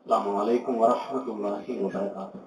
السلام عليكم ورحمة الله وبركاته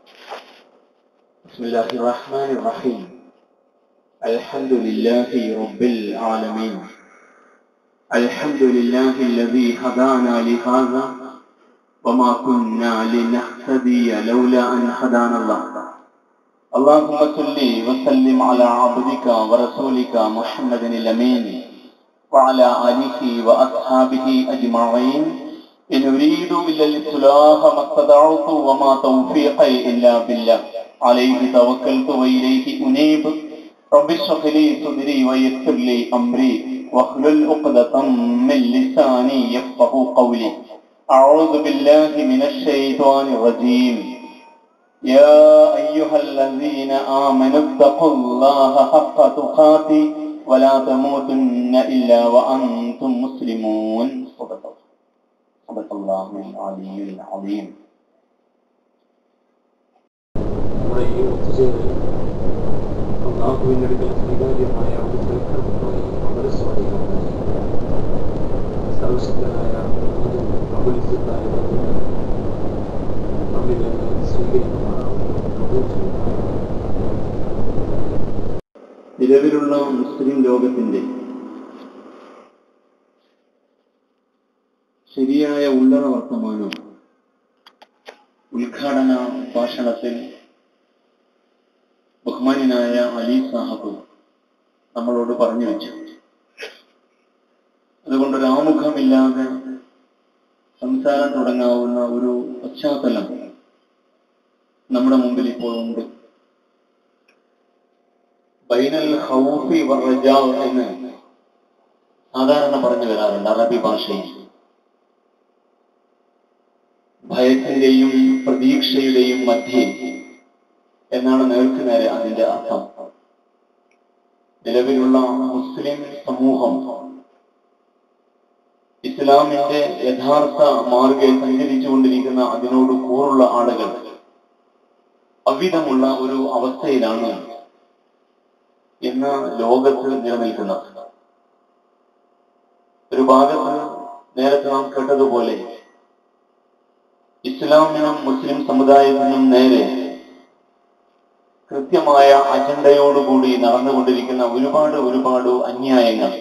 بسم الله الرحمن الرحيم الحمد لله رب العالمين الحمد لله الذي هدانا لهذا وما كنا لنهتدي لولا أن هدانا الله اللهم صل وسلم على عبدك ورسولك محمد الأمين وعلى آله وأصحابه أجمعين إن أريد إلا الإصلاح ما استطعت وما توفيقي إلا بالله عليه توكلت وإليه أنيب رب اشرح لي صدري ويسر لي أمري واحلل عقدة من لساني يفقه قولي أعوذ بالله من الشيطان الرجيم يا أيها الذين آمنوا اتقوا الله حق تقاته ولا تموتن إلا وأنتم مسلمون صدق الله صدق الله العلي العظيم നമ്മുടെ ഈ ഒത്തുചേരൽ അള്ളാഹുവിൻ്റെ അടുക്കൽ സ്വീകാര്യമായ ഒരു ചരിത്രമായി അമരസ്വാദികളായി സർവശക്തനായ അപരിചിതായ നമ്മിൽ നിന്ന് സ്വീകരിക്കുമാറാവും കബൂൽ ചെയ്യുമാറാവും. നിലവിലുള്ള മുസ്ലിം ലോകത്തിന്റെ ശരിയായ ഉള്ളറ വർത്തമാനം ഉദ്ഘാടന ഭാഷണത്തിൽ ബഹുമാനായ അലി സാഹബ് നമ്മളോട് പറഞ്ഞു വെച്ചു അതുകൊണ്ട് ഒരു ആമുഖമില്ലാതെ സംസാരം തുടങ്ങാവുന്ന ഒരു പശ്ചാത്തലം നമ്മുടെ മുമ്പിൽ ഇപ്പോൾ ഉണ്ട് ബൈനൽ ഹൗഫി വറജാ എന്ന് സാധാരണ പറഞ്ഞു വരാറുണ്ട് അറബി ഭാഷയിൽ ഭയത്തിന്റെയും പ്രതീക്ഷയുടെയും മധ്യേ എന്നാണ് നേർക്ക് നേരെ അതിന്റെ അർത്ഥം നിലവിലുള്ള മുസ്ലിം സമൂഹം ഇസ്ലാമിന്റെ യഥാർത്ഥ മാർഗെ സഞ്ചരിച്ചുകൊണ്ടിരിക്കുന്ന അതിനോട് കൂറുള്ള ആളുകൾ അവിധമുള്ള ഒരു അവസ്ഥയിലാണ് ഇന്ന് ലോകത്ത് നിലനിൽക്കുന്നത് ഒരു ഭാഗത്ത് നേരത്തെ നാം കേട്ടതുപോലെ ഇസ്ലാമിനും മുസ്ലിം സമുദായത്തിനും നേരെ കൃത്യമായ അജണ്ടയോടുകൂടി നടന്നുകൊണ്ടിരിക്കുന്ന ഒരുപാട് ഒരുപാട് അന്യായങ്ങൾ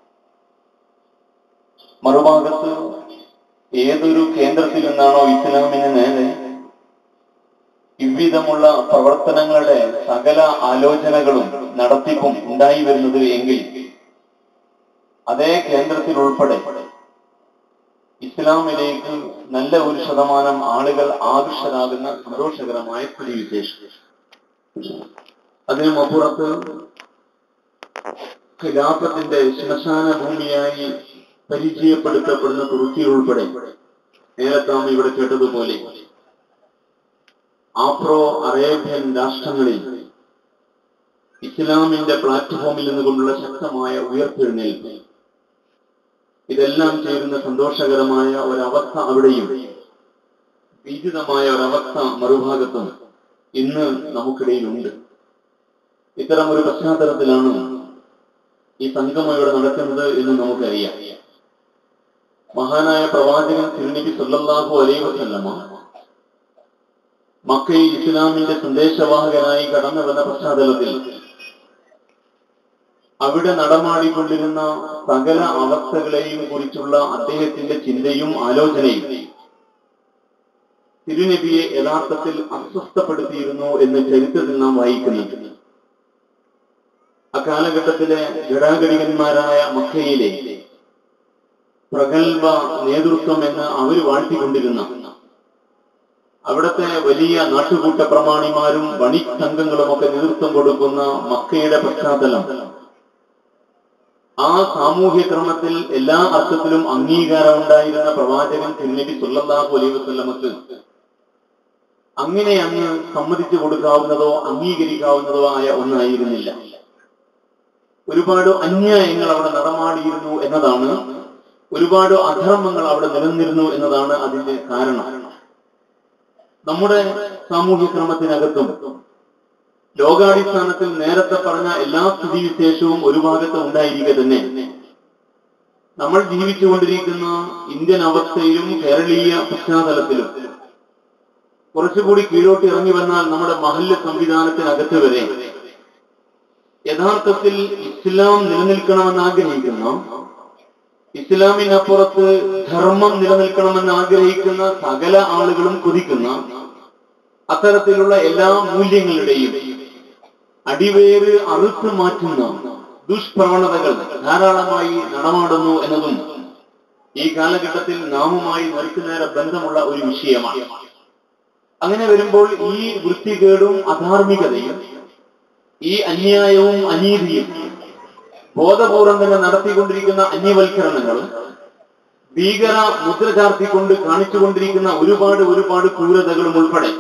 മറുഭാഗത്ത് ഏതൊരു കേന്ദ്രത്തിൽ നിന്നാണോ ഇസ്ലാമിന് നേരെ ഇவ்விധമുള്ള പ്രവർത്തനങ്ങളുടെ സകല ആലോചനകളും നടത്തിപ്പും ഉണ്ടായി വരുന്നത് എങ്കിൽ അതേ കേന്ദ്രത്തിൽ ഉൾപ്പെടെ ഇസ്ലാമിലേക്ക് നല്ല ഒരു ശതമാനം ആളുകൾ ആകർഷരാകുന്ന സന്തോഷകരമായ സ്ഥിതിവിശേഷം അതിനും അപ്പുറത്ത് ഖിലാഫത്തിന്റെ ശ്മശാന ഭൂമിയായി പരിചയപ്പെടുത്തപ്പെടുന്ന തുർക്കി ഉൾപ്പെടെ നേരത്തെ നാം ഇവിടെ കേട്ടതുപോലെ ആഫ്രോ അറേബ്യൻ രാഷ്ട്രങ്ങളിൽ ഇസ്ലാമിന്റെ പ്ലാറ്റ്ഫോമിൽ നിന്നുകൊണ്ടുള്ള ശക്തമായ ഉയർത്തെഴുന്നേൽപ്പ് ഇതെല്ലാം ചേരുന്ന സന്തോഷകരമായ ഒരവസ്ഥ അവിടെയും ഭീതിതമായ ഒരവസ്ഥ മറുഭാഗത്തും ഇന്ന് നമുക്കിടയിലുണ്ട് ഇത്തരം ഒരു പശ്ചാത്തലത്തിലാണ് ഈ സംഗമം ഇവിടെ നടക്കുന്നത് എന്ന് നമുക്കറിയാം മഹാനായ പ്രവാചകൻ തിരുനബി സല്ലല്ലാഹു അലൈഹി വസല്ലമ മക്കയിൽ ഇസ്ലാമിന്റെ സന്ദേശവാഹകനായി കടന്നു വന്ന പശ്ചാത്തലത്തിൽ അവിടെ നടമാടിക്കൊണ്ടിരുന്ന സകല അവസ്ഥകളെയും കുറിച്ചുള്ള അദ്ദേഹത്തിന്റെ ചിന്തയും ആലോചനയും തിരുനബിയെ യഥാർത്ഥത്തിൽ അസ്വസ്ഥപ്പെടുത്തിയിരുന്നു എന്ന് ചരിത്രത്തിൽ നാം വായിക്കുന്നുണ്ട് അക്കാലഘട്ടത്തിലെ ഘടാഘടികന്മാരായ മക്കയിലെ പ്രഗത്ഭ നേതൃത്വം എന്ന് അവർ വാഴ്ത്തിക്കൊണ്ടിരുന്ന അവിടുത്തെ വലിയ നാട്ടുകൂട്ട പ്രമാണിമാരും വണിക് സംഘങ്ങളും ഒക്കെ നേതൃത്വം കൊടുക്കുന്ന മക്കയുടെ പശ്ചാത്തലം ആ സാമൂഹ്യ ക്രമത്തിൽ എല്ലാ അർത്ഥത്തിലും അംഗീകാരം ഉണ്ടായിരുന്ന പ്രവാചകൻ തിരുനബി സുല്ലല്ലാഹു അലൈഹി വസല്ലമക്ക് അങ്ങനെ അങ്ങ് സമ്മതിച്ചു കൊടുക്കാവുന്നതോ അംഗീകരിക്കാവുന്നതോ ആയ ഒന്നായിരുന്നില്ല ഒരുപാട് അന്യായങ്ങൾ അവിടെ നടമാടിയിരുന്നു എന്നതാണ് ഒരുപാട് അധർമ്മങ്ങൾ അവിടെ നിലനിന്നിരുന്നു എന്നതാണ് അതിന്റെ കാരണം നമ്മുടെ സാമൂഹ്യ ക്രമത്തിനകത്തും ലോകാടിസ്ഥാനത്തിൽ നേരത്തെ പറഞ്ഞ എല്ലാ സ്ഥിതിവിശേഷവും ഒരു ഭാഗത്ത് ഉണ്ടായിരിക്കെ തന്നെ നമ്മൾ ജീവിച്ചുകൊണ്ടിരിക്കുന്ന ഇന്ത്യൻ അവസ്ഥയിലും കേരളീയ പശ്ചാത്തലത്തിലും കുറച്ചുകൂടി കീഴോട്ട് ഇറങ്ങി വന്നാൽ നമ്മുടെ മഹല്ല് സംവിധാനത്തിനകത്ത് വരെ യഥാർത്ഥത്തിൽ ഇസ്ലാം നിലനിൽക്കണമെന്ന് ആഗ്രഹിക്കുന്ന ഇസ്ലാമിനപ്പുറത്ത് ധർമ്മം നിലനിൽക്കണമെന്ന് ആഗ്രഹിക്കുന്ന സകല ആളുകളും കൊതിക്കുന്ന അത്തരത്തിലുള്ള എല്ലാ മൂല്യങ്ങളുടെയും അടിവേര് അറുത്ത് മാറ്റുന്ന ദുഷ്പ്രവണതകൾ ധാരാളമായി നടമാടുന്നു എന്നതും ഈ കാലഘട്ടത്തിൽ നാമുമായി നേർക്കുനേരെ ബന്ധമുള്ള ഒരു വിഷയമാണ് അങ്ങനെ വരുമ്പോൾ ഈ വൃത്തികേടും അധാർമികതയും ഈ അന്യായവും അനീതിയും ബോധപൂർവം തന്നെ നടത്തിക്കൊണ്ടിരിക്കുന്ന അന്യവൽക്കരണങ്ങളും ഭീകര മുദ്ര ചാർത്തിക്കൊണ്ട് കാണിച്ചുകൊണ്ടിരിക്കുന്ന ഒരുപാട് ഒരുപാട് ക്രൂരതകളും ഉൾപ്പെടെ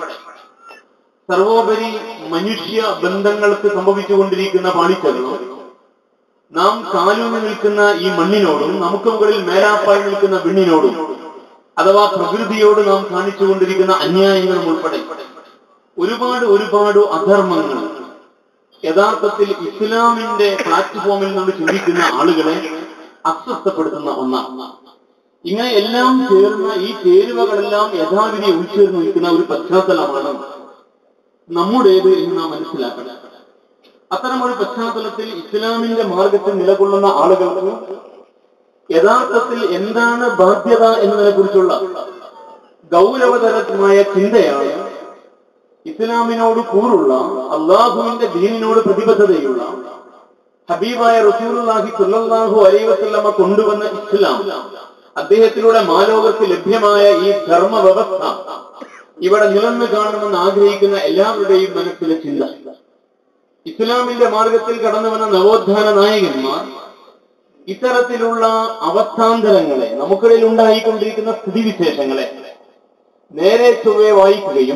സർവോപരി മനുഷ്യ ബന്ധങ്ങൾക്ക് സംഭവിച്ചുകൊണ്ടിരിക്കുന്ന പാളിച്ചകളും നാം കാലൂന്നി നിൽക്കുന്ന ഈ മണ്ണിനോടും നമുക്ക് മുകളിൽ മേലാപ്പായി നിൽക്കുന്ന വിണ്ണിനോടും അഥവാ പ്രകൃതിയോട് നാം കാണിച്ചുകൊണ്ടിരിക്കുന്ന അന്യായങ്ങളും ഉൾപ്പെടെ ഒരുപാട് ഒരുപാട് അധർമ്മങ്ങൾ യഥാർത്ഥത്തിൽ ഇസ്ലാമിന്റെ പ്ലാറ്റ്ഫോമിൽ നിന്ന് ചിന്തിക്കുന്ന ആളുകളെ അസ്വസ്ഥപ്പെടുത്തുന്ന ഒന്നാണ് ഇങ്ങനെ എല്ലാം ചേർന്ന ഈ ചേരുവകളെല്ലാം യഥാവിധി ഉൾച്ചേർന്ന് നിൽക്കുന്ന ഒരു പശ്ചാത്തലമാണ് നമ്മുടേത് എന്ന് നാം മനസ്സിലാക്കണം അത്തരമൊരു പശ്ചാത്തലത്തിൽ ഇസ്ലാമിന്റെ മാർഗത്തിൽ നിലകൊള്ളുന്ന ആളുകൾക്ക് യഥാർത്ഥത്തിൽ എന്താണ് ബാധ്യത എന്നതിനെ കുറിച്ചുള്ള ഗൗരവതരമായ ചിന്തയാണ് ഇസ്ലാമിനോട് കൂറുള്ള അള്ളാഹുവിന്റെ ദീനിനോട് പ്രതിബദ്ധതയുള്ള ഹബീബായ റസൂലുള്ളാഹി സ്വല്ലല്ലാഹു അലൈഹി വസല്ലമ കൊണ്ടുവന്ന ഇസ്ലാം അദ്ദേഹത്തിലൂടെ മാലോകർക്ക് ലഭ്യമായ ഈ ധർമ്മ വ്യവസ്ഥ ഇവിടെ നിലന്ന് കാണണമെന്ന് ആഗ്രഹിക്കുന്ന എല്ലാവരുടെയും മനസ്സിലെ ചിന്ത ഇസ്ലാമിന്റെ മാർഗത്തിൽ കടന്നു വന്ന നവോത്ഥാന നായകന്മാർ ഇത്തരത്തിലുള്ള അവസ്ഥാന്തരങ്ങളെ നമുക്കിടയിൽ ഉണ്ടായിക്കൊണ്ടിരിക്കുന്ന സ്ഥിതിവിശേഷങ്ങളെ നേരെ ചൊവ്വെ വായിക്കുകയും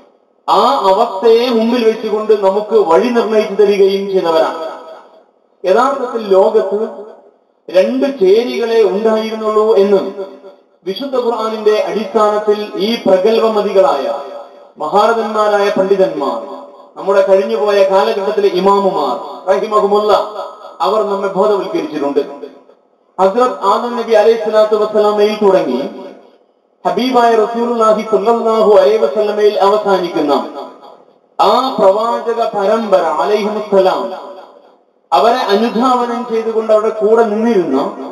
ആ അവസ്ഥയെ മുമ്പിൽ വെച്ചുകൊണ്ട് നമുക്ക് വഴി നിർണയിച്ചു തരികയും ചെയ്തവരാണ് യഥാർത്ഥത്തിൽ ലോകത്ത് രണ്ട് ചേരികളെ ഉണ്ടായിരുന്നുള്ളൂ എന്ന് വിശുദ്ധ ഖുർആാനിന്റെ അടിസ്ഥാനത്തിൽ ഈ പ്രഗത്ഭമതികളായ മഹാരഥന്മാരായ പണ്ഡിതന്മാർ നമ്മുടെ കഴിഞ്ഞുപോയ കാലഘട്ടത്തിലെ ഇമാമുമാർ റഹിമഹുമുല്ല അവർ നമ്മെ ബോധവൽക്കരിച്ചിട്ടുണ്ട് ഹസ്രത് ആദം നബി അലൈഹി സ്വലാത്തു വസ്സലാമയിൽ തുടങ്ങി ഹബീബായ റസൂലുള്ളാഹി സ്വല്ലല്ലാഹു അലൈഹി വസല്ലമയിൽ അവസാനിക്കുന്ന ആ പ്രവാചക പരമ്പര അലൈഹിമുസ്സലാം അവരെ അനുധാവനം ചെയ്തുകൊണ്ട് അവിടെ കൂടെ നിന്നിരുന്ന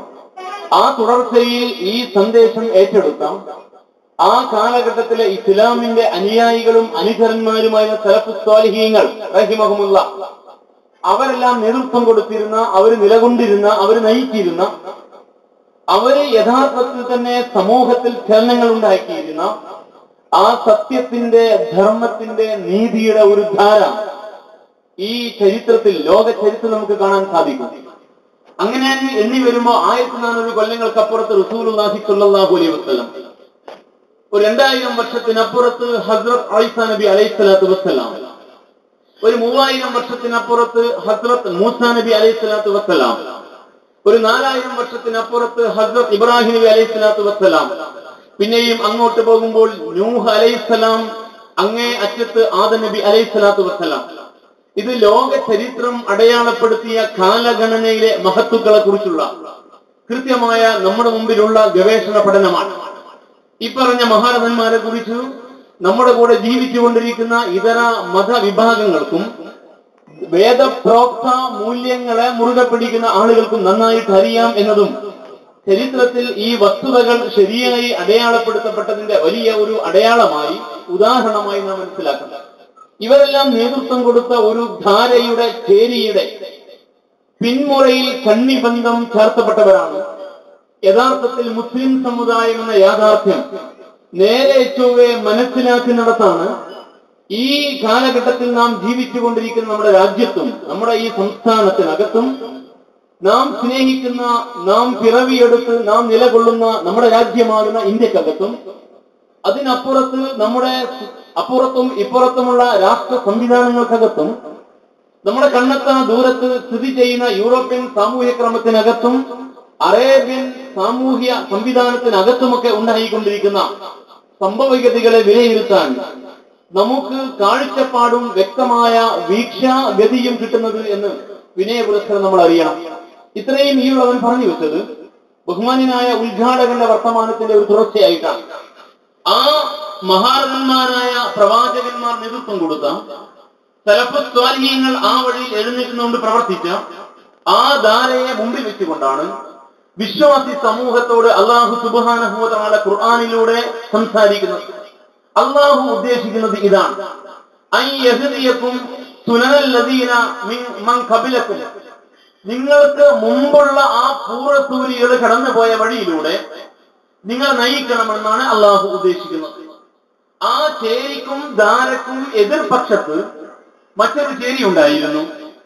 ആ തുടർച്ചയിൽ ഈ സന്ദേശം ഏറ്റെടുത്ത ആ കാലഘട്ടത്തിലെ ഇസ്ലാമിന്റെ അനുയായികളും അനുചരന്മാരുമായ സലഫ് സ്വാലിഹീങ്ങൾ റഹിമഹമുള്ള അവരെല്ലാം നേതൃത്വം കൊടുത്തിരുന്ന അവർ നിലകൊണ്ടിരുന്ന അവർ നയിച്ചിരുന്ന അവര് യഥാർത്ഥത്തിൽ തന്നെ സമൂഹത്തിൽ ചലനങ്ങൾ ഉണ്ടാക്കിയിരുന്ന ആ സത്യത്തിന്റെ ധർമ്മത്തിന്റെ നീതിയുടെ ഒരു ധാര ഈ ചരിത്രത്തിൽ ലോക ചരിത്രം നമുക്ക് കാണാൻ സാധിക്കും അങ്ങനെ എണ്ണി വരുമ്പോ ആയിരത്തി നാനൂറ് കൊല്ലങ്ങൾക്കപ്പുറത്ത് റസൂലുള്ളാഹി സ്വല്ലല്ലാഹു അലൈഹി വസല്ലം ഒരു രണ്ടായിരം വർഷത്തിനപ്പുറത്ത് ഹസ്രത് ഐസ നബി അലൈഹി സ്വലാത്തു വസ്സലാം ഒരു മൂവായിരം വർഷത്തിനപ്പുറത്ത് ഹസ്രത് മൂസ നബി അലൈഹി സ്വലാത്തു വസ്സലാം ഒരു നാലായിരം വർഷത്തിനപ്പുറത്ത് ഹസ്രത് ഇബ്രാഹിം നബി അലൈഹി സ്വലാത്തു വസ്സലാം പിന്നെയും അങ്ങോട്ട് പോകുമ്പോൾ നൂഹ് അലൈഹിസ്സലാം അങ്ങേ അറ്റത്ത് ആദ നബി അലൈഹി സ്വലാത്തു വസ്സലാം ഇത് ലോക ചരിത്രം അടയാളപ്പെടുത്തിയ കാലഗണനയിലെ മഹത്തുക്കളെ കുറിച്ചുള്ള കൃത്യമായ നമ്മുടെ മുമ്പിലുള്ള ഗവേഷണ പഠനമാണ് ഈ പറഞ്ഞ മഹാരഥന്മാരെ കുറിച്ച് നമ്മുടെ കൂടെ ജീവിച്ചുകൊണ്ടിരിക്കുന്ന ഇതര മതവിഭാഗങ്ങൾക്കും വേദപ്രോക്ത മൂല്യങ്ങളെ മുറുകെ പിടിക്കുന്ന ആളുകൾക്കും നന്നായിട്ട് അറിയാം എന്നതും ചരിത്രത്തിൽ ഈ വസ്തുതകൾ ശരിയായി അടയാളപ്പെടുത്തപ്പെട്ടതിന്റെ വലിയ ഒരു അടയാളമായി ഉദാഹരണമായി നാം മനസ്സിലാക്കണം ഇവരെല്ലാം നേതൃത്വം കൊടുത്ത ഒരു ധാരയുടെ ചേരിയുടെ പിന്മുറയിൽ കണ്ണിബന്ധം ചേർത്തപ്പെട്ടവരാണ് യഥാർത്ഥത്തിൽ മുസ്ലിം സമുദായം എന്ന യാഥാർത്ഥ്യം നേരെ ചൊവ്വെ മനസ്സിലാക്കി നടത്താണ് ഈ കാലഘട്ടത്തിൽ നാം ജീവിച്ചുകൊണ്ടിരിക്കുന്ന നമ്മുടെ രാജ്യത്തും നമ്മുടെ ഈ സംസ്ഥാനത്തിനകത്തും നാം സ്നേഹിക്കുന്ന നാം പിറവിയെടുത്ത് നാം നിലകൊള്ളുന്ന നമ്മുടെ രാജ്യമാകുന്ന ഇന്ത്യക്കകത്തും അതിനപ്പുറത്ത് നമ്മുടെ അപ്പുറത്തും ഇപ്പുറത്തുമുള്ള രാഷ്ട്ര സംവിധാനങ്ങൾക്കകത്തും നമ്മുടെ കണ്ണെത്താ ദൂരത്ത് സ്ഥിതി ചെയ്യുന്ന യൂറോപ്യൻ സാമൂഹ്യ ക്രമത്തിനകത്തും അറേബ്യൻ സാമൂഹ്യ സംവിധാനത്തിനകത്തുമൊക്കെ ഉണ്ടായിക്കൊണ്ടിരിക്കുന്ന സംഭവഗതികളെ വിലയിരുത്താൻ നമുക്ക് കാഴ്ചപ്പാടും വ്യക്തമായ വീക്ഷാഗതിയും കിട്ടുന്നത് എന്ന് വിനയ പുരസ്കരം നമ്മൾ അറിയണം ഇത്രയും ഈ ഉള്ളവൻ പറഞ്ഞു വെച്ചത് ബഹുമാനായ ഉദ്ഘാടകന്റെ വർത്തമാനത്തിന്റെ ഒരു തുടർച്ചയായിട്ടാണ് ആ മഹാരഥന്മാരായ പ്രവാചകന്മാർ നേതൃത്വം കൊടുത്ത തലപ്പസ്വാലിഹ്യങ്ങൾ ആ വഴിയിൽ എഴുന്നേറ്റുന്നുകൊണ്ട് പ്രവർത്തിച്ച ആ ധാരയെ മുമ്പിൽ വെച്ചുകൊണ്ടാണ് വിശ്വാസി സമൂഹത്തോട് അള്ളാഹു സുബാനഹുവതമായ ഖുർആാനിലൂടെ സംസാരിക്കുന്നത് അള്ളാഹു ഉദ്ദേശിക്കുന്നത് ഇതാണ് ഐ യഹ്ദിയക്കും സുനനല്ലദീന മിൻ മൻ ഖബിലക്കും നിങ്ങൾക്ക് മുമ്പുള്ള ആ പൂർവ്വസൂരികൾ കടന്നുപോയ വഴിയിലൂടെ നിങ്ങൾ നയിക്കണമെന്നാണ് അള്ളാഹു ഉദ്ദേശിക്കുന്നത് ആ ചേരിക്കും ധാരക്കും എതിർപക്ഷത്ത് മറ്റൊരു ചേരി ഉണ്ടായിരുന്നു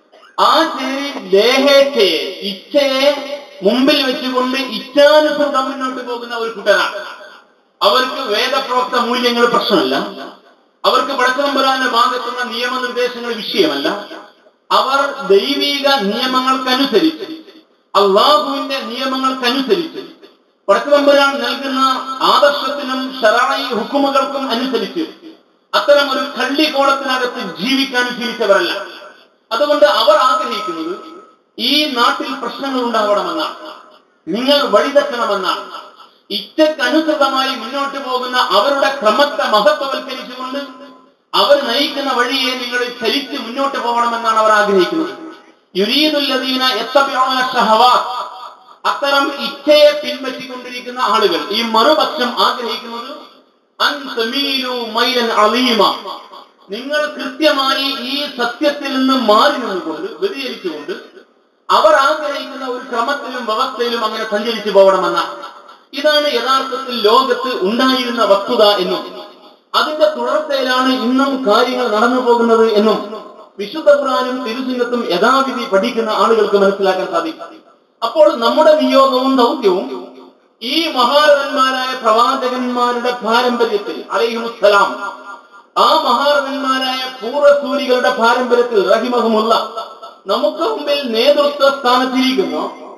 ആ ചേരി ദേഹേച്ഛയെ ഇച്ഛയെ മുമ്പിൽ വെച്ചുകൊണ്ട് ഇച്ഛാനുസൃതം മുന്നോട്ട് പോകുന്ന ഒരു കൂട്ടരാണ് അവർക്ക് വേദപ്രോക്ത മൂല്യങ്ങൾ പ്രശ്നമല്ല അവർക്ക് പടച്ചതമ്പുരാന്റെ ഭാഗത്തുള്ള നിയമനിർദ്ദേശങ്ങൾ വിഷയമല്ല അവർ ദൈവിക നിയമങ്ങൾക്കനുസരിച്ച് അള്ളാഹുവിന്റെ നിയമങ്ങൾക്കനുസരിച്ച് പടച്ചതമ്പുരാൻ നൽകുന്ന ആദർശത്തിനും ഷറായി ഹുക്കുമുകൾക്കും അനുസരിച്ച് അത്തരം ഒരു കള്ളിക്കോളത്തിനകത്ത് ജീവിക്കാൻ ശീലിച്ചവരല്ല അതുകൊണ്ട് അവർ ആഗ്രഹിക്കുന്നത് ഈ നാട്ടിൽ പ്രശ്നങ്ങൾ ഉണ്ടാവണമെന്നാണ് നിങ്ങൾ വഴിതെക്കണമെന്നാണ് ഇച്ഛക്കനുസൃതമായി മുന്നോട്ട് പോകുന്ന അവരുടെ ക്രമത്തെ മഹത്വവൽക്കരിച്ചുകൊണ്ട് അവർ നയിക്കുന്ന വഴിയെ നിങ്ങൾ ചലിച്ച് മുന്നോട്ട് പോകണമെന്നാണ് അവർ ആഗ്രഹിക്കുന്നത് യുരീദുല്ലദീന എത്തബിയോന ഷഹവാത്ത് അത്തരം ഇച്ഛയെ പിൻപറ്റിക്കൊണ്ടിരിക്കുന്ന ആളുകൾ ഈ മറുപക്ഷം ആഗ്രഹിക്കുന്നത് അൻ സമീലു മൈലൻ അലീമ നിങ്ങൾ കൃത്യമായി ഈ സത്യത്തിൽ നിന്ന് മാറി നിന്നുകൊണ്ട് വ്യതിചരിച്ചുകൊണ്ട് അവർ ആഗ്രഹിക്കുന്ന ഒരു ക്രമത്തിലും വ്യവസ്ഥയിലും അങ്ങനെ സഞ്ചരിച്ചു പോകണമെന്നാണ് ഇതാണ് യഥാർത്ഥത്തിൽ ലോകത്ത് ഉണ്ടായിരുന്ന വസ്തുത എന്നും അതിന്റെ തുടർച്ചയിലാണ് ഇന്നും കാര്യങ്ങൾ നടന്നു പോകുന്നത് എന്നും വിശുദ്ധ ഖുറാനും തിരുസിംഗത്തും യഥാവിധി പഠിക്കുന്ന ആളുകൾക്ക് മനസ്സിലാക്കാൻ സാധിക്കും അപ്പോൾ നമ്മുടെ നിയോഗവും ദൗത്യവും ഈ മഹാരഥന്മാരായ പ്രവാചകന്മാരുടെ പാരമ്പര്യത്തിൽ അലൈഹിമുസ്സലാം ആ മഹാരഥന്മാരായ പൂർവ്വസൂരികളുടെ പാരമ്പര്യത്തിൽ റഹിമഹമുള്ള നമുക്ക് മുമ്പിൽ നേതൃത്വ സ്ഥാനത്തിരിക്കുന്ന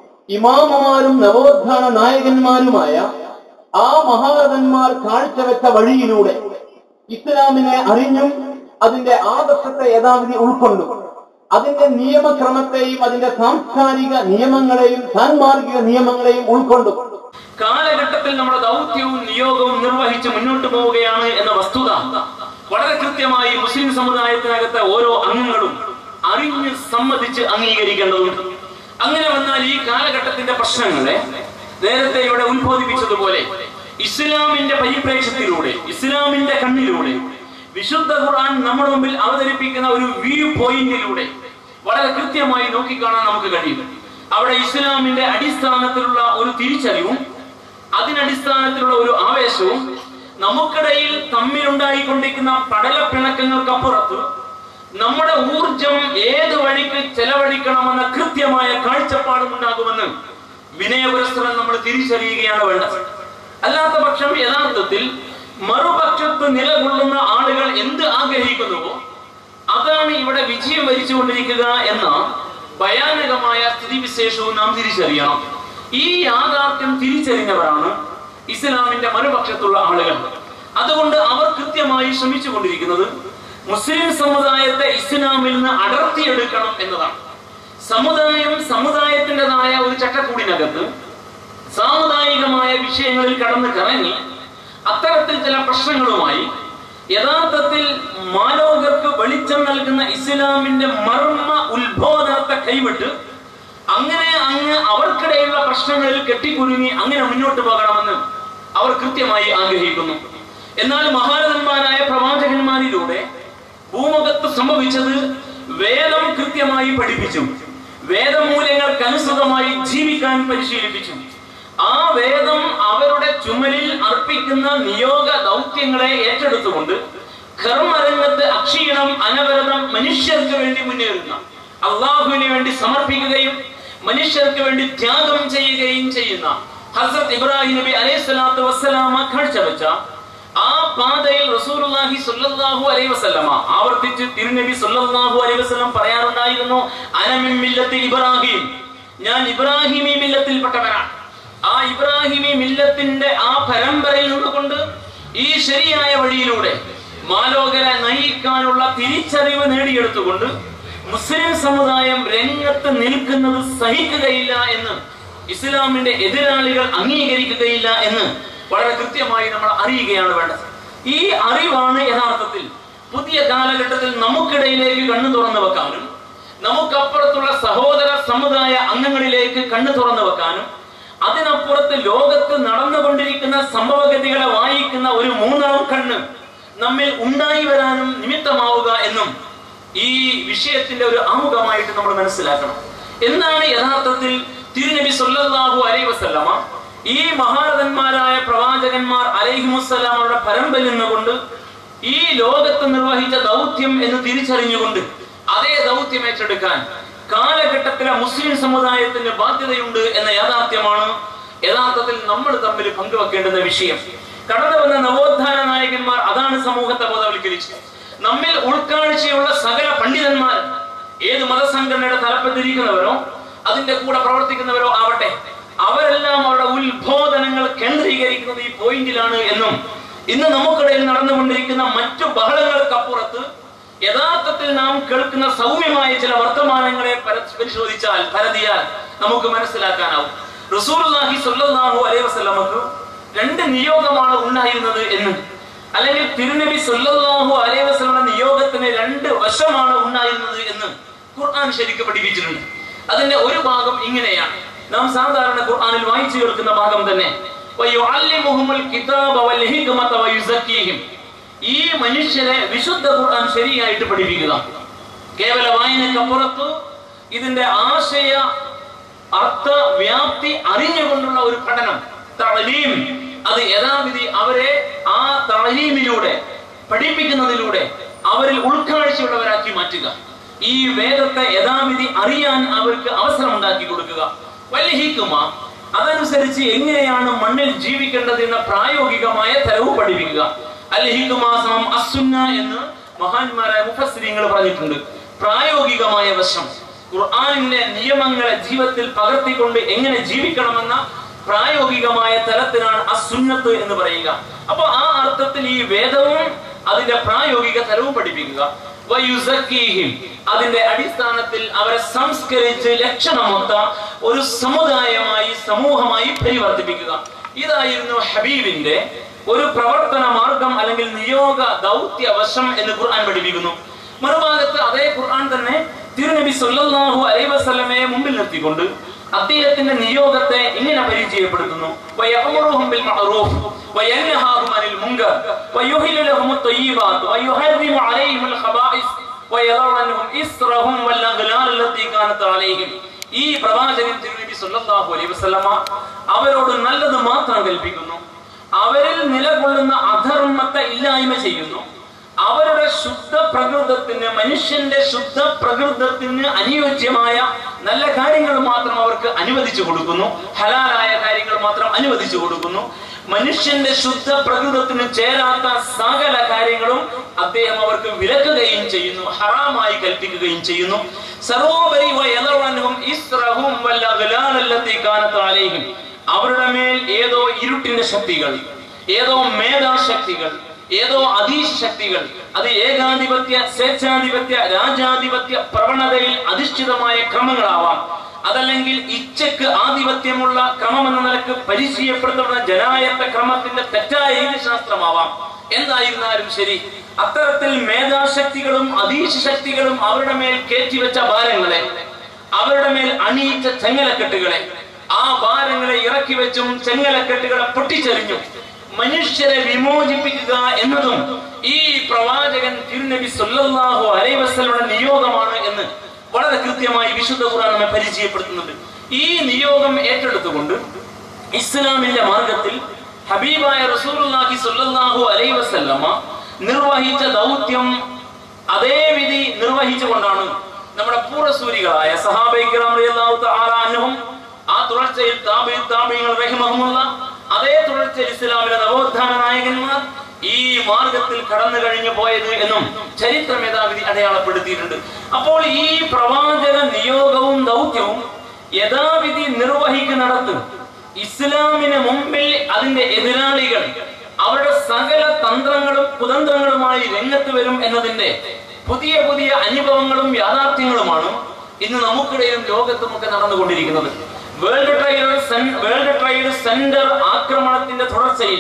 ഇമാമമാരും നവോത്ഥാന നായകന്മാരുമായ ആ മഹാരഥന്മാർ കാഴ്ചവെച്ച വഴിയിലൂടെ ഇസ്ലാമിനെ അറിഞ്ഞും അതിന്റെ ആദർശത്തെ യഥാവിധി ഉൾക്കൊണ്ടും അതിന്റെ നിയമക്രമത്തെയും അതിന്റെ സാംസ്കാരിക നിയമങ്ങളെയും സാൻമാർഗിക നിയമങ്ങളെയും ഉൾക്കൊണ്ടും കാലഘട്ടത്തിൽ നമ്മുടെ ദൗത്യവും നിയോഗവും നിർവഹിച്ച് മുന്നോട്ട് പോവുകയാണ് എന്ന വസ്തുത വളരെ കൃത്യമായി മുസ്ലിം സമുദായത്തിനകത്തെ ഓരോ അംഗങ്ങളും അറിഞ്ഞ് സമ്മതിച്ച് അംഗീകരിക്കേണ്ടതുണ്ട് അങ്ങനെ വന്നാൽ ഈ കാലഘട്ടത്തിന്റെ പ്രശ്നങ്ങളെ നേരത്തെ ഇവിടെ ഉത്ബോധിപ്പിച്ചതുപോലെ ഇസ്ലാമിന്റെ പരിപ്രേക്ഷത്തിലൂടെ ഇസ്ലാമിന്റെ കണ്ണിലൂടെ വിശുദ്ധ ഖുർആൻ നമ്മുടെ മുമ്പിൽ അവതരിപ്പിക്കുന്ന ഒരു വ്യൂ പോയിന്റിലൂടെ വളരെ കൃത്യമായി നോക്കിക്കാണാൻ നമുക്ക് കഴിയും അവിടെ ഇസ്ലാമിന്റെ അടിസ്ഥാനത്തിലുള്ള ഒരു തിരിച്ചറിവും അതിനടിസ്ഥാനത്തിലുള്ള ഒരു ആവേശവും നമുക്കിടയിൽ തമ്മിലുണ്ടായിക്കൊണ്ടിരിക്കുന്ന പടലപ്പിണക്കങ്ങൾക്കപ്പുറത്ത് നമ്മുടെ ഊർജം ഏത് വഴിക്ക് ചെലവഴിക്കണമെന്ന കൃത്യമായ കാഴ്ചപ്പാടും ഉണ്ടാകുമെന്ന് വിനയപുരസ്സരം നമ്മൾ തിരിച്ചറിയുകയാണ് വേണ്ടത് അല്ലാത്ത പക്ഷം യഥാർത്ഥത്തിൽ മറുപക്ഷത്ത് നിലകൊള്ളുന്ന ആളുകൾ എന്ത് ആഗ്രഹിക്കുന്നുവോ അതാണ് ഇവിടെ വിജയം വരിച്ചുകൊണ്ടിരിക്കുക എന്ന ഭയാനകമായ സ്ഥിതിവിശേഷവും നാം തിരിച്ചറിയണം ഈ യാഥാർത്ഥ്യം തിരിച്ചറിഞ്ഞവരാണ് ഇസ്ലാമിന്റെ മറുപക്ഷത്തുള്ള ആളുകൾ അതുകൊണ്ട് അവർ കൃത്യമായി ശ്രമിച്ചുകൊണ്ടിരിക്കുന്നത് മുസ്ലിം സമുദായത്തെ ഇസ്ലാമിൽ നിന്ന് അടർത്തിയെടുക്കണം എന്നതാണ് സമുദായം സമുദായത്തിൻ്റെതായ ഒരു ചട്ടക്കൂടിനകത്ത് സാമുദായികമായ വിഷയങ്ങളിൽ കടന്ന് കറങ്ങി അത്തരത്തിൽ ചില പ്രശ്നങ്ങളുമായി യഥാർത്ഥത്തിൽ മാലോകർക്ക് വെളിച്ചം നൽകുന്ന ഇസ്ലാമിന്റെ മർമ്മ ഉത്ബോധനത്തെ കൈവിട്ട് അങ്ങനെ അങ്ങ് അവർക്കിടയിലുള്ള പ്രശ്നങ്ങളിൽ കെട്ടിക്കുരുങ്ങി അങ്ങനെ മുന്നോട്ട് പോകണമെന്ന് അവർ കൃത്യമായി ആഗ്രഹിക്കുന്നു എന്നാൽ മഹാരഥന്മാരായ പ്രവാചകന്മാരിലൂടെ ഭൂമുഖത്ത് സംഭവിച്ചത് വേദം കൃത്യമായി പഠിപ്പിച്ചു വേദമൂല്യങ്ങൾക്കനുസൃതമായി ജീവിക്കാൻ പരിശീലിപ്പിച്ചു ആ വേദം അവരുടെ ചുമലിൽ അർപ്പിക്കുന്ന നിയോഗ ദൗത്യങ്ങളെ ഏറ്റെടുത്തുകൊണ്ട് കർമ്മരംഗത്ത് അക്ഷീണം അനവരതം മനുഷ്യർക്ക് വേണ്ടി മുന്നേറുന്ന അള്ളാഹുവിന് വേണ്ടി സമർപ്പിക്കുകയും മനുഷ്യർക്ക് വേണ്ടി ത്യാഗം ചെയ്യുകയും ചെയ്യുന്ന ഹസരത് ഇബ്രാഹിം നബി അലൈഹി സ്വലാത്തു വസ്സലാമ കാഴ്ചവെച്ച ആ പാതയിൽ റസൂലുള്ളാഹി സ്വല്ലല്ലാഹു അലൈഹി വസല്ലമ ആവർത്തിച്ച് തിരുനബി സ്വല്ലല്ലാഹു അലൈഹി വസല്ലം പറയാറുണ്ടായിരുന്നു അനമിൻ മില്ലത്തി ഇബ്രാഹിം ഞാൻ ഇബ്രാഹിമി മില്ലത്തിൽപ്പെട്ടവനാണ് ആ ഇബ്രാഹിമി മില്ലത്തിന്റെ ആ പരമ്പരയിൽ നിന്നുകൊണ്ട് ഈ ശരിയായ വഴിയിലൂടെ മാലോകരെ നയിക്കാനുള്ള തിരിച്ചറിവ് നേടിയെടുത്തുകൊണ്ട് മുസ്ലിം സമുദായം രംഗത്ത് നിൽക്കുന്നത് സഹിക്കുകയില്ല എന്ന് ഇസ്ലാമിന്റെ എതിരാളികൾ അംഗീകരിക്കുകയില്ല എന്ന് വളരെ കൃത്യമായി നമ്മൾ അറിയുകയാണ് വേണ്ടത് ഈ അറിവാണ് യഥാർത്ഥത്തിൽ പുതിയ കാലഘട്ടത്തിൽ നമുക്കിടയിലേക്ക് കണ്ണു തുറന്നു വെക്കാനും നമുക്കപ്പുറത്തുള്ള സഹോദര സമുദായ അംഗങ്ങളിലേക്ക് കണ്ണു തുറന്നു വെക്കാനും അതിനപ്പുറത്ത് ലോകത്ത് നടന്നുകൊണ്ടിരിക്കുന്ന സംഭവഗതികളെ വായിക്കുന്ന ഒരു മൂന്നാം കണ്ണ് നമ്മിൽ ഉണ്ടായി വരാനും നിമിത്തമാവുക എന്നും ഈ വിഷയത്തിന്റെ ഒരു ആമുഖമായിട്ട് നമ്മൾ മനസ്സിലാക്കണം എന്താണ് യഥാർത്ഥത്തിൽ തിരുനബി സല്ലല്ലാഹു അലൈഹി വസല്ലമ ഈ മഹാരഥന്മാരായ പ്രവാചകന്മാർ അലൈഹിമുസ്സലാമയുടെ പരമ്പരിൽ നിന്നുകൊണ്ട് ഈ ലോകത്ത് നിർവഹിച്ച ദൗത്യം എന്ന് തിരിച്ചറിഞ്ഞുകൊണ്ട് അതേ ദൗത്യം ഏറ്റെടുക്കാൻ കാലഘട്ടത്തിലെ മുസ്ലിം സമുദായത്തിന് ബാധ്യതയുണ്ട് എന്ന യാഥാർത്ഥ്യമാണ് യഥാർത്ഥത്തിൽ നമ്മൾ തമ്മിൽ പങ്കുവെക്കേണ്ടുന്ന വിഷയം കടന്നു വന്ന നവോത്ഥാന നായകന്മാർ അതാണ് സമൂഹത്തെ ബോധവൽക്കരിച്ചത് നമ്മിൽ ഉൾക്കാഴ്ചയുള്ള സകല പണ്ഡിതന്മാർ ഏത് മതസംഘടനയുടെ തലപ്പത്തിരിക്കുന്നവരോ അതിന്റെ കൂടെ പ്രവർത്തിക്കുന്നവരോ ആവട്ടെ അവരെല്ലാം അവരുടെ ഉത്ബോധനങ്ങൾ കേന്ദ്രീകരിക്കുന്നത് ഈ പോയിന്റിലാണ് എന്നും ഇന്ന് നമുക്കിടയിൽ നടന്നുകൊണ്ടിരിക്കുന്ന മറ്റു ബഹളങ്ങൾക്കപ്പുറത്ത് യഥാർത്ഥത്തിൽ നാം കേൾക്കുന്ന സൗമ്യമായ ചില വർത്തമാനങ്ങളെ പര- പരിശോധിച്ചാൽ പരതിയാൽ നമുക്ക് മനസ്സിലാക്കാനാവും റസൂലുള്ളാഹി സ്വല്ലല്ലാഹു അലൈഹി വസല്ലമക്ക് രണ്ട് നിയോഗമാണ് ഉണ്ടായിരുന്നത് എന്ന് അല്ലെങ്കിൽ തിരുനബി സ്വല്ലല്ലാഹു അലൈഹി വസല്ലമയുടെ നിയോഗത്തിന് രണ്ട് വശമാണ് ഉണ്ടായിരുന്നത് എന്ന് ഖുർആൻ ശരിക്ക് പഠിപ്പിച്ചിട്ടുണ്ട് അതിന്റെ ഒരു ഭാഗം ഇങ്ങനെയാണ് നാം സാധാരണ ഖുർആനിൽ വായിച്ചു കേൾക്കുന്ന ഭാഗം തന്നെ വയുഅല്ലിമുഹുമുൽ കിതാബ വൽ ഹിക്മത വയുസക്കീഹിം ഈ മനുഷ്യരെ വിശുദ്ധ ഖുർആൻ ശരിയായിട്ട് പഠിപ്പിക്കുക കേവല വായനക്കപ്പുറത്ത് ഇതിന്റെ ആശയ അർത്ഥ വ്യാപ്തി അറിഞ്ഞുകൊണ്ടുള്ള ഒരു പഠനം തളീം അത് യഥാവിധി അവരെ ആ തളീമിലൂടെ പഠിപ്പിക്കുന്നതിലൂടെ അവരിൽ ഉൾക്കാഴ്ചയുള്ളവരാക്കി മാറ്റുക ഈ വേദത്തെ യഥാവിധി അറിയാൻ അവർക്ക് അവസരം ഉണ്ടാക്കി കൊടുക്കുക വല്യഹിക്കുമ അതനുസരിച്ച് എങ്ങനെയാണ് മണ്ണിൽ ജീവിക്കേണ്ടത് എന്ന പ്രായോഗികമായ തലവ് പഠിപ്പിക്കുക അൽഹിക്കുമാസം അസുന്ന എന്ന് മഹാന്മാരായ മുഫസ്സിരിങ്ങൾ പറഞ്ഞിട്ടുണ്ട് പ്രായോഗികമായ വശം ഖുർആനിന്റെ നിയമങ്ങളെ ജീവിതത്തിൽ പകർത്തിക്കൊണ്ട് എങ്ങനെ ജീവിക്കണമെന്ന പ്രായോഗികമായ തലത്തിലാണ് അസുന്നത്ത് എന്ന് പറയുക അപ്പൊ ആ അർത്ഥത്തിൽ ഈ വേദവും അതിന്റെ പ്രായോഗിക തലവും പഠിപ്പിക്കുക വയുസക്കീഹിം അതിന്റെ അടിസ്ഥാനത്തിൽ അവരെ സംസ്കരിച്ച് ലക്ഷണമൊത്ത ഒരു സമുദായമായി സമൂഹമായി പരിവർത്തിപ്പിക്കുക ഇതായിരുന്നു ഹബീബിന്റെ ഒരു പ്രവർത്തന മാർഗം അല്ലെങ്കിൽ നിയോഗ ദൗത്യ വശം എന്ന് ഖുർആൻ പഠിപ്പിക്കുന്നു മറുഭാഗത്ത് അതേ ഖുർആൻ തന്നെ തിരുനബി സല്ലല്ലാഹു അലൈഹി വസല്ലമയെ മുമ്പിൽ നിർത്തിക്കൊണ്ട് അദ്ദേഹത്തിന്റെ നിയോഗത്തെ ഇങ്ങനെ പരിചയപ്പെടുത്തുന്നു വയഅമുറുഹും ബിൽ മഅറൂഫ് വയൻഹാഹും അനിൽ മുൻകർ വയുഹില്ലു ലഹും അത്വയ്യിബാത്ത് വയുഹർരിമു അലൈഹിമുൽ ഖബായിസ് വയദഉ അൻഹും ഇസ്റഹും വൽ അഗ്ലാൽ അല്ലത്തി കാനത്ത് അലൈഹിം ഈ പ്രവാചകൻ തിരുനബി സല്ലല്ലാഹു അലൈഹി വസല്ലമ അവരോട് നല്ലത് മാത്രം കൽപ്പിക്കുന്നു അവരിൽ നിലകൊള്ളുന്ന അധർമ്മത്തെ ഇല്ലായ്മ ചെയ്യുന്നു അവരുടെ ശുദ്ധ പ്രകൃതത്തിന് മനുഷ്യന്റെ ശുദ്ധ പ്രകൃതത്തിന് അനുയോജ്യമായ നല്ല കാര്യങ്ങൾ മാത്രം അവർക്ക് അനുവദിച്ചു കൊടുക്കുന്നു ഹലാലായ കാര്യങ്ങൾ മാത്രം അനുവദിച്ചു കൊടുക്കുന്നു മനുഷ്യന്റെ ശുദ്ധ പ്രകൃതത്തിന് ചേരാത്ത സകല കാര്യങ്ങളും അദ്ദേഹം അവർക്ക് വിലക്കുകയും ചെയ്യുന്നു ഹറാമായി കൽപ്പിക്കുകയും ചെയ്യുന്നു സർവോപരി വയലവൻഹും ഇസ്റഹും വല്ല അഗ്ലാലല്ലത്തി കാനത്ത് അലൈഹിം അവരുടെ മേൽ ഏതോ ഇരുട്ടിന്റെ ശക്തികൾ ഏതോ മേധാശക്തികൾ ഏതോ അധീശക്തികൾ അത് ഏകാധിപത്യ സ്വേച്ഛാധിപത്യ രാജാധിപത്യ പ്രവണതയിൽ അധിഷ്ഠിതമായ ക്രമങ്ങളാവാം അതല്ലെങ്കിൽ ഇച്ഛക്ക് ആധിപത്യമുള്ള ക്രമം എന്ന നിലക്ക് പരിചയപ്പെടുത്തുന്ന ജനായത്ത ക്രമത്തിന്റെ തെറ്റായ രീതിശാസ്ത്രമാവാം എന്തായിരുന്നാലും ശരി അത്തരത്തിൽ മേധാശക്തികളും അധീശ ശക്തികളും അവരുടെ മേൽ കയറ്റിവെച്ച ഭാരങ്ങളെ അവരുടെ മേൽ അണിയിച്ച ചെങ്ങലക്കെട്ടുകളെ ആ ഭാരങ്ങളെ ഇറക്കി വെച്ചും ചെങ്ങലക്കെട്ടുകളെ പൊട്ടിച്ചെറിഞ്ഞും മനുഷ്യരെ വിമോചിപ്പിക്കുക എന്നതും ഈ പ്രവാചകൻ തിരുനബി സല്ലല്ലാഹു അലൈഹി വസല്ലമയുടെ നിയോഗമാണ് എന്ന് വളരെ കൃത്യമായി വിശുദ്ധ ഖുർആൻ നമ്മെ പരിചയപ്പെടുത്തുന്നുണ്ട് ഈ നിയോഗം ഏറ്റെടുത്തുകൊണ്ട് ഇസ്ലാമിന്റെ മാർഗത്തിൽ ഹബീബായ റസൂലുള്ളാഹി സ്വല്ലല്ലാഹു അലൈഹി വസല്ലമ നിർവഹിച്ച ദൗത്യം അതേ വിധി നിർവഹിച്ചുകൊണ്ടാണ് നമ്മുടെ പൂർവ്വസൂരികളായ സഹാബൈക്കിറാം റളിയല്ലാഹു തആല അൻഹും ആ തുടർച്ചയിൽ താബി താബിങ്ങൾ റഹിമഹുമുള്ള അതേ തുടർച്ചയിൽ ഇസ്ലാമിലെ നവോത്ഥാന നായകന്മാർ ഈ മാർഗത്തിൽ കടന്നു കഴിഞ്ഞു പോയത് എന്നും ചരിത്ര മേധാവിധി അടയാളപ്പെടുത്തിയിട്ടുണ്ട് അപ്പോൾ ഈ പ്രവാചക നിയോഗവും ദൗത്യവും യഥാവിധി നിർവഹിക്കുന്നിടത്ത് ഇസ്ലാമിന് മുമ്പിൽ അതിന്റെ എതിരാളികൾ അവരുടെ സകല തന്ത്രങ്ങളും കുതന്ത്രങ്ങളുമായി രംഗത്ത് വരും എന്നതിന്റെ പുതിയ പുതിയ അനുഭവങ്ങളും യാഥാർത്ഥ്യങ്ങളുമാണ് ഇന്ന് നമുക്കിടയിലും ലോകത്തുമൊക്കെ നടന്നുകൊണ്ടിരിക്കുന്നത് വേൾഡ് ട്രേഡ് സെൻ- വേൾഡ് ട്രേഡ് സെന്റർ ആക്രമണത്തിന്റെ തുടർച്ചയിൽ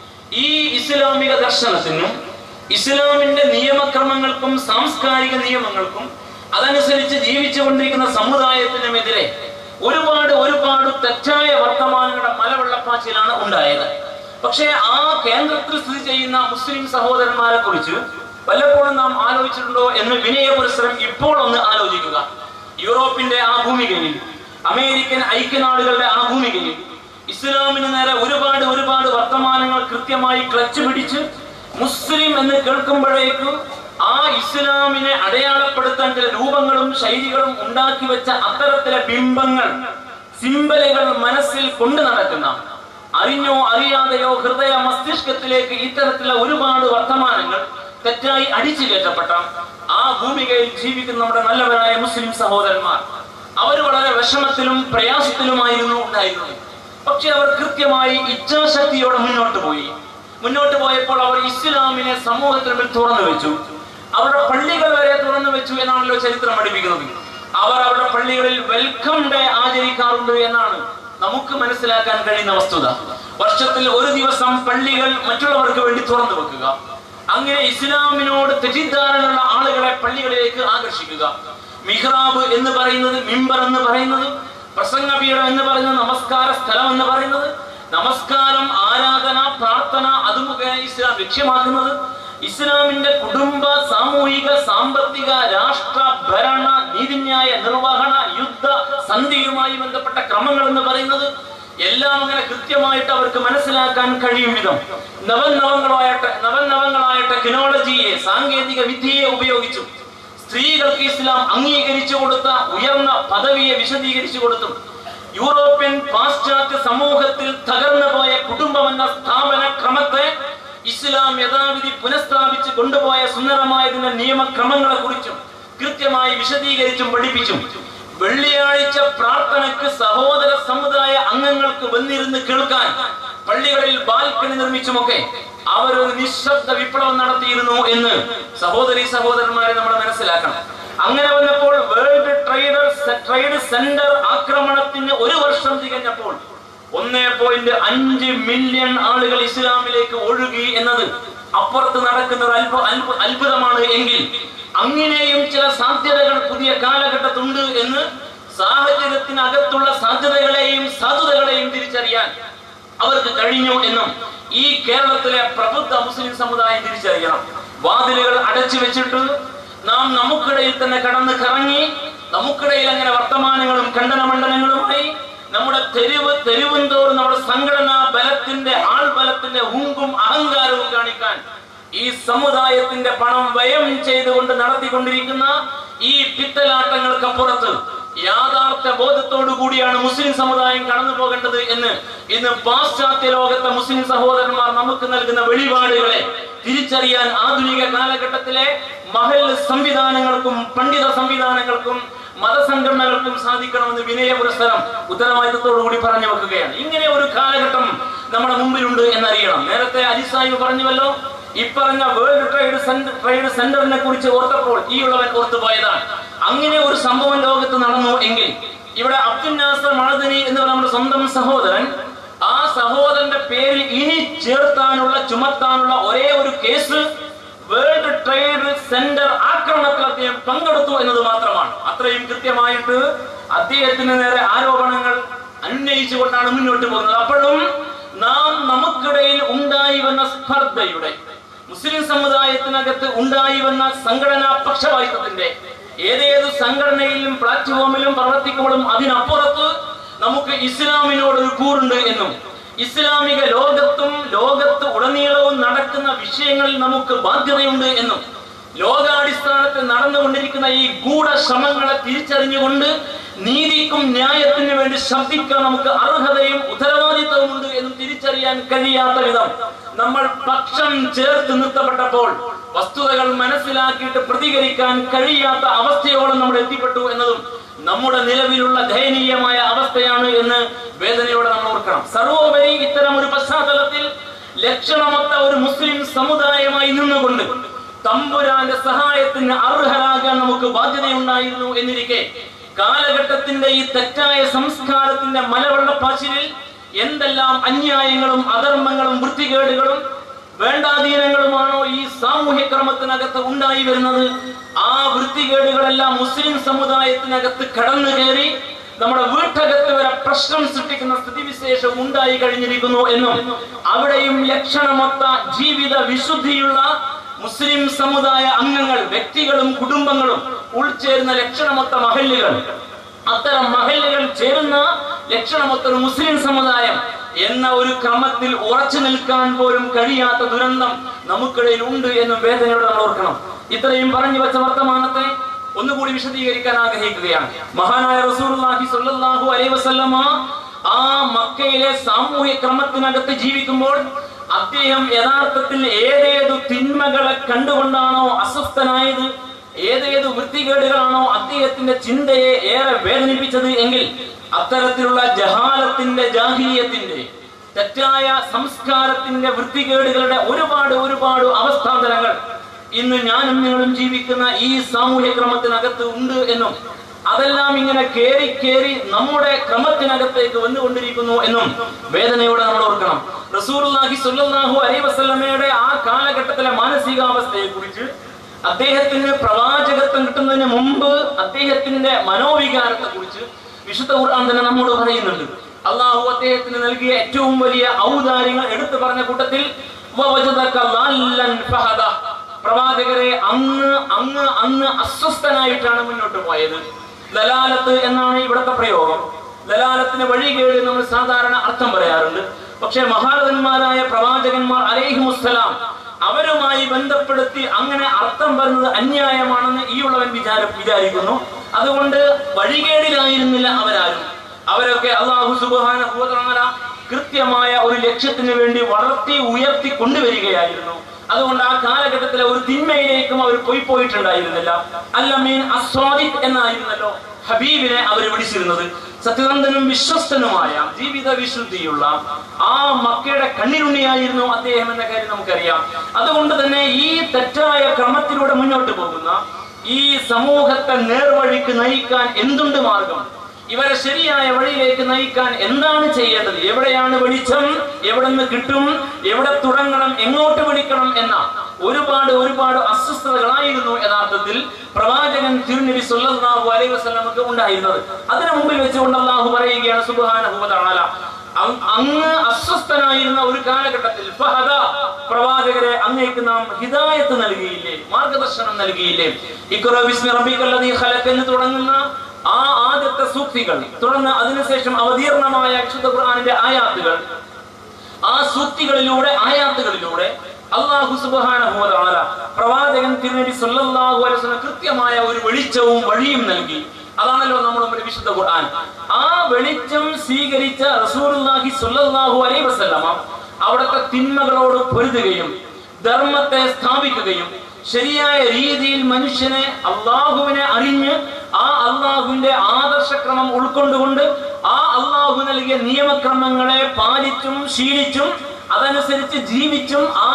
ഈ ഇസ്ലാമിക ദർശനത്തിനും ഇസ്ലാമിന്റെ നിയമക്രമങ്ങൾക്കും സാംസ്കാരിക നിയമങ്ങൾക്കും അതനുസരിച്ച് ജീവിച്ചുകൊണ്ടിരിക്കുന്ന സമുദായത്തിനുമെതിരെ ഒരുപാട് ഒരുപാട് തെറ്റായ വർത്തമാനങ്ങളുടെ മലവെള്ളപ്പാച്ചിലാണ് ഉണ്ടായത് പക്ഷേ ആ കേന്ദ്രത്തിൽ സ്ഥിതി ചെയ്യുന്ന മുസ്ലിം സഹോദരന്മാരെ കുറിച്ച് പലപ്പോഴും നാം ആലോചിച്ചിട്ടുണ്ടോ എന്ന് വിനയ പുരസ്സരം ഇപ്പോൾ ഒന്ന് ആലോചിക്കുക യൂറോപ്പിന്റെ ആ ഭൂമികയിൽ അമേരിക്കൻ ഐക്യനാടുകളുടെ ആ ഭൂമികയിൽ ഇസ്ലാമിന് നേരെ ഒരുപാട് ഒരുപാട് വർത്തമാനങ്ങൾ കൃത്യമായി ക്ലച്ച് പിടിച്ച് മുസ്ലിം എന്ന് കേൾക്കുമ്പോഴേക്കും ആ ഇസ്ലാമിനെ അടയാളപ്പെടുത്താൻ ചില രൂപങ്ങളും ശൈലികളും ഉണ്ടാക്കി വെച്ച അത്തരത്തിലെ ബിംബങ്ങൾ സിംബലുകൾ മനസ്സിൽ കൊണ്ടു നടക്കുന്ന അറിഞ്ഞോ അറിയാതെയോ ഹൃദയ മസ്തിഷ്കത്തിലേക്ക് ഇത്തരത്തിലുള്ള ഒരുപാട് വർത്തമാനങ്ങൾ തെറ്റായി അടിച്ചു കയറ്റപ്പെട്ട ആ ഭൂമികയിൽ ജീവിക്കുന്ന നമ്മുടെ നല്ലവരായ മുസ്ലിം സഹോദരന്മാർ അവർ വളരെ വിഷമത്തിലും പ്രയാസത്തിലുമായിരുന്നു ഉണ്ടായിരുന്നത് പക്ഷെ അവർ കൃത്യമായി ഇച്ഛാശക്തിയോടെ മുന്നോട്ട് പോയി മുന്നോട്ട് പോയപ്പോൾ അവർ ഇസ്ലാമിനെ സമൂഹത്തിന് മുന്നിൽ തുറന്നു വെച്ചു അവരുടെ പള്ളികൾ വരെ തുറന്നു വെച്ചു എന്നാണല്ലോ ചരിത്രം പഠിപ്പിക്കുന്നത് അവർ അവരുടെ പള്ളികളിൽ വെൽക്കം ഡേ ആചരിക്കാറുണ്ട് എന്നാണ് നമുക്ക് മനസ്സിലാക്കാൻ കഴിയുന്ന വസ്തുത വർഷത്തിൽ ഒരു ദിവസം പള്ളികൾ മറ്റുള്ളവർക്ക് വേണ്ടി തുറന്നു വെക്കുക അങ്ങനെ ഇസ്ലാമിനോട് തെറ്റിദ്ധാരണയുള്ള ആളുകളെ പള്ളികളിലേക്ക് ആകർഷിക്കുക മിഹ്റാബ് എന്ന് പറയുന്നത് മിമ്പർ എന്ന് പറയുന്നത് പ്രസംഗപീഠം എന്ന് പറയുന്നത് നമസ്കാര സ്ഥലം എന്ന് പറയുന്നത് നമസ്കാരം ആരാധന പ്രാർത്ഥന അത് മുഖേന ഇസ്ലാം ലക്ഷ്യമാക്കുന്നത് ഇസ്ലാമിന്റെ കുടുംബ സാമൂഹിക സാമ്പത്തിക രാഷ്ട്ര ഭരണ നീതിന്യായ നിർവഹണ യുദ്ധ സന്ധിയുമായി ബന്ധപ്പെട്ട ക്രമങ്ങൾ എന്ന് പറയുന്നത് എല്ലാം അങ്ങനെ കൃത്യമായിട്ട് അവർക്ക് മനസ്സിലാക്കാൻ കഴിയും വിധം നവനവങ്ങളായിട്ട് നവനവങ്ങളായ ടെക്നോളജിയെ സാങ്കേതിക വിദ്യയെ ഉപയോഗിച്ചു സ്ത്രീകൾക്ക് ഇസ്ലാം അംഗീകരിച്ചു കൊടുത്ത ഉയർന്ന പദവിയെ വിശദീകരിച്ചു കൊടുത്തും യൂറോപ്യൻ പാശ്ചാത്യ സമൂഹത്തിൽ തകർന്നു പോയ കുടുംബമെന്ന സ്ഥാപന ക്രമത്തെ ഇസ്ലാം യഥാവിധി പുനഃസ്ഥാപിച്ച് കൊണ്ടുപോയ സുന്ദരമായതിന്റെ നിയമക്രമങ്ങളെ കുറിച്ചും കൃത്യമായി വിശദീകരിച്ചും പഠിപ്പിച്ചും വെള്ളിയാഴ്ച പ്രാർത്ഥനയ്ക്ക് സഹോദര സമുദായ അംഗങ്ങൾക്ക് വന്നിരുന്ന് കേൾക്കാൻ പള്ളികളിൽ ബാൽക്കണി നിർമ്മിച്ചുമൊക്കെ അവരൊരു നിശബ്ദ വിപ്ലവം നടത്തിയിരുന്നു എന്ന് സഹോദരി സഹോദരന്മാരെ നമ്മൾ മനസ്സിലാക്കണം അങ്ങനെ വന്നപ്പോൾ വേൾഡ് ട്രേഡർ ട്രേഡ് സെന്റർ ആക്രമണത്തിന് ഒരു വർഷം തികഞ്ഞപ്പോൾ ഒന്നേ പോയിന്റ് അഞ്ച് മില്യൺ ആളുകൾ ഇസ്ലാമിലേക്ക് ഒഴുകി എന്നത് അപ്പുറത്ത് നടക്കുന്ന ഒരു അത്ഭു അത്ഭു- അത്ഭുതമാണ് എങ്കിൽ അങ്ങനെയും ചില സാധ്യതകൾ പുതിയ കാലഘട്ടത്തുണ്ട് എന്ന് സാഹചര്യത്തിനകത്തുള്ള സാധ്യതകളെയും സാധുതകളെയും തിരിച്ചറിയാൻ അവർക്ക് കഴിഞ്ഞു എന്നും ഈ കേരളത്തിലെ പ്രബുദ്ധ മുസ്ലിം സമുദായം തിരിച്ചറിയണം വാതിലുകൾ അടച്ചു വെച്ചിട്ട് നാം നമുക്കിടയിൽ തന്നെ കടന്ന് കറങ്ങി നമുക്കിടയിൽ അങ്ങനെ വർത്തമാനങ്ങളും ഖണ്ഡനമണ്ഡലങ്ങളുമായി നമ്മുടെ തെരുവ് തെരുവും തോറും നമ്മുടെ സംഘടനാ ബലത്തിന്റെ ആൾബലത്തിന്റെ ഹുങ്കും അഹങ്കാരവും കാണിക്കാൻ ഈ സമുദായത്തിന്റെ പണം വ്യയം ചെയ്തുകൊണ്ട് നടത്തിക്കൊണ്ടിരിക്കുന്ന ഈ പിത്തലാട്ടങ്ങൾക്കപ്പുറത്ത് യാഥാർത്ഥ്യ ബോധത്തോടു കൂടിയാണ് മുസ്ലിം സമുദായം കടന്നു പോകേണ്ടത് എന്ന് ഇന്ന് പാശ്ചാത്യ ലോകത്തെ മുസ്ലിം സഹോദരന്മാർ നമുക്ക് നൽകുന്ന വെളിപാടുകളെ തിരിച്ചറിയാൻ ആധുനിക കാലഘട്ടത്തിലെ മഹൽ സംവിധാനങ്ങൾക്കും പണ്ഡിത സംവിധാനങ്ങൾക്കും മതസംഘടനകൾക്കും സാധിക്കണമെന്ന് വിനയ പുരസ്സരം ഉത്തരവാദിത്തത്തോടു കൂടി പറഞ്ഞു വെക്കുകയാണ് ഇങ്ങനെ ഒരു കാലഘട്ടം നമ്മുടെ മുമ്പിലുണ്ട് എന്നറിയണം നേരത്തെ അജിസാഹിബ് പറഞ്ഞുവല്ലോ ഇപ്പറഞ്ഞ വേൾഡ് ട്രേഡ് സെന്റർ ട്രേഡ് സെന്ററിനെ കുറിച്ച് ഓർത്തപ്പോൾ ഈ ഉള്ളവൻ ഓർത്തുപോയതാണ് അങ്ങനെ ഒരു സംഭവം ലോകത്ത് നടന്നു എങ്കിൽ ഇവിടെ അബ്ദുൽ നാസർ മഴദനി എന്ന് പറഞ്ഞ നമ്മുടെ സ്വന്തം സഹോദരൻ ആ സഹോദരന്റെ പേരിൽ ഇനി ചേർത്താനുള്ള ചുമത്താനുള്ള ഒരേ ഒരു കേസ് വേൾഡ് ട്രേഡ് സെന്റർ ആക്രമണത്തിൽ അദ്ദേഹം പങ്കെടുത്തു എന്നത് മാത്രമാണ് അത്രയും കൃത്യമായിട്ട് അദ്ദേഹത്തിന് നേരെ ആരോപണങ്ങൾ ഉന്നയിച്ചുകൊണ്ടാണ് മുന്നോട്ട് പോകുന്നത് അപ്പോഴും നാം നമുക്കിടയിൽ ഉണ്ടായി വന്ന സ്പർദ്ധയുടെ മുസ്ലിം സമുദായത്തിനകത്ത് ഉണ്ടായി വന്ന സംഘടനാ പക്ഷപാതിത്വത്തിന്റെ ഏതേത് സംഘടനയിലും പ്ലാറ്റ്ഫോമിലും പ്രവർത്തിക്കുമ്പോഴും അതിനപ്പുറത്ത് നമുക്ക് ഇസ്ലാമിനോട് ഒരു കൂറുണ്ട് എന്നും ഇസ്ലാമിക ലോകത്തും ലോകത്ത് ഉടനീളവും നടക്കുന്ന വിഷയങ്ങളിൽ നമുക്ക് ബാധ്യതയുണ്ട് എന്നും ലോകാടിസ്ഥാനത്തിൽ നടന്നുകൊണ്ടിരിക്കുന്ന ഈ ഗൂഢശ്രമങ്ങളെ തിരിച്ചറിഞ്ഞുകൊണ്ട് നീതിക്കും ന്യായത്തിനു വേണ്ടി ശബ്ദിക്കാൻ നമുക്ക് അർഹതയും ഉത്തരവാദിത്തവുമുണ്ട് എന്നും തിരിച്ചറിയാൻ കഴിയാത്ത വിധം നമ്മൾ പക്ഷം ചേർത്ത് നിർത്തപ്പെട്ടപ്പോൾ വസ്തുതകൾ മനസ്സിലാക്കിയിട്ട് പ്രതികരിക്കാൻ കഴിയാത്ത അവസ്ഥയോളം നമ്മൾ എത്തിപ്പെട്ടു എന്നതും നമ്മുടെ നിലവിലുള്ള ദയനീയമായ അവസ്ഥയാണ് എന്ന് വേദനയോടെ നമ്മൾ ഓർക്കണം സർവോപരി ഇത്തരം ഒരു പശ്ചാത്തലത്തിൽ ലക്ഷണമൊത്ത ഒരു മുസ്ലിം സമുദായമായി നിന്നുകൊണ്ട് തമ്പുരാന്റെ സഹായത്തിന് അർഹരാകാൻ നമുക്ക് ബാധ്യതയുണ്ടായിരുന്നു എന്നിരിക്കെ കാലഘട്ടത്തിന്റെ ഈ തെറ്റായ സംസ്കാരത്തിന്റെ മലവെള്ളപ്പാച്ചിലിൽ എന്തെല്ലാം അന്യായങ്ങളും അധർമ്മങ്ങളും വൃത്തികേടുകളും വേണ്ടാധീനങ്ങളുമാണോ ഈ സാമൂഹ്യ ക്രമത്തിനകത്ത് ഉണ്ടായി വരുന്നത് ആ വൃത്തികേടുകളെല്ലാം മുസ്ലിം സമുദായത്തിനകത്ത് കടന്നു കയറി നമ്മുടെ വീട്ടകത്ത് വരെ പ്രശ്നം സൃഷ്ടിക്കുന്ന സ്ഥിതിവിശേഷം ഉണ്ടായി കഴിഞ്ഞിരിക്കുന്നു എന്നും അവിടെയും ലക്ഷണമൊത്ത ജീവിത വിശുദ്ധിയുള്ള മുസ്ലിം സമുദായ അംഗങ്ങൾ വ്യക്തികളും കുടുംബങ്ങളും ഉൾച്ചേരുന്ന ലക്ഷണമൊത്ത മഹല്ലുകൾ അത്തരം മഹല്ലുകൾ ചേരുന്ന ലക്ഷണമൊത്ത ഒരു മുസ്ലിം സമുദായം എന്ന ഒരു ക്രമത്തിൽ ഉറച്ചു നിൽക്കാൻ പോലും കഴിയാത്ത ദുരന്തം നമുക്കിടയിൽ ഉണ്ട് എന്നും വേദനയോടെ നമ്മൾ ഓർക്കണം ഇത്രയും പറഞ്ഞു വെച്ച വർത്തമാനത്തെ ഒന്നുകൂടി വിശദീകരിക്കാൻ ആഗ്രഹിക്കുകയാണ് മഹാനായ റസൂലുള്ളാഹി സ്വല്ലല്ലാഹു അലൈഹി വസല്ലമ ആ മക്കയിലെ സാമൂഹ്യ ക്രമത്തിനകത്ത് ജീവിക്കുമ്പോൾ അദ്ദേഹം യഥാർത്ഥത്തിൽ ഏതേതു തിന്മകളെ കണ്ടുകൊണ്ടാണോ അസ്വസ്ഥനായത് ഏതേത് വൃത്തികേടുകളാണോ അദ്ദേഹത്തിന്റെ ചിന്തയെ ഏറെ വേദനിപ്പിച്ചത് എങ്കിൽ അത്തരത്തിലുള്ള ജഹാലത്തിന്റെ ജാഹീയത്തിന്റെ തെറ്റായ സംസ്കാരത്തിന്റെ വൃത്തികേടുകളുടെ ഒരുപാട് ഒരുപാട് അവസ്ഥാന്തരങ്ങൾ ഇന്ന് ഞാനും നിങ്ങളും ജീവിക്കുന്ന ഈ സാമൂഹ്യ ക്രമത്തിനകത്ത് ഉണ്ട് എന്നും അതെല്ലാം ഇങ്ങനെ കേറി കേറി നമ്മുടെ ക്രമത്തിനകത്തേക്ക് വന്നുകൊണ്ടിരിക്കുന്നു എന്നും വേദനയോടെ നമ്മൾ ഓർക്കണം റസൂലുള്ളാഹി സ്വല്ലല്ലാഹു അലൈഹി വസല്ലമയുടെ ആ കാലഘട്ടത്തിലെ മാനസികാവസ്ഥയെ കുറിച്ച് അദ്ദേഹത്തിന് പ്രവാചകത്വം കിട്ടുന്നതിന് മുമ്പ് അദ്ദേഹത്തിന്റെ മനോവികാരത്തെ കുറിച്ച് വിശുദ്ധ ഖുർആൻ തന്നെ നമ്മോട് പറയുന്നുണ്ട് അള്ളാഹു അദ്ദേഹത്തിന് നൽകിയ ഏറ്റവും വലിയ ഔദാര്യങ്ങൾ എടുത്തു പറഞ്ഞ കൂട്ടത്തിൽ വവജദക ളല്ലൻ ഫഹദ. പ്രവാചകരെ അങ്ങ് അങ്ങ് അങ്ങ് അസ്വസ്ഥനായിട്ടാണ് മുന്നോട്ട് പോയത് ലലാലത്ത് എന്നാണ് ഇവിടുത്തെ പ്രയോഗം ലലാലത്തിന് വഴികേട് നമ്മൾ സാധാരണ അർത്ഥം പറയാറുണ്ട് പക്ഷേ മഹാരഥന്മാരായ പ്രവാചകന്മാർ അലൈഹിമുസ്സലാം അവരുമായി ബന്ധപ്പെടുത്തി അങ്ങനെ അർത്ഥം വരുന്നത് അന്യായമാണെന്ന് ഈ ഉള്ളവൻ വിചാര വിചാരിക്കുന്നു അതുകൊണ്ട് വഴികേടിലായിരുന്നില്ല അവരാരും അവരൊക്കെ അള്ളാഹു സുബാന കൃത്യമായ ഒരു ലക്ഷ്യത്തിന് വേണ്ടി വളർത്തി ഉയർത്തി കൊണ്ടുവരികയായിരുന്നു അതുകൊണ്ട് ആ കാലഘട്ടത്തിലെ ഒരു തിന്മയിലേക്കും അവർ പോയി പോയിട്ടുണ്ടായിരുന്നില്ല അല്ലമീൻ അസ്വാദിഖ് എന്നായിരുന്നല്ലോ ഹബീബിനെ അവർ വിളിച്ചിരുന്നത് സത്യനന്ദനും വിശ്വസ്തനുമായ ജീവിത വിശുദ്ധിയുള്ള ആ മക്കയുടെ കണ്ണിലുണ്ണിയായിരുന്നു അദ്ദേഹം എന്ന കാര്യം നമുക്കറിയാം അതുകൊണ്ട് തന്നെ ഈ തെറ്റായ ക്രമത്തിലൂടെ മുന്നോട്ട് പോകുന്ന ഈ സമൂഹത്തെ നേർവഴിക്ക് നയിക്കാൻ എന്തുണ്ട് മാർഗം ഇവരെ ശരിയായ വഴിയിലേക്ക് നയിക്കാൻ എന്താണ് ചെയ്യേണ്ടത് എവിടെയാണ് വെളിച്ചം എവിടെ നിന്ന് കിട്ടും എവിടെ തുടങ്ങണം എങ്ങോട്ട് വിളിക്കണം എന്ന ഒരുപാട് ഒരുപാട് അസ്വസ്ഥതകളായിരുന്നു യഥാർത്ഥത്തിൽ പ്രവാചകൻ തിരുനബി സല്ലല്ലാഹു അലൈഹി വസല്ലമക്ക് ഉണ്ടായിരുന്നത് അതിനു മുമ്പിൽ വെച്ചുകൊണ്ട് അള്ളാഹു പറയുകയാണ് സുബ്ഹാനഹു വ തആല അങ്- അങ്ങ് അസ്വസ്ഥനായിരുന്ന ഒരു കാലഘട്ടത്തിൽ ഫഹദ പ്രവാചകരെ അങ്ങേക്ക് നാം ഹിദായത്ത് നൽകിയില്ലേ മാർഗദർശനം നൽകിയില്ലേ ഇഖ്റ ബിസ്മി റബ്ബിക്കല്ലദീ ഖലഖ് എന്ന് തുടങ്ങുന്ന ആ ആദ്യത്തെ സൂക്തികൾ തുടർന്ന് അതിനുശേഷം അവതീർണമായ വിശുദ്ധ ഖുർആനിന്റെ ആയാത്തുകൾ ആ സൂക്തികളിലൂടെ ആയാത്തുകളിലൂടെ അള്ളാഹു സുബ്ഹാനഹു വ തആല പ്രവാചകൻ തിരുനബി സല്ലല്ലാഹു അലൈഹി വസല്ലം കൃത്യമായ ഒരു വെളിച്ചവും വഴിയും നൽകി അതാണല്ലോ നമ്മുടെ മുമ്പിൽ വിശുദ്ധ ഖുർആൻ ആ വെളിച്ചം സ്വീകരിച്ച റസൂലുള്ളാഹി സ്വല്ലല്ലാഹു അലൈഹി വസല്ലമ അവിടുത്തെ തിന്മകളോട് പൊരുതുകയും ധർമ്മത്തെ സ്ഥാപിക്കുകയും ശരിയായ രീതിയിൽ മനുഷ്യനെ അള്ളാഹുവിനെ അറിഞ്ഞ് ആ അള്ളാഹുവിന്റെ ആദർശക്രമം ഉൾക്കൊണ്ടുകൊണ്ട് ആ അള്ളാഹു നൽകിയ നിയമക്രമങ്ങളെ പാലിച്ചും ശീലിച്ചും അതനുസരിച്ച് ജീവിച്ചും ആ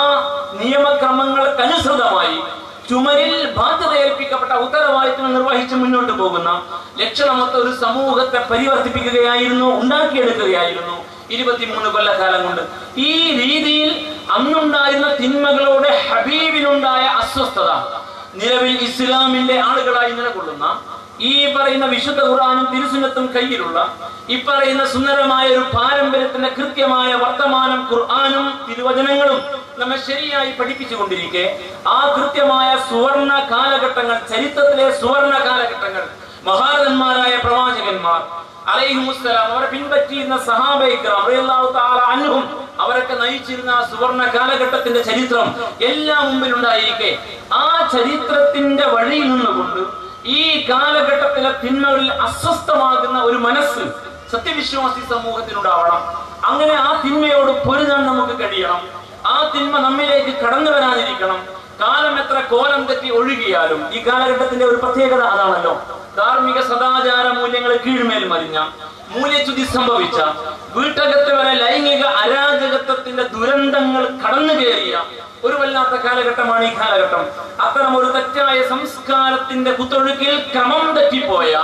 നിയമക്രമങ്ങൾക്കനുസൃതമായി ചുമരിൽ ബാധ്യത ഏൽപ്പിക്കപ്പെട്ട ഉത്തരവാദിത്വം നിർവഹിച്ച് മുന്നോട്ട് പോകുന്ന ലക്ഷണമൊത്ത ഒരു സമൂഹത്തെ പരിവർത്തിപ്പിക്കുകയായിരുന്നു ഉണ്ടാക്കിയെടുക്കുകയായിരുന്നു ഇരുപത്തിമൂന്ന് കൊല്ലക്കാലം കൊണ്ട് ഈ രീതിയിൽ അന്നുണ്ടായിരുന്ന തിന്മകളോടെ ഹബീബിനുണ്ടായ അസ്വസ്ഥത നിലവിൽ ഇസ്ലാമിന്റെ ആളുകളായി നിലകൊള്ളുന്ന ഈ പറയുന്ന വിശുദ്ധ ഖുർആാനും തിരുസുന്നത്തും കയ്യിലുള്ള ഈ പറയുന്ന സുന്ദരമായ ഒരു പാരമ്പര്യത്തിന്റെ കൃത്യമായ വർത്തമാനം ഖുർആാനും തിരുവചനങ്ങളും നമ്മെ ശരിയായി പഠിപ്പിച്ചുകൊണ്ടിരിക്കെ ആ കൃത്യമായ സുവർണ കാലഘട്ടങ്ങൾ ചരിത്രത്തിലെ സുവർണ കാലഘട്ടങ്ങൾ മഹാരഥന്മാരായ പ്രവാചകന്മാർ അലൈഹിമുസ്സലാം അവരെ പിൻപറ്റിയിരുന്ന സഹാബൈക്രാം റളിയല്ലാഹു തആല അൻഹും അവരൊക്കെ നയിച്ചിരുന്ന ആ സുവർണ കാലഘട്ടത്തിന്റെ ചരിത്രം എല്ലാം മുമ്പിൽ ഉണ്ടായിരിക്കെ ആ ചരിത്രത്തിന്റെ വഴിയിൽ നിന്നുകൊണ്ട് ഈ കാലഘട്ടത്തിലെ തിന്മകളിൽ അസ്വസ്ഥമാകുന്ന ഒരു മനസ്സ് സത്യവിശ്വാസി സമൂഹത്തിനുണ്ടാവണം അങ്ങനെ ആ തിന്മയോട് പൊരുതാൻ നമുക്ക് കഴിയണം ആ തിന്മ നമ്മിലേക്ക് കടന്നു വരാതിരിക്കണം കാലം എത്ര കോലം തെറ്റി ഒഴുകിയാലും ഈ കാലഘട്ടത്തിന്റെ ഒരു പ്രത്യേകത അതാണല്ലോ ധാർമ്മിക സദാചാര മൂല്യങ്ങൾ കീഴ്മേൽ മറിഞ്ഞ മൂല്യച്യുതി സംഭവിച്ച വീട്ടകത്ത് വരെ ലൈംഗിക അരാജകത്വത്തിന്റെ ദുരന്തങ്ങൾ കടന്നു കയറിയ ഒരു വല്ലാത്ത കാലഘട്ടമാണ് ഈ കാലഘട്ടം അത്തരം ഒരു തെറ്റായ സംസ്കാരത്തിന്റെ കുത്തൊഴുക്കിൽ ക്രമം തെറ്റിപ്പോയ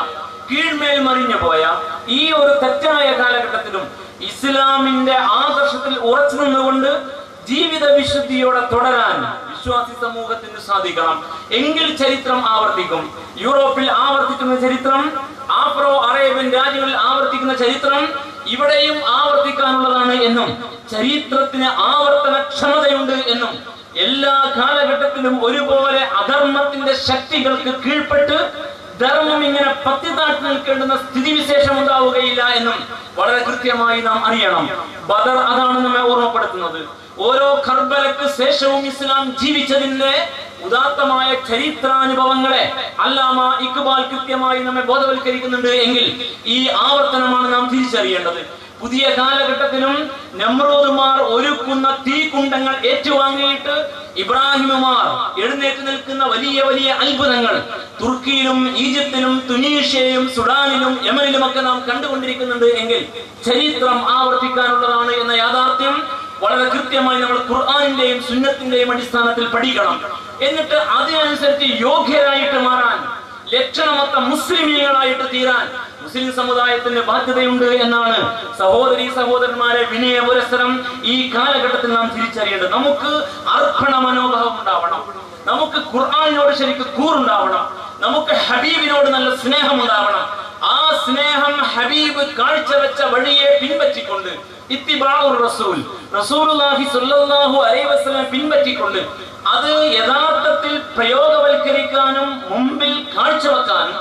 കീഴ്മേൽ മറിഞ്ഞു പോയ ഈ ഒരു തെറ്റായ കാലഘട്ടത്തിലും ഇസ്ലാമിന്റെ ആദർശത്തിൽ ഉറച്ചു നിന്നുകൊണ്ട് ജീവിത വിശുദ്ധിയോടെ തുടരാൻ വിശ്വാസി സമൂഹത്തിന് സാധിക്കണം എങ്കിൽ ചരിത്രം ആവർത്തിക്കും യൂറോപ്പിൽ ആവർത്തിക്കുന്ന ചരിത്രം ആഫ്രോ അറേബ്യൻ രാജ്യങ്ങളിൽ ആവർത്തിക്കുന്ന ചരിത്രം ഇവിടെയും ആവർത്തിക്കാനുള്ളതാണ് എന്നും ചരിത്രത്തിന് ആവർത്തന ക്ഷമതയുണ്ട് എന്നും എല്ലാ കാലഘട്ടത്തിലും ഒരുപോലെ അധർമ്മത്തിന്റെ ശക്തികൾക്ക് കീഴ്പ്പെട്ട് ധർമ്മം ഇങ്ങനെ പത്തിതാട്ടി നിൽക്കേണ്ടുന്ന സ്ഥിതിവിശേഷം ഉണ്ടാവുകയില്ല എന്നും വളരെ കൃത്യമായി നാം അറിയണം ബദർ അതാണ് നമ്മെ ഓർമ്മപ്പെടുത്തുന്നത് ഓരോ കർബലക്ക് ശേഷവും ഇസ്ലാം ജീവിച്ചതിന്റെ ഉദാത്തമായ ചരിത്രാനുഭവങ്ങളെ അല്ലാമ ഇക്ബാൽ കൃത്യമായി നമ്മെ ബോധവൽക്കരിക്കുന്നുണ്ട് എങ്കിൽ ഈ ആവർത്തനമാണ് നാം തിരിച്ചറിയേണ്ടത് പുതിയ കാലഘട്ടത്തിലും നമ്രോദുമാർ ഒരുക്കുന്ന തീകുണ്ടങ്ങൾ ഏറ്റുവാങ്ങിയിട്ട് ഇബ്രാഹിമുമാർ എഴുന്നേറ്റ് നിൽക്കുന്ന വലിയ വലിയ അത്ഭുതങ്ങൾ തുർക്കിയിലും ഈജിപ്തിലും തുനീഷ്യയിലും സുഡാനിലും യമനിലുമൊക്കെ നാം കണ്ടുകൊണ്ടിരിക്കുന്നുണ്ട് എങ്കിൽ ചരിത്രം ആവർത്തിക്കാനുള്ളതാണ് എന്ന യാഥാർത്ഥ്യം വളരെ കൃത്യമായി നമ്മൾ ഖുർആാനിന്റെയും സുന്നത്തിന്റെയും അടിസ്ഥാനത്തിൽ പഠിക്കണം എന്നിട്ട് അതിനനുസരിച്ച് യോഗ്യരായിട്ട് മാറാൻ ലക്ഷണമൊത്ത മുസ്ലിമീങ്ങളായിട്ട് തീരാൻ മുസ്ലിം സമുദായത്തിന്റെ ബാധ്യതയുണ്ട് എന്നാണ് സഹോദരി സഹോദരന്മാരെ വിനയ പുരസ്സരം ഈ കാലഘട്ടത്തിൽ നാം തിരിച്ചറിയേണ്ടത് നമുക്ക് അർപ്പണ മനോഭാവം ഉണ്ടാവണം നമുക്ക് ഖുർആാനിനോട് ശരിക്കും കൂറുണ്ടാവണം നമുക്ക് ഹബീബിനോട് നല്ല സ്നേഹം ഉണ്ടാവണം ആ സ്നേഹം ഹബീബ് കാഴ്ചവെച്ച വഴിയെ പിൻപറ്റിക്കൊണ്ട് ഇത്തിബാഉർ റസൂൽ റസൂലുള്ളാഹി സ്വല്ലല്ലാഹു അലൈഹി വസല്ലം പിൻപറ്റിക്കൊണ്ട് അത് യഥാർത്ഥത്തിൽ പ്രയോഗവൽക്കരിക്കാനും മുമ്പിൽ കാഴ്ചവെക്കാനും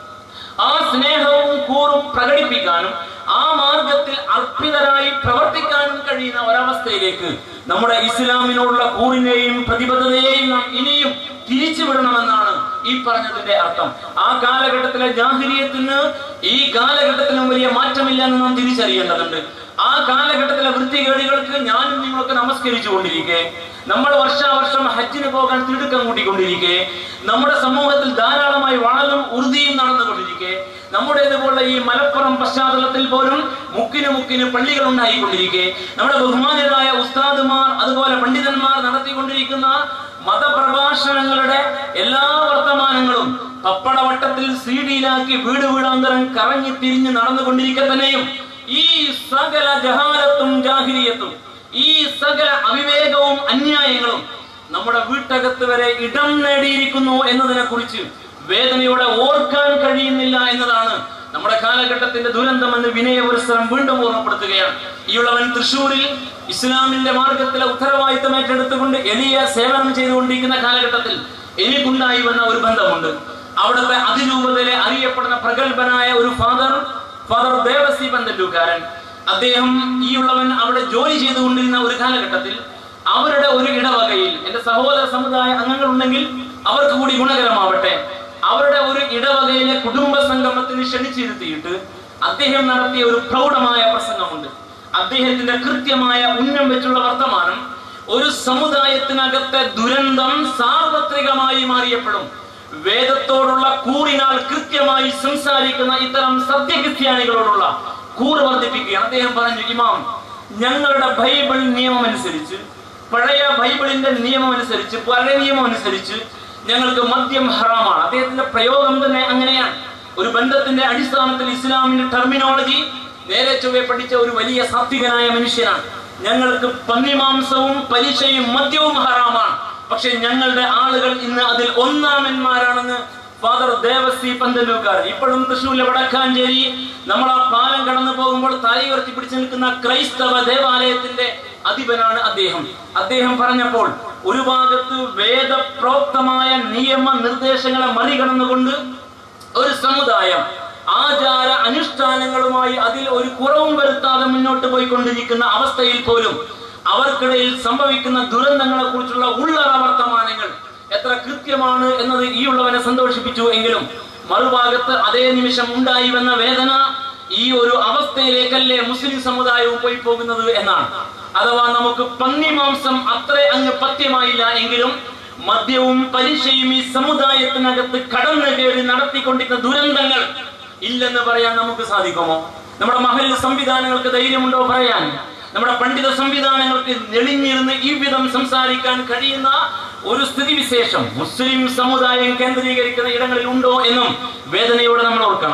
ആ സ്നേഹവും കൂറും പ്രകടിപ്പിക്കാനും ആ മാർഗത്തിൽ അർപ്പിതരായി പ്രവർത്തിക്കാനും കഴിയുന്ന ഒരവസ്ഥയിലേക്ക് നമ്മുടെ ഇസ്ലാമിനോടുള്ള കൂറിനെയും പ്രതിബദ്ധതയെയും നാം ഇനിയും തിരിച്ചുവിടണമെന്നാണ് ഈ പറഞ്ഞതിന്റെ അർത്ഥം ആ കാലഘട്ടത്തിലെ ജാഹിരിയത്തിന് ഈ കാലഘട്ടത്തിലും വലിയ മാറ്റമില്ല എന്ന് നാം തിരിച്ചറിയേണ്ടതുണ്ട് ആ കാലഘട്ടത്തിലെ വൃത്തികേടുകൾക്ക് ഞാനും നിങ്ങളൊക്കെ നമസ്കരിച്ചു കൊണ്ടിരിക്കെ നമ്മൾ വർഷാവർഷം ഹജ്ജിന് പോകാൻ തിടുക്കം കൂട്ടിക്കൊണ്ടിരിക്കെ നമ്മുടെ സമൂഹത്തിൽ ധാരാളമായി വാഴലും ഉറുതിയും നടന്നുകൊണ്ടിരിക്കെ നമ്മുടെ ഇതുപോലെ ഈ മലപ്പുറം പശ്ചാത്തലത്തിൽ പോലും മുക്കിന് മുക്കിന് പള്ളികൾ ഉണ്ടായിക്കൊണ്ടിരിക്കെ നമ്മുടെ ബഹുമാനരായ ഉസ്താദുമാർ അതുപോലെ പണ്ഡിതന്മാർ നടത്തിക്കൊണ്ടിരിക്കുന്ന മതപ്രഭാഷണങ്ങളുടെ എല്ലാ വർത്തമാനങ്ങളും പപ്പടവട്ടത്തിൽ സി ഡിയിലാക്കി വീട് വീടാന്തരം കറങ്ങി തിരിഞ്ഞ് നടന്നുകൊണ്ടിരിക്കെ തന്നെയും ഈ സകല ജഹാലത്തും ജാഹിരിയത്തും ഈ സകല അവിവേകവും അന്യായങ്ങളും നമ്മുടെ വീട്ടകത്ത് വരെ ഇടം നേടിയിരിക്കുന്നു എന്നതിനെ കുറിച്ച് വേദനയോടെ ഓർക്കാൻ കഴിയുന്നില്ല എന്നതാണ് നമ്മുടെ കാലഘട്ടത്തിന്റെ ദുരന്തം എന്ന് വിനയ പുരസ്സരം വീണ്ടും ഓർമ്മപ്പെടുത്തുകയാണ് ഈയുള്ളവൻ തൃശൂരിൽ ഇസ്ലാമിന്റെ മാർഗത്തിലെ ഉത്തരവാദിത്തം ഏറ്റെടുത്തുകൊണ്ട് എളിയ സേവനം ചെയ്തുകൊണ്ടിരിക്കുന്ന കാലഘട്ടത്തിൽ എനിക്കുണ്ടായി വന്ന ഒരു ബന്ധമുണ്ട് അവിടുത്തെ അതിരൂപതയിലെ അറിയപ്പെടുന്ന പ്രഗത്ഭനായ ഒരു ഫാദർ ഫാദർ ദേവസി പന്തല്ലൂക്കാരൻ അദ്ദേഹം ഈ ഉള്ളവൻ അവിടെ ജോലി ചെയ്തുകൊണ്ടിരുന്ന ഒരു കാലഘട്ടത്തിൽ അവരുടെ ഒരു ഇടവകയിൽ എന്റെ സഹോദര സമുദായ അംഗങ്ങൾ ഉണ്ടെങ്കിൽ അവർക്ക് കൂടി ഗുണകരമാവട്ടെ അവരുടെ ഒരു ഇടവകയിലെ കുടുംബ സംഗമത്തിന് ക്ഷണിച്ചിരുത്തിയിട്ട് അദ്ദേഹം നടത്തിയ ഒരു പ്രൗഢമായ പ്രസംഗമുണ്ട് അദ്ദേഹത്തിന്റെ കൃത്യമായ ഉന്നം വെച്ചുള്ള വർത്തമാനം ഒരു സമുദായത്തിനകത്തെ ദുരന്തം സാർവത്രികമായി മാറിയപ്പെടും വേദത്തോടുള്ള കൂറിനാൽ കൃത്യമായി സംസാരിക്കുന്ന ഇത്തരം സത്യക്രിസ്ത്യാനികളോടുള്ള കൂറ് വർദ്ധിപ്പിക്കുകയാണ് അദ്ദേഹം പറഞ്ഞു ഇമാം ഞങ്ങളുടെ ബൈബിൾ നിയമം അനുസരിച്ച് പഴയ ബൈബിളിന്റെ നിയമം അനുസരിച്ച് പഴയ നിയമം അനുസരിച്ച് ഞങ്ങൾക്ക് മദ്യം ഹറാമാണ് അദ്ദേഹത്തിന്റെ പ്രയോഗം തന്നെ അങ്ങനെയാണ് ഒരു ബന്ധത്തിന്റെ അടിസ്ഥാനത്തിൽ ഇസ്ലാമിന്റെ ടെർമിനോളജി നേരെ ചൊവ്വെ പഠിച്ച ഒരു വലിയ സാത്വികനായ മനുഷ്യനാണ് ഞങ്ങൾക്ക് പന്നിമാംസവും പലിശയും മദ്യവും ഹറാമാണ് പക്ഷെ ഞങ്ങളുടെ ആളുകൾ ഇന്ന് അതിൽ ഒന്നാമന്മാരാണെന്ന് ഫാദർ ദേവസി പന്തലൂക്കാരൻ ഇപ്പോഴും തൃശ്ശൂരിലെ വടക്കാഞ്ചേരി നമ്മൾ ആ പാലം കടന്നു പോകുമ്പോൾ തലയുയർത്തി പിടിച്ചു നിൽക്കുന്ന ക്രൈസ്തവ ദേവാലയത്തിന്റെ അധിപനാണ് അദ്ദേഹം അദ്ദേഹം പറഞ്ഞപ്പോൾ ഒരു ഭാഗത്ത് വേദപ്രോക്തമായ നിയമ നിർദ്ദേശങ്ങളെ മറികടന്നുകൊണ്ട് ഒരു സമുദായം ആചാര അനുഷ്ഠാനങ്ങളുമായി അതിൽ ഒരു കുറവും വരുത്താതെ മുന്നോട്ട് പോയിക്കൊണ്ടിരിക്കുന്ന അവസ്ഥയിൽ പോലും അവർക്കിടയിൽ സംഭവിക്കുന്ന ദുരന്തങ്ങളെ കുറിച്ചുള്ള ഉള്ളറ വർത്തമാനങ്ങൾ എത്ര കൃത്യമാണ് എന്നത് ഈ ഉള്ളവനെ സന്തോഷിപ്പിച്ചു എങ്കിലും മറുഭാഗത്ത് അതേ നിമിഷം ഉണ്ടായി വന്ന വേദന ഈ ഒരു അവസ്ഥയിലേക്കല്ലേ മുസ്ലിം സമുദായവും പോയി പോകുന്നത് എന്നാണ് അഥവാ നമുക്ക് പന്നിമാംസം അത്ര അങ്ങ് പത്യമായില്ല എങ്കിലും മദ്യവും പലിശയും ഈ സമുദായത്തിനകത്ത് കടന്നു കയറി നടത്തിക്കൊണ്ടിരുന്ന ദുരന്തങ്ങൾ ഇല്ലെന്ന് പറയാൻ നമുക്ക് സാധിക്കുമോ നമ്മുടെ മഹൽ സംവിധാനങ്ങൾക്ക് ധൈര്യമുണ്ടോ പറയാൻ നമ്മുടെ പണ്ഡിത സംവിധാനങ്ങൾക്ക് നെളിഞ്ഞിരുന്ന് ഈ വിധം സംസാരിക്കാൻ കഴിയുന്ന ഒരു സ്ഥിതിവിശേഷം മുസ്ലിം സമുദായം കേന്ദ്രീകരിക്കുന്ന ഇടങ്ങളിൽ ഉണ്ടോ എന്നും വേദനയോടെ നമ്മൾ ഓർക്കണം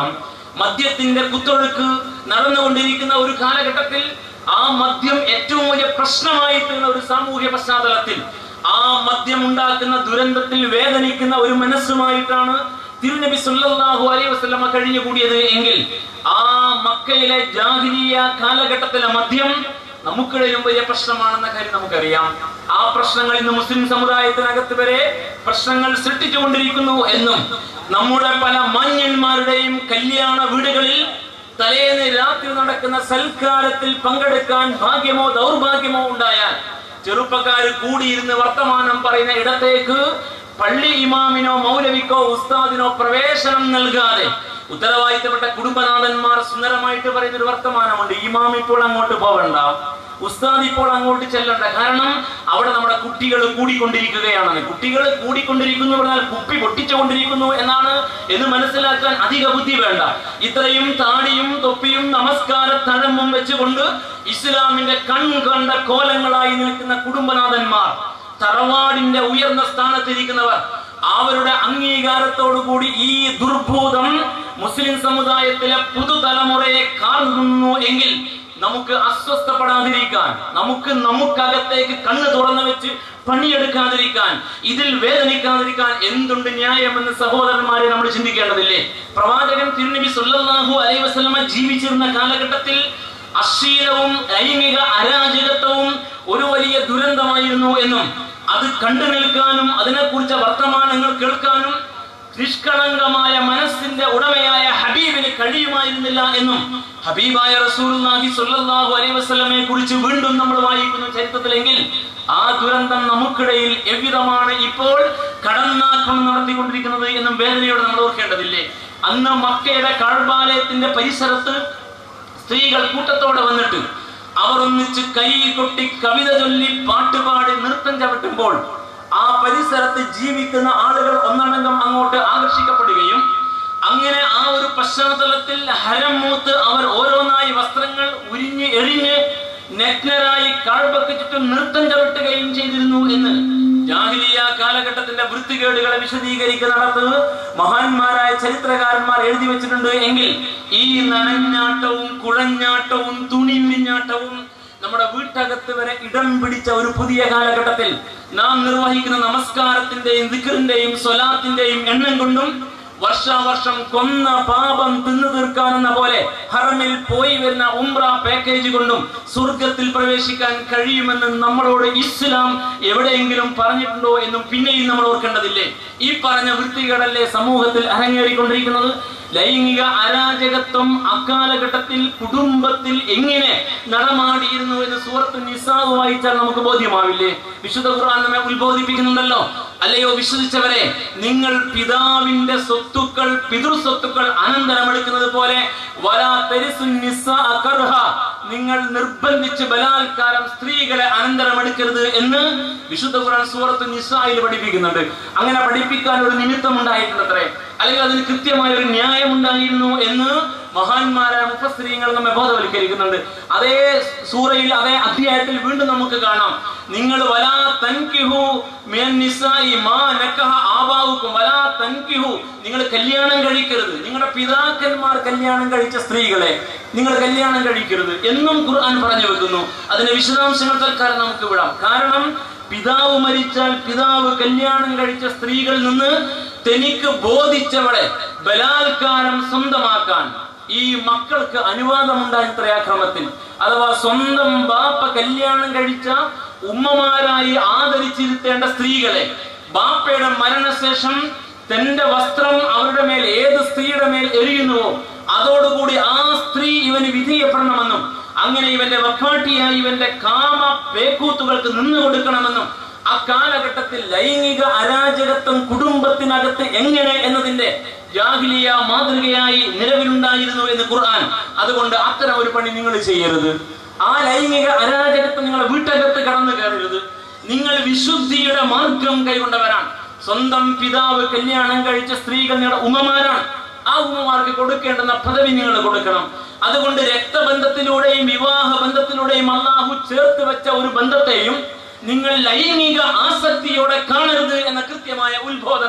മദ്യത്തിന്റെ കുത്തൊഴുക്ക് നടന്നുകൊണ്ടിരിക്കുന്ന ഒരു കാലഘട്ടത്തിൽ ആ മദ്യം ഏറ്റവും വലിയ പ്രശ്നമായി തീർന്ന ഒരു സാമൂഹ്യ പശ്ചാത്തലത്തിൽ ആ മദ്യം ഉണ്ടാക്കുന്ന ദുരന്തത്തിൽ വേദനിക്കുന്ന ഒരു മനസ്സുമായിട്ടാണ് തിരുനബി സല്ലല്ലാഹു അലൈഹി വസല്ലമ കഴിഞ്ഞുകൂടിയത് എങ്കിൽ ആ മക്കയിലെ ജാഹിലിയ കാലഘട്ടത്തിലെ മദ്യം നമുക്കിടയിലും വലിയ പ്രശ്നമാണെന്ന കാര്യം നമുക്കറിയാം ആ പ്രശ്നങ്ങൾ ഇന്ന് മുസ്ലിം സമുദായത്തിനകത്ത് വരെ പ്രശ്നങ്ങൾ സൃഷ്ടിച്ചുകൊണ്ടിരിക്കുന്നു എന്നും നമ്മുടെ പല മാന്യന്മാരുടെയും കല്യാണ വീടുകളിൽ തലേന്ന് രാത്രി നടക്കുന്ന സൽക്കാരത്തിൽ പങ്കെടുക്കാൻ ഭാഗ്യമോ ദൗർഭാഗ്യമോ ഉണ്ടായാൽ ചെറുപ്പക്കാര് കൂടിയിരുന്ന് വർത്തമാനം പറയുന്ന ഇടത്തേക്ക് പള്ളി ഇമാമിനോ മൗലവിക്കോ ഉസ്താദിനോ പ്രവേശനം നൽകാതെ ഉത്തരവാദിത്തപ്പെട്ട കുടുംബനാഥന്മാർ സുന്ദരമായിട്ട് പറയുന്ന ഒരു വർത്തമാനമുണ്ട് ഇമാം ഇപ്പോൾ അങ്ങോട്ട് പോവണ്ട ഉസ്താദ് ഇപ്പോൾ അങ്ങോട്ട് ചെല്ലണ്ട കാരണം അവിടെ നമ്മുടെ കുട്ടികൾ കൂടിക്കൊണ്ടിരിക്കുകയാണെന്ന് കുട്ടികൾ കൂടിക്കൊണ്ടിരിക്കുന്നു പറഞ്ഞാൽ കുപ്പി പൊട്ടിച്ചുകൊണ്ടിരിക്കുന്നു എന്നാണ് എന്ന് മനസ്സിലാക്കാൻ അധിക ബുദ്ധി വേണ്ട ഇത്രയും താടിയും തൊപ്പിയും നമസ്കാര തഴമ്പും വെച്ചുകൊണ്ട് ഇസ്ലാമിന്റെ കൺ കണ്ട കോലങ്ങളായി നിൽക്കുന്ന കുടുംബനാഥന്മാർ തറവാടിന്റെ ഉയർന്ന സ്ഥാനത്തിരിക്കുന്നവർ അവരുടെ അംഗീകാരത്തോടുകൂടി ഈ ദുർഭൂതം മുസ്ലിം സമുദായത്തിലെ പുതുതലമുറയെ കാണുന്നു എങ്കിൽ നമുക്ക് അസ്വസ്ഥപ്പെടാതിരിക്കാൻ നമുക്ക് നമുക്കകത്തേക്ക് കണ്ണ് തുറന്നു വെച്ച് പണിയെടുക്കാതിരിക്കാൻ ഇതിൽ വേദനിക്കാതിരിക്കാൻ എന്തുണ്ട് ന്യായമെന്ന് സഹോദരന്മാരെ നമ്മൾ ചിന്തിക്കേണ്ടതില്ലേ പ്രവാചകൻ തിരുനബി സല്ലല്ലാഹു അലൈഹി വസല്ലമ ജീവിച്ചിരുന്ന കാലഘട്ടത്തിൽ അശ്ലീലവും ലൈംഗിക അരാജകത്വവും ഒരു വലിയ ദുരന്തമായിരുന്നു എന്നും അത് കണ്ടു നിൽക്കാനും അതിനെക്കുറിച്ച് വർത്തമാനങ്ങൾ കേൾക്കാനും നിഷ്കളങ്കമായ മനസ്സിന്റെ ഉടമയായ ഹബീബിന് കഴിയുമായിരുന്നില്ല എന്നും ഹബീബായ റസൂലുള്ളാഹി സ്വല്ലല്ലാഹു അലൈഹി വസല്ലമയെ കുറിച്ച് വീണ്ടും നമ്മൾ വായിക്കുന്നു ചരിത്രത്തിലെങ്കിൽ ആ ദുരന്തം നമുക്കിടയിൽ എவ்விதമാണ് ഇപ്പോൾ കടന്നാക്രമണം നടത്തിക്കൊണ്ടിരിക്കുന്നത് എന്നും വേദനയോടെ നമ്മൾ ഓർക്കേണ്ടതില്ലേ അന്ന് മക്കയുടെ കഴബാലയത്തിന്റെ പരിസരത്ത് സ്ത്രീകൾ കൂട്ടത്തോടെ വന്നിട്ട് അവർ ഒന്നിച്ച് കൈ കൊട്ടി കവിത ചൊല്ലി പാട്ടുപാടി നൃത്തം ചവിട്ടുമ്പോൾ ആ പരിസരത്ത് ജീവിക്കുന്ന ആളുകൾ ഒന്നടങ്കം അങ്ങോട്ട് ആകർഷിക്കപ്പെടുകയും അങ്ങനെ ആ ഒരു പശ്ചാത്തലത്തിൽ ഹരം മൂത്ത് അവർ ഓരോന്നായി വസ്ത്രങ്ങൾ ഉരിഞ്ഞ് എറിഞ്ഞ് നഗ്നരായി കാഴ്ബക്ക് ചുറ്റും നൃത്തം ചവിട്ടുകയും ചെയ്തിരുന്നു എന്ന് ജാഹിലിയ കാലഘട്ടത്തിന്റെ വൃത്തികേടുകളെ വിശദീകരിക്കുന്നിടത്ത് മഹാന്മാരായ ചരിത്രകാരന്മാർ എഴുതി വെച്ചിട്ടുണ്ട് എങ്കിൽ ഈ നനഞ്ഞാട്ടവും കുഴഞ്ഞാട്ടവും തുണിഞ്ഞാട്ടവും നമ്മുടെ വീട്ടകത്ത് വരെ ഇടം പിടിച്ച ഒരു പുതിയ കാലഘട്ടത്തിൽ നാം നിർവഹിക്കുന്ന നമസ്കാരത്തിന്റെയും ദിക്കറിന്റെയും സ്വലാത്തിന്റെയും എണ്ണം കൊണ്ടും വർഷാവർഷം കൊന്ന പാപം തിന്നു തീർക്കാനെന്ന പോലെ ഹറമിൽ പോയി വരുന്ന ഉംറ പാക്കേജ് കൊണ്ടും സ്വർഗത്തിൽ പ്രവേശിക്കാൻ കഴിയുമെന്ന് നമ്മളോട് ഇസ്ലാം എവിടെയെങ്കിലും പറഞ്ഞിട്ടുണ്ടോ എന്നും പിന്നെയും നമ്മൾ ഓർക്കേണ്ടതില്ലേ ഈ പറഞ്ഞ വൃത്തികേടല്ലേ സമൂഹത്തിൽ അരങ്ങേറിക്കൊണ്ടിരിക്കുന്നത് ലൈംഗിക അരാജകത്വം അക്കാലഘട്ടത്തിൽ കുടുംബത്തിൽ എങ്ങനെ നടമാടിയിരുന്നു എന്ന് സൂറത്ത് നിസാവ് വായിച്ചാൽ നമുക്ക് ബോധ്യമാവില്ലേ വിശുദ്ധ ഖുർആൻ നമ്മെ ഉത്ബോധിപ്പിക്കുന്നുണ്ടല്ലോ അല്ലയോ വിശ്വസിച്ചവരെ നിങ്ങൾ പിതാവിന്റെ സ്വത്തുക്കൾ പിതൃ സ്വത്തുക്കൾ അനന്തരമെടുക്കുന്നത് പോലെ വലാ തരിസുൻ നിസ്സാ കർഹ നിങ്ങൾ നിർബന്ധിച്ച് ബലാത്കാരം സ്ത്രീകളെ അനന്തരമെടുക്കരുത് എന്ന് വിശുദ്ധ ഖുർആൻ സൂറത്ത് നിസായിൽ പഠിപ്പിക്കുന്നുണ്ട് അങ്ങനെ പഠിപ്പിക്കാൻ ഒരു നിമിത്തം ഉണ്ടായിട്ടുണ്ടത്രേ അല്ലെങ്കിൽ അതിന് കൃത്യമായ ഒരു ന്യായം ഉണ്ടായിരുന്നു എന്ന് മഹാന്മാരായ മുഫസ്ത്രീങ്ങൾ നമ്മെ ബോധവൽക്കരിക്കുന്നുണ്ട് അതേ സൂറയിൽ അതേ അധ്യായത്തിൽ വീണ്ടും നമുക്ക് കാണാം നിങ്ങൾ വലാ തൻകിഹു മിനൻ നിസായി മാ നക്കഹ ആബാവുക്കും വലാ തൻകിഹു നിങ്ങൾ കല്യാണം കഴിക്കരുത് നിങ്ങളുടെ പിതാക്കന്മാർ കല്യാണം കഴിച്ച സ്ത്രീകളെ നിങ്ങൾ കല്യാണം കഴിക്കരുത് എന്നും ഖുർആൻ പറഞ്ഞു വെക്കുന്നു അതിന്റെ വിശദാംശങ്ങൾ തൽക്കാലം നമുക്ക് വിടാം കാരണം പിതാവ് മരിച്ചാൽ പിതാവ് കല്യാണം കഴിച്ച സ്ത്രീകളിൽ നിന്ന് തനിക്ക് ബോധിച്ചവളെ ബലാത്കാരം സ്വന്തമാക്കാൻ ഈ മക്കൾക്ക് അനുവാദമുണ്ടായിത്ര ആ ക്രമത്തിൽ അഥവാ സ്വന്തം ബാപ്പ കല്യാണം കഴിച്ച ഉമ്മമാരായി ആദരിച്ചിരുത്തേണ്ട സ്ത്രീകളെ ബാപ്പയുടെ മരണശേഷം തന്റെ വസ്ത്രം അവരുടെ മേൽ ഏത് സ്ത്രീയുടെ മേൽ എറിയുന്നുവോ അതോടുകൂടി ആ സ്ത്രീ ഇവന് വിധേയപ്പെടണമെന്നും അങ്ങനെ ഇവന്റെ വഫാട്ടിയായി ഇവന്റെ കാമ പേക്കൂത്തുകൾക്ക് നിന്നു കൊടുക്കണമെന്നും ആ കാലഘട്ടത്തിൽ ലൈംഗിക അരാജകത്വം കുടുംബത്തിനകത്ത് എങ്ങനെ എന്നതിന്റെ ജാഹിലിയ മാതൃകയായി നിലവിലുണ്ടായിരുന്നു എന്ന് ഖുർആൻ അതുകൊണ്ട് അത്തരം ഒരു പണി നിങ്ങൾ ചെയ്യരുത് ആ ലൈംഗിക അരാജകത്വം നിങ്ങളെ വീട്ടകത്ത് കടന്നു കയറരുത് നിങ്ങൾ വിശുദ്ധിയുടെ മാർഗം കൈകൊണ്ടവരാണ് സ്വന്തം പിതാവ് കല്യാണം കഴിച്ച സ്ത്രീകൾ നിങ്ങളുടെ ഉമ്മമാരാണ് ആ ഉമ്മമാർക്ക് കൊടുക്കേണ്ടുന്ന പദവി നിങ്ങൾ കൊടുക്കണം അതുകൊണ്ട് രക്തബന്ധത്തിലൂടെയും വിവാഹ ബന്ധത്തിലൂടെയും അള്ളാഹു ചേർത്ത് വെച്ച ഒരു ബന്ധത്തെയും നിങ്ങൾ ലൈംഗിക ആസക്തിയോടെ കാണരുത് എന്ന കൃത്യമായ ഉത്ബോധനം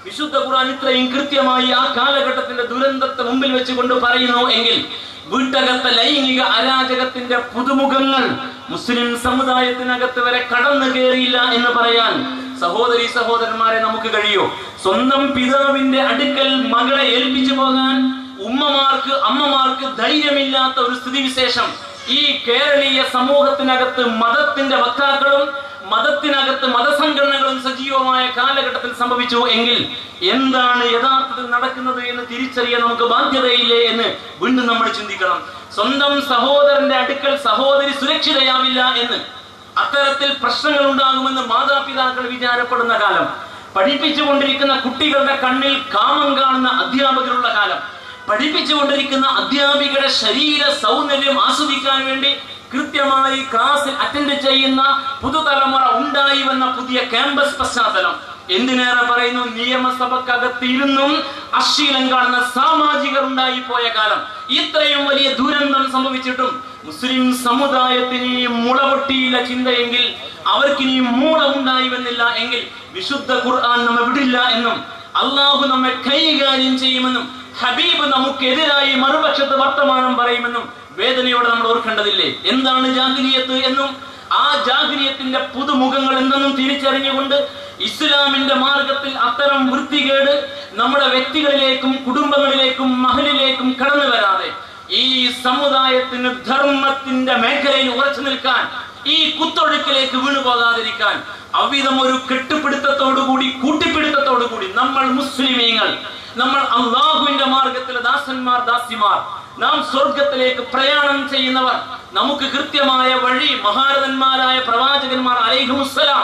വിശുദ്ധ ഖുർആൻ ഇത്രയും കൃത്യമായി ആ കാലഘട്ടത്തിന്റെ ദുരന്തത്തെ മുമ്പിൽ വെച്ചുകൊണ്ട് പറയുന്നു എങ്കിൽ വീട്ടകത്തെ ലൈംഗിക അരാജകത്തിന്റെ പുതുമുഖങ്ങൾ മുസ്ലിം സമുദായത്തിനകത്ത് വരെ കടന്നു കയറിയില്ല എന്ന് പറയാൻ സഹോദരി സഹോദരന്മാരെ നമുക്ക് കഴിയോ സ്വന്തം പിതാവിന്റെ അടുക്കൽ മകളെ ഏൽപ്പിച്ചു പോകാൻ ഉമ്മമാർക്ക് അമ്മമാർക്ക് ധൈര്യമില്ലാത്ത ഒരു സ്ഥിതിവിശേഷം ഈ കേരളീയ സമൂഹത്തിനകത്ത് മതത്തിന്റെ വക്താക്കളും മതത്തിനകത്ത് മതസംഘടനകളും സജീവമായ കാലഘട്ടത്തിൽ സംഭവിച്ചു എങ്കിൽ എന്താണ് യഥാർത്ഥത്തിൽ നടക്കുന്നത് എന്ന് തിരിച്ചറിയാൻ നമുക്ക് ബാധ്യതയില്ലേ എന്ന് വീണ്ടും നമ്മൾ ചിന്തിക്കണം സ്വന്തം സഹോദരന്റെ അടുക്കൽ സഹോദരി സുരക്ഷിതയാവില്ല എന്ന് അത്തരത്തിൽ പ്രശ്നങ്ങൾ ഉണ്ടാകുമെന്ന് മാതാപിതാക്കൾ വിചാരപ്പെടുന്ന കാലം പഠിപ്പിച്ചുകൊണ്ടിരിക്കുന്ന കുട്ടികളുടെ കണ്ണിൽ കാമം കാണുന്ന അധ്യാപകരുള്ള കാലം പഠിപ്പിച്ചുകൊണ്ടിരിക്കുന്ന അധ്യാപികയുടെ ശരീര സൗന്ദര്യം ആസ്വദിക്കാൻ വേണ്ടി കൃത്യമായി ക്ലാസ്സിൽ അറ്റൻഡ് ചെയ്യുന്ന പുതുതലമുറ ഉണ്ടായി വന്ന പുതിയ ക്യാമ്പസ് പശ്ചാത്തലം എന്തിനേറെ പറയുന്നു നിയമസഭക്കകത്ത് ഇരുന്നും അശ്ലീലം കാണുന്ന സാമാജികർ ഉണ്ടായി പോയ കാലം ഇത്രയും വലിയ ദുരന്തം സംഭവിച്ചിട്ടും മുസ്ലിം സമുദായത്തിന് ഈ മുളപൊട്ടിയില്ല ചിന്തയെങ്കിൽ അവർക്കിനി മൂള ഉണ്ടായി വന്നില്ല എങ്കിൽ വിശുദ്ധ ഖുർആൻ നമ്മെ വിടില്ല എന്നും അള്ളാഹു നമ്മെ കൈകാര്യം ചെയ്യുമെന്നും ഹബീബ് നമുക്കെതിരായി മറുപക്ഷത്ത് വർത്തമാനം പറയുമെന്നും വേദനയോടെ നമ്മൾ ഓർക്കേണ്ടതില്ലേ എന്താണ് ജാഹിലിയത്ത് എന്നും ആ ജാഹിലിയത്തിന്റെ പുതുമുഖങ്ങൾ എന്തെന്നും തിരിച്ചറിഞ്ഞുകൊണ്ട് ഇസ്ലാമിന്റെ മാർഗത്തിൽ അത്തരം വൃത്തികേട് നമ്മുടെ വ്യക്തികളിലേക്കും കുടുംബങ്ങളിലേക്കും മഹലിലേക്കും കടന്നു വരാതെ ഈ സമുദായത്തിന് ധർമ്മത്തിന്റെ മേഖലയിൽ ഉറച്ചു നിൽക്കാൻ ഈ കുത്തൊഴുക്കിലേക്ക് വീണു പോകാതിരിക്കാൻ അവിധം ഒരു കെട്ടുപിടുത്തത്തോടുകൂടി കൂട്ടിപ്പിടുത്തത്തോടുകൂടി നമ്മൾ മുസ്ലിമീങ്ങൾ നമ്മൾ അള്ളാഹുവിന്റെ മാർഗത്തിലെ ദാസന്മാർ ദാസിമാർ നാം സ്വർഗത്തിലേക്ക് പ്രയാണം ചെയ്യുന്നവർ നമുക്ക് കൃത്യമായ വഴി മഹാരഥന്മാരായ പ്രവാചകന്മാർ അലൈഹുസ്സലാം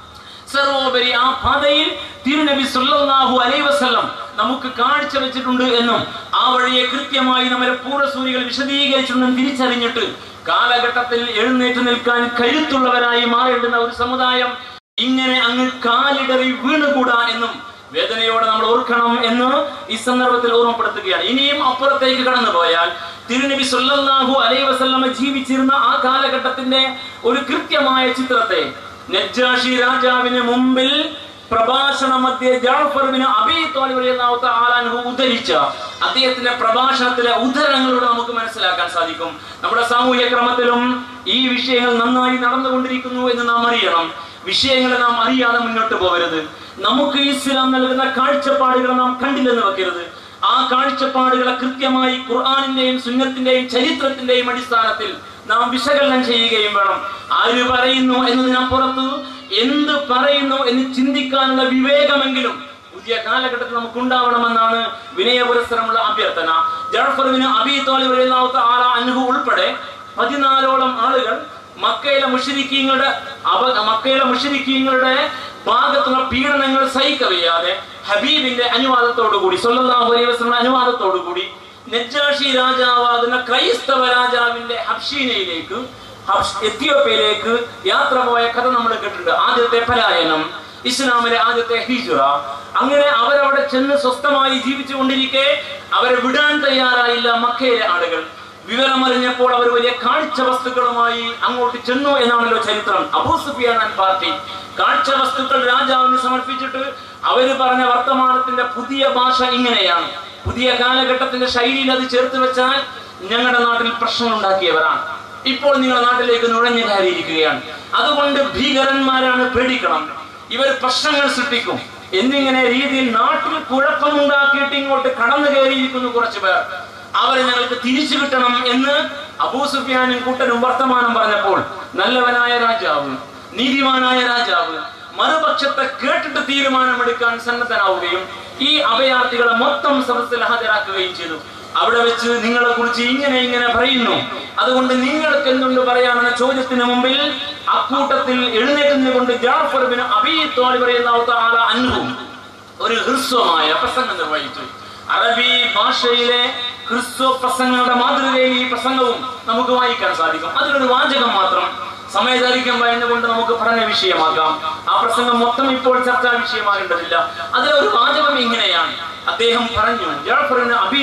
സർവോപരി ആ പാതയിൽ തിരുനബി സല്ലല്ലാഹു അലൈഹി വസല്ലം നമുക്ക് കാഴ്ച വെച്ചിട്ടുണ്ട് എന്നും ആ വഴിയെ കൃത്യമായി നമ്മുടെ പൂർവ്വസൂരികൾ വിശദീകരിച്ചെന്നും തിരിച്ചറിഞ്ഞിട്ട് കാലഘട്ടത്തിൽ എഴുന്നേറ്റ് നിൽക്കാൻ കരുത്തുള്ളവരായി മാറേണ്ടുന്ന ഒരു സമുദായം ഇങ്ങനെ അങ്ങ് കാലിടറി വീണുകൂടാ എന്നും വേദനയോടെ നമ്മൾ ഓർക്കണം എന്ന് ഈ സന്ദർഭത്തിൽ ഓർമ്മപ്പെടുത്തുകയാണ് ഇനിയും അപ്പുറത്തേക്ക് കടന്നു പോയാൽ തിരുനബി സല്ലല്ലാഹു അലൈഹി വസല്ലമ ജീവിച്ചിരുന്ന ആ കാലഘട്ടത്തിന്റെ ഒരു കൃത്യമായ ചിത്രത്തെ നജ്ജാഷി രാജാവിന് മുമ്പിൽ പ്രഭാഷണ മധ്യ ജാഫർബിന് അബി തോലിബിനാവത്ത ആലാൻഹു ഉദ്ധരിച്ച അദ്ദേഹത്തിന്റെ പ്രഭാഷണത്തിലെ ഉദ്ധരണങ്ങളിലൂടെ നമുക്ക് മനസ്സിലാക്കാൻ സാധിക്കും നമ്മുടെ സാമൂഹ്യ ക്രമത്തിലും ഈ വിഷയങ്ങൾ നന്നായി നടന്നുകൊണ്ടിരിക്കുന്നു എന്ന് നാം അറിയണം വിഷയങ്ങളെ നാം അറിയാതെ മുന്നോട്ട് പോകരുത് നമുക്ക് ഇസ്ലാം നൽകുന്ന കാഴ്ചപ്പാടുകൾ നാം കണ്ടില്ലെന്ന് വെക്കരുത് ആ കാഴ്ചപ്പാടുകളെ കൃത്യമായി ഖുർആാനിന്റെയും സുന്നത്തിന്റെയും ചരിത്രത്തിന്റെയും അടിസ്ഥാനത്തിൽ നാം വിശകലനം ചെയ്യുകയും വേണം ആര് പറയുന്നു എന്നതിനപ്പുറത്ത് എന്ത് പറയുന്നു എന്ന് ചിന്തിക്കാനുള്ള വിവേകമെങ്കിലും പുതിയ കാലഘട്ടത്തിൽ നമുക്ക് ഉണ്ടാവണമെന്നാണ് വിനയപുരസ്സരമുള്ള അഭ്യർത്ഥന ജാഫർവിന് അബി തോലിബ് റളിയല്ലാഹു തആല അൻഹു ഉൾപ്പെടെ പതിനാലോളം ആളുകൾ മക്കയിലെ മുഷരിക്കീങ്ങളുടെ അവ മക്കയിലെ മുഷരിക്കീങ്ങളുടെ ഭാഗത്തുള്ള പീഡനങ്ങൾ സഹിക്കവയ്യാതെ ഹബീബിന്റെ അനുവാദത്തോടുകൂടി സല്ലല്ലാഹു അലൈഹി വസല്ലം അനുവാദത്തോടുകൂടി നെജാഷി രാജാവാകുന്ന ക്രൈസ്തവ രാജാവിന്റെ ഹബ്ഷീനയിലേക്ക് ഹബ്ഷ് എത്യോപ്യയിലേക്ക് യാത്ര പോയ കഥ നമ്മൾ കേട്ടിട്ടുണ്ട് ആദ്യത്തെ പലായനം ഇസ്ലാമിലെ ആദ്യത്തെ ഹിജുറ അങ്ങനെ അവരവിടെ ചെന്ന് സ്വസ്ഥമായി ജീവിച്ചു കൊണ്ടിരിക്കെ അവരെ വിടാൻ തയ്യാറായില്ല മക്കയിലെ ആളുകൾ വിവരമറിഞ്ഞപ്പോൾ അവർ വലിയ കാഴ്ച വസ്തുക്കളുമായി അങ്ങോട്ട് ചെന്നു എന്നാണല്ലോ ചരിത്രം അബൂ സുഫിയാൻ പാർട്ടി കാഴ്ച വസ്തുക്കൾ രാജാവിന് സമർപ്പിച്ചിട്ട് അവര് പറഞ്ഞ വർത്തമാനത്തിന്റെ പുതിയ ഭാഷ ഇങ്ങനെയാണ് പുതിയ കാലഘട്ടത്തിന്റെ ശൈലിയിൽ അത് ചേർത്ത് വെച്ചാൽ ഞങ്ങളുടെ നാട്ടിൽ പ്രശ്നം ഉണ്ടാക്കിയവരാണ് ഇപ്പോൾ നിങ്ങളുടെ നാട്ടിലേക്ക് നുഴഞ്ഞു കയറിയിരിക്കുകയാണ് അതുകൊണ്ട് ഭീകരന്മാരാണ് പേടിക്കണം ഇവർ പ്രശ്നങ്ങൾ സൃഷ്ടിക്കും എന്നിങ്ങനെ രീതിയിൽ നാട്ടിൽ കുഴപ്പമുണ്ടാക്കിയിട്ട് ഇങ്ങോട്ട് കടന്നു കയറിയിരിക്കുന്നു കുറച്ചു പേർ അവരെ ഞങ്ങൾക്ക് തിരിച്ചു കിട്ടണം എന്ന് അബൂ സുഫിയാനും കൂട്ടനും വർത്തമാനം പറഞ്ഞപ്പോൾ നല്ലവനായ രാജാവ് നീതിമാനായ രാജാവ് മറുപക്ഷത്തെ കേട്ടിട്ട് തീരുമാനമെടുക്കാൻ സന്നദ്ധനാവുകയും ഈ അഭയാർത്ഥികളെ മൊത്തം സദസ്സിൽ ഹാജരാക്കുകയും ചെയ്തു അവിടെ വെച്ച് നിങ്ങളെ കുറിച്ച് ഇങ്ങനെ ഇങ്ങനെ പറയുന്നു അതുകൊണ്ട് നിങ്ങൾക്ക് എന്തുണ്ട് പറയാനെന്ന ചോദ്യത്തിന് മുമ്പിൽ അക്കൂട്ടത്തിൽ എഴുന്നേറ്റുകൊണ്ട് ജാഫർ ബിൻ അബീ തോലി പറയുന്ന ആള അൻഹു ഒരു ഹ്രസ്വമായ പ്രസംഗം നിർവഹിച്ചു അറബി ഭാഷയിലെ ക്രിസ്തു പ്രസംഗങ്ങളുടെ മാതൃകയിൽ ഈ പ്രസംഗവും നമുക്ക് വായിക്കാൻ സാധിക്കും അതിലൊരു വാചകം മാത്രം സമയദൈർഘ്യം ഭയന്നുകൊണ്ട് നമുക്ക് പഠന വിഷയമാക്കാം ആ പ്രസംഗം മൊത്തം ഇപ്പോൾ ചർച്ചാ വിഷയമാകേണ്ടതില്ല അതിലെ ഒരു വാചകം ഇങ്ങനെയാണ് അദ്ദേഹം പറഞ്ഞു ജാഫറിന് അബി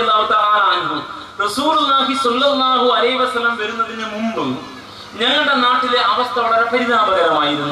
തോൽവു റസൂലുള്ളാഹി സ്വല്ലല്ലാഹു അലൈഹി വസല്ലം വരുന്നതിന് മുമ്പ് ഞങ്ങളുടെ നാട്ടിലെ അവസ്ഥ വളരെ പരിതാപകരമായിരുന്നു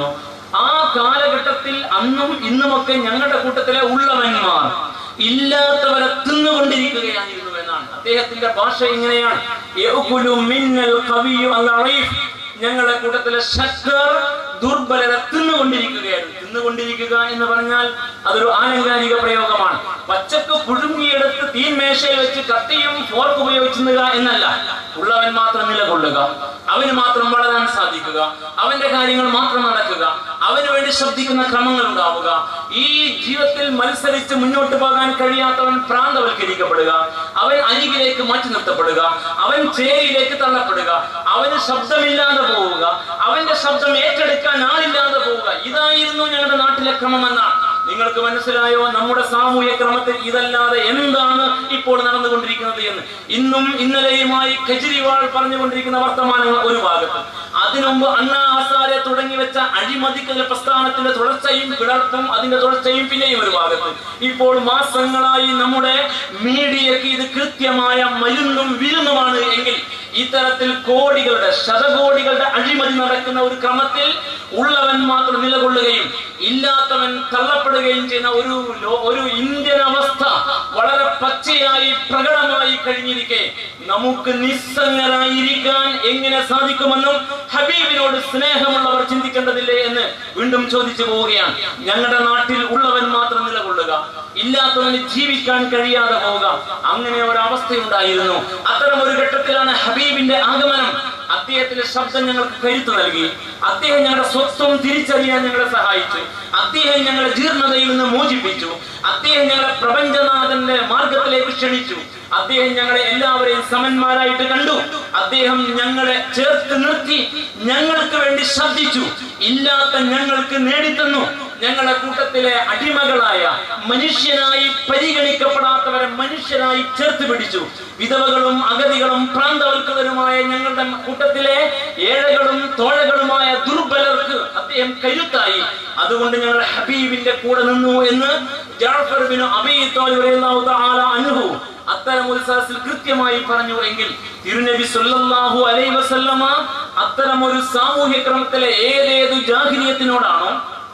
ആ കാലഘട്ടത്തിൽ അന്നും ഇന്നുമൊക്കെ ഞങ്ങളുടെ കൂട്ടത്തിലെ ഉള്ളവന്മാർ ഇല്ലാത്തവരെ തിന്നുകൊണ്ടിരിക്കുകയായിരുന്നു എന്നാണ് അദ്ദേഹത്തിന്റെ ഭാഷ ഇങ്ങനെയാണ് യഅ്കുലു മിന്നൽ ഖവിയ്യു അൽ-അറീഫ്. ഞങ്ങളുടെ കൂട്ടത്തിലെ ശക്തർ ദുർബലരെ തിന്നുകൊണ്ടിരിക്കുകയായിരുന്നു തിന്നുകൊണ്ടിരിക്കുക എന്ന് പറഞ്ഞാൽ അതൊരു ആലങ്കാരിക പ്രയോഗമാണ് പച്ചക്ക് പുഴുങ്ങിയെടുത്ത് തീന്മേശയിൽ വെച്ച് കത്തിയും ഫോർക്ക് ഉപയോഗിച്ച് നിൽക്കുക എന്നല്ല ഉള്ളവൻ മാത്രം നിലകൊള്ളുക അവന് മാത്രം വളരാൻ സാധിക്കുക അവന്റെ കാര്യങ്ങൾ മാത്രം നടക്കുക അവന് വേണ്ടി ശബ്ദിക്കുന്ന ക്രമങ്ങൾ ഉണ്ടാവുക ഈ ജീവിതത്തിൽ മത്സരിച്ച് മുന്നോട്ട് പോകാൻ കഴിയാത്തവൻ പ്രാന്തവൽക്കരിക്കപ്പെടുക അവൻ അരികിലേക്ക് മാറ്റി നിർത്തപ്പെടുക അവൻ ചേരിയിലേക്ക് തള്ളപ്പെടുക അവന് ശബ്ദമില്ലാതെ പോവുക അവന്റെ ശബ്ദം ഏറ്റെടുക്കാൻ ആളില്ലാതെ പോവുക ഇതായിരുന്നു ഞങ്ങളുടെ നാട്ടിലെ ക്രമം എന്നാണ് നിങ്ങൾക്ക് മനസ്സിലായോ നമ്മുടെ സാമൂഹ്യ ക്രമത്തിൽ ഇതല്ലാതെ എന്താണ് ഇപ്പോൾ നടന്നുകൊണ്ടിരിക്കുന്നത് എന്ന് ഇന്നും ഇന്നലെയുമായി കെജ്രിവാൾ പറഞ്ഞുകൊണ്ടിരിക്കുന്ന വർത്തമാനങ്ങൾ ഒരു ഭാഗത്ത് അതിനുമുമ്പ് അണ്ണാ ഹസാരെ തുടങ്ങി വെച്ച അഴിമതിക്കൽ പ്രസ്ഥാനത്തിന്റെ തുടർച്ചയും പിളർപ്പും അതിന്റെ തുടർച്ചയും പിന്നെയും ഒരു ഭാഗത്ത് ഇപ്പോൾ മാസങ്ങളായി നമ്മുടെ മീഡിയക്ക് ഇത് കൃത്യമായ മരുന്നും വിരുന്നുമാണ് എങ്കിൽ ഇത്തരത്തിൽ കോടികളുടെ ശതകോടികളുടെ അഴിമതി നടക്കുന്ന ഒരു ക്രമത്തിൽ ഉള്ളവൻ മാത്രം നിലകൊള്ളുകയും ഇല്ലാത്തവൻ തള്ളപ്പെടുകയും ചെയ്യുന്ന ഒരു ലോ- ഒരു ഇന്ത്യൻ അവസ്ഥ വളരെ പച്ചയായി പ്രകടമായി കഴിഞ്ഞിരിക്കെ നമുക്ക് നിസ്സംഗരായിരിക്കാൻ എങ്ങനെ സാധിക്കുമെന്നും ഹബീബിനോട് സ്നേഹമുള്ളവർ ചിന്തിക്കേണ്ടതില്ലേ എന്ന് വീണ്ടും ചോദിച്ചു പോവുകയാണ് ഞങ്ങളുടെ നാട്ടിൽ ഉള്ളവൻ മാത്രം നിലകൊള്ളുക ഇല്ലാത്തവന് ജീവിക്കാൻ കഴിയാതെ പോവുക അങ്ങനെ ഒരു അവസ്ഥയുണ്ടായിരുന്നു അത്തരം ഒരു ഘട്ടത്തിലാണ് ഹബീബിന്റെ ആഗമനം അദ്ദേഹത്തിന്റെ ശബ്ദം ഞങ്ങൾക്ക് കരുത്ത് നൽകി അദ്ദേഹം ഞങ്ങളുടെ സ്വത്വം തിരിച്ചറിയാൻ ഞങ്ങളെ സഹായിച്ചു അദ്ദേഹം ഞങ്ങളെ ജീർണതയിൽ നിന്ന് മോചിപ്പിച്ചു അദ്ദേഹം ഞങ്ങളെ പ്രപഞ്ചനാഥന്റെ മാർഗത്തിലേക്ക് ക്ഷണിച്ചു അദ്ദേഹം ഞങ്ങളെ എല്ലാവരെയും സമന്മാരായിട്ട് കണ്ടു അദ്ദേഹം ഞങ്ങളെ ചേർത്ത് നിർത്തി ഞങ്ങൾക്ക് വേണ്ടി ശബ്ദിച്ചു ഇല്ലാത്ത ഞങ്ങൾക്ക് നേടിത്തന്നു ഞങ്ങളുടെ കൂട്ടത്തിലെ അടിമകളായ മനുഷ്യനായി പരിഗണിക്കപ്പെടാത്തവരെ മനുഷ്യനായി ചേർത്ത് പിടിച്ചു വിധവകളും അഗതികളും പ്രാന്തവൽക്കതരുമായ ഞങ്ങളുടെ കൂട്ടത്തിലെ ഏഴകളും തോഴകളുമായ ദുർബലർക്ക് അദ്ദേഹം കരുത്തായി അതുകൊണ്ട് ഞങ്ങൾ ഹബീബിന്റെ കൂടെ നിന്നു എന്ന് ജാഫർ ബിൻ അബീ താലിബ് റളിയല്ലാഹു തആല അൻഹു അത്തരം ഒരു സദസ്സിൽ കൃത്യമായി പറഞ്ഞു എങ്കിൽ തിരുനബി സല്ലല്ലാഹു അലൈഹി വസല്ലമ അത്തരം ഒരു സാമൂഹ്യ ക്രമത്തിലെ ഏതേതു ജാഹിലിയത്തിനോടാണോ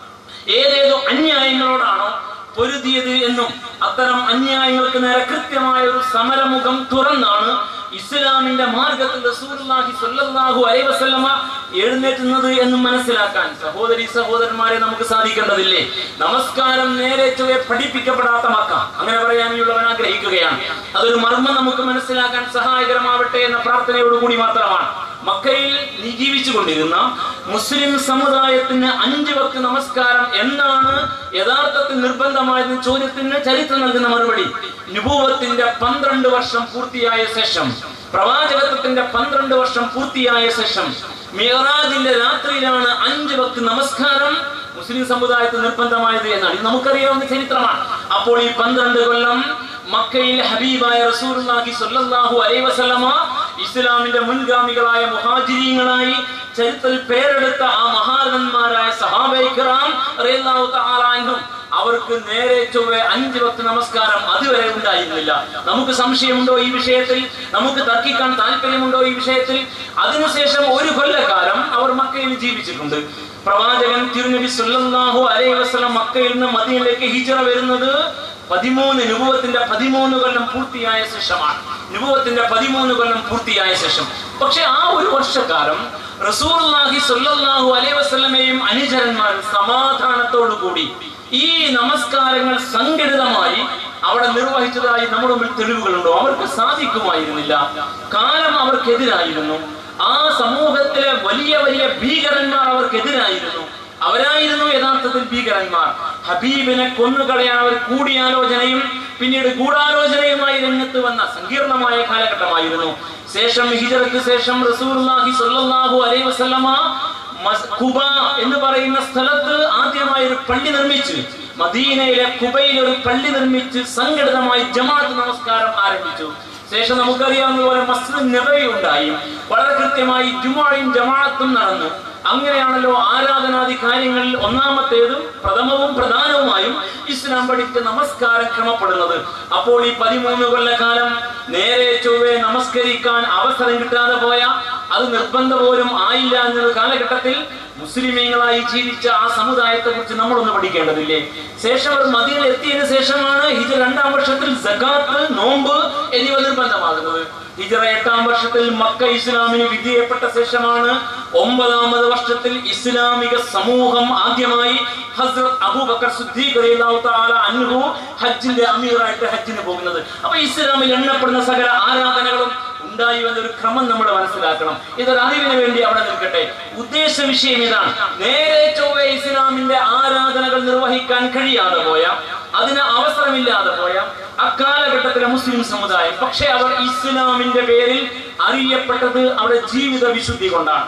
ഏതേതോ അന്യായങ്ങളോടാണോ പൊരുതിയത് എന്നും അത്തരം അന്യായങ്ങൾക്ക് നേരെ കൃത്യമായ ഒരു സമരമുഖം തുറന്നാണ് ഇസ്ലാമിന്റെ മാർഗത്തിൽ റസൂലുള്ളാഹി സ്വല്ലല്ലാഹു അലൈഹി വസല്ലമ എഴുന്നേറ്റുന്നത് എന്നും മനസ്സിലാക്കാൻ സഹോദരി സഹോദരന്മാരെ നമുക്ക് സാധിക്കേണ്ടതില്ലേ നമസ്കാരം നേരെ ചൊവ്വെ പഠിപ്പിക്കപ്പെടാത്ത മക്ക അങ്ങനെ പറയാനുള്ളവൻ ആഗ്രഹിക്കുകയാണ് അതൊരു മർമ്മം നമുക്ക് മനസ്സിലാക്കാൻ സഹായകരമാവട്ടെ എന്ന പ്രാർത്ഥനയോടുകൂടി മാത്രമാണ് മക്കയിൽ നീ ജീവിച്ചുകൊണ്ടിരുന്ന മുസ്ലിം സമുദായത്തിന് അഞ്ച് വക്ത് നമസ്കാരം എന്നാണ് യഥാർത്ഥത്തിൽ നിർബന്ധമായിരുന്ന ചോദ്യത്തിന് ചരിത്രം നൽകുന്ന മറുപടി നുപൂവത്തിന്റെ പന്ത്രണ്ട് വർഷം പൂർത്തിയായ ശേഷം പ്രവാചകത്വത്തിന്റെ പന്ത്രണ്ട് വർഷം പൂർത്തിയായ ശേഷം മിയറാജിന്റെ രാത്രിയിലാണ് അഞ്ച് വക്ത് നമസ്കാരം മുസ്ലിം സമുദായത്തിൽ നിർബന്ധമായത് എന്നാണ് ഇത് നമുക്കറിയാവുന്ന ചരിത്രമാണ് അപ്പോൾ ഈ പന്ത്രണ്ട് കൊല്ലം മക്കയിൽ ഹബീബായ റസൂലുള്ളാഹി സ്വല്ലല്ലാഹു അലൈഹി വസല്ലമ ഇസ്ലാമിന്റെ മുൻഗാമികളായ മുഹാജിരീങ്ങളായി ചരിത്രത്തിൽ പേരെടുത്ത ആ മഹാരഥന്മാരായ സഹാബൈക്കറാം റളിയല്ലാഹു തആല അൻഹും അവർക്ക് നേരെ ചൊവ്വെ അഞ്ച് വക്ത് നമസ്കാരം അതുവരെ ഉണ്ടായിരുന്നില്ല നമുക്ക് സംശയമുണ്ടോ ഈ വിഷയത്തിൽ നമുക്ക് തർക്കിക്കാൻ താല്പര്യമുണ്ടോ ഈ വിഷയത്തിൽ അതിനുശേഷം ഒരു കൊല്ലക്കാലം അവർ മക്കയിൽ ജീവിച്ചിട്ടുണ്ട് പ്രവാചകൻ തിരുനബി സല്ലല്ലാഹു അലൈഹി വസല്ലം മക്കയിൽ നിന്ന് മദീനയിലേക്ക് ഹിജറ വരുന്നത് പതിമൂന്ന് നുപുവത്തിന്റെ പതിമൂന്ന് കൊല്ലം പൂർത്തിയായ ശേഷമാണ് നുപുവത്തിന്റെ പതിമൂന്ന് കൊല്ലം പൂർത്തിയായ ശേഷം പക്ഷെ ആ ഒരു വർഷക്കാലം റസൂലുള്ളാഹി സ്വല്ലല്ലാഹു അലൈഹി വസല്ലമയും അനുചരന്മാരും സമാധാനത്തോടു കൂടി ഈ നമസ്കാരങ്ങൾ സംഘടിതമായി അവിടെ നിർവഹിച്ചതായി നമ്മുടെ മുമ്പിൽ തെളിവുകളുണ്ടോ അവർക്ക് സാധിക്കുമായിരുന്നില്ല കാലം അവർക്കെതിരായിരുന്നു ആ സമൂഹത്തിലെ വലിയ വലിയ ഭീകരന്മാർ അവർക്കെതിരായിരുന്നു അവരായിരുന്നു യഥാർത്ഥത്തിൽ ഭീകരന്മാർ ഹബീബിനെ കൊന്നുകളയാൻ അവർ കൂടിയാലോചനയും പിന്നീട് ഗൂഢാലോചനയുമായി രംഗത്ത് വന്ന സങ്കീർണമായ കാലഘട്ടമായിരുന്നു ശേഷം ഹിജറക്ക് ശേഷം റസൂലുള്ളാഹി സ്വല്ലല്ലാഹു അലൈഹി വസല്ലമ മസ്- കുബ എന്ന് പറയുന്ന സ്ഥലത്ത് ആദ്യമായി ഒരു പള്ളി നിർമ്മിച്ചു മദീനയിലെ കുബയിൽ ഒരു പള്ളി നിർമ്മിച്ച് സംഘടിതമായി ജമാഅത്ത് നമസ്കാരം ആരംഭിച്ചു ശേഷം നമുക്കറിയാവുന്ന പോലെ മസ്ജിദ് നബവി ഉണ്ടായി വളരെ കൃത്യമായി ജുമായും ജമാഅത്തും നടന്നു അങ്ങനെയാണല്ലോ ആരാധനാദി കാര്യങ്ങളിൽ ഒന്നാമത്തേതും പ്രഥമവും പ്രധാനവുമായും ഇസ്ലാം പഠിച്ച നമസ്കാരം ക്രമപ്പെടുന്നത് അപ്പോൾ ഈ പതിമൂന്ന് കൊല്ലക്കാലം നേരെ ചൊവ്വെ നമസ്കരിക്കാൻ അവസരം കിട്ടാതെ പോയ അത് നിർബന്ധ പോലും ആയില്ല എന്നൊരു കാലഘട്ടത്തിൽ മുസ്ലിമീങ്ങളായി ജീവിച്ച ആ സമുദായത്തെ കുറിച്ച് നമ്മളൊന്ന് പഠിക്കേണ്ടതില്ലേ ശേഷം അവർ മദീനയിൽ എത്തിയതിനു ശേഷമാണ് ഹിജ രണ്ടാം വർഷത്തിൽ സകാത്ത് നോമ്പ് എന്നിവ നിർബന്ധമാകുന്നത് ഹിജറ എട്ടാം വർഷത്തിൽ മക്ക ഇസ്ലാമിന് വിധേയപ്പെട്ട ശേഷമാണ് ഒമ്പതാമത് വർഷത്തിൽ ഇസ്ലാമിക സമൂഹം ആദ്യമായി ഹസ്രത് അബൂബക്കർ സിദ്ദീഖ് റളിയല്ലാഹു തആല അൻഹു ഹജ്ജിന്റെ അമീറായിട്ട് ഹജ്ജിന് പോകുന്നത് അപ്പൊ ഇസ്ലാമിൽ എണ്ണപ്പെടുന്ന സകല ആരാധനകളും ഉണ്ടായി എന്നൊരു ക്രമം നമ്മൾ മനസ്സിലാക്കണം ഇതൊരു അറിവിന് വേണ്ടി അവിടെ നിൽക്കട്ടെ ഉദ്ദേശ വിഷയം ഇതാണ് നേരെ ചൊവ്വെ ഇസ്ലാമിന്റെ ആരാധനകൾ നിർവഹിക്കാൻ കഴിയാതെ പോയ അതിന് അവസരമില്ലാതെ പോയ അക്കാലഘട്ടത്തിലെ മുസ്ലിം സമുദായം പക്ഷെ അവർ ഇസ്ലാമിന്റെ പേരിൽ അറിയപ്പെട്ടത് അവിടെ ജീവിത വിശുദ്ധി കൊണ്ടാണ്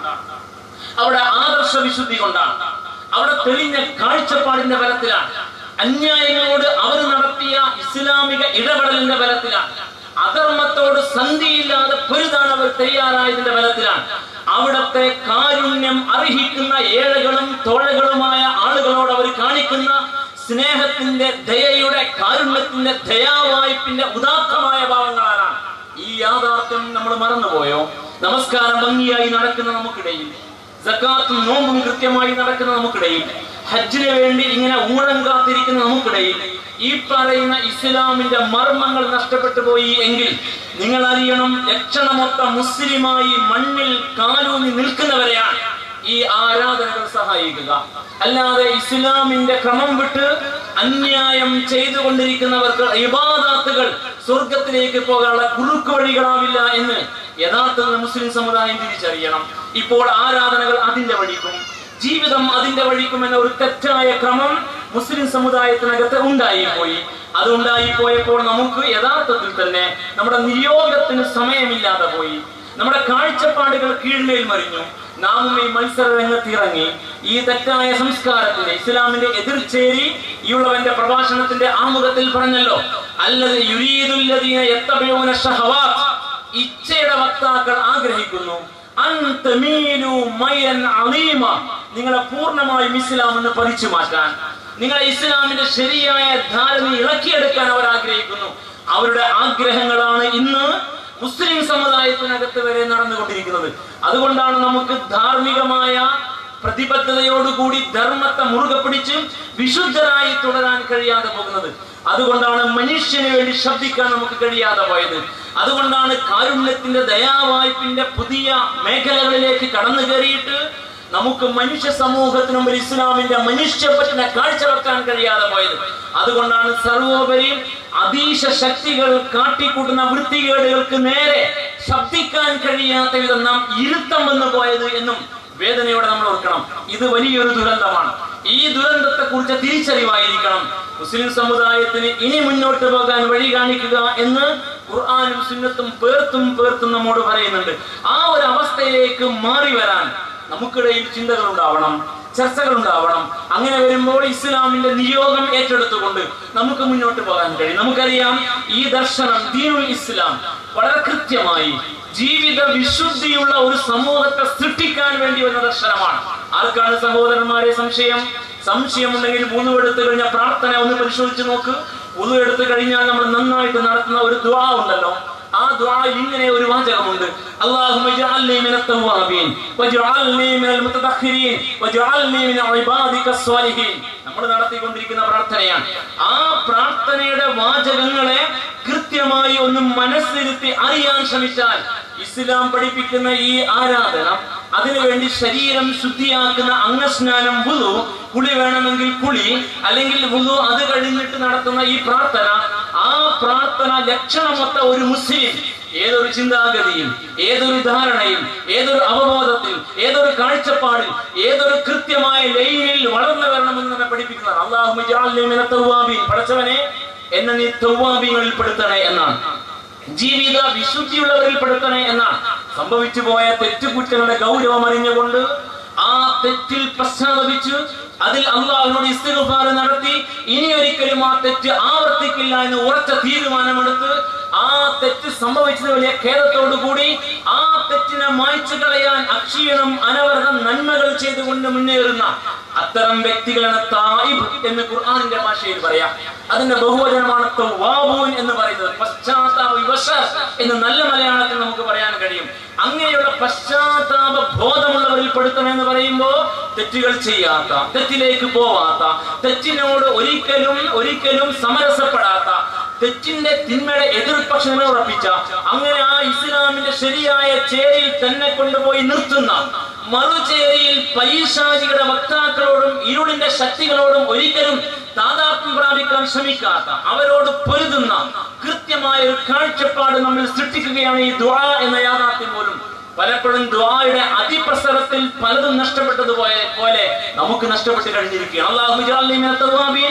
അവിടെ ആദർശ വിശുദ്ധി കൊണ്ടാണ് അവിടെ തെളിഞ്ഞ കാഴ്ചപ്പാടിന്റെ ബലത്തിലാണ് അന്യായങ്ങളോട് അവർ നടത്തിയ ഇസ്ലാമിക ഇടപെടലിന്റെ ബലത്തിലാണ് അധർമ്മത്തോട് സന്ധിയില്ലാതെ പൊരുതാൻ അവർ തയ്യാറായതിന്റെ ബലത്തിലാണ് അവിടത്തെ കാരുണ്യം അർഹിക്കുന്ന ഏഴകളും തോഴകളുമായ ആളുകളോട് അവർ കാണിക്കുന്ന സ്നേഹത്തിന്റെ ദയയുടെ കാരുണ്യത്തിന്റെ ദയാവായ്പിന്റെ ഉദാത്തമായ ഭാവങ്ങളാണ് ഈ യാഥാർത്ഥ്യം നമ്മൾ മറന്നുപോയോ നമസ്കാരം ഭംഗിയായി നടക്കുന്ന നമുക്കിടയിൽ സക്കാത്തും നോമ്പും കൃത്യമായി നടക്കുന്ന നമുക്കിടയിൽ ഹജ്ജിന് വേണ്ടി ഇങ്ങനെ ഊഴം കാത്തിരിക്കുന്ന നമുക്കിടയിൽ ഈ പറയുന്ന ഇസ്ലാമിന്റെ മർമ്മങ്ങൾ നഷ്ടപ്പെട്ടു പോയി എങ്കിൽ നിങ്ങൾ അറിയണം ലക്ഷണമൊത്ത മുസ്ലിമായി മണ്ണിൽ കാലൂന്നി നിൽക്കുന്നവരെയാണ് ഈ ആരാധനകൾ സഹായിക്കുക അല്ലാതെ ഇസ്ലാമിന്റെ ക്രമം വിട്ട് അന്യായം ചെയ്തുകൊണ്ടിരിക്കുന്നവർക്ക് ഇബാദാത്തുകൾ സ്വർഗത്തിലേക്ക് പോകാനുള്ള കുറുക്ക് വഴികളാവില്ല എന്ന് യഥാർത്ഥ മുസ്ലിം സമുദായം തിരിച്ചറിയണം ഇപ്പോൾ ആരാധനകൾ അതിന്റെ വഴിക്കും ജീവിതം അതിന്റെ വഴിക്കും എന്ന ഒരു തെറ്റായ ക്രമം മുസ്ലിം സമുദായത്തിനകത്ത് ഉണ്ടായിപ്പോയി അത് ഉണ്ടായിപ്പോയപ്പോൾ നമുക്ക് യഥാർത്ഥത്തിൽ തന്നെ നമ്മുടെ നിയോഗത്തിന് സമയമില്ലാതെ പോയി നമ്മുടെ കാഴ്ചപ്പാടുകൾ കീഴ്മേൽ മറിഞ്ഞു നാമും ഈ മത്സര രംഗത്ത് ഇറങ്ങി ഈ തെറ്റായ സംസ്കാരത്തിന്റെ ഇസ്ലാമിന്റെ എതിർചേരി ഈയുള്ളവന്റെ പ്രഭാഷണത്തിന്റെ ആമുഖത്തിൽ പറഞ്ഞല്ലോ അല്ലത് യുരീദുല്ലദീന യത്തബിഊന ഷഹവാത്ത് ഇച്ഛയുടെ വക്താക്കൾ ആഗ്രഹിക്കുന്നു അൻ തമീലു മൈലൻ അളീമ നിങ്ങളെ പൂർണ്ണമായും ഇസ്ലാം എന്ന് പതിച്ചു മാറ്റാൻ നിങ്ങളെ ഇസ്ലാമിന്റെ ശരിയായ ധാരണ ഇളക്കിയെടുക്കാൻ അവർ ആഗ്രഹിക്കുന്നു അവരുടെ ആഗ്രഹങ്ങളാണ് ഇന്ന് മുസ്ലിം സമുദായത്തിനകത്ത് വരെ നടന്നുകൊണ്ടിരിക്കുന്നത് അതുകൊണ്ടാണ് നമുക്ക് ധാർമ്മികമായ പ്രതിബദ്ധതയോടുകൂടി ധർമ്മത്തെ മുറുകെ പിടിച്ച് വിശുദ്ധരായി തുടരാൻ കഴിയാതെ പോകുന്നത് അതുകൊണ്ടാണ് മനുഷ്യന് വേണ്ടി ശബ്ദിക്കാൻ നമുക്ക് കഴിയാതെ പോയത് അതുകൊണ്ടാണ് കാരുണ്യത്തിന്റെ ദയാവായ്പിന്റെ പുതിയ മേഖലകളിലേക്ക് കടന്നു കയറിയിട്ട് നമുക്ക് മനുഷ്യ സമൂഹത്തിന് മുമ്പിൽ ഇസ്ലാമിന്റെ മനുഷ്യപ്പറ്റിനെ കാഴ്ചവെക്കാൻ കഴിയാതെ പോയത് അതുകൊണ്ടാണ് സർവോപരി അതീശ ശക്തികൾ കാട്ടിക്കൂട്ടുന്ന വൃത്തികേടുകൾക്ക് നേരെ ശബ്ദിക്കാൻ കഴിയാത്ത വിധം നാം ഇരുത്തം വന്നു പോയത് എന്നും വേദനയോടെ നമ്മൾ ഓർക്കണം ഇത് വലിയൊരു ദുരന്തമാണ് ഈ ദുരന്തത്തെ കുറിച്ച് തിരിച്ചറിവായിരിക്കണം മുസ്ലിം സമുദായത്തിന് ഇനി മുന്നോട്ട് പോകാൻ വഴി കാണിക്കുക എന്ന് ഖുർആാനും സുന്നത്തും പേർത്തും പേർത്തും നമ്മോട് പറയുന്നുണ്ട് ആ ഒരു അവസ്ഥയിലേക്ക് മാറി വരാൻ നമുക്കിടയിൽ ചിന്തകൾ ഉണ്ടാവണം ചർച്ചകൾ ഉണ്ടാവണം അങ്ങനെ വരുമ്പോൾ ഇസ്ലാമിന്റെ നിയോഗം ഏറ്റെടുത്തുകൊണ്ട് നമുക്ക് മുന്നോട്ട് പോകാൻ കഴിയും നമുക്കറിയാം ഈ ദർശനം ദീനുൽ ഇസ്ലാം വളരെ കൃത്യമായി ജീവിത വിശുദ്ധിയുള്ള ഒരു സമൂഹത്തെ സൃഷ്ടിക്കാൻ വേണ്ടി വന്ന ദർശനമാണ് ആർക്കാണ് സഹോദരന്മാരെ സംശയം സംശയമുണ്ടെങ്കിൽ മൂന്ന് എടുത്തു കഴിഞ്ഞ പ്രാർത്ഥന ഒന്ന് പരിശോധിച്ച് നോക്ക് ഉതു എടുത്തു കഴിഞ്ഞാൽ നമ്മൾ നന്നായിട്ട് നടത്തുന്ന ഒരു ദ്വാ ഉണ്ടല്ലോ ആ ദ്വായിൽ ഇങ്ങനെ ഒരു വാചകമുണ്ട് اللهم اجعلني من التوابين واجعلني من المتطهرين واجعلني من عبادك الصالحين നമ്മൾ നടത്തിക്കൊണ്ടിരിക്കുന്ന പ്രാർത്ഥനയാണ് ആ പ്രാർത്ഥനയുടെ വാചകങ്ങളെ കൃത്യമായി ഒന്ന് മനസ്സിരുത്തി അറിയാൻ ശ്രമിച്ചാൽ ഇസ്ലാം പഠിപ്പിക്കുന്ന ഈ ആരാധന അതിനുവേണ്ടി ശരീരം ശുദ്ധിയാക്കുന്ന അംഗസ്നാനം വുളു കുളി വേണമെങ്കിൽ കുളി അല്ലെങ്കിൽ വുളു അത് കഴിഞ്ഞിട്ട് നടത്തുന്ന ഈ പ്രാർത്ഥന ആ പ്രാർത്ഥന ലക്ഷണമൊത്ത ഒരു മുസ്ലിം ഏതൊരു ചിന്താഗതിയും ഏതൊരു ധാരണയും ഏതൊരു അവബോധത്തിൽ ഏതൊരു കാഴ്ചപ്പാടിൽ ഏതൊരു കൃത്യമായ ലൈനിൽ വളർന്നു വരണമെന്ന് നമ്മെ പഠിപ്പിക്കുന്നതാണ് അള്ളാഹു പഠിച്ചവനെ എന്നെ നീ തൗവാബികളിൽ പെടുത്തണേ എന്നാണ് ജീവിത വിശുദ്ധിയുള്ളവരിൽ പെടുത്തണേ എന്നാണ് സംഭവിച്ചു പോയ തെറ്റുകുറ്റങ്ങളുടെ ഗൗരവം അറിഞ്ഞുകൊണ്ട് ആ തെറ്റിൽ പശ്ചാത്തപിച്ച് അതിൽ അള്ളാഹുവിനോട് ഇസ്തിഗ്ഫാർ നടത്തി ഇനി ഒരിക്കലും ആ തെറ്റ് ആവർത്തിക്കില്ല എന്ന് ഉറച്ച തീരുമാനമെടുത്ത് ആ തെറ്റ് സംഭവിച്ചത് വലിയ ഖേദത്തോടു കൂടി ആ തെറ്റിനെ മായ്ച്ചു കളയാൻ അക്ഷീണം അനവരതം നന്മകൾ ചെയ്തുകൊണ്ട് മുന്നേറുന്ന അത്തരം വ്യക്തികളാണ് തായിബ് എന്ന് ഖുർആാനിന്റെ ഭാഷയിൽ പറയാം അതിന്റെ ബഹുവചനമാണ് തവ്വാബൂൻ എന്ന് പറയുന്നത് പശ്ചാത്താപ വിവശ എന്ന് നല്ല മലയാളത്തിൽ നമുക്ക് പറയാൻ കഴിയും കഴിയും അങ്ങനെയുള്ള പശ്ചാത്താപ ബോധമുള്ളവരിൽ പെടുത്തണമെന്ന് പറയുമ്പോ തെറ്റുകൾ ചെയ്യാത്ത തെറ്റിലേക്ക് പോവാത്ത തെറ്റിനോട് ഒരിക്കലും ഒരിക്കലും സമരസപ്പെടാത്ത തെറ്റിന്റെ തിന്മയുടെ എതിർപക്ഷങ്ങളെ ഉറപ്പിച്ച അങ്ങനെ ആ ഇസ്ലാമിന്റെ ശരിയായ ചേരിയിൽ തന്നെ കൊണ്ടുപോയി നിർത്തുന്ന മറുചേരിയിൽ പൈശാചികളുടെ വക്താക്കളോടും ഇരുളിന്റെ ശക്തികളോടും ഒരിക്കലും താതാത്മ്യം പ്രാപിക്കാൻ ശ്രമിക്കാത്ത അവരോട് പൊരുതുന്ന കൃത്യമായ ഒരു കാഴ്ചപ്പാട് നമ്മൾ സൃഷ്ടിക്കുകയാണ് ഈ ദ്വാ എന്ന യാഥാർത്ഥ്യം പോലും പലപ്പോഴും ദ്വായുടെ അതിപ്രസരത്തിൽ പലതും നഷ്ടപ്പെട്ടതുപോലെ പോലെ നമുക്ക് നഷ്ടപ്പെട്ട് കഴിഞ്ഞിരിക്കുകയാണ് അല്ലാഹു ജഅൽനി മിനൽ തവ്വാബീൻ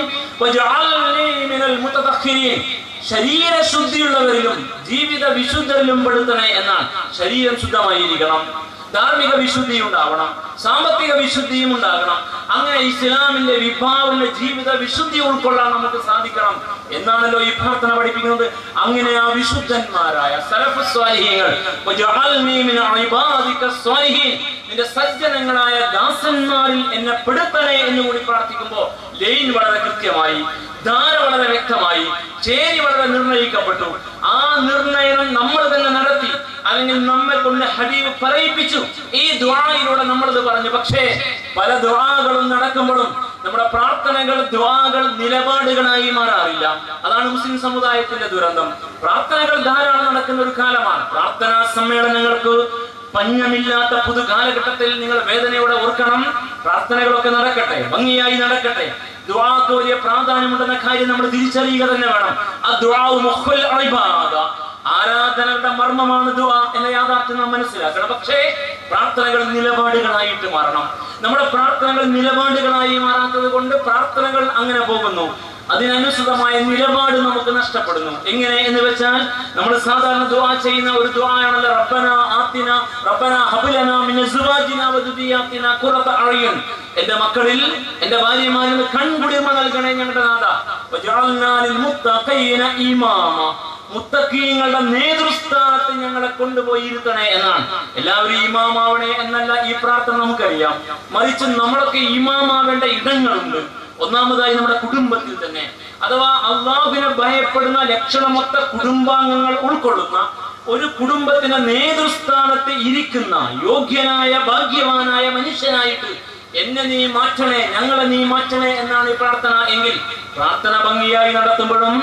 വജഅൽനി മിനൽ മുതതഖിരീൻ ശരീര ശുദ്ധിയുള്ളവരിലും ജീവിത വിശുദ്ധരിലും പെടുത്തണേ എന്നാണ് ശരീരം ശുദ്ധമായിരിക്കണം ധാർമ്മിക വിശുദ്ധി ഉണ്ടാവണം സാമ്പത്തിക വിശുദ്ധിയും ഉണ്ടാകണം അങ്ങനെ ഇസ്ലാമിന്റെ വിഭാവന്റെ ജീവിത വിശുദ്ധി ഉൾക്കൊള്ളാൻ നമുക്ക് സാധിക്കണം എന്നാണല്ലോ ഈ പ്രാർത്ഥന പഠിപ്പിക്കുന്നത് അങ്ങനെ ആ വിശുദ്ധന്മാരായ സലഫ് സ്വാലിഹീങ്ങൾ വജഅൽനി മിൻ ഇബാദിക സ്വാലിഹീൻ നിന്റെ സജ്ജനങ്ങളായ ദാസന്മാരിൽ എന്നെ പെടുത്തണേ എന്ന് കൂടി പ്രാർത്ഥിക്കുമ്പോൾ ലൈൻ വളരെ കൃത്യമായി ധാര വളരെ വ്യക്തമായി ചേരി വളരെ നിർണയിക്കപ്പെട്ടു ആ നിർണയം നമ്മൾ തന്നെ നടത്തി അല്ലെങ്കിൽ നമ്മെ കൊണ്ട് ഹബീബ് പറയിപ്പിച്ചു ഈ ദ്വായിലൂടെ നമ്മളത് പറഞ്ഞു പക്ഷേ പല ദ്വാകളും നടക്കുമ്പോഴും നമ്മുടെ പ്രാർത്ഥനകൾ ദ്വാകൾ നിലപാടുകളായി മാറാറില്ല അതാണ് മുസ്ലിം സമുദായത്തിന്റെ ദുരന്തം പ്രാർത്ഥനകൾ ധാരാളം നടക്കുന്ന ഒരു കാലമാണ് പ്രാർത്ഥനാ സമ്മേളനങ്ങൾക്ക് പഞ്ഞമില്ലാത്ത പുതു കാലഘട്ടത്തിൽ നിങ്ങൾ വേദനയോടെ ഓർക്കണം പ്രാർത്ഥനകളൊക്കെ നടക്കട്ടെ ഭംഗിയായി നടക്കട്ടെ ദുആക്ക് വലിയ പ്രാധാന്യമുണ്ടെന്ന കാര്യം നമ്മൾ തിരിച്ചറിയുക തന്നെ വേണം ആ ദുആഉ മുഖ്വൽ ഇബാദ ആരാധനകളുടെ മർമ്മമാണ് ദുആ എന്ന യാഥാർത്ഥ്യം നാം മനസ്സിലാക്കണം പക്ഷേ പ്രാർത്ഥനകൾ നിലപാടുകളായിട്ട് മാറണം നമ്മുടെ പ്രാർത്ഥനകൾ നിലപാടുകളായി മാറാത്തത് കൊണ്ട് പ്രാർത്ഥനകൾ അങ്ങനെ പോകുന്നു അതിനനുസൃതമായ നിലപാട് നമുക്ക് നഷ്ടപ്പെടുന്നു എങ്ങനെ എന്ന് വെച്ചാൽ നമ്മൾ സാധാരണ ദുആ ചെയ്യുന്ന ഒരു ദുആയാണല്ലോ റബ്ബന ആത്തിന റബ്ബന ഹബ്ലന മിൻ അസ്വാജിന വദുരിയാത്തിന ഖുറത അയ്യുൻ എന്റെ മക്കളിൽ എന്റെ ഭാര്യമാരിൽ കൺകുളിർമ നൽകണേ ഞങ്ങളുടെ നാഥ വജഅൽനാ ലിൽ മുത്തഖീന ഇമാമ മുത്തക്കീങ്ങളുടെ നേതൃസ്ഥാനത്ത് ഞങ്ങളെ കൊണ്ടുപോയി ഇരുത്തണേ എന്നാണ് എല്ലാവരും ഇമാമാവണേ എന്നല്ല ഈ പ്രാർത്ഥന നമുക്കറിയാം മറിച്ച് നമ്മളൊക്കെ ഇമാമാവേണ്ട ഇടങ്ങളുണ്ട് ഒന്നാമതായി നമ്മുടെ കുടുംബത്തിൽ തന്നെ അഥവാ അള്ളാഹുവിനെ ഭയപ്പെടുന്ന ലക്ഷണമൊത്ത കുടുംബാംഗങ്ങൾ ഉൾക്കൊള്ളുന്ന ഒരു കുടുംബത്തിന്റെ നേതൃസ്ഥാനത്ത് ഇരിക്കുന്ന യോഗ്യനായ ഭാഗ്യവാനായ മനുഷ്യനായിട്ട് എന്നെ നീ മാറ്റണേ ഞങ്ങളെ നീ മാറ്റണേ എന്നാണ് ഈ പ്രാർത്ഥന എങ്കിൽ പ്രാർത്ഥന ഭംഗിയായി നടത്തുമ്പോഴും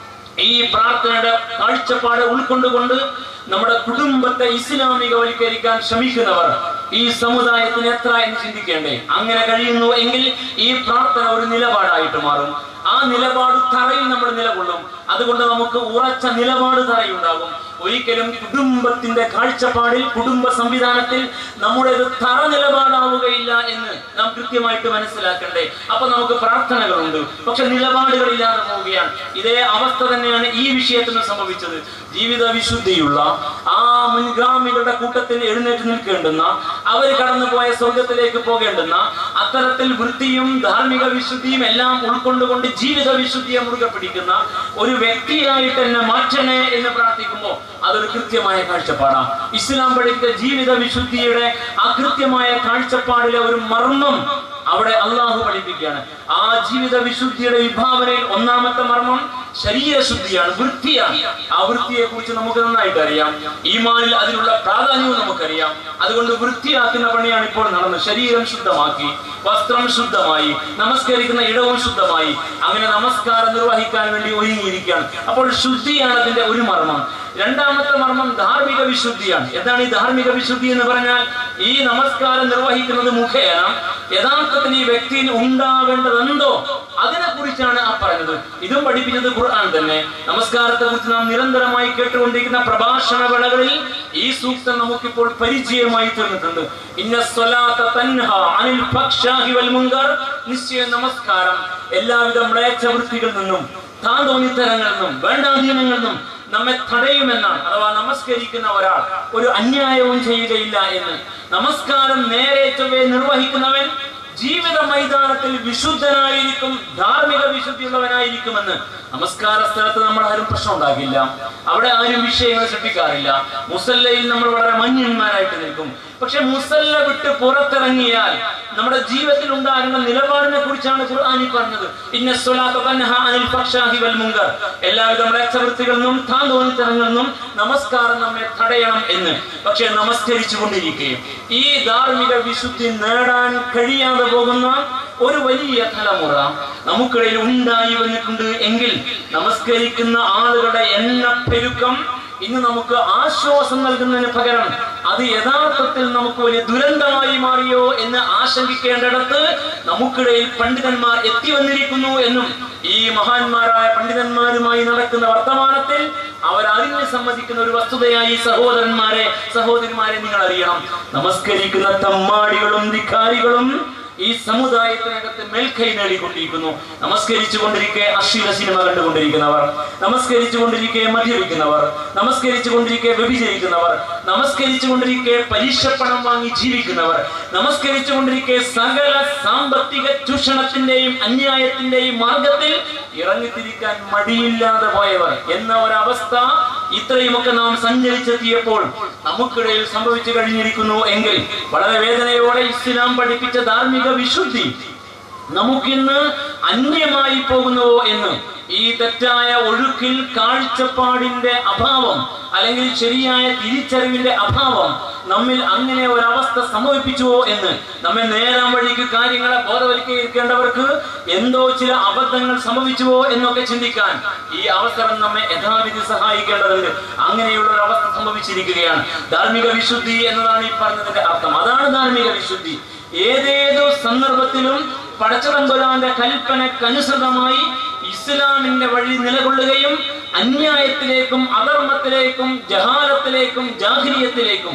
ഈ പ്രാർത്ഥനയുടെ കാഴ്ചപ്പാട് ഉൾക്കൊണ്ടുകൊണ്ട് നമ്മുടെ കുടുംബത്തെ ഇസ്ലാമികവൽക്കരിക്കാൻ ശ്രമിക്കുന്നവർ ഈ സമുദായത്തിന് എത്ര എന്ന് ചിന്തിക്കേണ്ടേ അങ്ങനെ കഴിയുന്നു എങ്കിൽ ഈ പ്രാർത്ഥന ഒരു നിലപാടായിട്ട് മാറും ആ നിലപാട് തറയിൽ നമ്മൾ നിലകൊള്ളും അതുകൊണ്ട് നമുക്ക് ഉറച്ച നിലപാട് തറയുണ്ടാകും ഒരിക്കലും കുടുംബത്തിന്റെ കാഴ്ചപ്പാടിൽ കുടുംബ സംവിധാനത്തിൽ നമ്മുടേത് തറ നിലപാടാവുകയില്ല എന്ന് നാം കൃത്യമായിട്ട് മനസ്സിലാക്കണ്ടേ അപ്പൊ നമുക്ക് പ്രാർത്ഥനകളുണ്ട് പക്ഷെ നിലപാടുകളില്ലാതെ പോവുകയാണ് ഇതേ അവസ്ഥ തന്നെയാണ് ഈ വിഷയത്തിന് സംഭവിച്ചത് ജീവിത വിശുദ്ധിയുള്ള ആ മുൻഗാമികളുടെ കൂട്ടത്തിൽ എഴുന്നേറ്റ് നിൽക്കേണ്ടുന്ന അവർ കടന്നുപോയ സ്വർഗത്തിലേക്ക് പോകേണ്ടുന്ന അത്തരത്തിൽ വൃത്തിയും ധാർമ്മിക വിശുദ്ധിയും എല്ലാം ഉൾക്കൊണ്ടുകൊണ്ട് ജീവിത വിശുദ്ധിയെ മുറുകെ പിടിക്കുന്ന ഒരു വ്യക്തിയായിട്ട് എന്നെ മാറ്റണേ എന്ന് പ്രാർത്ഥിക്കുമ്പോൾ അതൊരു കൃത്യമായ കാഴ്ചപ്പാടാണ് ഇസ്ലാം പഠിപ്പിച്ച ജീവിത വിശുദ്ധിയുടെ ആ കൃത്യമായ കാഴ്ചപ്പാടിലെ ഒരു മർമ്മം അവിടെ അള്ളാഹു പഠിപ്പിക്കുകയാണ് ആ ജീവിത വിശുദ്ധിയുടെ വിഭാവനയിൽ ഒന്നാമത്തെ മർമ്മം ശരീരശുദ്ധിയാണ് വൃത്തിയാണ് ആ വൃത്തിയെ കുറിച്ച് നമുക്ക് നന്നായിട്ട് അറിയാം ഈമാനിൽ അതിനുള്ള പ്രാധാന്യവും നമുക്കറിയാം അതുകൊണ്ട് വൃത്തിയാക്കുന്ന പണിയാണ് ഇപ്പോൾ നടന്നത് ശരീരം ശുദ്ധമാക്കി വസ്ത്രം ശുദ്ധമായി നമസ്കരിക്കുന്ന ഇടവും ശുദ്ധമായി അങ്ങനെ നമസ്കാരം നിർവഹിക്കാൻ വേണ്ടി ഒരുങ്ങിയിരിക്കുകയാണ് അപ്പോൾ ശുദ്ധിയാണ് അതിന്റെ ഒരു മർമ്മം രണ്ടാമത്തെ മർമ്മം ധാർമ്മിക വിശുദ്ധിയാണ് എന്താണ് ഈ ധാർമ്മിക വിശുദ്ധി എന്ന് പറഞ്ഞാൽ ഈ നമസ്കാരം നിർവഹിക്കുന്നത് മുഖേന യഥാർത്ഥത്തിൽ ഈ വ്യക്തിയിൽ ഉണ്ടാവേണ്ടതെന്തോ അതിനെ കുറിച്ചാണ് ആ പറഞ്ഞത് ഇതും പഠിപ്പിച്ചത് ഖുർആൻ തന്നെ നമസ്കാരത്തെ കുറിച്ച് നാം നിരന്തരമായി കേട്ടുകൊണ്ടിരിക്കുന്ന പ്രഭാഷണ വേളകളിൽ ഈ സൂക്തം നമുക്കിപ്പോൾ പരിചയമായി തീർന്നിട്ടുണ്ട് ഇന്ന സ്വലാത്ത തൻഹ അനിൽ ഫഹ്ശാഹി വൽ മുൻകർ നിശ്ചയ നമസ്കാരം എല്ലാവിധ മ്ലേച്ഛ വൃത്തികളിൽ നിന്നും താന്തോന്നിത്തരങ്ങളിൽ നിന്നും വേണ്ടാധീനങ്ങളിൽ നിന്നും നമ്മെ തടയുമെന്നാണ് അഥവാ നമസ്കരിക്കുന്ന ഒരാൾ ഒരു അന്യായവും ചെയ്യുകയില്ല എന്ന് നമസ്കാരം നേരെ ചൊവ്വെ നിർവഹിക്കുന്നവൻ ജീവിത മൈതാനത്തിൽ വിശുദ്ധനായിരിക്കും ധാർമ്മിക വിശുദ്ധിയുള്ളവനായിരിക്കുമെന്ന് നമസ്കാര സ്ഥലത്ത് നമ്മൾ ആരും പ്രശ്നം ഉണ്ടാകില്ല അവിടെ ആരും വിഷയങ്ങൾ സൃഷ്ടിക്കാറില്ല മുസല്ലയിൽ നമ്മൾ വളരെ മഞ്ഞന്മാരായിട്ട് നിൽക്കും പക്ഷെ മുസല്ല വിട്ട് പുറത്തിറങ്ങിയാൽ നമ്മുടെ ജീവിതത്തിൽ ഉണ്ടാകുന്ന നിലപാടിനെ കുറിച്ചാണ് ഖുർആനി പറഞ്ഞത് ഇന്ന സ്വലാത്ത തൻഹ അനിൽ ഫഹ്ശാഹി വൽ മുങ്കർ എല്ലാവിധ മ്ലേച്ഛവൃത്തികളിൽ നിന്നും താന്തോന്നിത്തരങ്ങളിൽ നിന്നും നമസ്കാരം നമ്മെ തടയണം എന്ന് പക്ഷെ നമസ്കരിച്ചു കൊണ്ടിരിക്കുകയും ഈ ധാർമ്മിക വിശുദ്ധി നേടാൻ കഴിയാതെ പോകുന്ന ഒരു വലിയ തലമുറ നമുക്കിടയിൽ ഉണ്ടായി വന്നിട്ടുണ്ട് എങ്കിൽ നമസ്കരിക്കുന്ന ആളുകളുടെ എണ്ണപ്പെരുക്കം ഇന്ന് നമുക്ക് ആശ്വാസം നൽകുന്നതിന് പകരം അത് യഥാർത്ഥത്തിൽ നമുക്ക് വലിയ ദുരന്തമായി മാറിയോ എന്ന് ആശങ്കിക്കേണ്ടിടത്ത് നമുക്കിടയിൽ പണ്ഡിതന്മാർ എത്തി വന്നിരിക്കുന്നു എന്നും ഈ മഹാന്മാരായ പണ്ഡിതന്മാരുമായി നടക്കുന്ന വർത്തമാനത്തിൽ അവർ അറിഞ്ഞ് സമ്മതിക്കുന്ന ഒരു വസ്തുതയായി സഹോദരന്മാരെ സഹോദരിമാരെ നിങ്ങൾ അറിയണം നമസ്കരിക്കുന്ന തമ്മാടികളും ധിക്കാരികളും ഈ സമുദായത്തിനകത്ത് മേൽക്കൈ നേടിക്കൊണ്ടിരിക്കുന്നു നമസ്കരിച്ചു കൊണ്ടിരിക്കെ അശ്ലീല സിനിമ കണ്ടുകൊണ്ടിരിക്കുന്നവർ നമസ്കരിച്ചു കൊണ്ടിരിക്കെ മദ്യപിക്കുന്നവർ നമസ്കരിച്ചു കൊണ്ടിരിക്കെ വ്യഭിചരിക്കുന്നവർ നമസ്കരിച്ചു കൊണ്ടിരിക്കെ പരീക്ഷപ്പണം വാങ്ങി ജീവിക്കുന്നവർ നമസ്കരിച്ചു കൊണ്ടിരിക്കെ സകല സാമ്പത്തിക ചൂഷണത്തിന്റെയും അന്യായത്തിന്റെയും മാർഗത്തിൽ ഇറങ്ങിത്തിരിക്കാൻ മടിയില്ലാതെ പോയവർ എന്ന ഒരവസ്ഥ ഇത്രയുമൊക്കെ നാം സഞ്ചരിച്ചെത്തിയപ്പോൾ നമുക്കിടയിൽ സംഭവിച്ചു കഴിഞ്ഞിരിക്കുന്നു എങ്കിൽ വളരെ വേദനയോടെ ഇസ്ലാം പഠിപ്പിച്ച ധാർമ്മിക വിശുദ്ധി നമുക്കിന്ന് അന്യമായി പോകുന്നുവോ എന്ന് ഈ തെറ്റായ ഒഴുക്കിൽ കാഴ്ചപ്പാടിന്റെ അഭാവം അല്ലെങ്കിൽ ശരിയായ തിരിച്ചറിവിന്റെ അഭാവം നമ്മിൽ അങ്ങനെ ഒരവസ്ഥ സംഭവിപ്പിച്ചുവോ എന്ന് നമ്മെ നേരാൻ വഴിക്ക് കാര്യങ്ങളെ ബോധവൽക്കരിക്കേണ്ടവർക്ക് എന്തോ ചില അബദ്ധങ്ങൾ സംഭവിച്ചുവോ എന്നൊക്കെ ചിന്തിക്കാൻ ഈ അവസരം നമ്മെ യഥാവിധി സഹായിക്കേണ്ടതുണ്ട് അങ്ങനെയുള്ള ഒരു അവസ്ഥ സംഭവിച്ചിരിക്കുകയാണ് ധാർമ്മിക വിശുദ്ധി എന്നതാണ് ഈ പറഞ്ഞതിന്റെ അർത്ഥം അതാണ് ധാർമ്മിക വിശുദ്ധി ഏതേതോ സന്ദർഭത്തിലും പടച്ചതമ്പുരാന്റെ കൽപ്പനക്കനുസൃതമായി ഇസ്ലാമിന്റെ വഴി നിലകൊള്ളുകയും അന്യായത്തിലേക്കും അധർമ്മത്തിലേക്കും ജഹാലത്തിലേക്കും ജാഹിരിയത്തിലേക്കും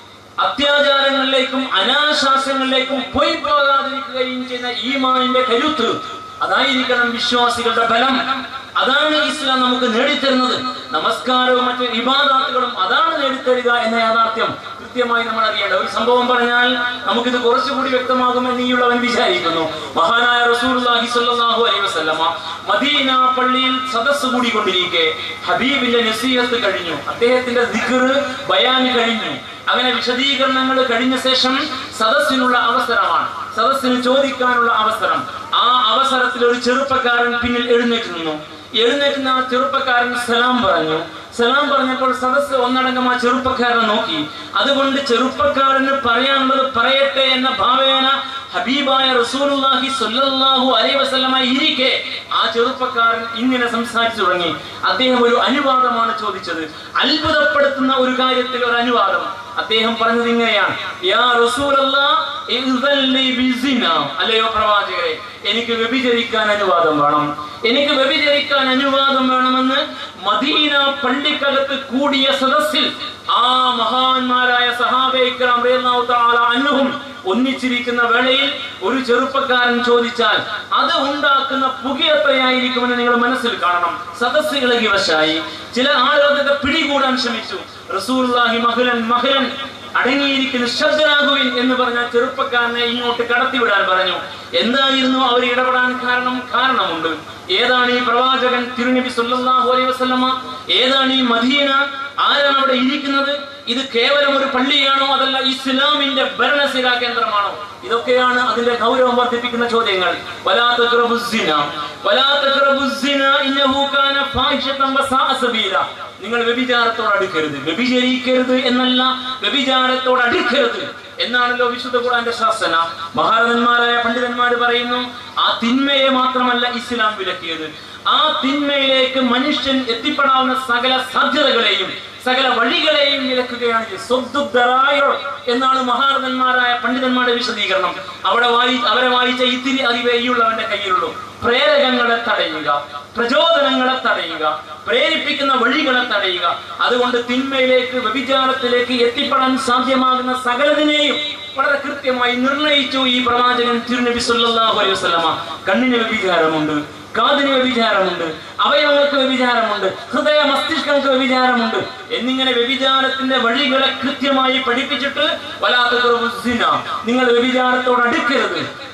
അത്യാചാരങ്ങളിലേക്കും അനാശാസ്യങ്ങളിലേക്കും പോയി പോകാതിരിക്കുകയും ചെയ്യുന്ന ഈമാനിന്റെ കരുത്ത് അതായിരിക്കണം വിശ്വാസികളുടെ ബലം അതാണ് ഇസ്ലാം നമുക്ക് നേടിത്തരുന്നത് നമസ്കാരവും മറ്റു ഇബാദാത്തുകളും അതാണ് നേടിത്തരിക എന്ന യാഥാർത്ഥ്യം കൃത്യമായി നമ്മൾ അറിയേണ്ട ഒരു സംഭവം പറഞ്ഞാൽ നമുക്കിത് കുറച്ചുകൂടി വ്യക്തമാകുമെന്ന് ഈയുള്ളവൻ വിചാരിക്കുന്നു മഹാനായ റസൂലുള്ളാഹി സ്വല്ലല്ലാഹു അലൈഹി വസല്ലമ മദീന പള്ളിയിൽ സദസ്സ് കൂടിക്കൊണ്ടിരിക്കെ ഹബീബിന്റെ നസീഹത്ത് കഴിഞ്ഞു അദ്ദേഹത്തിന്റെ ദിക്ർ ബയാൻ കഴിഞ്ഞു അങ്ങനെ വിശദീകരണങ്ങൾ കഴിഞ്ഞ ശേഷം സദസ്സിനുള്ള അവസരമാണ് സദസ്സിന് ചോദിക്കാനുള്ള അവസരം ആ അവസരത്തിൽ ഒരു ചെറുപ്പക്കാരൻ പിന്നിൽ എഴുന്നേറ്റ് നിന്നു എഴുന്നേറ്റുന്ന ആ ചെറുപ്പക്കാരൻ സലാം പറഞ്ഞു സലാം പറഞ്ഞപ്പോൾ സദസ്സ് ഒന്നടങ്കം ആ ചെറുപ്പക്കാരനെ നോക്കി അതുകൊണ്ട് ചെറുപ്പക്കാരന് പറയാനുള്ളത് പറയട്ടെ എന്ന ഭാവേന ഹബീബായ റസൂലുള്ളാഹി സ്വല്ലല്ലാഹു അലൈഹി വസല്ലമ ഇരിക്കെ ആ ചെറുപ്പക്കാരൻ ഇങ്ങനെ സംസാരിച്ചു തുടങ്ങി അദ്ദേഹം ഒരു അനുവാദമാണ് ചോദിച്ചത് അത്ഭുതപ്പെടുത്തുന്ന ഒരു കാര്യത്തിൽ ഒരു അനുവാദം അദ്ദേഹം പറഞ്ഞത് ഇങ്ങനെയാണ് യാ റസൂലല്ലാഹ് ഇദ്ദൻ ലി ബിസിന അല്ലയോ പ്രവാചകരെ എനിക്ക് വ്യഭിചരിക്കാൻ അനുവാദം വേണം എനിക്ക് വ്യഭിചരിക്കാൻ അനുവാദം വേണമെന്ന് മദീന പള്ളിക്കകത്ത് കൂടിയ സദസ്സിൽ ആ മഹാന്മാരായ സഹാബേക്കറാം അന്നുഹും ഒന്നിച്ചിരിക്കുന്ന വേളയിൽ ഒരു ചെറുപ്പക്കാരൻ ചോദിച്ചാൽ അത് ഉണ്ടാക്കുന്ന പുക എത്രയായിരിക്കുമെന്ന് നിങ്ങൾ മനസ്സിൽ കാണണം സദസ്സുകളെ വശായി ചില ആളുകളൊക്കെ പിടികൂടാൻ ശ്രമിച്ചു റസൂലുള്ളാഹി മഹലൻ മഹലൻ അടങ്ങിയിരിക്കുന്ന ശബ്ദരാഘുവിൻ എന്ന് പറഞ്ഞ ചെറുപ്പക്കാരനെ ഇങ്ങോട്ട് കടത്തിവിടാൻ പറഞ്ഞു എന്തായിരുന്നു അവർ ഇടപെടാൻ കാരണം കാരണമുണ്ട് ഏതാണ് ഈ പ്രവാചകൻ തിരുനബി സല്ലല്ലാഹു അലൈഹി വസല്ലമ ഏതാണ് ഈ മദീന ആരാണ് അവിടെ ഇരിക്കുന്നത് ഇത് കേവലം ഒരു പള്ളിയാണോ അതല്ല ഇസ്ലാമിന്റെ ഭരണശിലാ കേന്ദ്രമാണോ ഇതൊക്കെയാണ് അതിന്റെ ഗൗരവം വർദ്ധിപ്പിക്കുന്ന ചോദ്യങ്ങൾ വലാ തഖ്റബുസ്സിന വലാ തഖ്റബുസ്സിന ഇന്നഹു കാന ഫാഹിഷതൻ വസാഅ സബീല നിങ്ങൾ വ്യഭിചാരത്തോട് അടുക്കരുത് വ്യഭിചരിക്കരുത് എന്നല്ല വ്യഭിചാരത്തോട് അടുക്കരുത് എന്നാണല്ലോ വിശുദ്ധ ഖുർആന്റെ ശാസന മഹാരഥന്മാരായ പണ്ഡിതന്മാര് പറയുന്നു ആ തിന്മയെ മാത്രമല്ല ഇസ്ലാം വിലക്കിയത് ആ തിന്മയിലേക്ക് മനുഷ്യൻ എത്തിപ്പെടാവുന്ന സകല സാധ്യതകളെയും സകല വഴികളെയും വിലക്കുകയാണ് സ്വദ്ദുദ്ധരായോ എന്നാണ് മഹാരഥന്മാരായ പണ്ഡിതന്മാരുടെ വിശദീകരണം അവിടെ വായി അവരെ വായിച്ച ഇത്തിരി അറിവേ ഈയുള്ളവന്റെ കയ്യിലുള്ളൂ പ്രേരകങ്ങളെ തടയുക പ്രചോദനങ്ങളെ തടയുക പ്രേരിപ്പിക്കുന്ന വഴികളെ തടയുക അതുകൊണ്ട് തിന്മയിലേക്ക് വ്യഭിചാരത്തിലേക്ക് എത്തിപ്പെടാൻ സാധ്യമാകുന്ന സകലതിനെയും വളരെ കൃത്യമായി നിർണയിച്ചു ഈ പ്രവാചകൻ തിരുനബി സല്ലല്ലാഹു അലൈഹി വസല്ലമ കണ്ണിന് വ്യഭിചാരമുണ്ട് കാതിന് വ്യഭിചാരമുണ്ട് അവയവങ്ങൾക്ക് വ്യഭിചാരമുണ്ട് ഹൃദയ മസ്തിഷ്കങ്ങൾക്ക് വ്യഭിചാരമുണ്ട് എന്നിങ്ങനെ വ്യഭിചാരത്തിന്റെ വഴികളെ കൃത്യമായി പഠിപ്പിച്ചിട്ട് വലാത്ത നിങ്ങൾ വ്യഭിചാരത്തോട് അടുക്കരുത്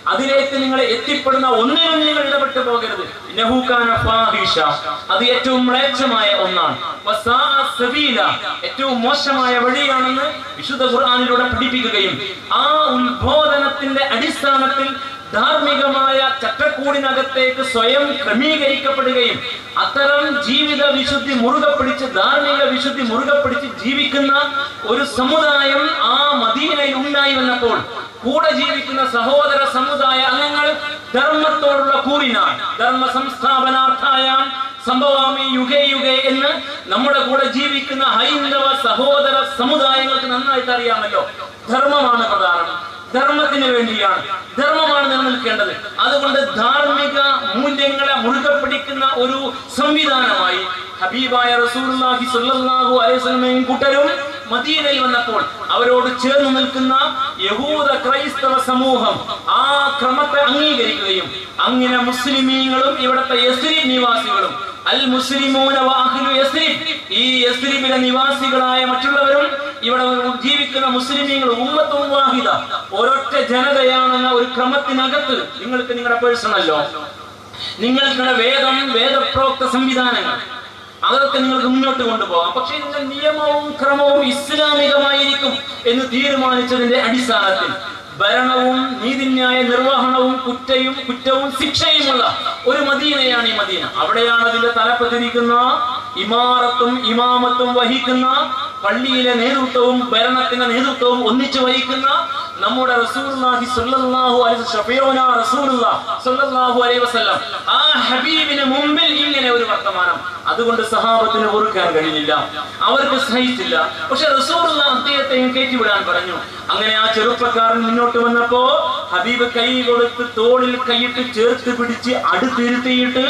അതിലേക്ക് നിങ്ങളെ എത്തിപ്പെടുന്ന ഒന്നിനും നിങ്ങൾ ഇടപെട്ടു പോകരുത് നഹൂക്കാന ഫാഹിഷ അത് ഏറ്റവും മ്ലേച്ഛമായ ഒന്നാണ് വസാഅ സബീല ഏറ്റവും മോശമായ വഴിയാണെന്ന് വിശുദ്ധ ഖുർആനിലൂടെ പഠിപ്പിക്കുകയും ആ ഉത്ബോധനത്തിന്റെ അടിസ്ഥാനത്തിൽ ധാർമ്മികമായ ചട്ടക്കൂടിനകത്തേക്ക് സ്വയം ക്രമീകരിക്കപ്പെടുകയും അത്തരം ജീവിത വിശുദ്ധി മുറുകെ പിടിച്ച് ധാർമ്മിക വിശുദ്ധി മുറുകെ പിടിച്ച് ജീവിക്കുന്ന ഒരു സമുദായം ആ മദീനയിൽ ഉണ്ടായി വന്നപ്പോൾ കൂടെ ജീവിക്കുന്ന സഹോദര സമുദായ അംഗങ്ങൾ ധർമ്മത്തോടുള്ള കൂറിനാൻ ധർമ്മ സംസ്ഥാപനാർത്ഥായാൻ സംഭവാമി യുഗേ യുഗേ എന്ന് നമ്മുടെ കൂടെ ജീവിക്കുന്ന ഹൈന്ദവ സഹോദര സമുദായങ്ങൾക്ക് നന്നായിട്ട് അറിയാമല്ലോ ധർമ്മമാണ് പ്രധാനം ധർമ്മത്തിന് വേണ്ടിയാണ് ധർമ്മമാണ് നിലനിൽക്കേണ്ടത് അതുകൊണ്ട് ധാർമ്മിക മൂല്യങ്ങളെ മുറുകെ പിടിക്കുന്ന ഒരു സംവിധാനമായി ഹബീബായ റസൂലുള്ളാഹി സ്വല്ലല്ലാഹു അലൈഹി വസല്ലമയും കൂട്ടരും മദീനയിൽ വന്നപ്പോൾ അവരോട് ചേർന്ന് നിൽക്കുന്ന യഹൂദ ക്രൈസ്തവ സമൂഹം ആ ക്രമത്തെ അംഗീകരിക്കുകയും അങ്ങനെ മുസ്ലിമീങ്ങളും ഇവിടുത്തെ യസ്രീബ് നിവാസികളും അൽ മുസ്ലിമൂന വാഹിലു യസ്രീബ് ഈ യസ്രീബിലെ നിവാസികളായ മറ്റുള്ളവരും ഇവിടെ ജീവിക്കുന്ന മുസ്ലിമീങ്ങൾ ഉമ്മത്തും വാഹിദ ഒരൊറ്റ ജനതയാണെന്ന ഒരു ക്രമത്തിനകത്ത് നിങ്ങൾക്ക് നിങ്ങളുടെ പേഴ്സണല്ലോ നിങ്ങൾക്കുള്ള വേദം വേദപ്രോക്ത സംവിധാനങ്ങൾ അതൊക്കെ നിങ്ങൾക്ക് മുന്നോട്ട് കൊണ്ടുപോകാം പക്ഷേ ഇതിന്റെ നിയമവും ക്രമവും ഇസ്ലാമികമായിരിക്കും എന്ന് തീരുമാനിച്ചതിന്റെ അടിസ്ഥാനത്തിൽ ഭരണവും നീതിന്യായ നിർവഹണവും കുറ്റയും കുറ്റവും ശിക്ഷയുമുള്ള ഒരു മദീനയാണ് ഈ മദീന അവിടെയാണ് അതിന്റെ തലപ്പത്തിരിക്കുന്ന ഇമാറത്തും ഇമാമത്തും വഹിക്കുന്ന പള്ളിയിലെ നേതൃത്വവും ഭരണത്തിന്റെ നേതൃത്വവും ഒന്നിച്ചു വഹിക്കുന്ന നമ്മുടെ റസൂലുള്ളാഹി സ്വല്ലല്ലാഹു അലൈഹി ഷഫീഉന റസൂലുള്ളാഹ് സ്വല്ലല്ലാഹു അലൈഹി വസല്ലം ആ ഹബീബിന് മുമ്പിൽ ഇങ്ങനെ ഒരു വർത്തമാനം അതുകൊണ്ട് സഹാബത്തിന് പൊറുക്കാൻ കഴിഞ്ഞില്ല അവർക്ക് സഹിച്ചില്ല പക്ഷെ റസൂലുള്ള അദ്ദേഹത്തെയും കയറ്റിവിടാൻ പറഞ്ഞു അങ്ങനെ ആ ചെറുപ്പക്കാരൻ മുന്നോട്ട് വന്നപ്പോ ഹബീബ് കൈ കൊടുത്ത് തോളിൽ കൈയിട്ട് ചേർത്ത് പിടിച്ച് അടുത്തിരുത്തിയിട്ട്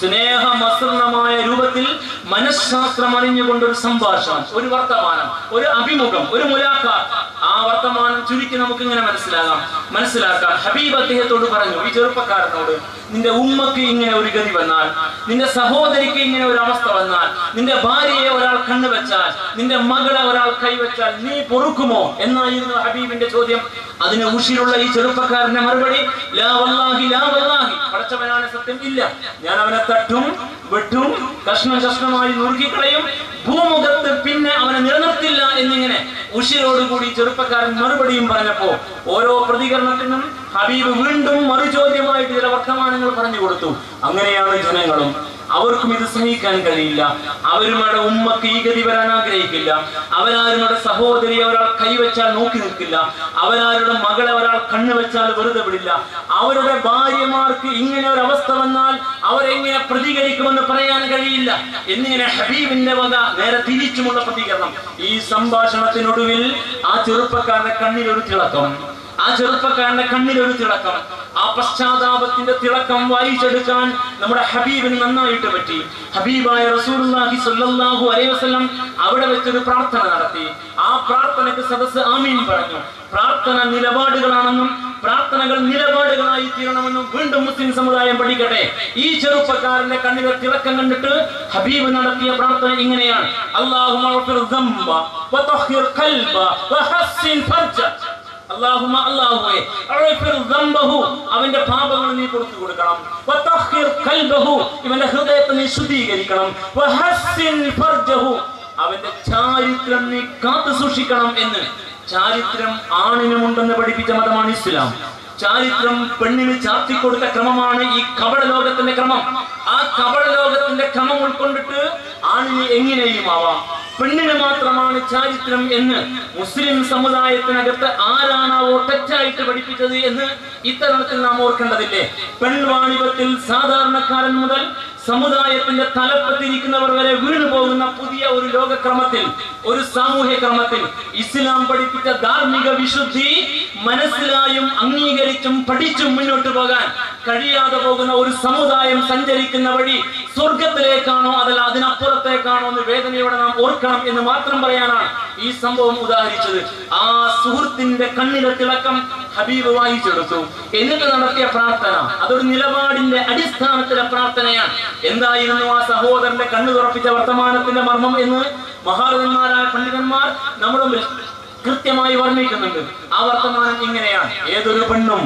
സ്നേഹമസൃണമായ രൂപത്തിൽ മനഃശാസ്ത്രം അറിഞ്ഞുകൊണ്ടൊരു സംഭാഷണം ഒരു വർത്തമാനം ഒരു അഭിമുഖം ഒരു മുലാഖാത്ത് ആ വർത്തമാനം ചുരുക്കി നമുക്ക് ഇങ്ങനെ മനസ്സിലാകാം മനസ്സിലാക്കാം ഹബീബ് അദ്ദേഹത്തോട് പറഞ്ഞു ഈ ചെറുപ്പക്കാരനോട് നിന്റെ ഉമ്മക്ക് ഇങ്ങനെ ഒരു ഗതി വന്നാൽ നിന്റെ സഹോദരിക്ക് ഇങ്ങനെ ഒരു അവസ്ഥ വന്നാൽ നിന്റെ ഭാര്യയെ ഒരാൾ കണ്ണുവെച്ചാൽ നിന്റെ മകളെ ഒരാൾ കൈവച്ചാൽ നീ പൊറുക്കുമോ എന്നായിരുന്നു ഹബീബിന്റെ ചോദ്യം അതിന് ഉഷിലുള്ള ഈ ചെറുപ്പക്കാരന്റെ മറുപടി ലാ വല്ലാഹി ലാ വല്ലാഹി പടച്ചവനാണ് സത്യം ഇല്ല ഞാൻ അവനെ തട്ടും വെട്ടും കഷ്ണം കഷ്ണമായി നുറുക്കിക്കളയും ഭൂമുഖത്ത് പിന്നെ അവനെ നിലനിർത്തില്ല എന്നിങ്ങനെ ഉഷിരോടുകൂടി ചെറുപ്പക്കാരൻ മറുപടിയും പറഞ്ഞപ്പോ ഓരോ പ്രതികരണത്തിനും ഹബീബ് വീണ്ടും മറുചോദ്യമായിട്ട് ചില വർത്തമാനങ്ങൾ പറഞ്ഞു കൊടുത്തു അങ്ങനെയാണ് ജനങ്ങളും അവർക്കും ഇത് സഹിക്കാൻ കഴിയില്ല അവരുമയുടെ ഉമ്മക്ക് ഈ ഗതി വരാൻ ആഗ്രഹിക്കില്ല അവരാരുടെ സഹോദരിയെ ഒരാൾ കൈവച്ചാൽ നോക്കി നിൽക്കില്ല അവരാരുടെ മകളെ ഒരാൾ കണ്ണു വെച്ചാൽ വെറുതെ വിടില്ല അവരുടെ ഭാര്യമാർക്ക് ഇങ്ങനെ ഒരു അവസ്ഥ വന്നാൽ അവരെങ്ങനെ പ്രതികരിക്കുമെന്ന് പറയാൻ കഴിയില്ല എന്നിങ്ങനെ ഹബീബിന്റെ വക നേരെ തിരിച്ചുമുള്ള പ്രതികരണം ഈ സംഭാഷണത്തിനൊടുവിൽ ആ ചെറുപ്പക്കാരന്റെ കണ്ണിലൊരു തിളക്കം ആ ചെറുപ്പക്കാരന്റെ കണ്ണിലൊരു തിളക്കം ആ പശ്ചാത്താപത്തിന്റെ തിളക്കം വായിച്ചെടുക്കാൻ നമ്മുടെ ഹബീബിന് നന്നായിട്ട് പറ്റി ഹബീബായ റസൂലുള്ളാഹി സ്വല്ലല്ലാഹു അലൈഹി വസല്ലം അവിടെ വെച്ചൊരു പ്രാർത്ഥന നടത്തി ആ പ്രാർത്ഥനയ്ക്ക് സദസ്സ് ആമീൻ പറഞ്ഞു പ്രാർത്ഥന നിലപാടുകളാണെന്നും പ്രാർത്ഥനകൾ നിലപാടുകളായി തീരണമെന്നും വീണ്ടും മുസ്ലിം സമുദായം പഠിക്കട്ടെ ഈ ചെറുപ്പക്കാരന്റെ കണ്ണിലെ തിളക്കം കണ്ടിട്ട് ഹബീബ് നടത്തിയ പ്രാർത്ഥന ഇങ്ങനെയാണ് അല്ലാഹുമ്മ ഗ്ഫിർ ദംബ വതഹിർ ഖൽബ വഹസ്സിൻ ഫർജ അല്ലാഹുമ്മ അല്ലാഹുവേ അഗ്ഫിർ ദംബഹു അവന്റെ പാപങ്ങൾ നീ പുറത്തു കൊടുക്കണം വതഹിർ ഖൽബഹു ഇവന്റെ ഹൃദയത്തെ നീ ശുദ്ധീകരിക്കണം വഹസ്സിൻ ഫർജഹു അവന്റെ ചാരിത്രം നീ കാത്തു സൂക്ഷിക്കണം എന്ന് ചാരിത്രം ആണിനുമുണ്ടെന്ന് പഠിപ്പിച്ച മതമാണ് ഇസ്ലാം ചാരിത്രം പെണ്ണിന് ചാർത്തിക്കൊടുത്ത ക്രമമാണ് ഈ കപട ലോകത്തിന്റെ ക്രമം ആ കപട ലോകത്തിന്റെ ക്രമം ഉൾക്കൊണ്ടിട്ട് ആണിന് എങ്ങനെയും ആവാം പെണ്ണിന് മാത്രമാണ് ചാരിത്രം എന്ന് മുസ്ലിം സമുദായത്തിനകത്ത് ആരാണാവോ തെറ്റായിട്ട് പഠിപ്പിച്ചത് എന്ന് ഇത്തരണത്തിൽ നാം ഓർക്കേണ്ടതില്ലേ പെൺവാണിഭത്തിൽ സാധാരണക്കാരൻ മുതൽ സമുദായത്തിന്റെ തലപ്പത്തിരിക്കുന്നവർ വരെ വീണു പോകുന്ന പുതിയ ഒരു ലോകക്രമത്തിൽ ഒരു സാമൂഹ്യ ക്രമത്തിൽ ഇസ്ലാം പഠിപ്പിച്ച ധാർമ്മിക വിശുദ്ധി മനസ്സിലായും അംഗീകരിച്ചും പഠിച്ചും മുന്നോട്ട് പോകാൻ കഴിയാതെ പോകുന്ന ഒരു സമുദായം സഞ്ചരിക്കുന്ന വഴി സ്വർഗത്തിലേക്കാണോ അതല്ല അതിനപ്പുറത്തേക്കാണോ എന്ന് വേദനയോടെ നാം ഓർക്കണം എന്ന് മാത്രം പറയാനാണ് ഈ സംഭവം ഉദാഹരിച്ചത് ആ സുഹൃത്തിന്റെ കണ്ണിലെ തിളക്കം ഹബീബ് വായിച്ചെടുത്തു എന്നിട്ട് നടത്തിയ പ്രാർത്ഥന അതൊരു നിലപാടിന്റെ അടിസ്ഥാനത്തിലെ പ്രാർത്ഥനയാണ് എന്തായിരുന്നു ആ സഹോദരന്റെ കണ്ണു തുറപ്പിച്ച വർത്തമാനത്തിന്റെ മർമ്മം എന്ന് മഹാരഥന്മാരായ പണ്ഡിതന്മാർ നമ്മുടെ മുമ്പിൽ കൃത്യമായി വർണ്ണിക്കുന്നുണ്ട് ആ വർത്തമാനം ഇങ്ങനെയാണ് ഏതൊരു പെണ്ണും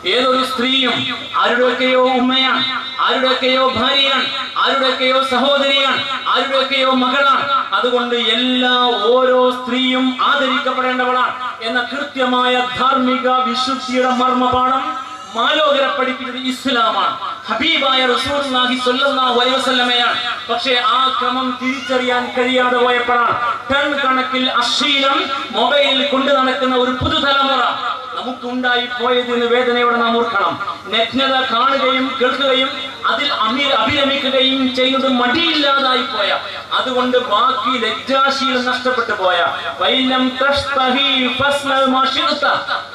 ഏതൊരു സ്ത്രീയും ആരുടെയൊക്കെയോ ഉമ്മയാണ് ആരുടെയൊക്കെയോ ഭാര്യയാണ് ആരുടെയൊക്കെയോ സഹോദരിയാണ് ആരുടെയൊക്കെയോ മകളാണ് അതുകൊണ്ട് എല്ലാ ഓരോ സ്ത്രീയും ആദരിക്കപ്പെടേണ്ടവളാണ് എന്ന കൃത്യമായ ധാർമ്മിക വിശുദ്ധിയുടെ മർമ്മപാഠം മാലോകരെ പഠിപ്പിച്ചത് ഇസ്ലാമാണ് ഹബീബായ റസൂലുള്ളാഹി സ്വല്ലല്ലാഹു അലൈഹി വസല്ലമയാണ് പക്ഷേ ആ ക്രമം തിരിച്ചറിയാൻ കഴിയാതെ പോയപ്പോഴാണ് ടൺ കണക്കിൽ അശ്ലീലം മൊബൈലിൽ കൊണ്ടു നടക്കുന്ന ഒരു പുതുതലമുറ നമുക്കുണ്ടായി പോയതിന് വേദനയോടെ നാം ഓർക്കണം നഗ്നത കാണുകയും കേൾക്കുകയും അതിൽ അമി അഭിരമിക്കുകയും ചെയ്യുന്നത് മടിയില്ലാതായി പോയ അതുകൊണ്ട് ബാക്കി ലജ്ജാശീലം നഷ്ടപ്പെട്ടു പോയ വൈലം തഷ്തഹി ഫസ്നൽ മാ ശിഅ്ത.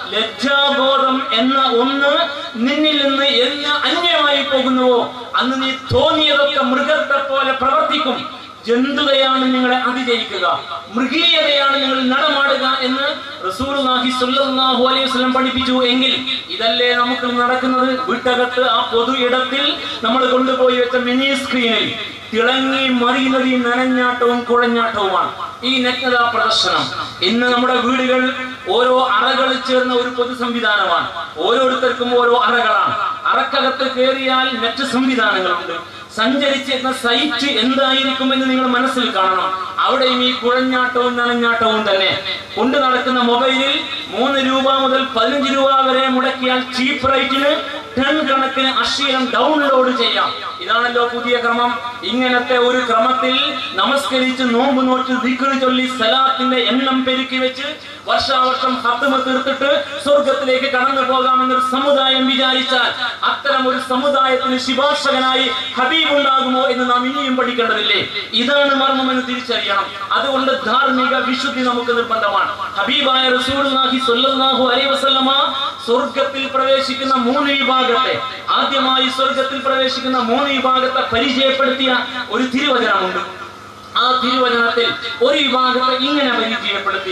ലജ്ജാബോധം എന്ന ഒന്ന് നിന്നിൽ നിന്ന് എന്ന് അന്യമായി പോകുന്നുവോ അന്ന് നീ തോന്നിയതൊക്കെ മൃഗത്തെ പോലെ പ്രവർത്തിക്കും ജന്തുതയാണ് നിങ്ങളെ അതിജയിക്കുക മൃഗീയതയാണ് നിങ്ങൾ നടമാടുക എന്ന് റസൂലുള്ളാഹി സ്വല്ലല്ലാഹു അലൈഹി വസല്ലം പഠിപ്പിച്ചു എങ്കിൽ ഇതല്ലേ നമുക്ക് നടക്കുന്നത് വീട്ടകത്ത് ആ പൊതു ഇടത്തിൽ നമ്മൾ കൊണ്ടുപോയി വെച്ച മിനി സ്ക്രീനിൽ തിളങ്ങി മറിയുന്നത് ഈ നനഞ്ഞാട്ടവും കുഴഞ്ഞാട്ടവുമാണ് ഈ നഗ്നതാ പ്രദർശനം ഇന്ന് നമ്മുടെ വീടുകൾ ഓരോ അറകൾ ചേർന്ന ഒരു പൊതു സംവിധാനമാണ് ഓരോരുത്തർക്കും ഓരോ അറകളാണ് അറക്കകത്ത് കയറിയാൽ നെറ്റ് സംവിധാനങ്ങളുണ്ട് സഞ്ചരിച്ചിരുന്ന സൈറ്റ് എന്തായിരിക്കുമെന്ന് നിങ്ങൾ മനസ്സിൽ കാണണം അവിടെയും ഈ കുഴഞ്ഞാട്ടവും നനഞ്ഞാട്ടവും തന്നെ കൊണ്ടു നടക്കുന്ന മൊബൈലിൽ മൂന്ന് രൂപ മുതൽ പതിനഞ്ച് രൂപ വരെ മുടക്കിയാൽ ചീപ്പ് റേറ്റിന് ടൺ കണക്കിന് അശ്ലീലം ഡൗൺലോഡ് ചെയ്യാം ഇതാണല്ലോ പുതിയ ക്രമം ഇങ്ങനത്തെ ഒരു ക്രമത്തിൽ നമസ്കരിച്ച് നോമ്പ് നോറ്റ് ദിക്റ് ചൊല്ലി സലാത്തിന്റെ എണ്ണം പെരുക്കി വെച്ച് വർഷാവർഷം ഹത്തുമ തീർത്തിട്ട് സ്വർഗത്തിലേക്ക് കടന്നു പോകാമെന്നൊരു സമുദായം വിചാരിച്ചാൽ അത്തരം ഒരു സമുദായത്തിന് ശിപാർശകനായി ഹബീബ് ഉണ്ടാകുമോ എന്ന് നാം ഇനിയും പഠിക്കേണ്ടതില്ലേ ഇതാണ് മർമ്മം എന്ന് തിരിച്ചറിയണം അതുകൊണ്ട് ധാർമ്മിക വിശുദ്ധി നമുക്ക് നിർബന്ധമാണ് ഹബീബായ റസൂലുള്ളാഹി സ്വല്ലല്ലാഹു അലൈഹി വസല്ലമ സ്വർഗത്തിൽ പ്രവേശിക്കുന്ന മൂന്ന് വിഭാഗത്തെ ആദ്യമായി സ്വർഗത്തിൽ പ്രവേശിക്കുന്ന മൂന്ന് വിഭാഗത്തെ പരിചയപ്പെടുത്തിയ ഒരു തിരുവചനമുണ്ട് ആ തിരുവചനത്തിൽ ഒരു വിഭാഗത്തെ ഇങ്ങനെ പരിചയപ്പെടുത്തി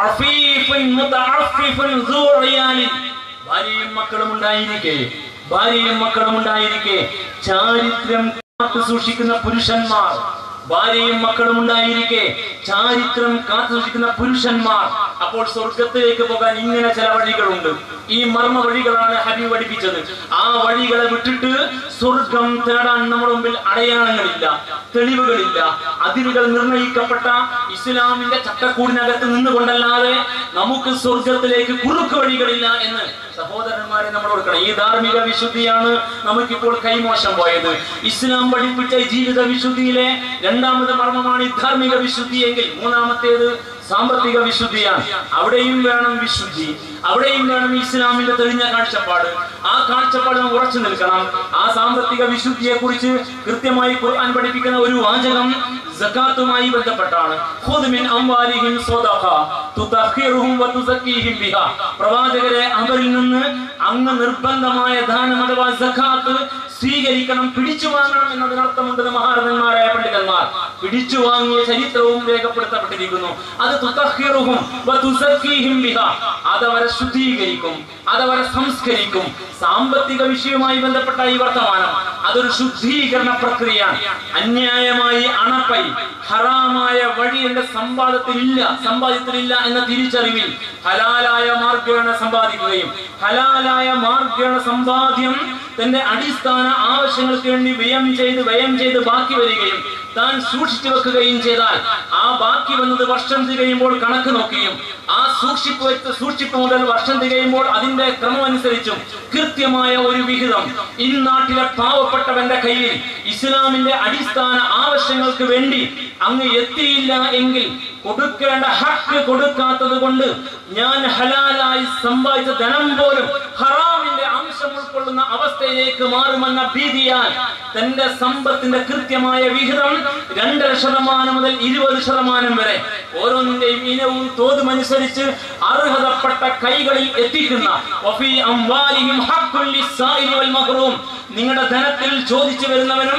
അഫീഫുൻ മുതഅഫിഫുൻ ദൂ ഇയാലിൻ. ഭാര്യയും മക്കളും ഉണ്ടായിരിക്കെ ഭാര്യയും മക്കളും ഉണ്ടായിരിക്കെ ചാരിത്രം കാത്തു സൂക്ഷിക്കുന്ന പുരുഷന്മാർ ഭാര്യയും മക്കളും ഉണ്ടായിരിക്കെ ചാരിത്രം കാത്തു സൂക്ഷിക്കുന്ന പുരുഷന്മാർ അപ്പോൾ സ്വർഗത്തിലേക്ക് പോകാൻ ഇങ്ങനെ ചില വഴികളുണ്ട് ഈ മർമ്മ വഴികളാണ് ഹബീബ് പഠിപ്പിച്ചത് ആ വഴികളെ വിട്ടിട്ട് സ്വർഗം തേടാൻ നമ്മുടെ മുമ്പിൽ അടയാളങ്ങളില്ല തെളിവുകളില്ല അതിരുകൾ നിർണയിക്കപ്പെട്ട ഇസ്ലാമിന്റെ ചട്ടക്കൂടിനകത്ത് നിന്നുകൊണ്ടല്ലാതെ നമുക്ക് സ്വർഗത്തിലേക്ക് കുറുക്ക് വഴികളില്ല എന്ന് സഹോദരന്മാരെ നമ്മൾ ഓർക്കണം ഈ ധാർമ്മിക വിശുദ്ധിയാണ് നമുക്കിപ്പോൾ കൈമോശം പോയത് ഇസ്ലാം പഠിപ്പിച്ച ഈ ജീവിത വിശുദ്ധിയിലെ രണ്ടാമത് മർമ്മമാണ് ഈ ധാർമ്മിക വിശുദ്ധി എങ്കിൽ മൂന്നാമത്തേത് സാമ്പത്തിക വിശുദ്ധിയാണ് അവിടെയും വേണം വിശുദ്ധി അവിടെയും വേണം ഇസ്ലാമിന്റെ തെളിഞ്ഞ കാഴ്ചപ്പാട് ആ കാഴ്ചപ്പാട് നാം ഉറച്ചു നിൽക്കണം ആ സാമ്പത്തിക വിശുദ്ധിയെ കുറിച്ച് കൃത്യമായി ഖുർആൻ പഠിപ്പിക്കുന്ന ഒരു വാചകം സക്കാത്തുമായി ബന്ധപ്പെട്ടാണ് ഖുദ് മിൻ അംവാലിഹിം സ്വദഖ തുതഖിറുഹും വതുസക്കീഹിം ബിഹാ പ്രവാചകരെ അവരിൽ നിന്ന് അങ്ങ് നിർബന്ധമായ ദാനം അഥവാ സക്കാത്ത് സ്വീകരിക്കണം പിടിച്ചു വാങ്ങണം എന്നതിനർത്ഥമുണ്ടെന്ന് മഹാരഥന്മാരായ പണ്ഡിതന്മാർ പിടിച്ചു വാങ്ങിയ ചരിത്രവും രേഖപ്പെടുത്തപ്പെട്ടിരിക്കുന്നു അത് തുതഖിറുഹും വതുസക്കീഹിം ബിഹാ അതവരെ ശുദ്ധീകരിക്കും അതവരെ സംസ്കരിക്കും സാമ്പത്തിക വിഷയവുമായി ബന്ധപ്പെട്ട ഈ വർത്തമാനം അതൊരു ശുദ്ധീകരണ പ്രക്രിയയാണ് അന്യായമായി അണപ്പൈ ഹറാമായ വഴി എന്റെ സമ്പാദത്തിൽ ഇല്ല സമ്പാദ്യത്തിലില്ല എന്ന തിരിച്ചറിവിൽ ഹലാലായ മാർഗേണ സമ്പാദിക്കുകയും ഹലാലായ മാർഗേണ സമ്പാദ്യം തന്റെ അടിസ്ഥാന ആവശ്യങ്ങൾക്ക് വേണ്ടി വ്യയം ചെയ്ത് വ്യയം ചെയ്ത് ബാക്കി വരികയും താൻ സൂക്ഷിച്ചു വെക്കുകയും ചെയ്താൽ ആ ബാക്കി വന്നത് വർഷം തികയുമ്പോൾ കണക്ക് നോക്കുകയും ആ സൂക്ഷിപ്പ് വെച്ച് സൂക്ഷിപ്പ് മുതൽ വർഷം തികയുമ്പോൾ അതിന്റെ ക്രമമനുസരിച്ചും കൃത്യമായ ഒരു വിഹിതം ഈ നാട്ടിലെ പാവപ്പെട്ടവന്റെ കയ്യിൽ ഇസ്ലാമിന്റെ അടിസ്ഥാന ആവശ്യങ്ങൾക്ക് വേണ്ടി അങ്ങ് എത്തിയില്ല എങ്കിൽ കൊടുക്കേണ്ട ഹക്ക് കൊടുക്കാത്തത് കൊണ്ട് ഞാൻ ഹലാലായി സമ്പാദിച്ച ധനം പോലും ഹറാമിന്റെ അംശം ഉൾക്കൊള്ളുന്ന അവസ്ഥയിലേക്ക് മാറുമെന്ന ഭീതിയാൽ തന്റെ സമ്പത്തിന്റെ കൃത്യമായ വിഹിതം രണ്ടര ശതമാനം മുതൽ ഇരുപത് ശതമാനം വരെ ഓരോന്നിന്റെയും ഇനവും തോതുമനുസരിച്ച് അർഹതപ്പെട്ട കൈകളിൽ എത്തിക്കുന്ന വഫീ അംവാലിഹിം ഹഖ്ഖുൻ ലിസ്സായിലി വൽ മഹ്റൂം നിങ്ങളുടെ ധനത്തിൽ ചോദിച്ചു വരുന്നവനും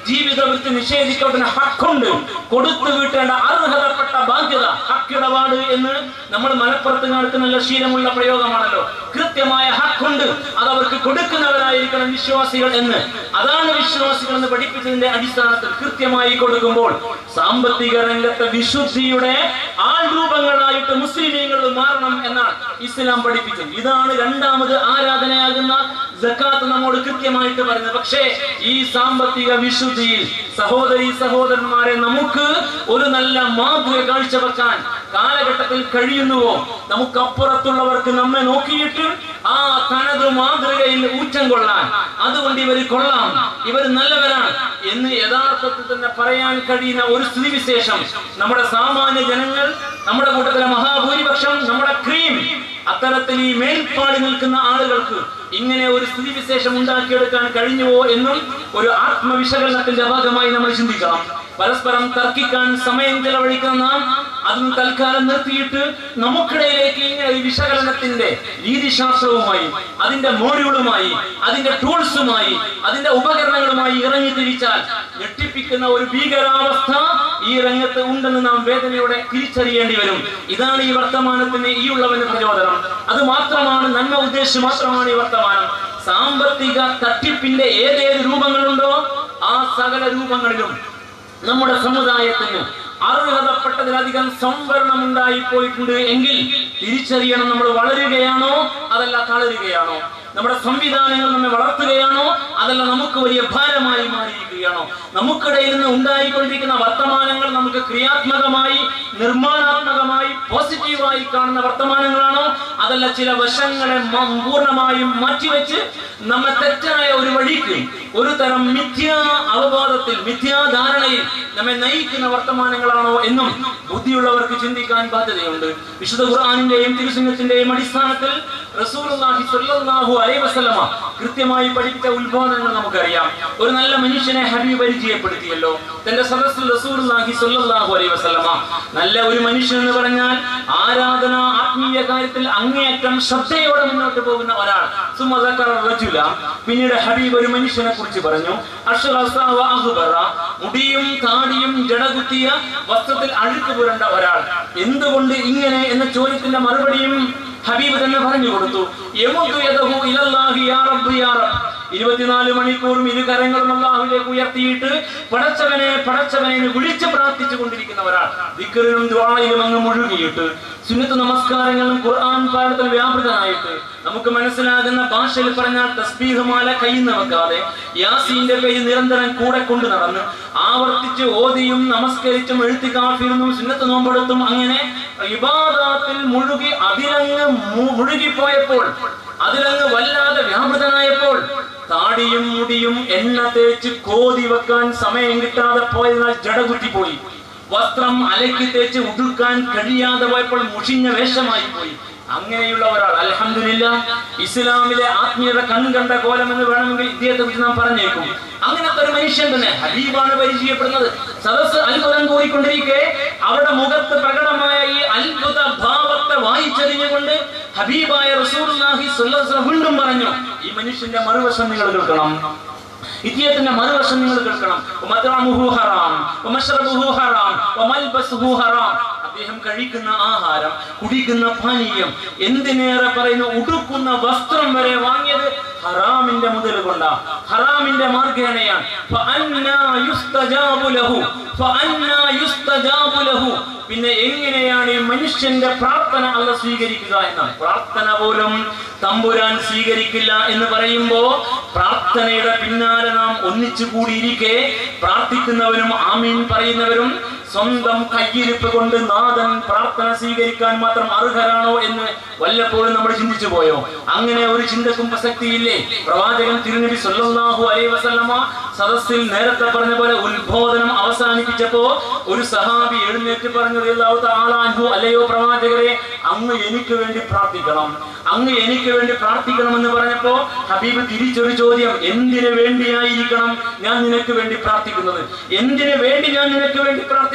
ജീവിത വൃത്തി നിഷേധിക്കപ്പെടുന്ന ഹക്കുണ്ട് കൊടുത്തു വീട്ടേണ്ട അർഹതപ്പെട്ട ബാധ്യത ഹക്കിടപാട് എന്ന് നമ്മൾ മലപ്പുറത്ത് കാലത്ത് നല്ല ശീലമുള്ള പ്രയോഗമാണല്ലോ കൃത്യമായ ഹക്കുണ്ട് അത് അവർക്ക് കൊടുക്കുന്നവരായിരിക്കണം വിശ്വാസികൾ എന്ന് അതാണ് വിശ്വാസികൾ എന്ന് പഠിപ്പിച്ചതിന്റെ അടിസ്ഥാനത്തിൽ കൃത്യമായി കൊടുക്കുമ്പോൾ സാമ്പത്തിക രംഗത്തെ വിശുദ്ധിയുടെ ആൾരൂപങ്ങളായിട്ട് മുസ്ലിമീങ്ങൾ മാറണം എന്നാണ് ഇസ്ലാം പഠിപ്പിച്ചത് ഇതാണ് രണ്ടാമത് ആരാധനയാകുന്ന ജക്കാത്ത് നമ്മോട് കൃത്യമായിട്ട് പറയുന്നത് പക്ഷേ ഈ സാമ്പത്തിക വിശുദ്ധിയിൽ സഹോദരി സഹോദരന്മാരെ നമുക്ക് ഒരു നല്ല മാതൃക കാഴ്ചവെക്കാൻ കാലഘട്ടത്തിൽ കഴിയുന്നുവോ നമുക്ക് അപ്പുറത്തുള്ളവർക്ക് നമ്മെ നോക്കിയിട്ട് ആ തനത് മാതൃകയിൽ ഊറ്റം കൊള്ളാൻ അതുകൊണ്ട് ഇവർ കൊള്ളാം ഇവർ നല്ലവരാണ് എന്ന് യഥാർത്ഥത്തിൽ തന്നെ പറയാൻ കഴിയുന്ന ഒരു സ്ഥിതിവിശേഷം നമ്മുടെ സാമാന്യ ജനങ്ങൾ നമ്മുടെ കൂട്ടത്തിലെ മഹാഭൂരിപക്ഷം നമ്മുടെ ക്രീം അത്തരത്തിൽ ഈ മേൽപ്പാടി നിൽക്കുന്ന ആളുകൾക്ക് ഇങ്ങനെ ഒരു സ്ഥിതിവിശേഷം ഉണ്ടാക്കിയെടുക്കാൻ കഴിഞ്ഞുവോ എന്നും ഒരു ആത്മവിശകലനത്തിന്റെ ഭാഗമായി നമ്മൾ ചിന്തിക്കണം പരസ്പരം തർക്കിക്കാൻ സമയം ചെലവഴിക്കുന്ന നാം അതും തൽക്കാലം നിർത്തിയിട്ട് നമുക്കിടയിലേക്ക് ഇങ്ങനെ ഒരു വിശകലനത്തിന്റെ രീതിശാസ്ത്രവുമായി അതിന്റെ മോഡ്യൂളുമായി അതിന്റെ ടൂൾസുമായി അതിന്റെ ഉപകരണങ്ങളുമായി ഇറങ്ങി തിരിച്ചാൽ ഞെട്ടിപ്പിക്കുന്ന ഒരു ഭീകരാവസ്ഥ ഈ രംഗത്ത് ഉണ്ടെന്ന് നാം വേദനയോടെ തിരിച്ചറിയേണ്ടി വരും ഇതാണ് ഈ വർത്തമാനത്തിന് ഈ ഉള്ളവന് പ്രചോദനം അത് മാത്രമാണ് നന്മ ഉദ്ദേശിച്ച് മാത്രമാണ് ഈ വർത്തമാനം സാമ്പത്തിക തട്ടിപ്പിന്റെ ഏതേത് രൂപങ്ങളുണ്ടോ ആ സകല രൂപങ്ങളിലും നമ്മുടെ സമുദായത്തിന് അർഹതപ്പെട്ടതിലധികം സംവരണം ഉണ്ടായി പോയിട്ടുണ്ട് എങ്കിൽ തിരിച്ചറിയണം നമ്മൾ വളരുകയാണോ അതല്ല തളരുകയാണോ നമ്മുടെ സംവിധാനങ്ങൾ നമ്മെ വളർത്തുകയാണോ അതല്ല നമുക്ക് വലിയ ഭാരമായി മാറിയിരിക്കുകയാണോ നമുക്കിടയിൽ നിന്ന് ഉണ്ടായിക്കൊണ്ടിരിക്കുന്ന വർത്തമാനങ്ങൾ നമുക്ക് ക്രിയാത്മകമായി നിർമ്മാണാത്മകമായി പോസിറ്റീവായി കാണുന്ന വർത്തമാനങ്ങളാണോ അതല്ല ചില വശങ്ങളെ മ- പൂർണ്ണമായും മാറ്റിവെച്ച് നമ്മെ തെറ്റായ ഒരു വഴിക്ക് ഒരു തരം മിഥ്യാ അവബോധത്തിൽ മിഥ്യാധാരണയിൽ നമ്മെ നയിക്കുന്ന വർത്തമാനങ്ങളാണോ എന്നും ബുദ്ധിയുള്ളവർക്ക് ചിന്തിക്കാൻ ബാധ്യതയുണ്ട് വിശുദ്ധ ഖുർആാനിന്റെയും തിരുസിംഹത്തിന്റെയും അടിസ്ഥാനത്തിൽ റസൂലുള്ളാഹി സ്വല്ലല്ലാഹു അലൈഹി വസല്ലമ കൃത്യമായി പഠിപ്പിച്ച ഉത്ബോധനങ്ങൾ നമുക്കറിയാം ഒരു നല്ല മനുഷ്യനെ ഹബീബ് പരിചയപ്പെടുത്തിയല്ലോ തന്റെ സദസ്സിൽ റസൂലുള്ളാഹി സ്വല്ലല്ലാഹു അലൈഹി വസല്ലമ നല്ല ഒരു മനുഷ്യൻ എന്ന് പറഞ്ഞാൽ ആരാധന ആത്മീയ കാര്യത്തിൽ അങ്ങേയറ്റം ശ്രദ്ധയോടെ മുന്നോട്ട് പോകുന്ന ഒരാൾ സുമ്മ ദക്കറ റജുല പിന്നീട് ഹബീബ് ഒരു മനുഷ്യനെ കുറിച്ച് പറഞ്ഞു അഷ്റസ വ അഹ്ബറ മുടിയും താടിയും ജടകുത്തിയ വസ്ത്രത്തിൽ അഴുക്ക് പുരണ്ട ഒരാൾ എന്തുകൊണ്ട് ഇങ്ങനെ എന്ന ചോദ്യത്തിന്റെ മറുപടിയും ഹബീബ് തന്നെ പറഞ്ഞു കൊടുത്തു യമുദു യദഹു ഇലല്ലാഹി യാ റബ്ബ് യാ റബ്ബ് ഇരുപത്തിനാല് മണിക്കൂറും ഇരു കരങ്ങളും അള്ളാഹുലേക്ക് ഉയർത്തിയിട്ട് പടച്ചവനെ പടച്ചവനെ എന്ന് വിളിച്ച് പ്രാർത്ഥിച്ചു കൊണ്ടിരിക്കുന്ന ഒരാൾ ദിക്കറിലും ദ്വായിലും അങ്ങ് മുഴുകിയിട്ട് സുന്നത്ത് നമസ്കാരങ്ങളും ഖുർആൻ പാഠത്തിൽ വ്യാപൃതനായിട്ട് നമുക്ക് മനസ്സിലാകുന്ന ഭാഷയിൽ പറഞ്ഞാൽ തസ്ബീഹുമാല കയ്യിൽ വെക്കാതെ യാസീന്റെ പേര് നിരന്തരം കൂടെ കൊണ്ട് നടന്ന് ആവർത്തിച്ച് ഓതിയും നമസ്കരിച്ചും എഴുത്തി കാഫിരുന്നും സുന്നത്ത് നോമ്പെടുത്തും അങ്ങനെ ഇബാദാത്തിൽ മുഴുകി അതിലങ്ങ് മു- മുഴുകിപ്പോയപ്പോൾ അതിലങ്ങ് വല്ലാതെ വ്യാപൃതനായപ്പോൾ താടിയും മുടിയും എണ്ണ തേച്ച് കോതി വെക്കാൻ സമയം കിട്ടാതെ പോയതിനാൽ ജടകുത്തിപ്പോയി വസ്ത്രം അലക്കി തേച്ച് ഉടുക്കാൻ കഴിയാതെ പോയപ്പോൾ മുഷിഞ്ഞ വേഷമായി പോയി അങ്ങനെയുള്ള ഒരാൾ അൽഹംദുലില്ല ഇസ്ലാമിലെ ആത്മീയത കൺകണ്ട കോലം എന്ന് വേണമെങ്കിൽ ഇദ്ദേഹത്തെ കുറിച്ച് നാം പറഞ്ഞേക്കും അങ്ങനത്തെ ഒരു മനുഷ്യൻ തന്നെ ഹബീബാണ് പരിചയപ്പെടുന്നത് സദസ് അത്ഭുതം കൂടിക്കൊണ്ടിരിക്കെ അവിടെ മുഖത്ത് പ്രകടമായ ഈ അത്ഭുത ഭാവത്തെ വായിച്ചറിഞ്ഞുകൊണ്ട് ഹബീബായ റസൂലുള്ളാഹി സ്വല്ലല്ലാഹു അലൈഹി വസല്ലം വീണ്ടും പറഞ്ഞു ഈ മനുഷ്യന്റെ മറുവശം നിങ്ങൾ കേൾക്കണം ഇദ്ദേഹത്തിന്റെ മറുവശം നിങ്ങൾ കേൾക്കണം വമത്അമുഹു ഹറാം വമശ്റബുഹു ഹറാം വമൽബസുഹു ഹറാം അദ്ദേഹം കഴിക്കുന്ന ആഹാരം കുടിക്കുന്ന പാനീയം എന്തിനേറെ പറയുന്നു ഉടുക്കുന്ന വസ്ത്രം വരെ വാങ്ങിയത് ഹറാമിന്റെ മുതൽ കൊണ്ടാ ഹറാമിന്റെ മാർഗേണയാണ് ഫഅന്നാ യുസ്തജാബു ലഹു ഫഅന്നാ യുസ്തജാബു ലഹു പിന്നെ എങ്ങനെയാണ് ഈ മനുഷ്യന്റെ പ്രാർത്ഥന അല്ല സ്വീകരിക്കുക എന്നാണ് പ്രാർത്ഥന പോലും തമ്പുരാൻ സ്വീകരിക്കില്ല എന്ന് പറയുമ്പോ പ്രാർത്ഥനയുടെ പിന്നാലെ നാം ഒന്നിച്ചു കൂടിയിരിക്കെ പ്രാർത്ഥിക്കുന്നവരും ആമീൻ പറയുന്നവരും സ്വന്തം കയ്യിരിപ്പ് കൊണ്ട് നാഥൻ പ്രാർത്ഥന സ്വീകരിക്കാൻ മാത്രം അർഹരാണോ എന്ന് വല്ലപ്പോഴും നമ്മൾ ചിന്തിച്ചു പോയോ അങ്ങനെ ഒരു ചിന്തക്കും പ്രസക്തിയില്ലേ പ്രവാചകൻ തിരുനബി സല്ലല്ലാഹു അലൈഹി വസല്ലമ സദസ്സിൽ നേരത്തെ പറഞ്ഞ പോലെ ഉത്ബോധനം അവസാനിപ്പിച്ചപ്പോ ഒരു സഹാബി എഴുന്നേറ്റ് പറഞ്ഞു റളിയല്ലാഹു തആല അൻഹു അല്ലയോ പ്രവാചകരെ അങ്ങ് എനിക്ക് വേണ്ടി പ്രാർത്ഥിക്കണം അങ്ങ് എനിക്ക് വേണ്ടി പ്രാർത്ഥിക്കണം എന്ന് പറഞ്ഞപ്പോ ഹബീബ് തിരിച്ചൊരു ചോദ്യം എന്തിനു വേണ്ടിയായിരിക്കണം ഞാൻ നിനക്ക് വേണ്ടി പ്രാർത്ഥിക്കുന്നത് എന്തിനു വേണ്ടി ഞാൻ നിനക്ക് വേണ്ടി പ്രാർത്ഥിക്കണം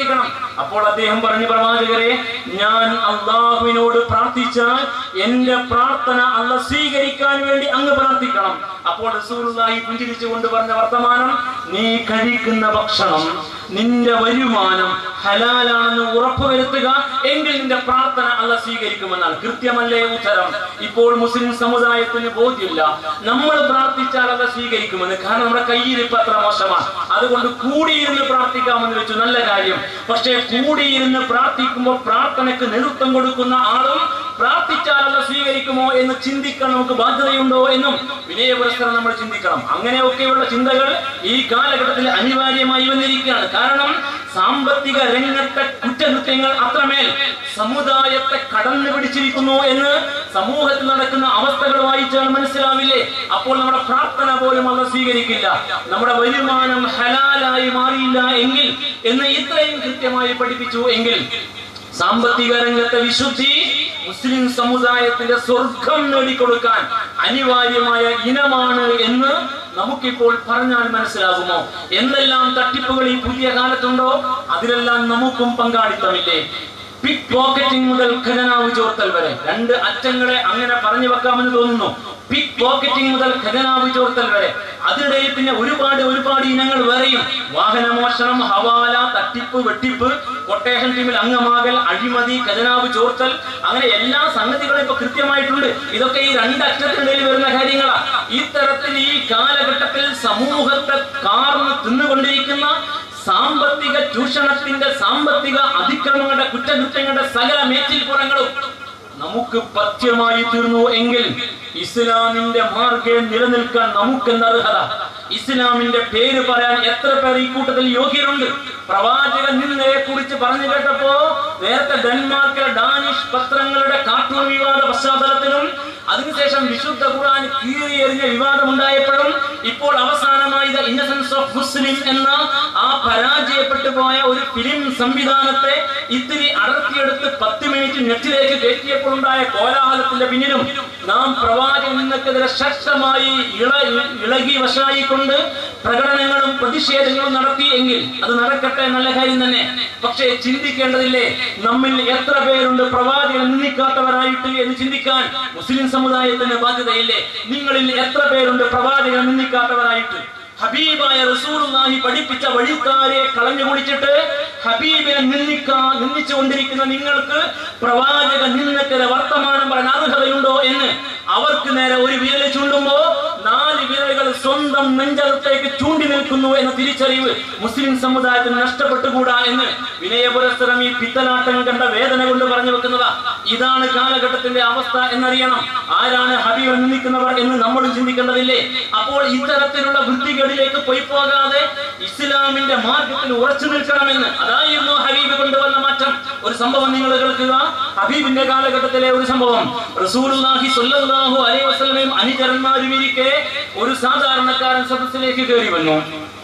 പ്രാർത്ഥിക്കണം അപ്പോൾ അദ്ദേഹം പറഞ്ഞു പ്രവാചകരെ ഞാൻ അള്ളാഹുവിനോട് പ്രാർത്ഥിച്ചാൽ എന്റെ പ്രാർത്ഥന അല്ല സ്വീകരിക്കാൻ വേണ്ടി അങ്ങ് പ്രാർത്ഥിക്കണം അപ്പോൾ റസൂലുള്ളാഹി പുഞ്ചിരിച്ചുകൊണ്ട് പറഞ്ഞ വർത്തമാനം നീ കഴിക്കുന്ന ഭക്ഷണം നിന്റെ വരുമാനം ഹലാലാണെന്ന് ഉറപ്പുവരുത്തുക എങ്കിൽ നിന്റെ പ്രാർത്ഥന അല്ല സ്വീകരിക്കുമെന്നാണ് കൃത്യമല്ലേ ഉത്തരം ഇപ്പോൾ മുസ്ലിം സമുദായത്തിന് ബോധ്യമില്ല നമ്മൾ പ്രാർത്ഥിച്ചാൽ അല്ല സ്വീകരിക്കുമെന്ന് കാരണം നമ്മുടെ കയ്യിൽ ഇപ്പൊ അത്ര മോശമാണ് അതുകൊണ്ട് കൂടിയിരുന്ന് പ്രാർത്ഥിക്കാമെന്ന് വെച്ചു നല്ല കാര്യം പക്ഷേ കൂടിയിരുന്ന് പ്രാർത്ഥിക്കുമ്പോൾ പ്രാർത്ഥനയ്ക്ക് നേതൃത്വം കൊടുക്കുന്ന ആളും പ്രാർത്ഥിച്ചാലല്ല സ്വീകരിക്കുമോ എന്ന് ചിന്തിക്കാൻ നമുക്ക് ബാധ്യതയുണ്ടോ എന്നും വിനയപുരസ്സരം നമ്മൾ ചിന്തിക്കണം അങ്ങനെയൊക്കെയുള്ള ചിന്തകൾ ഈ കാലഘട്ടത്തിൽ അനിവാര്യമായി വന്നിരിക്കുകയാണ് കാരണം സാമ്പത്തിക രംഗത്തെ കുറ്റകൃത്യങ്ങൾ അത്രമേൽ സമുദായത്തെ കടന്നു പിടിച്ചിരിക്കുന്നു എന്ന് സമൂഹത്തിൽ നടക്കുന്ന അവസ്ഥകൾ വായിച്ചാൽ മനസ്സിലാവില്ലേ അപ്പോൾ നമ്മുടെ പ്രാർത്ഥന പോലും അല്ല സ്വീകരിക്കില്ല നമ്മുടെ വരുമാനം ഹലാലായി മാറിയില്ല എങ്കിൽ എന്ന് ഇത്രയും കൃത്യമായി പഠിപ്പിച്ചു എങ്കിൽ സാമ്പത്തിക രംഗത്തെ വിശുദ്ധി മുസ്ലിം സമുദായത്തിന്റെ സ്വർഗം നേടിക്കൊടുക്കാൻ അനിവാര്യമായ ഇനമാണ് എന്ന് നമുക്കിപ്പോൾ പറഞ്ഞാൽ മനസ്സിലാകുമോ എന്തെല്ലാം തട്ടിപ്പുകൾ ഈ പുതിയ കാലത്തുണ്ടോ അതിലെല്ലാം നമുക്കും പങ്കാളിത്തമില്ലേ പിക് പോക്കറ്റിംഗ് മുതൽ ഖജനാവ് ചോർത്തൽ വരെ രണ്ട് അറ്റങ്ങളെ അങ്ങനെ പറഞ്ഞു വെക്കാമെന്ന് തോന്നുന്നു പിക് പോക്കറ്റിംഗ് മുതൽ ഖജനാവ് ചോർത്തൽ വരെ അതിനിടയിൽ പിന്നെ ഒരുപാട് ഒരുപാട് ഇനങ്ങൾ വേറെയും വാഹന മോഷണം ഹവാല തട്ടിപ്പ് വെട്ടിപ്പ് കൊട്ടേഷൻ ടീമിൽ അംഗമാകൽ അഴിമതി ഖജനാവ് ചോർത്തൽ അങ്ങനെ എല്ലാ സംഗതികളും ഇപ്പൊ കൃത്യമായിട്ടുണ്ട് ഇതൊക്കെ ഈ രണ്ടറ്റത്തിനിടയിൽ വരുന്ന കാര്യങ്ങളാ ഇത്തരത്തിൽ ഈ കാലഘട്ടത്തിൽ സമൂഹത്തെ കാർന്ന് തിന്നുകൊണ്ടിരിക്കുന്ന സാമ്പത്തിക ചൂഷണത്തിന്റെ സാമ്പത്തിക അതിക്രമങ്ങളുടെ കുറ്റകൃത്യങ്ങളുടെ സകല മേച്ചിൽപ്പുറങ്ങളും നമുക്ക് പഥ്യമായി തീർന്നു എങ്കിൽ ഇസ്ലാമിന്റെ മാർഗം നിലനിൽക്കാൻ നമുക്കെന്ന അർഹത ഇസ്ലാമിന്റെ പേര് പറയാൻ എത്ര പേർ ഈ കൂട്ടത്തിൽ യോഗ്യരുണ്ട് പ്രവാചക നിന്ദയെ കുറിച്ച് പറഞ്ഞു കേട്ടപ്പോ നേരത്തെ ഡെൻമാർക്കിലെ ഡാനിഷ് പത്രങ്ങളുടെ കാർട്ടൂൺ വിവാദ പശ്ചാത്തലത്തിലും അതിനുശേഷം വിശുദ്ധ ഖുർആൻ കീറിയെറിഞ്ഞ വിവാദം ഉണ്ടായപ്പോഴും ഇപ്പോൾ അവസാനമായി ദ ഇന്നസെൻസ് ഓഫ് മുസ്ലിം എന്ന ആ പരാജയപ്പെട്ടു പോയ ഒരു ഫിലിം സംവിധാനത്തെ ഇത്തിരി അടർത്തിയെടുത്ത് പത്ത് മിനിറ്റ് നെറ്റിലേക്ക് കയറ്റിയപ്പോൾ ഉണ്ടായ കോലാഹലത്തിന്റെ പിന്നിലും നാം പ്രവാചകൻ നിന്നക്കെതിരെ ശക്തമായി ഇള ഇളകി വശായിക്കൊണ്ട് പ്രകടനങ്ങളും പ്രതിഷേധങ്ങളും നടത്തി എങ്കിൽ അത് നടക്കട്ടെ നല്ല കാര്യം തന്നെ പക്ഷേ ചിന്തിക്കേണ്ടതില്ലേ നമ്മിൽ എത്ര പേരുണ്ട് പ്രവാചകൻ നിന്ദിക്കാത്തവരായിട്ട് എന്ന് ചിന്തിക്കാൻ മുസ്ലിം സമുദായത്തിന് ബാധ്യതയില്ലേ നിങ്ങളിൽ എത്ര പേരുണ്ട് പ്രവാചകൻ നിന്ദിക്കാത്തവരായിട്ട് ഹബീബായ റസൂലുള്ളാഹി പഠിപ്പിച്ച വഴിക്കാരെ കളഞ്ഞു കുടിച്ചിട്ട് ഹബീബിനെ നിന്ദിക്കാ നിന്ദിച്ചുകൊണ്ടിരിക്കുന്ന നിങ്ങൾക്ക് പ്രവാചക നിന്നക്കെതിരെ വർത്തമാനം പറയാൻ അർഹതയുണ്ടോ എന്ന് അവർക്ക് നേരെ ഒരു വിരൽ ചൂണ്ടുമ്പോ നാല് വിരലുകൾ സ്വന്തം നെഞ്ചകത്തേക്ക് ചൂണ്ടി നിൽക്കുന്നു എന്ന തിരിച്ചറിവ് മുസ്ലിം സമുദായത്തിന് നഷ്ടപ്പെട്ടുകൂടാ എന്ന് വിനയപുരസ്സരം ഈ പിത്തലാട്ടം കണ്ട വേദന കൊണ്ട് പറഞ്ഞു വെക്കുന്നതാ ഇതാണ് കാലഘട്ടത്തിന്റെ അവസ്ഥ എന്നറിയണം ആരാണ് ഹബീബ് നിന്ദിക്കുന്നവർ എന്ന് നമ്മളും ചിന്തിക്കേണ്ടതില്ലേ അപ്പോൾ ഇത്തരത്തിലുള്ള വൃത്തികേടിലേക്ക് പോയി പോകാതെ ഇസ്ലാമിന്റെ മാർഗത്തിൽ ഉറച്ചു നിൽക്കണമെന്ന് അതായിരുന്നു ഹബീബ് കൊണ്ടുവന്ന മാറ്റം ഒരു സംഭവം നിങ്ങൾ കേൾക്കുക ഹബീബിന്റെ കാലഘട്ടത്തിലെ ഒരു സംഭവം റസൂലുള്ളാഹി സ്വല്ലല്ലാഹു അലൈഹി വസല്ലമയും അനുചരന്മാരും ഇരിക്കെ ഒരു സാധാരണക്കാരൻ സദസ്സിലേക്ക് കയറി വന്നു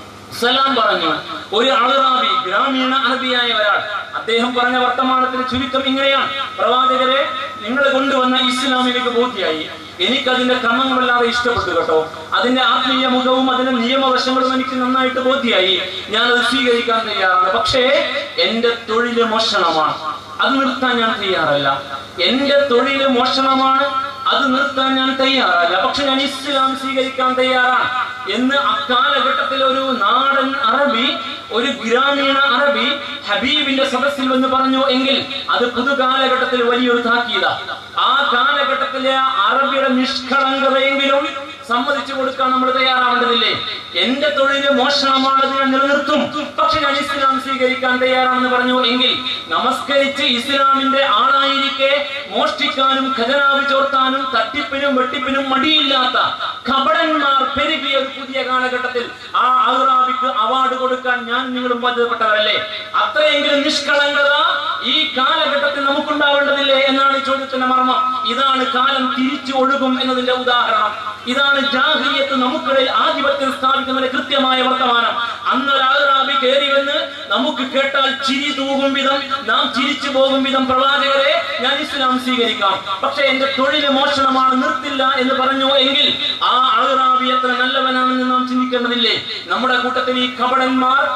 സലാം പറഞ്ഞു ഒരു അറബി ഗ്രാമീണ അറബിയായ ഒരാൾ അദ്ദേഹം പറഞ്ഞ വർത്തമാനത്തിന് ചുരുക്കം ഇങ്ങനെയാണ് പ്രവാചകരെ നിങ്ങൾ കൊണ്ടുവന്ന ഇസ്ലാം എനിക്ക് ബോധ്യായി എനിക്കതിന്റെ ക്രമങ്ങളല്ലാതെ ഇഷ്ടപ്പെട്ടു കേട്ടോ അതിന്റെ ആത്മീയ മുഖവും അതിന്റെ നിയമവശങ്ങളും എനിക്ക് നന്നായിട്ട് ബോധ്യായി ഞാൻ അത് സ്വീകരിക്കാൻ തയ്യാറാണ് പക്ഷേ എന്റെ തൊഴില് മോഷണമാണ് അത് നിർത്താൻ ഞാൻ തയ്യാറല്ല എന്റെ തൊഴില് മോഷണമാണ് അത് നിർത്താൻ ഞാൻ തയ്യാറല്ല പക്ഷെ ഞാൻ ഇസ്ലാം സ്വീകരിക്കാൻ തയ്യാറാണ് എന്ന് അക്കാലഘട്ടത്തിൽ ഒരു നാടൻ അറബി ഒരു ഗ്രാമീണ അറബി ഹബീബിന്റെ സദസ്സിൽ വന്ന് പറഞ്ഞു എങ്കിൽ അത് പുതുകാലഘട്ടത്തിൽ വലിയൊരു താക്കീത ആ കാലഘട്ടത്തിലെ ആ അറബിയുടെ നിഷ്കളങ്കതയെങ്കിലും സമ്മതിച്ചു കൊടുക്കാൻ നമ്മൾ തയ്യാറാവേണ്ടതില്ലേ എന്റെ തൊഴില് മോഷണമാണത് ഞാൻ നിലനിർത്തും പക്ഷെ ഞാൻ ഇസ്ലാം സ്വീകരിക്കാൻ തയ്യാറാണെന്ന് പറഞ്ഞു എങ്കിൽ നമസ്കരിച്ച് ഇസ്ലാമിന്റെ ആളായിരിക്കെ മോഷ്ടിക്കാനും ഖജനാവ് ചോർത്താനും തട്ടിപ്പിനും വെട്ടിപ്പിനും മടിയില്ലാത്ത കപടന്മാർ പെരുകിയ ഒരു പുതിയ കാലഘട്ടത്തിൽ ആ അഹ്റാബിക്ക് അവാർഡ് കൊടുക്കാൻ ഞാൻ നിങ്ങളും ബാധ്യതപ്പെട്ടവരല്ലേ അത്രയെങ്കിലും നിഷ്കളങ്കത ഈ കാലഘട്ടത്തിൽ നമുക്കുണ്ടാവേണ്ടതില്ലേ എന്നാണ് ഈ ചോദ്യത്തിന്റെ മർമ്മം ഇതാണ് കാലം തിരിച്ചു ഒഴുകും എന്നതിന്റെ ഉദാഹരണം ഇതാണ് ജാഹിലിയത്ത് നമുക്കിടയിൽ ആധിപത്യം സ്ഥാപിക്കുന്നതിന്റെ കൃത്യമായ വർത്തമാനം അന്നൊരു അഹ്റാബി കയറി വന്ന് നമുക്ക് കേട്ടാൽ ചിരി തൂകും വിധം നാം ചിരിച്ചു പോകും വിധം പ്രവാചകരെ ഞാൻ ഇസ്ലാം സ്വീകരിക്കാം പക്ഷെ എന്റെ തൊഴില് മോഷണമാണ് നിർത്തില്ല എന്ന് പറഞ്ഞു എങ്കിൽ ആ അഹ്റാബി എത്ര നല്ലവനാണെന്ന് നാം ചിന്തിക്കേണ്ടതില്ലേ നമ്മുടെ കൂട്ടത്തിൽ ഈ കപടന്മാർ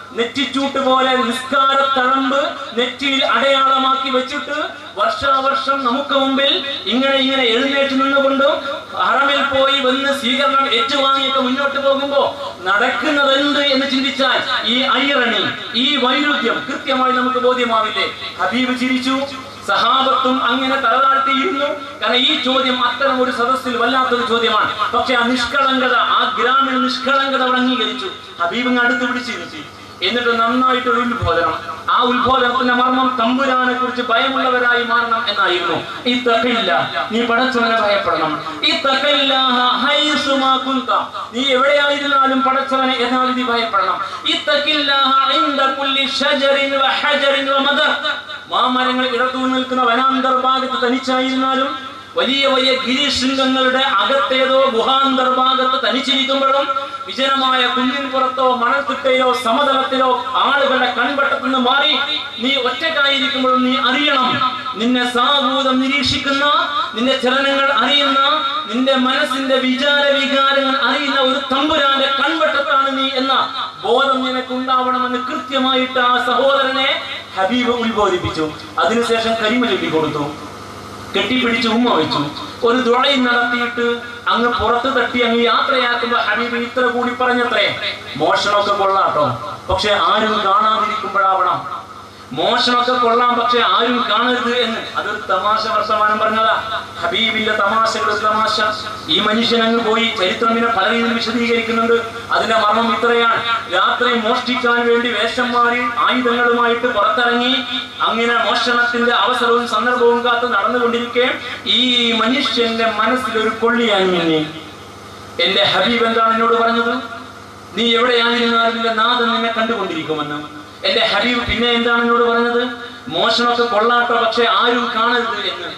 നെറ്റിച്ചൂട്ട് പോലെ നിസ്കാര തഴമ്പ് നെറ്റിയിൽ അടയാളമാക്കി വെച്ചിട്ട് വർഷാവർഷം നമുക്ക് മുമ്പിൽ ഇങ്ങനെ ഇങ്ങനെ എഴുന്നേറ്റ് നിന്നുകൊണ്ടും ഹറമിൽ പോയി വന്ന് സ്വീകരണം ഏറ്റുവാങ്ങിയൊക്കെ മുന്നോട്ട് പോകുമ്പോ നടക്കുന്നത് എന്ത് എന്ന് ചിന്തിച്ചാൽ ഈ ഐറണി ഈ വൈരുദ്ധ്യം കൃത്യമായി നമുക്ക് ബോധ്യമാവില്ലേ ഹബീബ് ചിരിച്ചു സഹാബത്തും അങ്ങനെ തലതാഴ്ത്തിയിരുന്നു കാരണം ഈ ചോദ്യം അത്തരം ഒരു സദസ്സിൽ വല്ലാത്തൊരു ചോദ്യമാണ് പക്ഷെ ആ നിഷ്കളങ്കത ആ ഗ്രാമീണ നിഷ്കളങ്കത അവർ അംഗീകരിച്ചു ഹബീബിന് അടുത്ത് പിടിച്ചിരുത്തി എന്നിട്ട് നന്നായിട്ട് ഒരു ഉത്ബോധനം ആ ഉത്ബോധനത്തിന്റെ മർമ്മം തമ്പുരാനെ കുറിച്ച് ഭയമുള്ളവരായി മാറണം എന്നായിരുന്നു ഈ തക്കയില്ല നീ പടച്ചവനെ ഭയപ്പെടണം ഈ തക്കയില്ലാഹ ഹൈസുമാ കുന്ത. നീ എവിടെയായിരുന്നാലും പടച്ചവനെ യഥാവിധി ഭയപ്പെടണം ഈ തക്കില്ലാഹ ഇൻദ കുല്ലി ഷജറിൻ വ ഹജറിൻ വ മദർ മാമരങ്ങൾ ഇടത്തു നിൽക്കുന്ന വനാന്തർ ഭാഗത്ത് തനിച്ചായിരുന്നാലും വലിയ വലിയ ഗിരിശൃംഗങ്ങളുടെ അകത്തേതോ ഗുഹാന്തർ ഭാഗത്ത് തനിച്ചിരിക്കുമ്പോഴും വിജനമായ കുന്നിൻ പുറത്തോ മണൽത്തിട്ടയിലോ സമതലത്തിലോ ആളുകളുടെ കൺവട്ടത്തു നിന്ന് മാറി നീ ഒറ്റക്കായിരിക്കുമ്പോഴും നീ അറിയണം നിന്നെ സാഭൂതം നിരീക്ഷിക്കുന്ന നിന്റെ ചലനങ്ങൾ അറിയുന്ന നിന്റെ മനസ്സിന്റെ വിചാര വികാരങ്ങൾ അറിയുന്ന ഒരു തമ്പുരാന്റെ കൺവട്ടത്താണ് നീ എന്ന ബോധം നിനക്കുണ്ടാവണമെന്ന് കൃത്യമായിട്ട് ആ സഹോദരനെ ഹബീബ് ഉത്ബോധിപ്പിച്ചു അതിനുശേഷം കരിമ ചൊല്ലി കൊടുത്തു കെട്ടിപ്പിടിച്ച് ഉമ്മ വെച്ചു ഒരു ദുഴയും നടത്തിയിട്ട് അങ്ങ് പുറത്ത് തട്ടി അങ്ങ് യാത്രയാക്കുമ്പോ ഹബീബ് ഇത്ര കൂടി പറഞ്ഞത്രേ മോഷണമൊക്കെ കൊള്ളാട്ടോ പക്ഷെ ആരും കാണാതിരിക്കുമ്പോഴാവണം മോഷണമൊക്കെ കൊള്ളാം പക്ഷെ ആരും കാണരുത് എന്ന് അതൊരു തമാശ വർത്തമാനം പറഞ്ഞതാ ഹബീബിന്റെ തമാശകൾ തമാശ ഈ മനുഷ്യൻ അങ്ങ് പോയി ചരിത്രം പിന്നെ പല രീതിയിൽ വിശദീകരിക്കുന്നുണ്ട് അതിന്റെ മർമ്മം ഇത്രയാണ് രാത്രി മോഷ്ടിക്കാൻ വേണ്ടി വേഷം മാറി ആയുധങ്ങളുമായിട്ട് പുറത്തിറങ്ങി അങ്ങനെ മോഷണത്തിന്റെ അവസരവും സന്ദർഭവും കാത്ത് നടന്നുകൊണ്ടിരിക്കെ ഈ മനുഷ്യന്റെ മനസ്സിൽ ഒരു കൊള്ളിയാൻ മിന്നി എന്റെ ഹബീബ് എന്താണ് എന്നോട് പറഞ്ഞത് നീ എവിടെയായിരുന്നാലും നിന്റെ നാഥൻ നിന്നെ കണ്ടുകൊണ്ടിരിക്കുമെന്ന് എന്റെ ഹബീബ് പിന്നെ എന്താണ് എന്നോട് പറഞ്ഞത് മോഷണമൊക്കെ കൊള്ളാട്ടോ പക്ഷെ ആരും കാണരുത് എന്ന്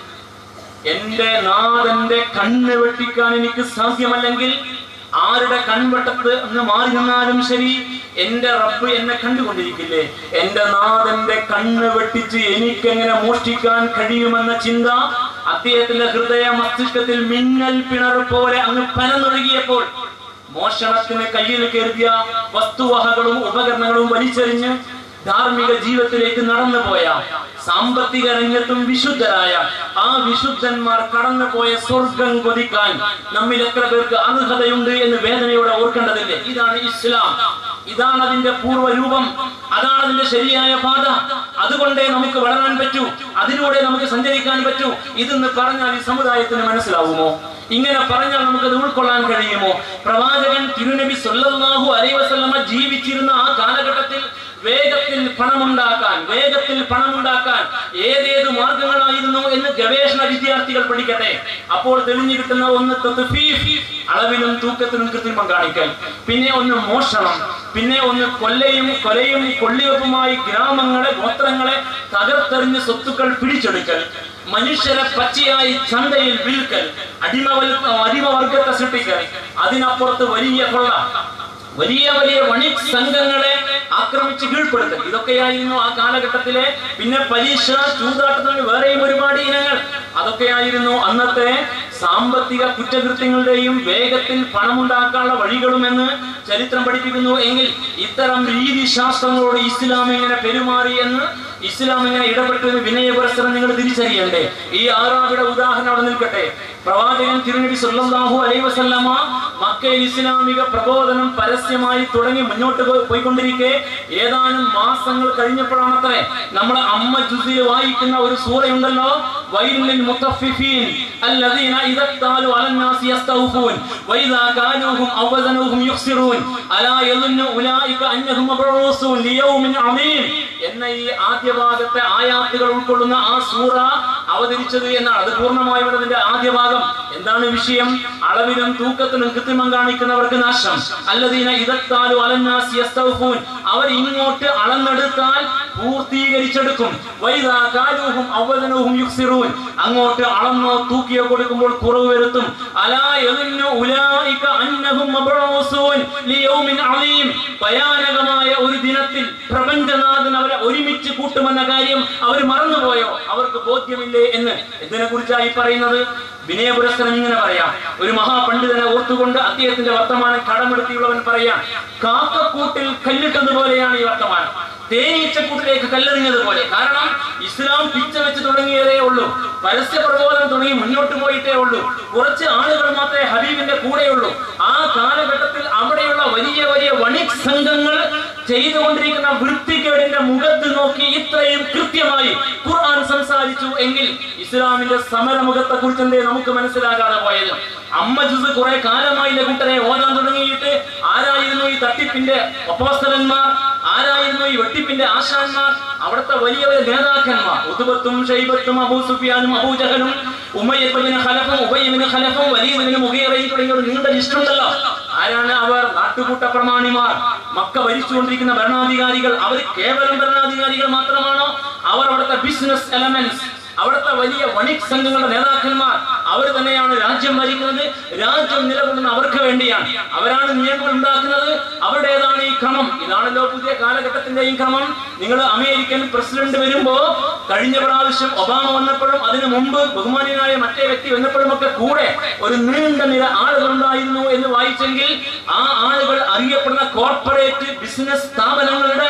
എന്റെ നാഥന്റെ കണ്ണ് വെട്ടിക്കാൻ എനിക്ക് സാധ്യമല്ലെങ്കിൽ ആരുടെ കൺവട്ടത്ത് എന്ന് മാറി നിന്നാലും ശരി എന്റെ റബ്ബ് എന്നെ കണ്ടുകൊണ്ടിരിക്കില്ലേ എന്റെ നാഥന്റെ കണ്ണ് വെട്ടിച്ച് എനിക്കെങ്ങനെ മോഷ്ടിക്കാൻ കഴിയുമെന്ന ചിന്ത അദ്ദേഹത്തിന്റെ ഹൃദയ മസ്തിഷ്കത്തിൽ മിന്നൽ പിണർ പോലെ അങ്ങ് പനന്നൊഴുകിയപ്പോൾ മോഷണത്തിന് കയ്യിൽ കരുതിയ വസ്തുവകകളും ഉപകരണങ്ങളും വലിച്ചെറിഞ്ഞ് ധാർമ്മിക ജീവിതത്തിലേക്ക് നടന്നുപോയ സാമ്പത്തിക രംഗത്തും വിശുദ്ധരായ ആ വിശുദ്ധന്മാർ കടന്നുപോയ സ്വർഗം കൊതിക്കാൻ നമ്മിൽ എത്ര പേർക്ക് അർഹതയുണ്ട് എന്ന് വേദനയോടെ ഓർക്കേണ്ടതില്ലേ ഇതാണ് ഇസ്ലാം ഇതാണ് അതിന്റെ പൂർവ്വ രൂപം അതാണ് അതിന്റെ ശരിയായ പാത അതുകൊണ്ടേ നമുക്ക് വളരാൻ പറ്റൂ അതിലൂടെ നമുക്ക് സഞ്ചരിക്കാൻ പറ്റൂ ഇതെന്ന് പറഞ്ഞാൽ ഈ സമുദായത്തിന് മനസ്സിലാവുമോ ഇങ്ങനെ പറഞ്ഞാൽ നമുക്കത് ഉൾക്കൊള്ളാൻ കഴിയുമോ പ്രവാചകൻ തിരുനബി സല്ലല്ലാഹു അലൈഹി വസല്ലമ ജീവിച്ചിരുന്ന ആ കാലഘട്ടത്തിൽ വേഗത്തിൽ പണമുണ്ടാക്കാൻ വേഗത്തിൽ പണമുണ്ടാക്കാൻ ഏതേത് മാർഗങ്ങളായിരുന്നു എന്ന് ഗവേഷണ വിദ്യാർത്ഥികൾ പഠിക്കട്ടെ അപ്പോൾ തെളിഞ്ഞു കിട്ടുന്ന ഒന്ന് തത്ഫീഫ്, അളവിലും തൂക്കത്തിലും കൃത്രിമം കാണിക്കൽ പിന്നെ ഒന്ന് മോഷണം പിന്നെ ഒന്ന് കൊല്ലയും കൊലയും കൊള്ളിവെപ്പുമായി ഗ്രാമങ്ങളെ ഗോത്രങ്ങളെ തകർത്തെറിഞ്ഞ് സ്വത്തുക്കൾ പിടിച്ചെടുക്കൽ മനുഷ്യരെ പച്ചയായി ചന്തയിൽ വിൽക്കൽ അടിമവൽ അടിമവർഗത്തെ സൃഷ്ടിക്കൽ അതിനപ്പുറത്ത് വലിയ കൊള്ള വലിയ വലിയ വണിക് സംഘങ്ങളെ ആക്രമിച്ച് കീഴ്പ്പെടുത്തൽ ഇതൊക്കെയായിരുന്നു ആ കാലഘട്ടത്തിലെ പിന്നെ പരീക്ഷ ചൂതാട്ടത്തിന് വേറെയും ഒരുപാട് ഇനങ്ങൾ അതൊക്കെയായിരുന്നു അന്നത്തെ സാമ്പത്തിക കുറ്റകൃത്യങ്ങളുടെയും വേഗത്തിൽ പണമുണ്ടാക്കാനുള്ള വഴികളും എന്ന് ചരിത്രം പഠിപ്പിക്കുന്നു എങ്കിൽ ഇത്തരം രീതിശാസ്ത്രങ്ങളോട് ഇസ്ലാം എങ്ങനെ പെരുമാറി എന്ന് ഇസ്ലാം എങ്ങനെ ഇടപെട്ടു എന്ന് വിനയപുരസ്സരം നിങ്ങൾ തിരിച്ചറിയണ്ടേ ഈ ആറാവിടെ ഉദാഹരണം അവിടെ നിൽക്കട്ടെ പ്രവാചകൻ തിരുനബി സല്ലല്ലാഹു അലൈഹി വസല്ലമ മക്കയിൽ ഇസ്ലാമിക പ്രബോധനം പരസ്യമായി തുടങ്ങി മുന്നോട്ട് പോയി- പോയിക്കൊണ്ടിരിക്കെ ഏതാനും മാസങ്ങൾ കഴിഞ്ഞപ്പോഴാണത്രേ നമ്മുടെ അമ്മ ജുസിൽ വായിക്കുന്ന ഒരു സൂറയുണ്ടല്ലോ വൈലുൽ മുത്തഫിഫീൻ الذين إذا اكتالوا على الناس يستوفون وإذا كالوهم أو وزنوهم يخسرون ألا يظن أولئك أنهم مبعوثون ليوم عظيم എന്ന ഈ ആദ്യ ഭാഗത്തെ ആയാത്തുകൾ ഉൾക്കൊള്ളുന്ന ആ സൂറ അവതരിച്ചത് എന്നാണ് അത് പൂർണ്ണമായും അതിന്റെ ആദ്യ ഭാഗം എന്താണ് വിഷയം അളവിലും തൂക്കത്തിലും കൃത്രിമം കാണിക്കുന്നവർക്ക് നാശം അല്ലദീന ഇതത്താലു അലന്നാസ് യസ്തൗഫൂൻ അവർ ഇങ്ങോട്ട് അളന്നെടുത്താൽ പൂർത്തീകരിച്ചെടുക്കും വൈദാ കാലൂഹും അവദനൂഹും യുക്സിറൂൻ അങ്ങോട്ട് അളന്നോ തൂക്കിയോ കൊടുക്കുമ്പോൾ കുറവ് വരുത്തും അലാ യദുന്നു ഉലായിക അന്നഹും മബ്ഊസൂൻ ലിയൗമിൻ അളീം ഭയാനകമായ ഒരു ദിനത്തിൽ പ്രപഞ്ചനാഥൻ അവരെ ഒരുമിച്ച് കൂട്ടുമെന്ന കാര്യം അവർ മറന്നുപോയോ അവർക്ക് ബോധ്യമില്ലേ എന്ന് ഇതിനെ കുറിച്ചായി പറയുന്നത് വിനയപുരസ്സരം ഇങ്ങനെ പറയാം ഒരു മഹാപണ്ഡിതനെ ഓർത്തുകൊണ്ട് അദ്ദേഹത്തിന്റെ വർത്തമാനം കടമെടുത്തിയുള്ളവൻ പറയാം കാക്കക്കൂട്ടിൽ കല്ലിട്ടതുപോലെയാണ് ഈ വർത്തമാനം തേനീച്ചക്കൂട്ടിലേക്ക് കല്ലെറിഞ്ഞത് പോലെ കാരണം ഇസ്ലാം പിച്ച വെച്ച് തുടങ്ങിയതേ ഉള്ളൂ പരസ്യ പ്രബോധനം തുടങ്ങി മുന്നോട്ട് പോയിട്ടേ ഉള്ളൂ കുറച്ച് ആളുകൾ മാത്രമേ ഹബീബിന്റെ കൂടെയുള്ളൂ ആ കാലഘട്ടത്തിൽ അവിടെയുള്ള വലിയ വലിയ വണിക് സംഘങ്ങൾ ചെയ്തുകൊണ്ടിരിക്കുന്ന വൃത്തികേടിന്റെ മുഖത്ത് നോക്കി ഇത്രയും കൃത്യമായി ഖുർആൻ സംസാരിച്ചു എങ്കിൽ ഇസ്ലാമിന്റെ സമരമുഖത്തെ കുറിച്ച് എന്തേ നമുക്ക് മനസ്സിലാകാതെ പോയത് അമ്മ ജുസ് കുറെ കാലമായില്ല കൂട്ടരെ ഓതാൻ തുടങ്ങിയിട്ട് ആരായിരുന്നു ഈ തട്ടിപ്പിന്റെ അപ്പോസ്തലന്മാർ ആരായിരുന്നു ഈ വെട്ടിപ്പിന്റെ ആശാന്മാർ അവിടുത്തെ വലിയ വലിയ നേതാക്കന്മാർ ഉതുബത്തും ഷൈബത്തും അബൂ സുഫിയാനും അബൂ ജഹലും ഉമയ്യബിന് ഖലഫും ഉബയ്യബിന് ഖലഫും വലിയബിന് മുഖേറയും തുടങ്ങിയ ഒരു നീണ്ട ലിസ്റ്റ് ഉണ്ടല്ലോ ആരാണ് അവർ നാട്ടുകൂട്ട പ്രമാണിമാർ മക്ക ഭരിച്ചുകൊണ്ടിരിക്കുന്ന ഭരണാധികാരികൾ അവർ കേവലം ഭരണാധികാരികൾ മാത്രമാണോ അവർ അവിടുത്തെ ബിസിനസ് എലമെന്റ്സ് അവിടുത്തെ വലിയ വണിക് സംഘങ്ങളുടെ നേതാക്കന്മാർ അവർ തന്നെയാണ് രാജ്യം ഭരിക്കുന്നത് രാജ്യം നിലകൊള്ളുന്ന അവർക്ക് വേണ്ടിയാണ് അവരാണ് നിയമങ്ങൾ ഉണ്ടാക്കുന്നത് അവരുടേതാണ് ഈ ക്രമം ഇതാണല്ലോ പുതിയ കാലഘട്ടത്തിന്റെയും ക്രമം നിങ്ങൾ അമേരിക്കൻ പ്രസിഡന്റ് വരുമ്പോ കഴിഞ്ഞ പ്രാവശ്യം ഒബാമ വന്നപ്പോഴും അതിനു മുമ്പ് ബഹുമാനിയായ മറ്റേ വ്യക്തി വന്നപ്പോഴും ഒക്കെ കൂടെ ഒരു നീണ്ട നിര ആളുകൾ ഉണ്ടായിരുന്നു എന്ന് വായിച്ചെങ്കിൽ ആ ആളുകൾ അറിയപ്പെടുന്ന കോർപ്പറേറ്റ് ബിസിനസ് സ്ഥാപനങ്ങളുടെ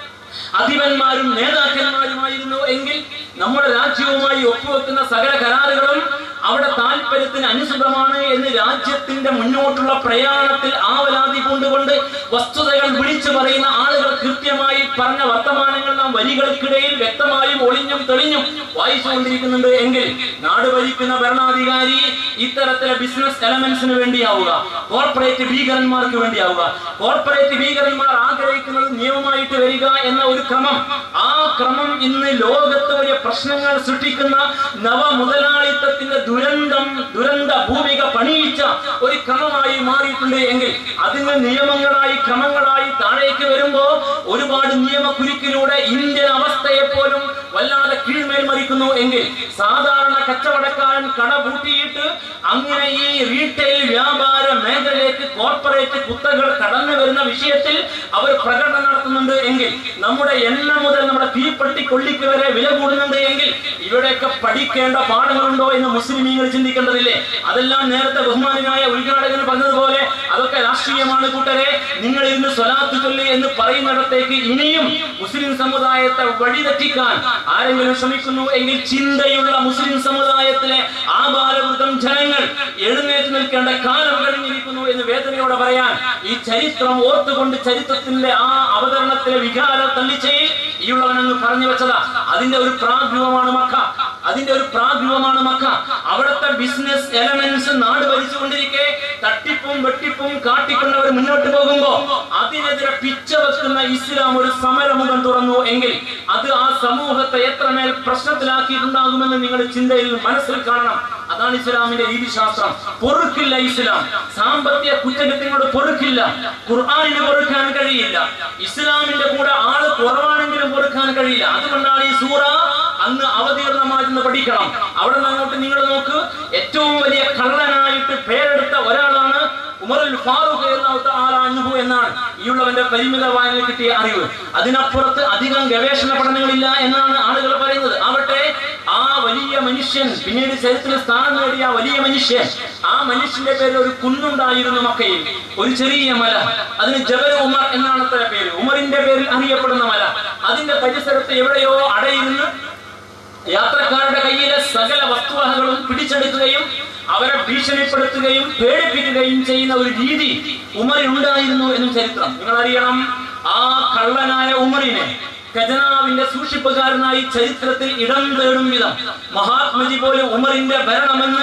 അധിപന്മാരും നേതാക്കന്മാരുമായിരുന്നു എങ്കിൽ നമ്മുടെ രാജ്യവുമായി ഒപ്പുവെക്കുന്ന സകല കരാറുകളും അവിടെ താല്പര്യത്തിന് അനുസൃതമാണ് എന്ന് രാജ്യത്തിന്റെ മുന്നോട്ടുള്ള പ്രയാണത്തിൽ ആവലാതി കൊണ്ടുകൊണ്ട് വസ്തുതകൾ വിളിച്ചു പറയുന്ന ആളുകൾ കൃത്യമായി പറഞ്ഞ വർത്തമാനങ്ങൾ നാം വരികൾക്കിടയിൽ വ്യക്തമായും ഒളിഞ്ഞും തെളിഞ്ഞും വായിച്ചുകൊണ്ടിരിക്കുന്നുണ്ട് എങ്കിൽ നാട് ഭരിക്കുന്ന ഭരണാധികാരി ഇത്തരത്തിലെ ബിസിനസ് എലമെന്റ്സിന് വേണ്ടിയാവുക കോർപ്പറേറ്റ് ഭീകരന്മാർക്ക് വേണ്ടിയാവുക കോർപ്പറേറ്റ് ഭീകരന്മാർ ആഗ്രഹിക്കുന്നത് നിയമമായിട്ട് വരിക എന്ന ഒരു ക്രമം ആ ക്രമം ഇന്ന് ലോകത്ത് വലിയ പ്രശ്നങ്ങൾ സൃഷ്ടിക്കുന്ന നവ മുതലാളിത്തത്തിന്റെ ദുരന്തം ദുരന്ത ഭൂമിക പണിയിച്ച ഒരു ക്രമമായി മാറിയിട്ടുണ്ട് എങ്കിൽ അതിന് നിയമങ്ങളായി ക്രമങ്ങളായി താഴേക്ക് വരുമ്പോ ഒരുപാട് നിയമക്കുരുക്കിലൂടെ ഇന്ത്യൻ അവസ്ഥയെ പോലും വല്ലാതെ കീഴ്മേൽ മറിക്കുന്നു എങ്കിൽ സാധാരണ കച്ചവടക്കാരൻ കട പൂട്ടിയിട്ട് അങ്ങനെ ഈ റീറ്റെയിൽ വ്യാപാര മേഖലയിലേക്ക് കോർപ്പറേറ്റ് കുത്തകൾ കടന്നു വരുന്ന വിഷയത്തിൽ അവർ പ്രകടനം നടത്തുന്നുണ്ട് എങ്കിൽ നമ്മുടെ എണ്ണ മുതൽ നമ്മുടെ തീപ്പെട്ടി കൊള്ളിക്ക് വരെ വില കൂടുന്നുണ്ട് എങ്കിൽ ഇവിടെയൊക്കെ പഠിക്കേണ്ട പാഠങ്ങളുണ്ടോ എന്ന് മുസ്ലിമീങ്ങൾ ചിന്തിക്കേണ്ടതില്ലേ അതെല്ലാം നേരത്തെ ബഹുമാനായ ഉദ്ഘാടകൻ പറഞ്ഞതുപോലെ അതൊക്കെ രാഷ്ട്രീയമാണ് കൂട്ടരെ നിങ്ങൾ ഇന്ന് സ്വലാത്ത് ചൊല്ലി എന്ന് പറയുന്നിടത്തേക്ക് ഇനിയും മുസ്ലിം സമുദായത്തെ വഴിതെറ്റിക്കാൻ ആരെങ്കിലും ശ്രമിക്കുന്നു എങ്കിൽ ചിന്തയുള്ള മുസ്ലിം സമുദായത്തിലെ ആഭാരവൃതം ജനങ്ങൾ എഴുന്നേറ്റ് നിൽക്കേണ്ട കാലം കഴിഞ്ഞിരിക്കുന്നു എന്ന് വേദനയോടെ പറയാൻ ഈ ചരിത്രം ഓർത്തുകൊണ്ട് ചരിത്രത്തിന്റെ ആ അവതരണത്തിലെ വികാരം തള്ളിച്ചയിൽ ഈ ഉള്ളവനങ്ങ് പറഞ്ഞു വെച്ചതാ അതിന്റെ ഒരു പ്രാഗ്രൂപമാണ് മക്ക അതിന്റെ ഒരു പ്രാഗ്രൂപമാണ് മക്ക അവിടുത്തെ ബിസിനസ് എലമെന്റ്സ് നാട് ഭരിച്ചുകൊണ്ടിരിക്കെ തട്ടിപ്പും വെട്ടിപ്പും കാട്ടിക്കൊണ്ടവർ മുന്നോട്ട് പോകുമ്പോ അതിനെതിരെ പിച്ച വെക്കുന്ന ഇസ്ലാം ഒരു സമരമുഖം തുറന്നു എങ്കിൽ അത് ആ സമൂഹത്തെ എത്രമേൽ പ്രശ്നത്തിലാക്കിയിട്ടുണ്ടാകുമെന്ന് നിങ്ങൾ ചിന്തയിൽ മനസ്സിൽ കാണണം അതാണ് ഇസ്ലാമിന്റെ രീതിശാസ്ത്രം പൊറുക്കില്ല ഇസ്ലാം സാമ്പത്തിക കുറ്റകൃത്യങ്ങളോട് പൊറുക്കില്ല ഖുർആാനിന് പൊറുക്കാൻ കഴിയില്ല ഇസ്ലാമിന്റെ കൂടെ ആള് കുറവാണെങ്കിലും പൊറുക്കാൻ കഴിയില്ല അതുകൊണ്ടാണ് ഈ സൂറ അന്ന് അവതീർണമായിരുന്ന് പഠിക്കണം അവിടെ നിന്ന് അങ്ങോട്ട് നിങ്ങൾ നോക്ക് ഏറ്റവും വലിയ കള്ളനായിട്ട് പേരെടുത്ത ഒരാളാണ് ഉമറുൽ ഫാറൂഖ് എന്ന ആളാണ് എന്നാണ് ഈ ഉള്ളവന്റെ പരിമിത വായന കിട്ടിയ അറിവ് അതിനപ്പുറത്ത് അധികം ഗവേഷണ പഠനങ്ങളില്ല എന്നാണ് ആളുകൾ പറയുന്നത് ആവട്ടെ ആ വലിയ മനുഷ്യൻ പിന്നീട് ചരിത്രത്തിൽ സ്ഥാനം നേടിയ ആ വലിയ മനുഷ്യൻ ആ മനുഷ്യന്റെ പേരിൽ ഒരു കുന്നുണ്ടായിരുന്നു മക്കയിൽ ഒരു ചെറിയ മല അതിന് ജബൽ ഉമർ എന്നാണ് അത്ര പേര് ഉമറിന്റെ പേരിൽ അറിയപ്പെടുന്ന മല അതിന്റെ പരിസരത്ത് എവിടെയോ അടയിരുന്ന് യാത്രക്കാരുടെ കയ്യിലെ സകല വസ്തുവകകളും പിടിച്ചെടുക്കുകയും അവരെ ഭീഷണിപ്പെടുത്തുകയും പേടിപ്പിക്കുകയും ചെയ്യുന്ന ഒരു രീതി ഉമറിൽ ഉണ്ടായിരുന്നു എന്നും ചരിത്രം നിങ്ങൾ അറിയണം ആ കള്ളനായ ഉമറിനെ ഖജനാവിന്റെ സൂക്ഷിപ്പുകാരനായി ചരിത്രത്തിൽ ഇടം തേടും വിധം മഹാത്മജി പോലും ഉമറിന്റെ ഭരണമെന്ന്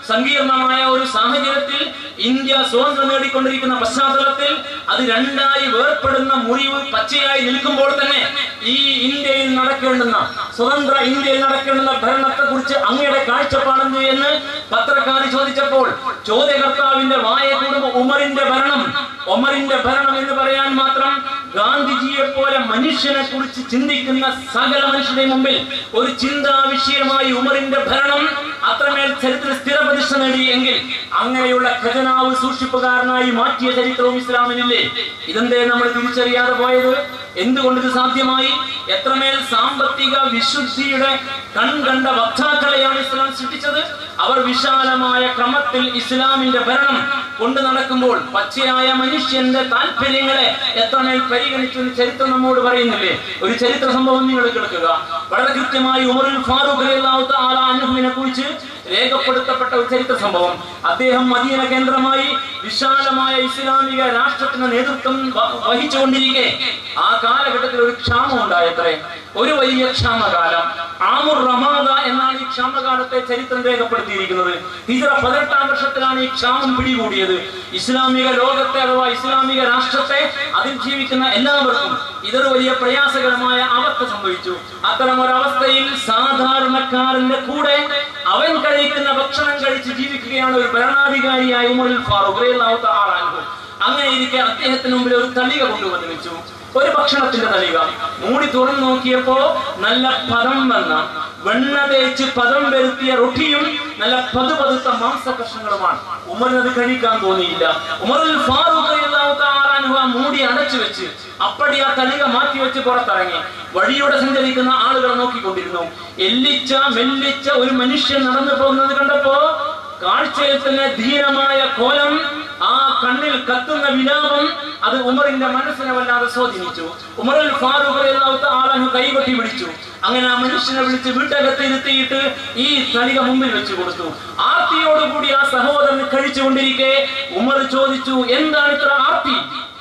സങ്കീർണമായ ഒരു സാഹചര്യത്തിൽ ഇന്ത്യ സ്വാതന്ത്ര്യം നേടിക്കൊണ്ടിരിക്കുന്ന പശ്ചാത്തലത്തിൽ അത് രണ്ടായി വേർപ്പെടുന്ന മുറിവ് പച്ചയായി നിൽക്കുമ്പോൾ തന്നെ ഈ ഇന്ത്യയിൽ നടക്കേണ്ടുന്ന സ്വതന്ത്ര ഇന്ത്യയിൽ നടക്കേണ്ടുന്ന ഭരണത്തെ കുറിച്ച് അങ്ങയുടെ കാഴ്ചപ്പാടെന്ത് എന്ന് പത്രക്കാർ ചോദിച്ചപ്പോൾ ചോദ്യകർത്താവിന്റെ വായ കൂടുമ്പോ ഉമറിന്റെ ഭരണം ഉമറിന്റെ ഭരണം എന്ന് പറയാൻ മാത്രം ഗാന്ധിജിയെ പോലെ മനുഷ്യനെ കുറിച്ച് ചിന്തിക്കുന്ന സകല മനുഷ്യരുടെ മുമ്പിൽ ഒരു ചിന്താ വിഷയമായി ഉമറിന്റെ ഭരണം അത്രമേൽ ചരിത്ര സ്ഥിരപ്രതിഷ്ഠ നേടി എങ്കിൽ അങ്ങനെയുള്ള ഖജനാവ് സൂക്ഷിപ്പുകാരനായി മാറ്റിയ ചരിത്രവും ഇസ്ലാമിനില്ലേ ഇതെന്തേ നമ്മൾ തിരിച്ചറിയാതെ പോയത് എന്തുകൊണ്ട് ഇത് സാധ്യമായി എത്രമേൽ സാമ്പത്തിക വിശുദ്ധിയുടെ കൺകണ്ട വക്താക്കളെയാണ് ഇസ്ലാം സൃഷ്ടിച്ചത് അവർ വിശാലമായ ക്രമത്തിൽ ഇസ്ലാമിന്റെ ഭരണം കൊണ്ടു നടക്കുമ്പോൾ പച്ചയായ മനുഷ്യന്റെ താല്പര്യങ്ങളെ എത്രമേൽ പരിഗണിച്ചു എന്ന് ചരിത്രം നമ്മോട് പറയുന്നില്ലേ ഒരു ചരിത്ര സംഭവം നിങ്ങൾ കേൾക്കുക വളരെ കൃത്യമായി ഉമറുൽ ഫാറൂഖ് റളിയല്ലാഹു തആല അൻഹുവിനെ കുറിച്ച് രേഖപ്പെടുത്തപ്പെട്ട ഒരു ചരിത്ര സംഭവം അദ്ദേഹം മദീന കേന്ദ്രമായി വിശാലമായ ഇസ്ലാമിക രാഷ്ട്രത്തിന് നേതൃത്വം വ- വഹിച്ചുകൊണ്ടിരിക്കെ ആ കാലഘട്ടത്തിൽ ഒരു ക്ഷാമം ഉണ്ടായത്രേ ഒരു വലിയ ക്ഷാമകാലം ആമുർ റമാദ എന്നാണ് ഈ ക്ഷാമകാലത്തെ ചരിത്രം രേഖപ്പെടുത്തിയിരിക്കുന്നത് ഹിജറ പതിനെട്ടാം വർഷത്തിലാണ് ഈ ക്ഷാമം പിടികൂടിയത് ഇസ്ലാമിക ലോകത്തെ അഥവാ ഇസ്ലാമിക രാഷ്ട്രത്തെ അതിൽ ജീവിക്കുന്ന എല്ലാവർക്കും ഇതൊരു വലിയ പ്രയാസകരമായ അവസ്ഥ സംഭവിച്ചു അത്തരം ഒരവസ്ഥയിൽ സാധാരണക്കാരന്റെ കൂടെ അവൻ കഴിക്കുന്ന ഭക്ഷണം കഴിച്ച് ജീവിക്കുകയാണ് ഒരു ഭരണാധികാരിയായ ഉമറുൽ ഫാറൂഖ് റളിയല്ലാഹു തആല അൻഹു. അങ്ങനെ ഇരിക്കെ അദ്ദേഹത്തിന് മുമ്പിൽ ഒരു തളിക കൊണ്ടുവന്ന് വെച്ചു ഒരു ഭക്ഷണത്തിന്റെ തളിക മൂടി തുറന്നു നോക്കിയപ്പോ നല്ല പദം വന്ന വെണ്ണ തേച്ച് പദം വരുത്തിയ റൊട്ടിയും നല്ല പതുപതുത്ത മാംസ കഷ്ണങ്ങളുമാണ് ഉമറിന് അത് കഴിക്കാൻ തോന്നിയില്ല ഉമറുൽ ഫാറൂഖ് റളിയല്ലാഹു തആല അൻഹു ആ മൂടി അടച്ചു വെച്ച് അപ്പടി ആ തളിക മാറ്റി വെച്ച് പുറത്തിറങ്ങി വഴിയോടെ സഞ്ചരിക്കുന്ന ആളുകളെ നോക്കിക്കൊണ്ടിരുന്നു എല്ലിച്ച മെല്ലിച്ച ഒരു മനുഷ്യൻ നടന്നു പോകുന്നത് കണ്ടപ്പോ കാഴ്ചയിൽ തന്നെ ധീരമായ കോലം ആ കണ്ണിൽ കത്തുന്ന വിലാപം അത് ഉമറിന്റെ മനസ്സിനെ വല്ലാതെ സ്വാധീനിച്ചു ഉമറിൽ ഫാറൂഖ് റളിയല്ലാഹു തആല അൻഹു കൈകൊട്ടി പിടിച്ചു അങ്ങനെ ആ മനുഷ്യനെ വിളിച്ച് വീട്ടകത്ത് ഇരുത്തിയിട്ട് ഈ തളിക മുമ്പിൽ വെച്ചു കൊടുത്തു ആർത്തിയോടുകൂടി ആ സഹോദരൻ കഴിച്ചുകൊണ്ടിരിക്കെ ഉമർ ചോദിച്ചു എന്താണ് ഇത്ര ആർത്തി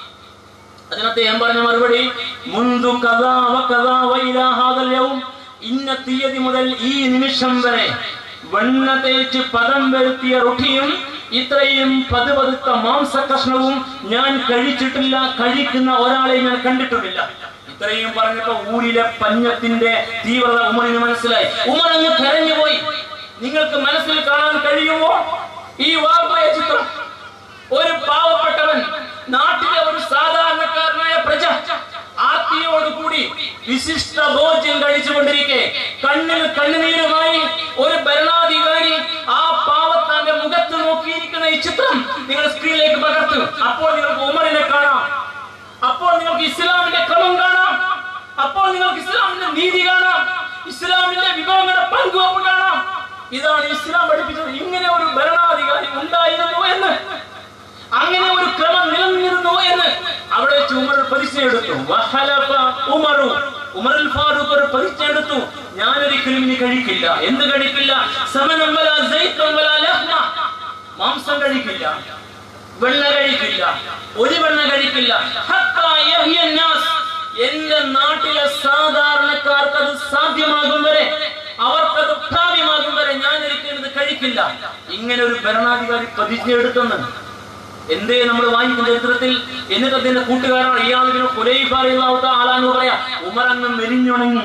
അതിന് അദ്ദേഹം പറഞ്ഞ മറുപടി മുന്തു കഥാ വ കഥാ വ ഇലാ ഹാദൽ യൗം ഇന്ന തീയതി മുതൽ ഈ നിമിഷം വരെ വെണ്ണ തേച്ച് പദം വരുത്തിയ റൊട്ടിയും ഇത്രയും പതുപതുത്ത മാംസ കഷ്ണവും ഞാൻ കഴിച്ചിട്ടില്ല കഴിക്കുന്ന ഒരാളെ ഞാൻ കണ്ടിട്ടുമില്ല ഇത്രയും പറഞ്ഞപ്പോ ഊരിലെ പഞ്ഞത്തിന്റെ തീവ്രത ഉമറിന് മനസ്സിലായി ഉമർ അങ്ങ് കരഞ്ഞുപോയി നിങ്ങൾക്ക് മനസ്സിൽ കാണാൻ കഴിയുമോ ഈ വാർത്തയ ചിത്രം ഒരു പാവപ്പെട്ടവൻ നാട്ടിലെ ഒരു സാധാരണക്കാരനായ പ്രജ ആർത്തിയോടുകൂടി വിശിഷ്ട ഭോജ്യം കഴിച്ചുകൊണ്ടിരിക്കെ കണ്ണിൽ കണ്ണുനീരുമായി ഒരു ഭരണാധികാരി ആ പാവത്താന്റെ മുഖത്ത് നോക്കിയിരിക്കുന്ന ഈ ചിത്രം നിങ്ങൾ സ്ക്രീനിലേക്ക് പകർത്ത് അപ്പോൾ നിങ്ങൾക്ക് ഉമറിനെ കാണാം അപ്പോൾ നിങ്ങൾക്ക് ഇസ്ലാമിന്റെ ക്രമം കാണാം അപ്പോൾ നിങ്ങൾക്ക് ഇസ്ലാമിന്റെ നീതി കാണാം ഇസ്ലാമിന്റെ വിഭവങ്ങളുടെ പങ്കുവെപ്പ് കാണാം ഇതാണ് ഇസ്ലാം പഠിപ്പിച്ചത് ഇങ്ങനെ ഒരു ഭരണാധികാരി ഉണ്ടായിരുന്നു എന്ന് അങ്ങനെ ഒരു ക്രമം നിലനിന്നിരുന്നു എന്ന് അവിടെ വെച്ച് ഉമർ പ്രതിജ്ഞ എടുത്തു വഹലഫ ഉമറു ഉമറുൽ ഫാറൂഖ് ഒരു പ്രതിജ്ഞ എടുത്തു ഞാൻ ഒരിക്കലും ഇനി കഴിക്കില്ല എന്ത് കഴിക്കില്ല സമനം വല സൈത്തും വല ലഹ്മ മാംസം കഴിക്കില്ല വെണ്ണ കഴിക്കില്ല ഒരു വെണ്ണ കഴിക്കില്ല ഹത്താ യഹ്യ നാസ്. എന്റെ നാട്ടിലെ സാധാരണക്കാർക്ക് അത് സാധ്യമാകും വരെ അവർക്കത് പ്രാപ്യമാകും വരെ ഞാൻ ഒരിക്കലും ഇത് കഴിക്കില്ല ഇങ്ങനെ ഒരു ഭരണാധികാരി പ്രതിജ്ഞ എടുത്തെന്ന് എന്തേ നമ്മൾ വായിക്കുന്ന ചരിത്രത്തിൽ എന്നിട്ട് അതിന്റെ കൂട്ടുകാരാണ് ഇയാളിങ്ങനെ കുലയിപ്പാറിയുന്ന ആളാന്ന് പറയാ ഉമറങ്ങ് മെലിഞ്ഞുണങ്ങി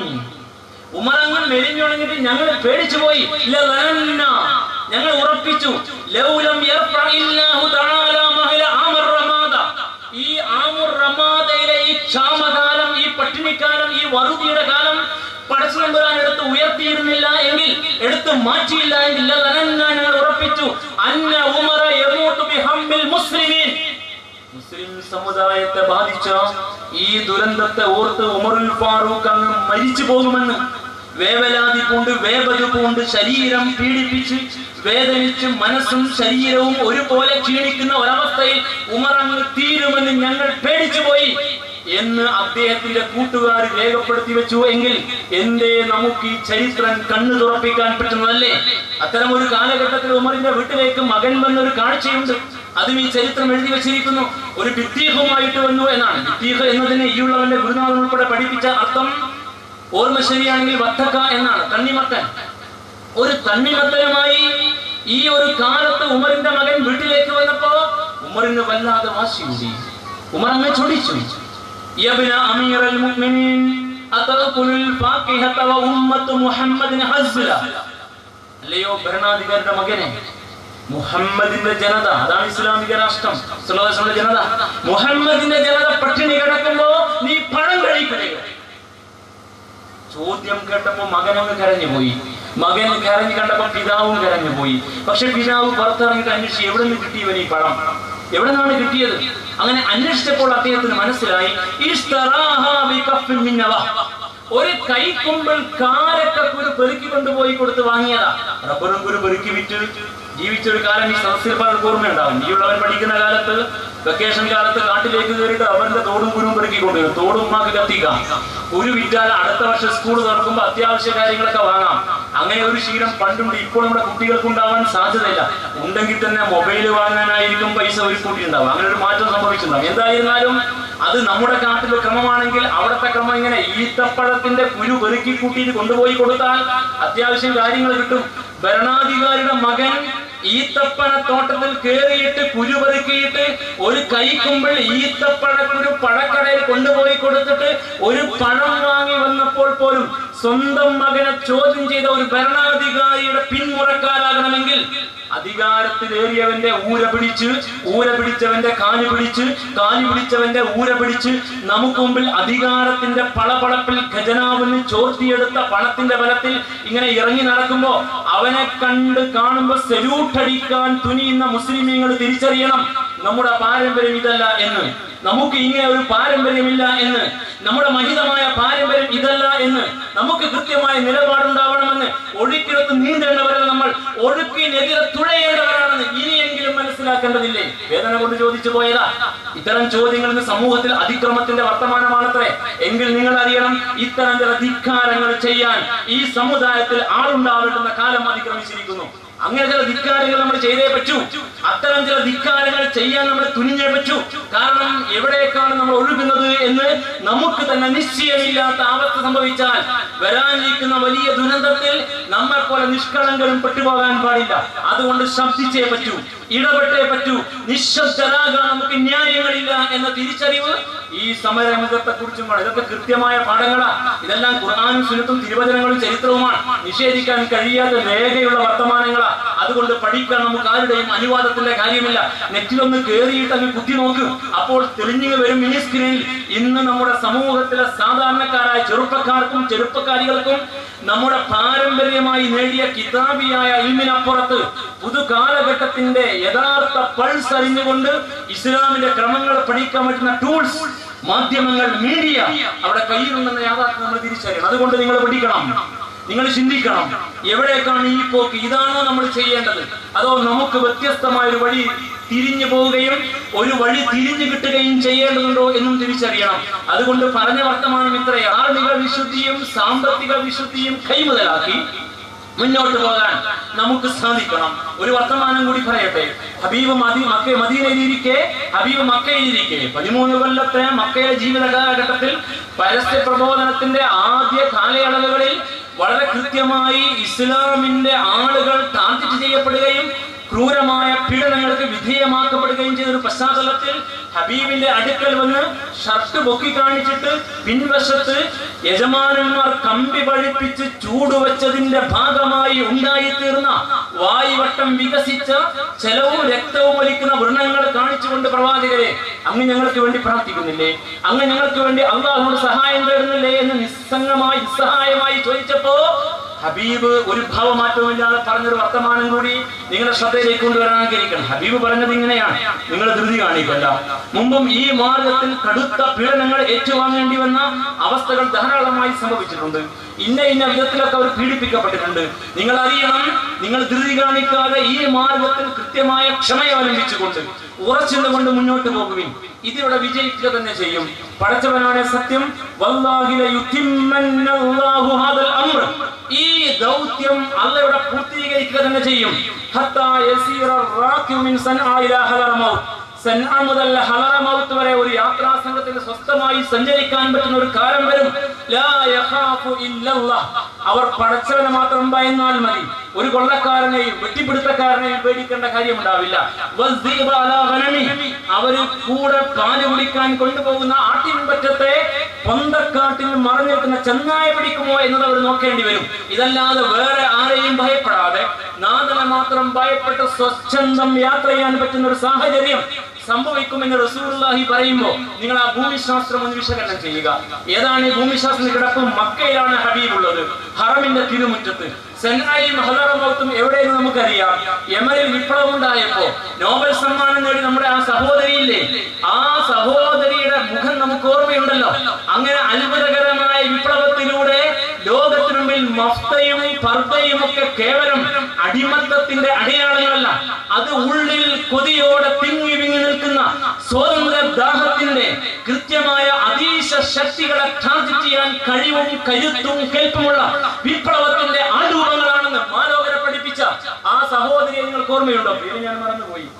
ഉമറങ്ങ് മെലിഞ്ഞുണങ്ങിട്ട് ഞങ്ങൾ പേടിച്ചു പോയി ലലന്ന. ഞങ്ങൾ ഉറപ്പിച്ചു ലൗലം യർഫഇല്ലാഹു തആല മഹല ആമർ റമാദ. ഈ ആമുർ റമാദയിലെ ഈ ക്ഷാമകാലം ഈ പട്ടിണിക്കാലം ഈ വറുതിയുടെ കാലം പടച്ചുനമ്പുരാൻ എടുത്ത് ഉയർത്തിയിരുന്നില്ല എങ്കിൽ എടുത്ത് മാറ്റിയില്ല എങ്കിൽ ലലന്ന ഞങ്ങൾ ഉറപ്പിച്ചു അന്ന ഉമറ യമൂതു ബിഹമ്മിൽ മുസ്ലിമീൻ മുസ്ലിം സമുദായത്തെ ബാധിച്ച ഈ ദുരന്തത്തെ ഓർത്ത് ഉമറുൽ ഫാറൂഖ് അങ്ങ് മരിച്ചു പോകുമെന്ന് വേവലാതി പൂണ്ട് വേപത് പൂണ്ട് ശരീരം പീഡിപ്പിച്ച് വേദനിച്ച് മനസ്സും ശരീരവും ഒരുപോലെ ക്ഷീണിക്കുന്ന ഒരവസ്ഥയിൽ ഉമർ അങ്ങ് തീരുമെന്ന് ഞങ്ങൾ പേടിച്ചു പോയി എന്ന് അദ്ദേഹത്തിന്റെ കൂട്ടുകാർ രേഖപ്പെടുത്തി വെച്ചു എങ്കിൽ എന്തേ നമുക്ക് ഈ ചരിത്രം കണ്ണു തുറപ്പിക്കാൻ പറ്റുന്നതല്ലേ അത്തരം ഒരു കാലഘട്ടത്തിൽ ഉമറിന്റെ വീട്ടിലേക്ക് മകൻ വന്നൊരു കാഴ്ചയുണ്ട് അതും ഈ ചരിത്രം എഴുതി വെച്ചിരിക്കുന്നു ഒരു ബിത്തീഹുമായിട്ട് വന്നു എന്നാണ് ബിത്തീഹ് എന്നതിന് ഈയുള്ളവന്റെ ഗുരുനാഥൻ ഉൾപ്പെടെ പഠിപ്പിച്ച അർത്ഥം ഓർമ്മ ശരിയാണെങ്കിൽ വത്തക്ക എന്നാണ് തണ്ണിമത്തൻ ഒരു തണ്ണിമത്തനുമായി ഈ ഒരു കാലത്ത് ഉമറിന്റെ മകൻ വീട്ടിലേക്ക് വന്നപ്പോ ഉമറിന് വല്ലാതെ വാശിയൂടി ഉമർ അങ്ങ് ചൊടിച്ചു യബ്ന അമീറൽ മുഅ്മിനീൻ അതഖുലുൽ ഫാഖിഹത വ ഉമ്മത്തു മുഹമ്മദിൻ ഹസ്ബല അല്ലയോ ഭരണാധികാരിയുടെ മകനെ മുഹമ്മദിന്റെ ജനത അതാണ് ഇസ്ലാമിക രാഷ്ട്രം സുലഭത്തിന്റെ ജനത മുഹമ്മദിന്റെ ജനത പട്ടിണി കിടക്കുമ്പോ നീ പണം കഴിക്കുകയോ ചോദ്യം കേട്ടപ്പോ മകനങ്ങ് കരഞ്ഞു പോയി മകൻ കരഞ്ഞു കണ്ടപ്പോ പിതാവും കരഞ്ഞു പോയി പക്ഷെ പിതാവ് പുറത്തിറങ്ങിയിട്ട് അന്വേഷിച്ചു എവിടെ നിന്ന് കിട്ടിയവൻ ഈ പണം എവിടെ നിന്നാണ് കിട്ടിയത് അങ്ങനെ അന്വേഷിച്ചപ്പോൾ അദ്ദേഹത്തിന് മനസ്സിലായി ഇഷ്തറാഹാ ബികഫിൻ മിൻ നവ. ഒരു കൈക്കുമ്പിൾ കാരക്കുരു പെറുക്കി കൊണ്ടുപോയി കൊടുത്ത് വാങ്ങിയതാ റബ്ബറും കുരു പെറുക്കി വിറ്റ് ജീവിച്ച ഒരു കാലം ഈ സദസ്സിൽ പലർക്ക് ഓർമ്മയുണ്ടാവും ഈ ഉള്ളവൻ പഠിക്കുന്ന കാലത്ത് വെക്കേഷൻ കാലത്ത് കാട്ടിലേക്ക് കയറിയിട്ട് അവന്റെ തോടും കുരുവും പെറുക്കി കൊണ്ടുവരും തോടും ഉമ്മാക്ക് കത്തിക്കാം കുരു വിറ്റാൽ അടുത്ത വർഷം സ്കൂൾ തുറക്കുമ്പോൾ അത്യാവശ്യ കാര്യങ്ങളൊക്കെ വാങ്ങാം അങ്ങനെ ഒരു ശീലം പണ്ടുണ്ട് ഇപ്പോൾ നമ്മുടെ കുട്ടികൾക്ക് ഉണ്ടാവാൻ സാധ്യതയില്ല ഉണ്ടെങ്കിൽ തന്നെ മൊബൈൽ വാങ്ങാനായിരിക്കും പൈസ ഒരു കൂട്ടി ഉണ്ടാവും അങ്ങനെ ഒരു മാറ്റം സംഭവിച്ചിട്ടുണ്ടാവും എന്തായിരുന്നാലും അത് നമ്മുടെ കാട്ടിലെ ക്രമമാണെങ്കിൽ അവിടുത്തെ ക്രമം ഇങ്ങനെ ഈത്തപ്പഴത്തിന്റെ കുരു പെറുക്കി കൂട്ടിയിട്ട് കൊണ്ടുപോയി കൊടുത്താൽ അത്യാവശ്യം കാര്യങ്ങൾ കിട്ടും ഭരണാധികാരിയുടെ മകൻ ഈത്തപ്പഴ തോട്ടത്തിൽ കയറിയിട്ട് കുരു പെറുക്കിയിട്ട് ഒരു കൈക്കുമ്പിൾ ഈത്തപ്പഴക്കുരു പഴക്കടയിൽ കൊണ്ടുപോയി കൊടുത്തിട്ട് ഒരു പഴം വാങ്ങി വന്നപ്പോൾ പോലും സ്വന്തം മകനെ ചോദ്യം ചെയ്ത ഒരു ഭരണാധികാരിയുടെ പിന്മുറക്കാരാകണമെങ്കിൽ അധികാരത്തിലേറിയവന്റെ ഊര പിടിച്ച് ഊര പിടിച്ചവന്റെ കാല് പിടിച്ച് കാല് പിടിച്ചവന്റെ ഊര പിടിച്ച് നമുക്ക് മുമ്പിൽ അധികാരത്തിന്റെ പളപളപ്പിൽ ഖജനാവിന് ചോർത്തിയെടുത്ത പണത്തിന്റെ ബലത്തിൽ ഇങ്ങനെ ഇറങ്ങി നടക്കുമ്പോ അവനെ കണ്ട് കാണുമ്പോ സല്യൂട്ട് അടിക്കാൻ തുനിയുന്ന മുസ്ലിമീങ്ങൾ തിരിച്ചറിയണം നമ്മുടെ പാരമ്പര്യം ഇതല്ല എന്ന് നമുക്ക് ഇങ്ങനെ ഒരു പാരമ്പര്യമില്ല എന്ന് നമ്മുടെ മഹിതമായ പാരമ്പര്യം ഇതല്ല എന്ന് നമുക്ക് കൃത്യമായ നിലപാടുണ്ടാവണമെന്ന് ഒഴുക്കിനൊത്ത് നീന്തേണ്ടവരല്ല നമ്മൾ ഒഴുക്കിനെതിരെ തുഴയേണ്ടവരാണെന്ന് ഇനിയെങ്കിലും മനസ്സിലാക്കേണ്ടതില്ലേ വേദന കൊണ്ട് ചോദിച്ചു പോയതാ ഇത്തരം ചോദ്യങ്ങൾ ഇന്ന് സമൂഹത്തിൽ അതിക്രമത്തിന്റെ വർത്തമാനമാണത്രേ എങ്കിൽ നിങ്ങൾ അറിയണം ഇത്തരം ചില ധിക്കാരങ്ങൾ ചെയ്യാൻ ഈ സമുദായത്തിൽ ആളുണ്ടാവേണ്ടുന്ന കാലം അതിക്രമിച്ചിരിക്കുന്നു അങ്ങനെ ചില ധിക്കാരങ്ങൾ നമ്മൾ ചെയ്തേ പറ്റൂ അത്തരം ചില ധിക്കാരങ്ങൾ ചെയ്യാൻ നമ്മൾ തുനിഞ്ഞേ പറ്റൂ കാരണം എവിടേക്കാണ് നമ്മൾ ഒഴുകുന്നത് എന്ന് നമുക്ക് തന്നെ നിശ്ചയമില്ലാത്ത അവസ്ഥ സംഭവിച്ചാൽ വരാനിരിക്കുന്ന വലിയ ദുരന്തത്തിൽ നമ്മെ പോലെ നിഷ്കളങ്കരും പെട്ടുപോകാൻ പാടില്ല അതുകൊണ്ട് ശബ്ദിച്ചേ പറ്റൂ ഇടപെട്ടേ പറ്റൂ നിശബ്ദരാകാൻ നമുക്ക് ന്യായങ്ങളില്ല എന്ന തിരിച്ചറിവ് ഈ സമരമുഖത്തെ കുറിച്ചുമാണ് ഇതൊക്കെ കൃത്യമായ പാഠങ്ങളാ ഇതെല്ലാം ഖുർആാനും സുനത്തും തിരുവചനങ്ങളും ചരിത്രവുമാണ് നിഷേധിക്കാൻ കഴിയാത്ത രേഖയുള്ള വർത്തമാനങ്ങളാ അതുകൊണ്ട് പഠിക്കാൻ നമുക്ക് ആരുടെയും അനുവാദത്തിന്റെ കാര്യമില്ല നെറ്റിലൊന്ന് കേറിയിട്ട് അങ്ങ് കുത്തി നോക്ക് അപ്പോൾ തെളിഞ്ഞു വരും മിനി സ്ക്രീനിൽ ഇന്ന് നമ്മുടെ സമൂഹത്തിലെ സാധാരണക്കാരായ ചെറുപ്പക്കാർക്കും ചെറുപ്പക്കാരികൾക്കും നമ്മുടെ പാരമ്പര്യമായി നേടിയ കിതാബിയായ ഇൽമിനപ്പുറത്ത് പുതുകാലഘട്ടത്തിന്റെ യഥാർത്ഥ പൾസ് അറിഞ്ഞുകൊണ്ട് ഇസ്ലാമിന്റെ ക്രമങ്ങൾ പഠിക്കാൻ പറ്റുന്ന ടൂൾസ് മാധ്യമങ്ങൾ മീഡിയ അവിടെ കയ്യിലുണ്ടെന്ന യാഥാർത്ഥ്യം നമ്മൾ തിരിച്ചറിയണം അതുകൊണ്ട് നിങ്ങൾ പഠിക്കണം നിങ്ങൾ ചിന്തിക്കണം എവിടേക്കാണ് ഈ പോക്ക് ഇതാണോ നമ്മൾ ചെയ്യേണ്ടത് അതോ നമുക്ക് വ്യത്യസ്തമായ ഒരു വഴി തിരിഞ്ഞു പോവുകയും ഒരു വഴി തിരിഞ്ഞു കിട്ടുകയും ചെയ്യേണ്ടതുണ്ടോ എന്നും തിരിച്ചറിയണം അതുകൊണ്ട് പറഞ്ഞ വർത്തമാനം ഇത്രയും ആർമിക വിശുദ്ധിയും സാമ്പത്തിക വിശുദ്ധിയും കൈമുതലാക്കി മുന്നോട്ട് പോകാൻ നമുക്ക് സാധിക്കണം ഒരു വർത്തമാനം കൂടി പറയട്ടെ ഹബീബ് മദി മക്ക മദീനയിലിരിക്കെ ഹബീബ് മക്കയിലിരിക്കെ പതിമൂന്ന് കൊല്ലത്തെ മക്കയിലെ ജീവിത കാലഘട്ടത്തിൽ പരസ്യ പ്രബോധനത്തിന്റെ ആദ്യ കാലയളവുകളിൽ വളരെ കൃത്യമായി ഇസ്ലാമിന്റെ ആളുകൾ ടാർഗറ്റ് ചെയ്യപ്പെടുകയും ക്രൂരമായ പീഡനങ്ങൾക്ക് വിധേയമാക്കപ്പെടുകയും ചെയ്ത ഒരു പശ്ചാത്തലത്തിൽ ഹബീബിന്റെ അടുക്കൽ വന്ന് ഷർട്ട് പൊക്കി കാണിച്ചിട്ട് പിൻവശത്ത് യജമാനന്മാർ കമ്പി പഴിപ്പിച്ച് ചൂടുവെച്ചതിന്റെ ഭാഗമായി ഉണ്ടായിത്തീർന്ന വായുവട്ടം വികസിച്ച ചെലവും രക്തവും ഒലിക്കുന്ന വൃണങ്ങൾ കാണിച്ചുകൊണ്ട് പ്രവാചകരെ അങ്ങ് ഞങ്ങൾക്ക് വേണ്ടി പ്രാർത്ഥിക്കുന്നില്ലേ അങ്ങ് ഞങ്ങൾക്ക് വേണ്ടി അള്ളാഹുനോട് സഹായം തേടുന്നില്ലേ എന്ന് നിസ്സംഗമായി നിസ്സഹായമായി ചോദിച്ചപ്പോ ഹബീബ് ഒരു ഭാവമാറ്റവുമില്ലാതെ പറഞ്ഞൊരു വർത്തമാനം കൂടി നിങ്ങളുടെ ശ്രദ്ധയിലേക്ക് കൊണ്ടുവരാൻ ആഗ്രഹിക്കണം ഹബീബ് പറഞ്ഞത് ഇങ്ങനെയാണ് നിങ്ങൾ ധൃതി കാണിക്കല്ല മുമ്പും ഈ മാർഗത്തിൽ കടുത്ത പീഡനങ്ങൾ ഏറ്റുവാങ്ങേണ്ടി വന്ന അവസ്ഥകൾ ധാരാളമായി സംഭവിച്ചിട്ടുണ്ട് ഇന്ന ഇന്ന വിധത്തിലൊക്കെ അവർ പീഡിപ്പിക്കപ്പെട്ടിട്ടുണ്ട് നിങ്ങൾ അറിയണം നിങ്ങൾ ധൃതി കാണിക്കാതെ ഈ മാർഗത്തിൽ കൃത്യമായ ക്ഷമ അവലംബിച്ചുകൊണ്ട് ഉറച്ചുകൊണ്ട് മുന്നോട്ട് പോകുവിൻ ഇതിവിടെ വിജയിക്കുക തന്നെ ചെയ്യും പടച്ചവനാണ് സത്യം വല്ലാഹില യുത്തിമ്മന്നല്ലാഹു ഹാദൽ അംർ ഈ ദൗത്യം അള്ളയുടെ പൂർത്തീകരിക്കുക തന്നെ ചെയ്യും ഹത്താ യസീറ റാക്കിഉ മിൻ സൻആ ഇലാ ഹദറ മൗത്ത് സൻആ മുതൽ ഹദറ മൗത്ത് വരെ ഒരു യാത്രാ സംഘത്തിൽ സ്വസ്ഥമായി സഞ്ചരിക്കാൻ പറ്റുന്ന ഒരു കാലം വരും ലാ യഖാഫു ഇല്ലല്ലാഹ് അവർ പടച്ചവനെ മാത്രം ഭയന്നാൽ മതി ഒരു കൊള്ളക്കാരനെയും വെട്ടിപ്പിടുത്തക്കാരനെയും പേടിക്കേണ്ട കാര്യമുണ്ടാവില്ല വസ്ദീബ അലാ ഗനമി. അവര് കൂടെ പാല് കുടിക്കാൻ കൊണ്ടുപോകുന്ന ആട്ടിൻപറ്റത്തെ പൊന്തക്കാട്ടിൽ മറഞ്ഞു നിൽക്കുന്ന ചെന്നായ പിടിക്കുമോ എന്നത് അവർ നോക്കേണ്ടി വരും ഇതല്ലാതെ വേറെ ആരെയും ഭയപ്പെടാതെ നാഥനെ മാത്രം ഭയപ്പെട്ട് സ്വച്ഛന്തം യാത്ര ചെയ്യാൻ പറ്റുന്ന ഒരു സാഹചര്യം സംഭവിക്കുമെന്ന് റസൂലുള്ളാഹി പറയുമ്പോൾ നിങ്ങൾ ആ ഭൂമിശാസ്ത്രം ഒന്ന് വിശകലനം ചെയ്യുക ഏതാണ് ഈ ഭൂമിശാസ്ത്രം കിടപ്പ് മക്കയിലാണ് ഹബീബ് ഉള്ളത് ഹറമിന്റെ തിരുമുറ്റത്ത് സെൻഹായും ഹലറമൗത്തും എവിടെയെന്ന് നമുക്കറിയാം യമനിൽ വിപ്ലവം ഉണ്ടായപ്പോ നോബൽ സമ്മാനം നേടി നമ്മുടെ ആ സഹോദരിയില്ലേ ആ സഹോദരിയുടെ മുഖം നമുക്ക് ഓർമ്മയുണ്ടല്ലോ അങ്ങനെ അത്ഭുതകരമായ വിപ്ലവത്തിലൂടെ ലോകത്തിനു മുമ്പിൽ മഫ്തയും പർദ്ദയും ഒക്കെ കേവലം അടിമത്തത്തിന്റെ അടയാളങ്ങളല്ല അത് ഉള്ളിൽ കൊതിയോടെ തിങ്ങി വിങ്ങി നിൽക്കുന്ന സ്വതന്ത്ര ദാഹത്തിന്റെ കൃത്യമായ അതീശ ശക്തികളെ ടാർഗറ്റ് ചെയ്യാൻ കഴിവും കരുത്തും കെൽപ്പുമുള്ള വിപ്ലവത്തിന്റെ ആരൂപങ്ങളാണെന്ന് മാലോകരെ പഠിപ്പിച്ച ആ സഹോദരിയെ നിങ്ങൾക്ക് ഓർമ്മയുണ്ടോ പേര് ഞാൻ മറന്നുപോയി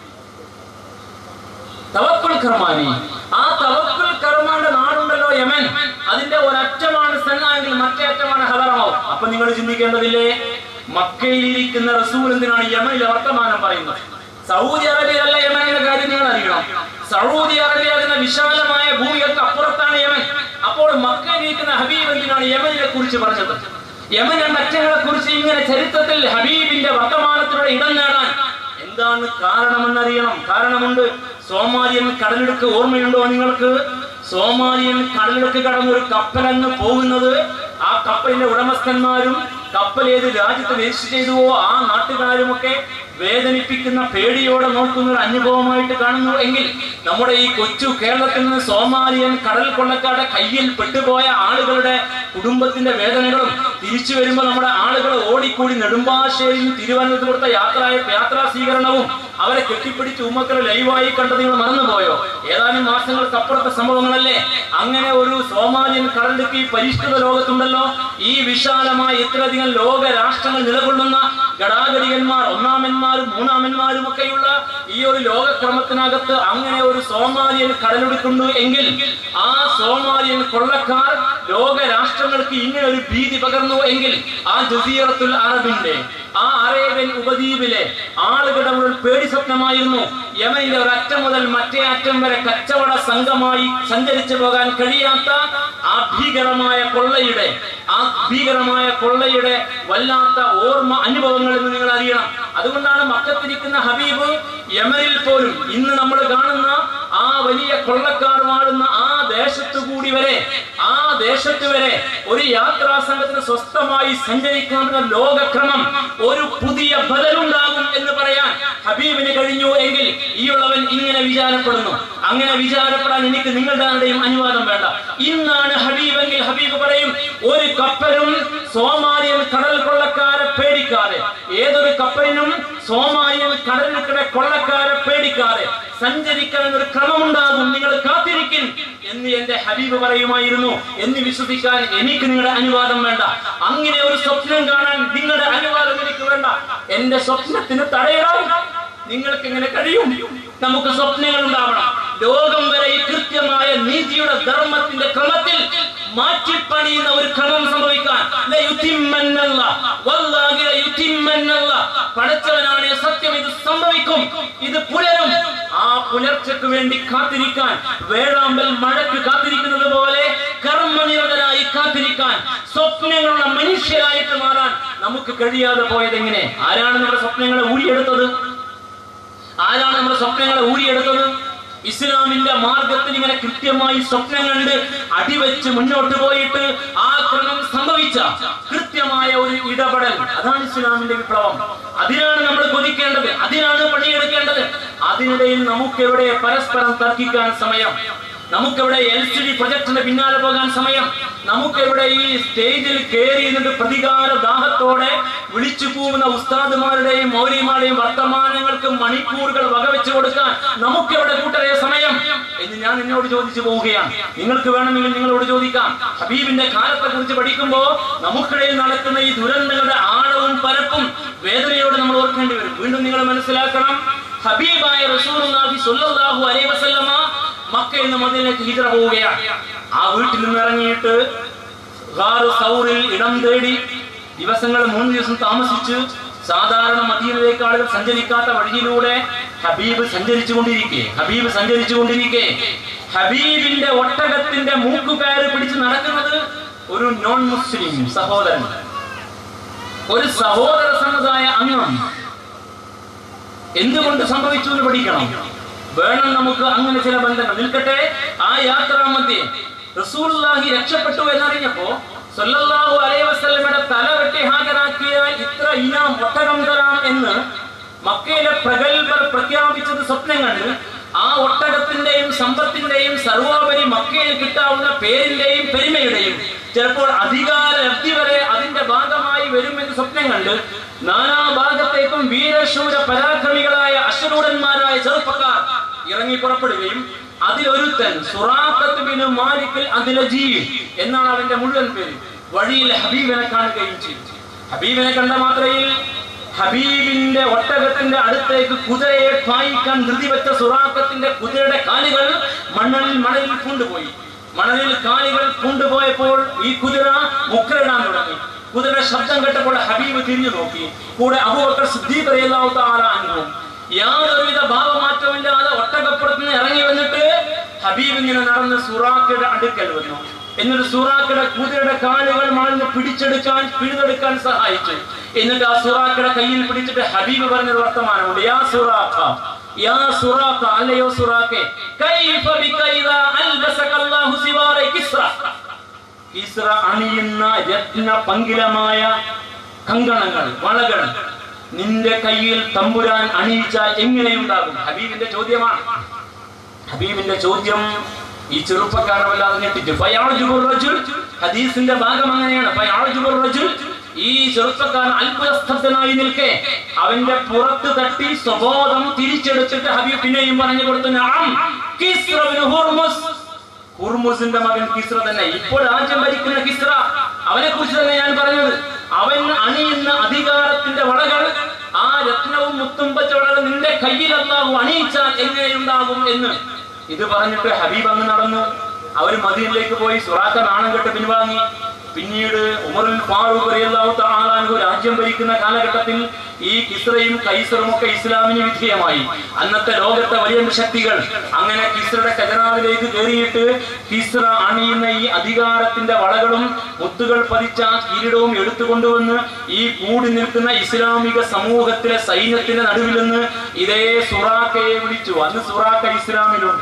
തവക്കുൽ കർമാനി ആ തവക്കുൽ കർമാന്റെ നാടുണ്ടല്ലോ യമൻ അതിന്റെ ഒരറ്റമാണ് സന്നാങ്കിൽ മറ്റേ അറ്റമാണ് ഹദറമോ അപ്പൊ നിങ്ങൾ ചിന്തിക്കേണ്ടതില്ലേ മക്കയിലിരിക്കുന്ന റസൂൽ എന്തിനാണ് യമനിലെ വർത്തമാനം പറയുന്നത് സൗദി അറേബ്യയല്ല യമൻ എന്ന കാര്യം നിങ്ങൾ അറിയണം സൗദി അറേബ്യ എന്ന വിശാലമായ ഭൂമികൾക്ക് അപ്പുറത്താണ് യമൻ അപ്പോൾ മക്കയിലിരിക്കുന്ന ഹബീബ് എന്തിനാണ് യമനിനെ കുറിച്ച് പറഞ്ഞത് യമൻ എന്ന അറ്റങ്ങളെ കുറിച്ച് ഇങ്ങനെ ചരിത്രത്തിൽ ഹബീബിന്റെ വർത്തമാനത്തിലൂടെ ഇടം നേടാൻ എന്താണ് കാരണമെന്നറിയണം കാരണമുണ്ട് സോമാലിയൻ കടലെടുക്ക് ഓർമ്മയുണ്ടോ നിങ്ങൾക്ക് സോമാലിയൻ കടലെടുക്ക് കടന്ന് ഒരു കപ്പലങ്ങ് പോകുന്നത് ആ കപ്പലിന്റെ ഉടമസ്ഥന്മാരും കപ്പൽ ഏത് രാജ്യത്ത് രജിസ്റ്റർ ചെയ്തുവോ ആ നാട്ടുകാരുമൊക്കെ വേദനിപ്പിക്കുന്ന പേടിയോടെ നോക്കുന്ന ഒരു അനുഭവമായിട്ട് കാണുന്നു എങ്കിൽ നമ്മുടെ ഈ കൊച്ചു കേരളത്തിൽ നിന്ന് സോമാലിയൻ കടൽ കൊള്ളക്കാരുടെ കയ്യിൽ പെട്ടുപോയ ആളുകളുടെ കുടുംബത്തിന്റെ വേദനകളും തിരിച്ചു വരുമ്പോൾ നമ്മുടെ ആളുകൾ ഓടിക്കൂടി നെടുമ്പാശ്ശേരിയും തിരുവനന്തപുരത്തെ യാത്ര യാത്രാ സ്വീകരണവും അവരെ കെട്ടിപ്പിടിച്ച് ഉമ്മക്കളെ ലൈവായി കണ്ടത് നിങ്ങൾ മറന്നുപോയോ ഏതാനും മാസങ്ങൾക്കപ്പുറത്തെ സംഭവങ്ങളല്ലേ അങ്ങനെ ഒരു സോമാലിയൻ കടലിടുക്ക് ഈ പരിഷ്കൃത ലോകത്തുണ്ടല്ലോ ഈ വിശാലമായ ഇത്രയധികം ലോക രാഷ്ട്രങ്ങൾ നിലകൊള്ളുന്ന ഗടാഗടികന്മാർ ഒന്നാമന്മാരും മൂന്നാമന്മാരും ഒക്കെയുള്ള ഈ ഒരു ലോകക്രമത്തിനകത്ത് അങ്ങനെ ഒരു സോമാലിയൻ കടലെടുക്കുന്നു എങ്കിൽ ആ സോമാലിയൻ കൊള്ളക്കാർ ലോക രാഷ്ട്രങ്ങൾക്ക് ഇങ്ങനെ ഒരു ഭീതി പകർന്നു എങ്കിൽ ആ ജസീറത്തുൽ അറബിന്റെ ആ അറേബ്യൻ ഉപദ്വീപിലെ ആളുകളുടെ മുഴുവൻ പേടി സ്വപ്നമായിരുന്നു യമനിലെ ഒരറ്റം മുതൽ മറ്റേ അറ്റം വരെ കച്ചവട സംഘമായി സഞ്ചരിച്ചു പോകാൻ കഴിയാത്ത ആ ഭീകരമായ കൊള്ളയുടെ ആ ഭീകരമായ കൊള്ളയുടെ വല്ലാത്ത ഓർമ്മ അനുഭവങ്ങൾ എന്ന് നിങ്ങൾ അറിയണം അതുകൊണ്ടാണ് മക്കത്തിരിക്കുന്ന ഹബീബ് യമനിൽ പോലും ഇന്ന് നമ്മൾ കാണുന്ന ആ വലിയ കൊള്ളക്കാർ വാഴുന്ന ആ ദേശത്തു കൂടി വരെ ആ ദേശത്ത് വരെ ഒരു യാത്രാ സംഘത്തിന് സ്വസ്ഥമായി സഞ്ചരിക്കാവുന്ന ലോകക്രമം ഒരു പുതിയ ബദലുണ്ടാകും എന്ന് പറയാൻ ഹബീബിന് കഴിഞ്ഞു എങ്കിൽ ഈ ഉള്ളവൻ ഇങ്ങനെ വിചാരപ്പെടുന്നു അങ്ങനെ വിചാരപ്പെടാൻ എനിക്ക് നിങ്ങളുടെ ആരുടെയും അനുവാദം വേണ്ട ഇന്നാണ് ഹബീബ് എങ്കിൽ ഹബീബ് പറയും ഒരു കപ്പലും സോമാലിയൻ കടൽ കൊള്ളക്കാരെ പേടിക്കാതെ ഏതൊരു കപ്പലിനും സോമാലിയൻ കടലിൽക്കിടെ കൊള്ളക്കാരെ പേടിക്കാതെ സഞ്ചരിക്കാൻ ഒരു ക്രമമുണ്ടാകും നിങ്ങൾ കാത്തിരിക്കും എന്ന് എന്റെ ഹബീബ് പറയുമായിരുന്നു എന്ന് വിശ്വസിക്കാൻ എനിക്ക് നിങ്ങളുടെ അനുവാദം വേണ്ട അങ്ങനെ ഒരു സ്വപ്നം കാണാൻ നിങ്ങളുടെ അനുവാദം എനിക്ക് വേണ്ട എന്റെ സ്വപ്നത്തിന് തടയിടാൻ നിങ്ങൾക്ക് എങ്ങനെ കഴിയും നമുക്ക് സ്വപ്നങ്ങൾ ഉണ്ടാവണം ലോകം വരെ ഈ കൃത്യമായ നീതിയുടെ ധർമ്മത്തിന്റെ ക്രമത്തിൽ മാറ്റിപ്പണിയുന്ന ഒരു ക്രമം സംഭവിക്കാൻ ലയുതിമ്മന്നല്ല, വല്ലാഹി ലയുതിമ്മന്നല്ല. പടച്ചവനാണ് സത്യം ഇത് സംഭവിക്കും ഇത് പുലരും ആ പുലർച്ചയ്ക്ക് വേണ്ടി കാത്തിരിക്കാൻ വേഴാമ്പൽ മഴയ്ക്ക് കാത്തിരിക്കുന്നത് പോലെ കർമ്മനിരതനായി കാത്തിരിക്കാൻ സ്വപ്നങ്ങളുള്ള മനുഷ്യരായിട്ട് മാറാൻ നമുക്ക് കഴിയാതെ പോയതെങ്ങനെ ആരാണ് നമ്മുടെ സ്വപ്നങ്ങളെ ഊരിയെടുത്തത് ആരാണ് നമ്മുടെ സ്വപ്നങ്ങളെ ഊരിയെടുത്തത് ഇസ്ലാമിന്റെ മാർഗത്തിൽ ഇങ്ങനെ കൃത്യമായി സ്വപ്നം കണ്ട് അടിവെച്ച് മുന്നോട്ട് പോയിട്ട് ആ ക്രമം സംഭവിച്ച കൃത്യമായ ഒരു ഇടപെടൽ അതാണ് ഇസ്ലാമിന്റെ വിപ്ലവം അതിനാണ് നമ്മൾ കൊതിക്കേണ്ടത് അതിനാണ് പണിയെടുക്കേണ്ടത് അതിനിടയിൽ നമുക്കെവിടെ പരസ്പരം തർക്കിക്കാൻ സമയം നമുക്കെവിടെ എൽ സി ഡി പ്രൊജക്ടിന്റെ പിന്നാലെ പോകാൻ സമയം നമുക്കെവിടെ ഈ സ്റ്റേജിൽ കയറി നിന്നിട്ട് പ്രതികാര ദാഹത്തോടെ വിളിച്ചു പോകുന്ന ഉസ്താദുമാരുടെയും മൗലിമാരുടെയും വർത്തമാനങ്ങൾക്ക് മണിക്കൂറുകൾ വകവെച്ചു കൊടുക്കാൻ നമുക്കെവിടെ കൂട്ടരെ സമയം എന്ന് ഞാൻ എന്നോട് ചോദിച്ചു പോവുകയാണ് നിങ്ങൾക്ക് വേണമെങ്കിൽ നിങ്ങളോട് ചോദിക്കാം ഹബീബിന്റെ കാലത്തെ കുറിച്ച് പഠിക്കുമ്പോ നമുക്കിടയിൽ നടക്കുന്ന ഈ ദുരന്തങ്ങളുടെ ആഴവും പരപ്പും വേദനയോട് നമ്മൾ ഓർക്കേണ്ടി വരും വീണ്ടും നിങ്ങൾ മനസ്സിലാക്കണം ഹബീബായ റസൂലുള്ളാഹി സ്വല്ലല്ലാഹു അലൈഹി വസല്ലമ മക്കയിൽ നിന്ന് മദീനയിലേക്ക് ഹിജറ പോവുകയാണ് ആ വീട്ടിൽ നിന്ന് ഇറങ്ങിയിട്ട് ഗാറ് സൗറിൽ ഇടം തേടി ദിവസങ്ങൾ മൂന്ന് ദിവസം താമസിച്ച് സാധാരണ മദീനയിലേക്ക് ആളുകൾ സഞ്ചരിക്കാത്ത വഴിയിലൂടെ ഹബീബ് സഞ്ചരിച്ചു കൊണ്ടിരിക്കെ ഹബീബ് സഞ്ചരിച്ചു കൊണ്ടിരിക്കെ ഹബീബിന്റെ ഒട്ടകത്തിന്റെ മൂക്കുകയറ് പിടിച്ച് നടക്കുന്നത് ഒരു നോൺ മുസ്ലിം സഹോദരൻ ഒരു സഹോദര സമുദായ അംഗം എന്തുകൊണ്ട് സംഭവിച്ചു എന്ന് പഠിക്കണം വേണം നമുക്ക് അങ്ങനെ ചില ബന്ധങ്ങൾ നിൽക്കട്ടെ ആ യാത്രാ മധ്യേ റസൂലുള്ളാഹി രക്ഷപ്പെട്ടു എന്നറിഞ്ഞപ്പോ സല്ലല്ലാഹു അലൈഹി വസല്ലമയുടെ തല വെട്ടി ഹാജരാക്കിയാൽ ഇത്ര ഇനാം ഒട്ടകം തരാം എന്ന് മക്കയിലെ പ്രഗത്ഭർ പ്രഖ്യാപിച്ചത് സ്വപ്നം കണ്ട് ആ ഒട്ടകത്തിന്റെയും സമ്പത്തിന്റെയും സർവോപരി മക്കയിൽ കിട്ടാവുന്ന പേരിന്റെയും പെരുമയുടെയും ചിലപ്പോൾ അധികാര ലബ്ധി വരെ അതിന്റെ ഭാഗമായി വരുമെന്ന് സ്വപ്നം കണ്ട് നാനാ ഭാഗത്തേക്കും വീരശൂര പരാക്രമികളായ അശ്വരൂഢന്മാരായ ചെറുപ്പക്കാർ ഇറങ്ങി പുറപ്പെടുകയും അതിലൊരുത്തൻ സുറാഖത്ത് ബിൻ മാലിക്കിൽ അതിലജീ എന്നാണ് അവന്റെ മുഴുവൻ പേര് വഴിയിൽ ഹബീബിനെ കാണുകയും ചെയ്തു ഹബീബിനെ കണ്ട മാത്രയിൽ ഹബീബിന്റെ ഒട്ടകത്തിന്റെ അടുത്തേക്ക് കുതിരയെ പായിക്കാൻ ധൃതി വെച്ച സുറാഖത്തിന്റെ കുതിരയുടെ കാലുകൾ മണ്ണലിൽ മണലിൽ കൊണ്ടുപോയി മണലിൽ കാലുകൾ കൊണ്ടുപോയപ്പോൾ ഈ കുതിര മുക്കറിടാൻ തുടങ്ങി കുതിരയുടെ ശബ്ദം കേട്ടപ്പോൾ ഹബീബ് തിരിഞ്ഞു നോക്കി കൂടെ അബൂബക്കർ സിദ്ദീഖ് റളിയല്ലാഹു തആല അൻഹു യാതൊരുവിധ ഭാവമാറ്റമില്ലാതെ ഒട്ടകപ്പുറത്ത് നിന്ന് ഇറങ്ങി വന്നിട്ട് ഹബീബ് ഇങ്ങനെ നടന്ന് സുറാഖയുടെ അടുക്കൽ വന്നു എന്നിട്ട് സുറാഖയുടെ കുതിരയുടെ കാലുകൾ മണലിന് പിടിച്ചെടുക്കാൻ പിടിതെടുക്കാൻ സഹായിച്ചു എന്നിട്ട് ആ സുറാഖയുടെ കയ്യിൽ പിടിച്ചിട്ട് ഹബീബ് പറഞ്ഞൊരു വർത്തമാനമുണ്ട് യാ സുറാഖ യാ സുറാഖ അല്ലയോ സുറാഖെ കൈഫ ബിക ഇദാ അൽബസക അല്ലാഹു സിവാറ കിസ്റ കിസ്റ അണിയുന്ന രത്ന പങ്കിലമായ കങ്കണങ്ങൾ വളകൾ നിന്റെ കയ്യിൽ തമ്പുരാൻ അണിയിച്ചാൽ എങ്ങനെയുണ്ടാകും ഹബീബിന്റെ ചോദ്യമാണ് ഹബീബിന്റെ ചോദ്യം ഈ ചെറുപ്പക്കാരൻ വല്ലാതെ ഞെട്ടിച്ചു ഫയാജുബുർ റജുൽ ഹദീസിന്റെ ഭാഗം അങ്ങനെയാണ് ഫയാജുബുർ റജുൽ ഈ ചെറുപ്പക്കാരൻ അത്ഭുതസ്തബ്ധനായി നിൽക്കെ അവന്റെ പുറത്ത് തട്ടി സ്വബോധം തിരിച്ചെടുത്തിട്ട് ഹബീബ് പിന്നെയും പറഞ്ഞു കൊടുത്തു നഅം കിസ്റ ഇബ്നു ഹുർമുസ് ഹുർമുസിന്റെ മകൻ കിസ്ര തന്നെ ഇപ്പോൾ രാജ്യം ഭരിക്കുന്ന കിസ്ര അവനെ കുറിച്ച് തന്നെ ഞാൻ പറഞ്ഞത് അവൻ അണിയുന്ന അധികാരത്തിന്റെ വളകൾ ആ രത്നവും മുത്തും പച്ച വളകൾ നിന്റെ കയ്യിൽ അല്ലാഹു അണിയിച്ചാൽ എങ്ങനെയുണ്ടാകും എന്ന് ഇത് പറഞ്ഞിട്ട് ഹബീബ് അങ്ങ് നടന്നു അവര് മദീനിലേക്ക് പോയി സുറാക്ക നാണം കെട്ട് പിൻവാങ്ങി പിന്നീട് ഉമറുൽ ഫാറൂഖ് റളിയല്ലാഹു തആല അൻഹു രാജ്യം ഭരിക്കുന്ന കാലഘട്ടത്തിൽ ഈ കിസ്രയും കൈസറും ഒക്കെ ഇസ്ലാമിന് വിധേയമായി അന്നത്തെ ലോകത്തെ വലിയ ശക്തികൾ അങ്ങനെ കിസ്രയുടെ ഖജനാവിലേക്ക് കയറിയിട്ട് കിസ്ര അണിയുന്ന ഈ അധികാരത്തിന്റെ വളകളും മുത്തുകൾ പതിച്ച കിരീടവും എടുത്തുകൊണ്ടുവന്ന് ഈ കൂടി നിൽക്കുന്ന ഇസ്ലാമിക സമൂഹത്തിലെ സൈന്യത്തിന്റെ നടുവിൽ നിന്ന് ഇതേ സുറാക്കയെ വിളിച്ചു അന്ന് സുറാക്ക ഇസ്ലാമിലുണ്ട്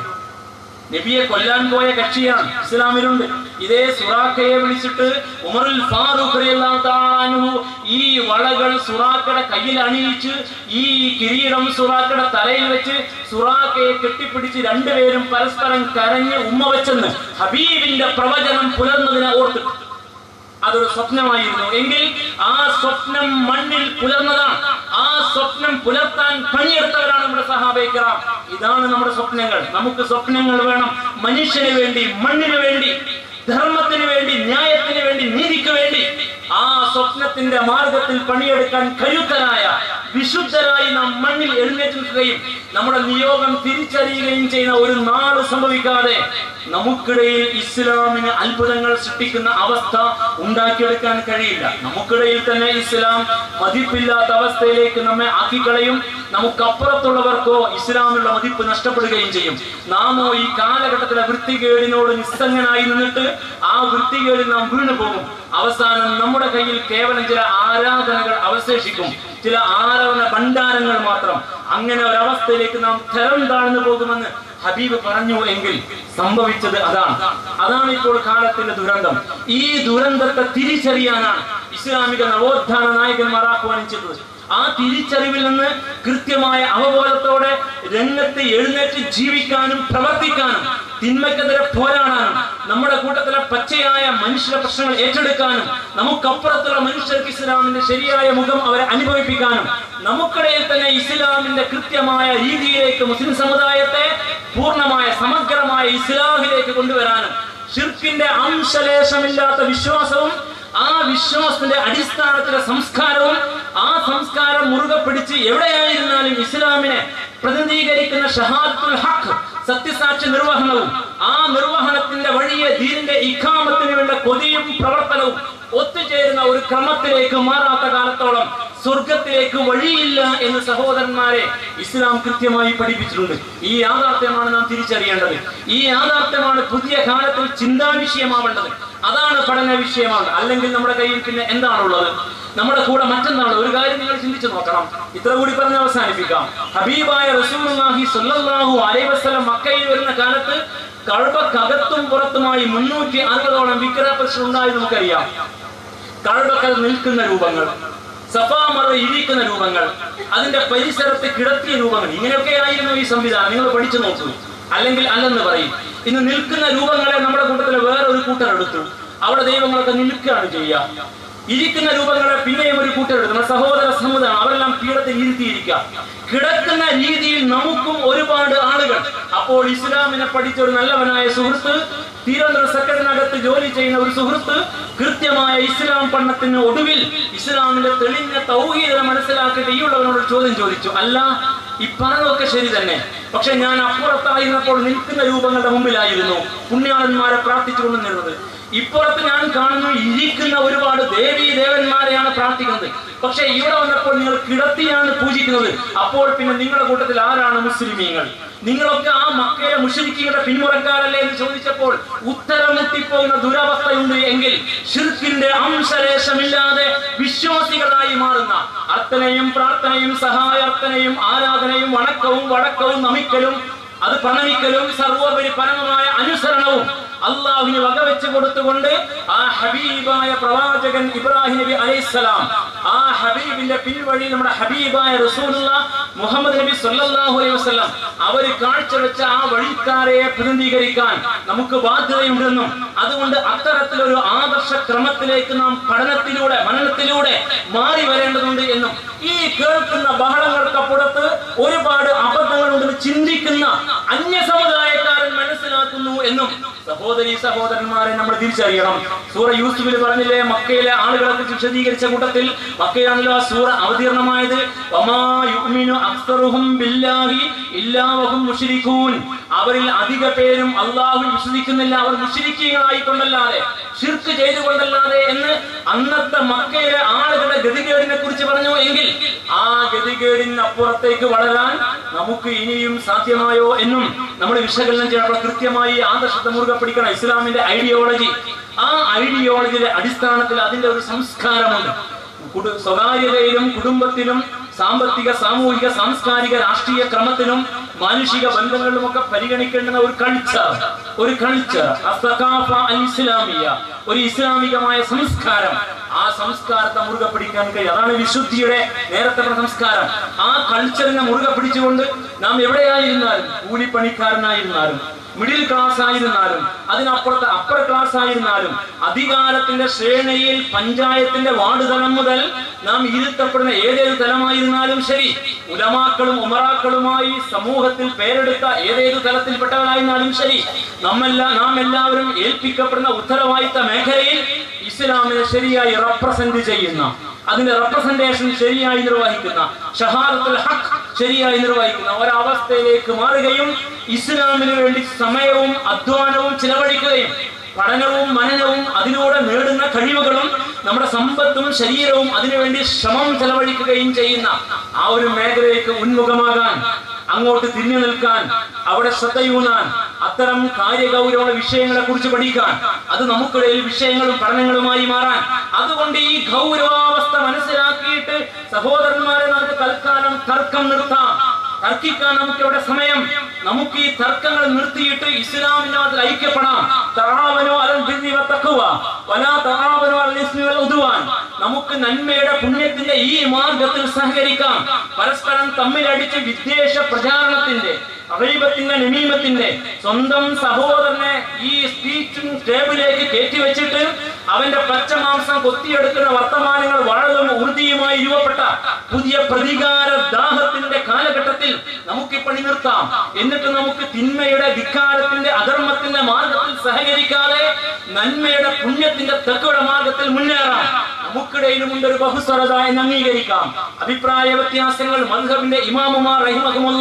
നബിയെ കൊല്ലാൻ പോയ കക്ഷിയാണ് ഇസ്ലാമിലുണ്ട് ഇതേ സുറാക്കയെ വിളിച്ചിട്ട് ഉമറുൽ ഫാറൂഖ് റളിയല്ലാഹു തആല അൻഹു ഈ വളകൾ സുറാക്കയുടെ കയ്യിൽ അണിയിച്ച് ഈ കിരീടം സുറാക്കയുടെ തലയിൽ വെച്ച് സുറാക്കയെ കെട്ടിപ്പിടിച്ച് രണ്ടുപേരും പരസ്പരം കരഞ്ഞ് ഉമ്മ വെച്ചെന്ന് ഹബീബിന്റെ പ്രവചനം പുലർന്നതിനെ ഓർത്തിട്ട് അതൊരു സ്വപ്നമായിരുന്നു എങ്കിൽ ആ സ്വപ്നം മണ്ണിൽ പുലർന്നതാണ് ആ സ്വപ്നം പുലർത്താൻ പണിയെടുത്തവരാണ് നമ്മുടെ സഹാബേക്കറാം ഇതാണ് നമ്മുടെ സ്വപ്നങ്ങൾ നമുക്ക് സ്വപ്നങ്ങൾ വേണം മനുഷ്യന് വേണ്ടി മണ്ണിന് വേണ്ടി ധർമ്മത്തിന് വേണ്ടി ന്യായത്തിന് വേണ്ടി നീതിക്ക് വേണ്ടി ആ സ്വപ്നത്തിന്റെ മാർഗത്തിൽ പണിയെടുക്കാൻ കരുത്തരായ വിശുദ്ധരായി നാം മണ്ണിൽ എഴുന്നേറ്റ് നിൽക്കുകയും നമ്മുടെ നിയോഗം തിരിച്ചറിയുകയും ചെയ്യുന്ന ഒരു നാട് സംഭവിക്കാതെ നമുക്കിടയിൽ ഇസ്ലാമിന് അത്ഭുതങ്ങൾ സൃഷ്ടിക്കുന്ന അവസ്ഥ ഉണ്ടാക്കിയെടുക്കാൻ കഴിയില്ല നമുക്കിടയിൽ തന്നെ ഇസ്ലാം മതിപ്പില്ലാത്ത അവസ്ഥയിലേക്ക് നമ്മെ ആക്കിക്കളയും നമുക്കപ്പുറത്തുള്ളവർക്കോ ഇസ്ലാമിലുള്ള മതിപ്പ് നഷ്ടപ്പെടുകയും ചെയ്യും നാമോ ഈ കാലഘട്ടത്തിലെ വൃത്തികേടിനോട് നിസ്സംഗനായി നിന്നിട്ട് ആ വൃത്തികേടിൽ നാം വീണു പോകും അവസാനം നമ്മുടെ കയ്യിൽ കേവലം ചില ആരാധനകൾ അവശേഷിക്കും ചില ആരാധന ഭണ്ഡാരങ്ങൾ മാത്രം അങ്ങനെ ഒരവസ്ഥയിലേക്ക് നാം തരം താഴ്ന്നു പോകുമെന്ന് ഹബീബ് പറഞ്ഞു എങ്കിൽ സംഭവിച്ചത് അതാണ് അതാണ് ഇപ്പോൾ കാലത്തിന്റെ ദുരന്തം ഈ ദുരന്തത്തെ തിരിച്ചറിയാനാണ് ഇസ്ലാമിക നവോത്ഥാന നായകന്മാർ ആഹ്വാനം ചെയ്തത് ആ തിരിച്ചറിവിൽ നിന്ന് കൃത്യമായ അവബോധത്തോടെ രംഗത്ത് എഴുന്നേറ്റ് ജീവിക്കാനും പ്രവർത്തിക്കാനും തിന്മയ്ക്കെതിരെ പോരാടാനും നമ്മുടെ കൂട്ടത്തിലെ പച്ചയായ മനുഷ്യരുടെ പ്രശ്നങ്ങൾ ഏറ്റെടുക്കാനും നമുക്കപ്പുറത്തുള്ള മനുഷ്യർക്ക് ഇസ്ലാമിന്റെ ശരിയായ മുഖം അവരെ അനുഭവിപ്പിക്കാനും നമുക്കിടയിൽ തന്നെ ഇസ്ലാമിന്റെ കൃത്യമായ രീതിയിലേക്ക് മുസ്ലിം സമുദായത്തെ പൂർണ്ണമായ സമഗ്രമായ ഇസ്ലാമിലേക്ക് കൊണ്ടുവരാനും ഷിർക്കിന്റെ അംശലേശമില്ലാത്ത വിശ്വാസവും ആ വിശ്വാസത്തിന്റെ അടിസ്ഥാനത്തിലെ സംസ്കാരവും ആ സംസ്കാരം മുറുകെ പിടിച്ച് എവിടെയായിരുന്നാലും ഇസ്ലാമിനെ പ്രതിനിധീകരിക്കുന്ന ഷഹാദത്തുൽ ഹഖ് സത്യസാക്ഷി നിർവഹണവും ആ നിർവഹണത്തിന്റെ വഴിയെ ദീനിന്റെ ഇഖാമത്തിന് വേണ്ട കൊതിയും പ്രവർത്തനവും ഒത്തുചേരുന്ന ഒരു ക്രമത്തിലേക്ക് മാറാത്ത കാലത്തോളം സ്വർഗത്തിലേക്ക് വഴിയില്ല എന്ന് സഹോദരന്മാരെ ഇസ്ലാം കൃത്യമായി പഠിപ്പിച്ചിട്ടുണ്ട് ഈ യാഥാർത്ഥ്യമാണ് നാം തിരിച്ചറിയേണ്ടത് ഈ യാഥാർത്ഥ്യമാണ് പുതിയ കാലത്തിൽ ചിന്താ വിഷയമാവേണ്ടത് അതാണ് പഠന വിഷയമാണ് അല്ലെങ്കിൽ നമ്മുടെ കയ്യിൽ പിന്നെ എന്താണുള്ളത് നമ്മുടെ കൂടെ മറ്റെന്താണ് ഒരു കാര്യം നിങ്ങൾ ചിന്തിച്ചു നോക്കണം ഇത്ര കൂടി പറഞ്ഞ് അവസാനിപ്പിക്കാം ഹബീബായ റസൂലുള്ളാഹി സ്വല്ലല്ലാഹു അലൈഹി വസല്ലം മക്കയിൽ വരുന്ന കാലത്ത് കഴബക്കകത്തും പുറത്തുമായി മുന്നൂറ്റി അറുപതോളം വിഗ്രഹപ്രശ്നം ഉണ്ടായി നമുക്കറിയാം കഴബക്കൽ നിൽക്കുന്ന രൂപങ്ങൾ സഫാമറ ഇരിക്കുന്ന രൂപങ്ങൾ അതിന്റെ പരിസരത്ത് കിടത്തിയ രൂപങ്ങൾ ഇങ്ങനെയൊക്കെ ആയിരുന്നു ഈ സംവിധാനം നിങ്ങൾ പഠിച്ചു നോക്കൂ അല്ലെങ്കിൽ അല്ലെന്ന് പറയും ഇന്ന് നിൽക്കുന്ന രൂപങ്ങളെ നമ്മുടെ കൂട്ടത്തിൽ വേറെ ഒരു കൂട്ടർ എടുത്തു അവിടെ ദൈവങ്ങളൊക്കെ നിൽക്കുകയാണ് ചെയ്യുക ഇരിക്കുന്ന രൂപങ്ങളെ പിന്നെയും ഒരു കൂട്ടരെടുത്തു നമ്മുടെ സഹോദര സമുദായം അവരെല്ലാം പീഠത്തിൽ ഇരുത്തിയിരിക്കുക കിടക്കുന്ന രീതിയിൽ നമുക്കും ഒരുപാട് ആളുകൾ അപ്പോൾ ഇസ്ലാമിനെ പഠിച്ച ഒരു നല്ലവനായ സുഹൃത്ത് തിരുവനന്തപുരം സെക്രട്ടറിനകത്ത് ജോലി ചെയ്യുന്ന ഒരു സുഹൃത്ത് കൃത്യമായ ഇസ്ലാം പഠനത്തിന് ഒടുവിൽ ഇസ്ലാമിന്റെ തെളിഞ്ഞ തൗഹീദ് മനസ്സിലാക്കിയിട്ട് ഈ ഉള്ളവനോട് ഒരു ചോദ്യം ചോദിച്ചു അല്ല ഈ പറഞ്ഞതൊക്കെ ശരി തന്നെ പക്ഷെ ഞാൻ അപ്പുറത്തായിരുന്നപ്പോൾ നിൽക്കുന്ന രൂപങ്ങളുടെ മുമ്പിലായിരുന്നു പുണ്യാളന്മാരെ പ്രാർത്ഥിച്ചുകൊണ്ട് നിന്നത് ഇപ്പുറത്ത് ഞാൻ കാണുന്നു ഇരിക്കുന്ന ഒരുപാട് ദേവീ ദേവന്മാരെയാണ് പ്രാർത്ഥിക്കുന്നത് പക്ഷെ ഇവിടെ വന്നപ്പോൾ നിങ്ങൾ കിടത്തിയാണ് പൂജിക്കുന്നത് അപ്പോൾ പിന്നെ നിങ്ങളുടെ കൂട്ടത്തിൽ ആരാണ് മുസ്ലിമീങ്ങൾ നിങ്ങളൊക്കെ ആ മക്കയിലെ മുഷരിക്കിയുടെ പിന്മുറക്കാരല്ലേ എന്ന് ചോദിച്ചപ്പോൾ ഉത്തരം മുട്ടിപ്പോകുന്ന ദുരവസ്ഥയുണ്ട് എങ്കിൽ ഷിർക്കിന്റെ അംശലേശമില്ലാതെ വിശ്വാസികളായി മാറുന്ന അർത്ഥനയും പ്രാർത്ഥനയും സഹായാർത്ഥനയും ആരാധനയും വണക്കവും വടക്കവും നമിക്കലും അത് പ്രണമിക്കലും സർവോപരി പരമമായ അനുസരണവും അള്ളാഹുവിന് വകവെച്ച് കൊടുത്തുകൊണ്ട് ആ ഹബീബായ പ്രവാചകൻ ഇബ്രാഹിം നബി അലൈഹിസ്സലാം ആ ഹബീബിന്റെ പിൻവഴി നമ്മുടെ ഹബീബായ റസൂലുള്ള മുഹമ്മദ് നബി സല്ലല്ലാഹു അലൈഹി വസല്ലം അവര് കാഴ്ചവെച്ച ആ വഴിക്കാരെ പ്രതിനിധീകരിക്കാൻ നമുക്ക് ബാധ്യതയുണ്ടെന്നും അതുകൊണ്ട് അത്തരത്തിലൊരു ആദർശ ക്രമത്തിലേക്ക് നാം പഠനത്തിലൂടെ മനനത്തിലൂടെ മാറി വരേണ്ടതുണ്ട് എന്നും ഈ കേൾക്കുന്ന ബഹളങ്ങൾക്കപ്പുറത്ത് ഒരുപാട് അബദ്ധങ്ങളുണ്ടെന്ന് ചിന്തിക്കുന്ന അന്യ സമുദായക്കാരൻ മനസ്സിലാക്കുന്നു എന്നും സഹോദരി സഹോദരന്മാരെ നമ്മൾ തിരിച്ചറിയണം സൂറ യൂസുഫിൽ പറഞ്ഞില്ലേ മക്കയിലെ ആളുകളെ കുറിച്ച് വിശദീകരിച്ച കൂട്ടത്തിൽ മക്കയാണല്ലോ ആ സൂറ അവതീർണമായത് വമാ യുഅ്മിനു അക്സറുഹും ബില്ലാഹി ഇല്ലാ വഹും മുശ്രികൂൻ അവരിൽ അധിക പേരും അള്ളാഹുവിൽ വിശ്വസിക്കുന്നില്ല അവർ മുശ്രിക്കീങ്ങളായിക്കൊണ്ടല്ലാതെ ഷിർക്ക് ചെയ്തുകൊണ്ടല്ലാതെ എന്ന് അന്നത്തെ മക്കയിലെ ആളുകളുടെ ഗതികേടിനെ കുറിച്ച് പറഞ്ഞു എങ്കിൽ ആ ഗതികേടിന് അപ്പുറത്തേക്ക് വളരാൻ നമുക്ക് ഇനിയും സാധ്യമായോ എന്നും നമ്മൾ വിശകലനം ചെയ്യണം കൃത്യമായി ആദർശത്തെ മുറുകെ പിടിക്കണം ഇസ്ലാമിന്റെ ഐഡിയോളജി ആ ഐഡിയോളജിയുടെ അടിസ്ഥാനത്തിൽ അതിന്റെ ഒരു സംസ്കാരമുണ്ട് കുടു- സ്വകാര്യതയിലും കുടുംബത്തിലും സാമ്പത്തിക സാമൂഹിക സാംസ്കാരിക രാഷ്ട്രീയ ക്രമത്തിലും മാനുഷിക ബന്ധങ്ങളിലുമൊക്കെ പരിഗണിക്കേണ്ടുന്ന ഒരു കൾച്ചർ ഒരു കൾച്ചർ ഇസ്ലാമിയ ഒരു ഇസ്ലാമികമായ സംസ്കാരം ആ സംസ്കാരത്തെ മുറുകെ പിടിക്കാൻ കഴിയും അതാണ് വിശുദ്ധിയുടെ നേരത്തെ പറഞ്ഞ സംസ്കാരം ആ കൾച്ചറിനെ മുറുകെ പിടിച്ചുകൊണ്ട് നാം എവിടെയായിരുന്നാലും കൂലിപ്പണിക്കാരനായിരുന്നാലും മിഡിൽ ക്ലാസ് ആയിരുന്നാലും അതിനപ്പുറത്ത് അപ്പർ ക്ലാസ് ആയിരുന്നാലും അധികാരത്തിന്റെ ശ്രേണിയിൽ പഞ്ചായത്തിന്റെ വാർഡ് തലം മുതൽ നാം ഇരുത്തപ്പെടുന്ന ഏതേത് തലമായിരുന്നാലും ശരി ഉലമാക്കളും ഉമറാക്കളുമായി സമൂഹത്തിൽ പേരെടുത്ത ഏതേത് തലത്തിൽപ്പെട്ടവരായിരുന്നാലും ശരി നമ്മെല്ലാം നാം എല്ലാവരും ഏൽപ്പിക്കപ്പെടുന്ന ഉത്തരവാദിത്ത മേഖലയിൽ ഇസ്ലാമിനെ ശരിയായി റെപ്രസെന്റ് ചെയ്യുന്ന അതിന്റെ റെപ്രസെന്റേഷൻ ശരിയായി നിർവഹിക്കുന്ന ഷഹാദത്തുൽ ഹഖ് ശരിയായി നിർവഹിക്കുന്ന ഒരവസ്ഥയിലേക്ക് മാറുകയും ഇസ്ലാമിന് വേണ്ടി സമയവും അധ്വാനവും ചിലവഴിക്കുകയും പഠനവും മനനവും അതിലൂടെ നേടുന്ന കഴിവുകളും നമ്മുടെ സമ്പത്തും ശരീരവും അതിനുവേണ്ടി ശ്രമം ചെലവഴിക്കുകയും ചെയ്യുന്ന ആ ഒരു മേഖലയ്ക്ക് ഉന്മുഖമാകാൻ അങ്ങോട്ട് തിരിഞ്ഞു നിൽക്കാൻ അവിടെ ശ്രദ്ധയൂന്നാൻ അത്തരം കാര്യഗൗരവ വിഷയങ്ങളെ കുറിച്ച് പഠിക്കാൻ അത് നമുക്കിടയിൽ വിഷയങ്ങളും പഠനങ്ങളുമായി മാറാൻ അതുകൊണ്ട് ഈ ഗൗരവാവസ്ഥ മനസ്സിലാക്കിയിട്ട് സഹോദരന്മാരെ നമുക്ക് തൽക്കാലം തർക്കം നിർത്താം തർക്കിക്കാൻ നമുക്ക് ഇവിടെ സമയം നമുക്ക് ഈ തർക്കങ്ങൾ നിർത്തിയിട്ട് ഇസ്ലാമിന്റെ മതത്തിൽ ഐക്യപ്പെടാം തറാവനോ അലൽ ബിർരി വത്തഖ്വ വലാ തറാവനോ അലൽ ഇസ്മി വൽ ഉദ്വാൻ നമുക്ക് നന്മയുടെ പുണ്യത്തിന്റെ ഈ മാർഗത്തിൽ സഹകരിക്കാം പരസ്പരം തമ്മിലടിച്ച് വിദ്വേഷ പ്രചാരണത്തിന്റെ അഹൈബത്തിന്റെ നമീമത്തിന്റെ സ്വന്തം സഹോദരനെ ഈ സ്പീച്ചും ടേബിളിലേക്ക് കയറ്റി വെച്ചിട്ട് അവന്റെ പച്ചമാംസം കൊത്തിയെടുക്കുന്ന വർത്തമാനങ്ങൾ വളരെ ഉറുതിയുമായി രൂപപ്പെട്ട പുതിയ പ്രതികാര ദാഹത്തിന്റെ കാലഘട്ടത്തിൽ നമുക്ക് ഈ പണി നിർത്താം എന്നിട്ട് നമുക്ക് തിന്മയുടെ ധിക്കാരത്തിന്റെ അധർമ്മത്തിന്റെ മാർഗത്തിൽ സഹകരിക്കാതെ നന്മയുടെ പുണ്യത്തിന്റെ തെക്കുടെ മാർഗത്തിൽ മുന്നേറാം നമുക്കിടയിലുമുണ്ട് ഒരു ബഹുസ്വരത എന്ന് അംഗീകരിക്കാം അഭിപ്രായ വ്യത്യാസങ്ങൾ മദ്ഹബിന്റെ ഇമാമുമാർ റഹിമഹമുള്ള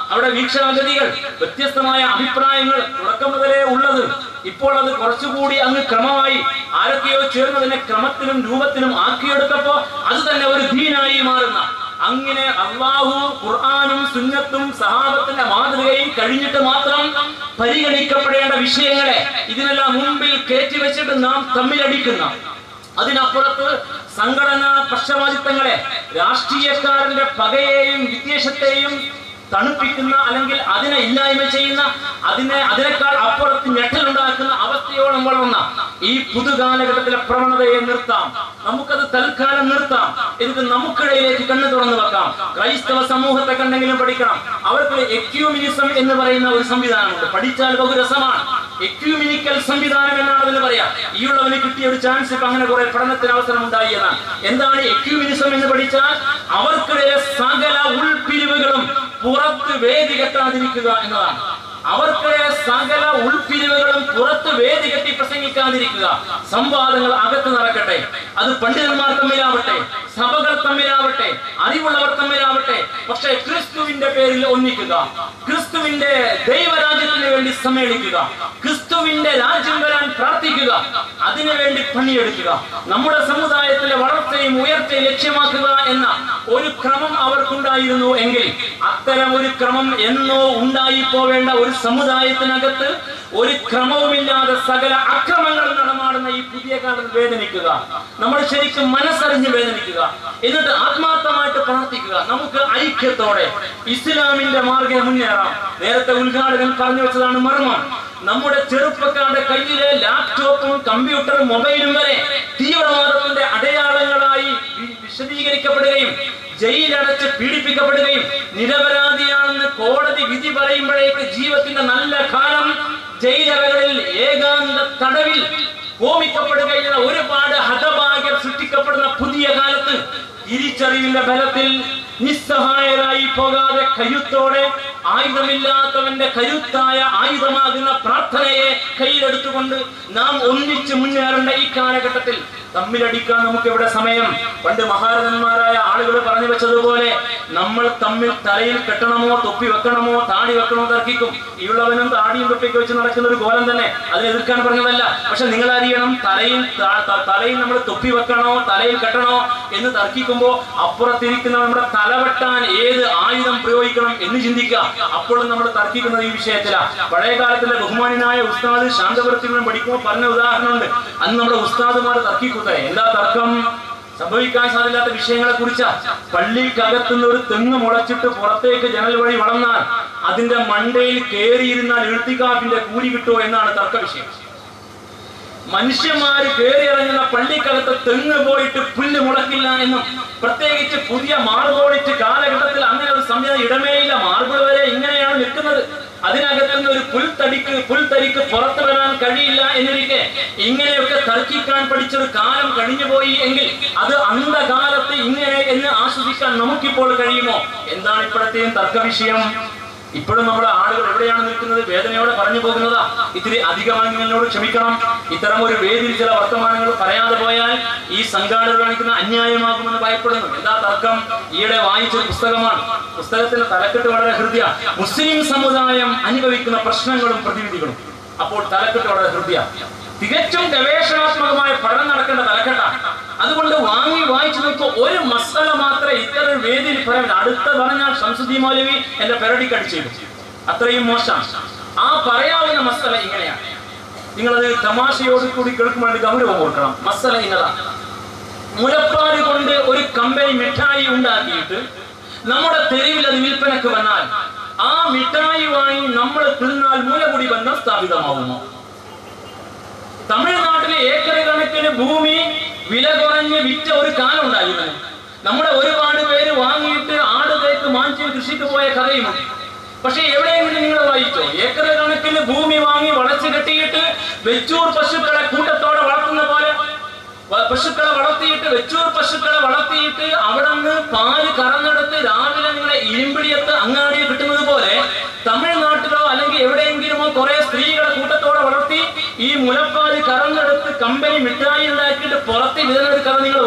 അവിടെ വീക്ഷാഗതികൾ വ്യത്യസ്തമായ അഭിപ്രായങ്ങൾ തുടക്കം മുതലേ ഉള്ളത് ഇപ്പോൾ അത് കുറച്ചുകൂടി അങ്ങ് ക്രമമായി ആരൊക്കെയോ ചേർന്നതിനെ ക്രമത്തിലും രൂപത്തിലും ആക്കിയെടുത്തപ്പോ അത് തന്നെ ഒരു ദീനായി മാറുന്ന അങ്ങനെ അള്ളാഹു ഖുർആാനും സുന്നത്തും സഹാബത്തിന്റെ മാതൃകയും കഴിഞ്ഞിട്ട് മാത്രം പരിഗണിക്കപ്പെടേണ്ട വിഷയങ്ങളെ ഇതിനെല്ലാം മുമ്പിൽ കയറ്റി വെച്ചിട്ട് നാം തമ്മിലടിക്കുന്ന അതിനപ്പുറത്ത് സംഘടനാ പക്ഷപാതിത്വങ്ങളെ രാഷ്ട്രീയക്കാരന്റെ പകയെയും വിദ്വേഷത്തെയും തണുപ്പിക്കുന്ന അല്ലെങ്കിൽ അതിനെ ഇല്ലായ്മ ചെയ്യുന്ന അതിനെ അതിനേക്കാൾ അപ്പുറത്ത് ഞെട്ടലുണ്ടാക്കുന്ന അവസ്ഥയോളം വളർന്ന ഈ പുതുകാലഘട്ടത്തിലെ പ്രവണതയെ നിർത്താം നമുക്കത് തൽക്കാലം നിർത്താം എന്നിട്ട് നമുക്കിടയിലേക്ക് കണ്ണു തുറന്നു വെക്കാം ക്രൈസ്തവ സമൂഹത്തെ കണ്ടെങ്കിലും പഠിക്കണം അവർക്ക് എക്യൂമിനിസം എന്ന് പറയുന്ന ഒരു സംവിധാനമുണ്ട് പഠിച്ചാൽ ബഹുരസമാണ് എക്യൂമിനിക്കൽ സംവിധാനം എന്നാണ് അതിന് പറയാ ഈ ഉള്ളവന് കിട്ടിയ ഒരു ചാൻസ് ഇപ്പൊ അങ്ങനെ കുറെ പഠനത്തിന് അവസരം ഉണ്ടായി എന്നാണ് എന്താണ് എക്യൂമിനിസം എന്ന് പഠിച്ചാൽ അവർക്കിടയിലെ സകല ഉൾപിരിവുകളും പുറത്ത് വേദി കെട്ടാതിരിക്കുക എന്നതാണ് അവർക്കിടെ സകല ഉൾപിരിവുകളും പുറത്ത് വേദി കെട്ടി പ്രസംഗിക്കാതിരിക്കുക സംവാദങ്ങൾ അകത്ത് നടക്കട്ടെ അത് പണ്ഡിതന്മാർ തമ്മിലാവട്ടെ സഭകൾ തമ്മിലാവട്ടെ അറിവുള്ളവർ തമ്മിലാവട്ടെ പക്ഷേ ക്രിസ്തുവിന്റെ പേരിൽ ഒന്നിക്കുക ക്രിസ്തുവിന്റെ ദൈവരാജ്യത്തിന് വേണ്ടി സമ്മേളിക്കുക ക്രിസ്തുവിന്റെ രാജ്യം വരാൻ പ്രാർത്ഥിക്കുക അതിനുവേണ്ടി പണിയെടുക്കുക നമ്മുടെ സമുദായത്തിലെ വളർച്ചയും ഉയർച്ചയും ലക്ഷ്യമാക്കുക എന്ന ഒരു ക്രമം അവർക്കുണ്ടായിരുന്നു എങ്കിൽ അത്തരം ഒരു ക്രമം എന്നോ ഉണ്ടായി പോവേണ്ട ഒരു സമുദായത്തിനകത്ത് ഒരു ക്രമവുമില്ലാതെ സകല അക്രമങ്ങൾ നടമാടുന്ന ഈ പുതിയ കാലത്ത് വേദനിക്കുക നമ്മൾ ശരിക്കും മനസ്സറിഞ്ഞ് വേദനിക്കുക എന്നിട്ട് ആത്മാർത്ഥമായിട്ട് പ്രാർത്ഥിക്കുക നമുക്ക് ഐക്യത്തോടെ ഇസ്ലാമിന്റെ മാർഗം മുന്നേറാം നേരത്തെ ഉദ്ഘാടകൻ പറഞ്ഞു വെച്ചതാണ് മർമ്മം നമ്മുടെ ചെറുപ്പക്കാരുടെ കയ്യിലെ ലാപ്ടോപ്പും കമ്പ്യൂട്ടറും മൊബൈലും വരെ തീവ്രവാദത്തിന്റെ അടയാളങ്ങളായി വി- വിശദീകരിക്കപ്പെടുകയും ജയിലടച്ച് പീഡിപ്പിക്കപ്പെടുകയും നിരപരാധിയാണെന്ന് കോടതി വിധി പറയുമ്പോഴേക്ക് ജീവിതത്തിന്റെ നല്ല കാലം ജയിലറകളിൽ ഏകാന്ത തടവിൽ ഹോമിക്കപ്പെടുകയുള്ള ഒരുപാട് ഹതഭാഗ്യർ സൃഷ്ടിക്കപ്പെടുന്ന പുതിയ കാലത്ത് തിരിച്ചറിവിന്റെ ബലത്തിൽ നിസ്സഹായരായി പോകാതെ കയ്യുത്തോടെ ആയുധമില്ലാത്തവന്റെ കരുത്തായ ആയുധമാകുന്ന പ്രാർത്ഥനയെ കയ്യിലെടുത്തുകൊണ്ട് നാം ഒന്നിച്ച് മുന്നേറേണ്ട ഈ കാലഘട്ടത്തിൽ തമ്മിലടിക്കാൻ നമുക്ക് ഇവിടെ സമയം പണ്ട് മഹാരഥന്മാരായ ആളുകൾ പറഞ്ഞു വെച്ചതുപോലെ നമ്മൾ തമ്മിൽ തലയിൽ കെട്ടണമോ തൊപ്പി വെക്കണമോ താടി വെക്കണമോ തർക്കിക്കും ഈയുള്ളവനും താടിയും തൊപ്പിയൊക്കെ വെച്ച് നടക്കുന്ന ഒരു കോലം തന്നെ അതിനെ എതിർക്കാൻ പറഞ്ഞതല്ല പക്ഷെ നിങ്ങൾ അറിയണം തലയിൽ ത- ത- തലയിൽ നമ്മൾ തൊപ്പി വെക്കണോ തലയിൽ കെട്ടണോ എന്ന് തർക്കിക്കുമ്പോ അപ്പുറത്തിരിക്കുന്ന നമ്മുടെ തല വെട്ടാൻ ഏത് ആയുധം പ്രയോഗിക്കണം എന്ന് ചിന്തിക്കുക അപ്പോഴും നമ്മൾ തർക്കിക്കുന്നത് ഈ വിഷയത്തിലാണ് പഴയ കാലത്തിലെ ബഹുമാനായ ഉസ്താദ് ശാന്തപുരത്തിലും പഠിക്കുമ്പോൾ പറഞ്ഞ ഉദാഹരണമുണ്ട് അന്ന് നമ്മുടെ ഉസ്താദുമാർ തർക്കിക്കുന്നത് എന്താ തർക്കം സംഭവിക്കാൻ സാധ്യല്ലാത്ത വിഷയങ്ങളെ കുറിച്ചാ പള്ളിക്കകത്തുനിന്ന് ഒരു തെങ്ങ് മുളച്ചിട്ട് പുറത്തേക്ക് ജനൽ വഴി വളർന്നാൽ അതിന്റെ മണ്ടയിൽ കയറിയിരുന്നാൽ എഴുത്തിക്കാപ്പിന്റെ കൂലി കിട്ടുമോ എന്നാണ് തർക്ക വിഷയം മനുഷ്യന്മാര് കയറി ഇറങ്ങുന്ന പള്ളിക്കകത്ത് തെങ്ങ് പോയിട്ട് പുല്ല് മുളക്കില്ല എന്നും പ്രത്യേകിച്ച് പുതിയ മാർബോളിറ്റ് കാലഘട്ടത്തിൽ അങ്ങനെ ഒരു സംവിധാനം ഇടമേയില്ല മാർബിൾ വരെ ഇങ്ങനെയാണ് നിൽക്കുന്നത് അതിനകത്തുനിന്ന് ഒരു പുൽത്തടിക്ക് പുൽത്തരിക്ക് പുറത്തു വരാൻ കഴിയില്ല എന്നിരിക്കെ ഇങ്ങനെയൊക്കെ തർക്കിക്കാൻ പഠിച്ചൊരു കാലം കഴിഞ്ഞുപോയി എങ്കിൽ അത് അന്ധകാലത്ത് ഇങ്ങനെ എന്ന് ആസ്വദിക്കാൻ നമുക്കിപ്പോൾ കഴിയുമോ എന്താണ് ഇപ്പോഴത്തെയും തർക്ക വിഷയം ഇപ്പോഴും നമ്മുടെ ആളുകൾ എവിടെയാണ് നിൽക്കുന്നത് വേദനയോടെ പറഞ്ഞു പോകുന്നതാ ഇത്തിരി അധികമായി നിങ്ങളോട് ക്ഷമിക്കണം ഇത്തരം ഒരു വേദിയിൽ ചില വർത്തമാനങ്ങൾ പറയാതെ പോയാൽ ഈ സംഘാടകർ കാണിക്കുന്ന അന്യായമാകുമെന്ന് ഭയപ്പെടുന്നു എന്താ തർക്കം ഈയിടെ വായിച്ച ഒരു പുസ്തകമാണ് പുസ്തകത്തിന്റെ തലക്കെട്ട് വളരെ ഹൃദയ മുസ്ലിം സമുദായം അനുഭവിക്കുന്ന പ്രശ്നങ്ങളും പ്രതിവിധികളും അപ്പോൾ തലക്കെട്ട് വളരെ ഹൃദയ തികച്ചും ഗവേഷണാത്മകമായ പഠനം നടക്കേണ്ട തലക്കെട്ടാണ് അതുകൊണ്ട് വാങ്ങി വായിച്ചു നോക്കുമ്പോൾ ഒരു മസാല മാത്രമേ ഇത്തരം ഒരു വേദിയിൽ പറയാൻ അടുത്ത പറഞ്ഞാൽ ഷംസുദ്ദീൻ മൗലവി എന്റെ പെരടിക്ക് അടിച്ചിടും അത്രയും മോശം ആ പറയാവുന്ന മസാല ഇങ്ങനെയാണ് നിങ്ങളത് തമാശയോട് കൂടി കേൾക്കുമ്പോൾ അതിന് ഗൗരവം കൊടുക്കണം മസാല ഇന്നതാണ് മുലപ്പാല് കൊണ്ട് ഒരു കമ്പനി മിഠായി ഉണ്ടാക്കിയിട്ട് നമ്മുടെ തെരുവിൽ അത് വിൽപ്പനക്ക് വന്നാൽ ആ മിഠായി വാങ്ങി നമ്മൾ തിന്നാൽ മുലകുടി ബന്ധം സ്ഥാപിതമാവുമോ തമിഴ്നാട്ടിലെ ഏക്കർ കണക്കിന് ഭൂമി വില കുറഞ്ഞ് വിറ്റ ഒരു കാലം ഉണ്ടായിരുന്നു നമ്മുടെ ഒരുപാട് പേര് വാങ്ങിയിട്ട് ആടുകൾക്ക് മാഞ്ചിയും കൃഷിക്ക് പോയ കഥയുമുണ്ട് പക്ഷെ എവിടെയെങ്കിലും നിങ്ങൾ വായിച്ചോ ഏക്കർ കണക്കിന് ഭൂമി വാങ്ങി വളച്ചു കെട്ടിയിട്ട് വെച്ചൂർ പശുക്കളെ കൂട്ടത്തോടെ വളർത്തുന്ന പോലെ വ- പശുക്കളെ വളർത്തിയിട്ട് വെച്ചൂർ പശുക്കളെ വളർത്തിയിട്ട് അവിടെ നിന്ന് പാല് കറന്നെടുത്ത് രാവിലെ നിങ്ങളെ ഇരുമ്പിടിയത്ത് അങ്ങാടിയിൽ കിട്ടുന്നത് പോലെ തമിഴ്നാട്ടിലോ അല്ലെങ്കിൽ എവിടെയെങ്കിലുമോ കുറെ സ്ത്രീകളെ കൂട്ടത്തോടെ വളർത്തി ഈ മുലപ്പാല് കറന്നെടുത്ത് കമ്പനി മിഠായി ഉണ്ടാക്കിയിട്ട് പുറത്ത് വിതരണ ഒരു കഥ നിങ്ങൾ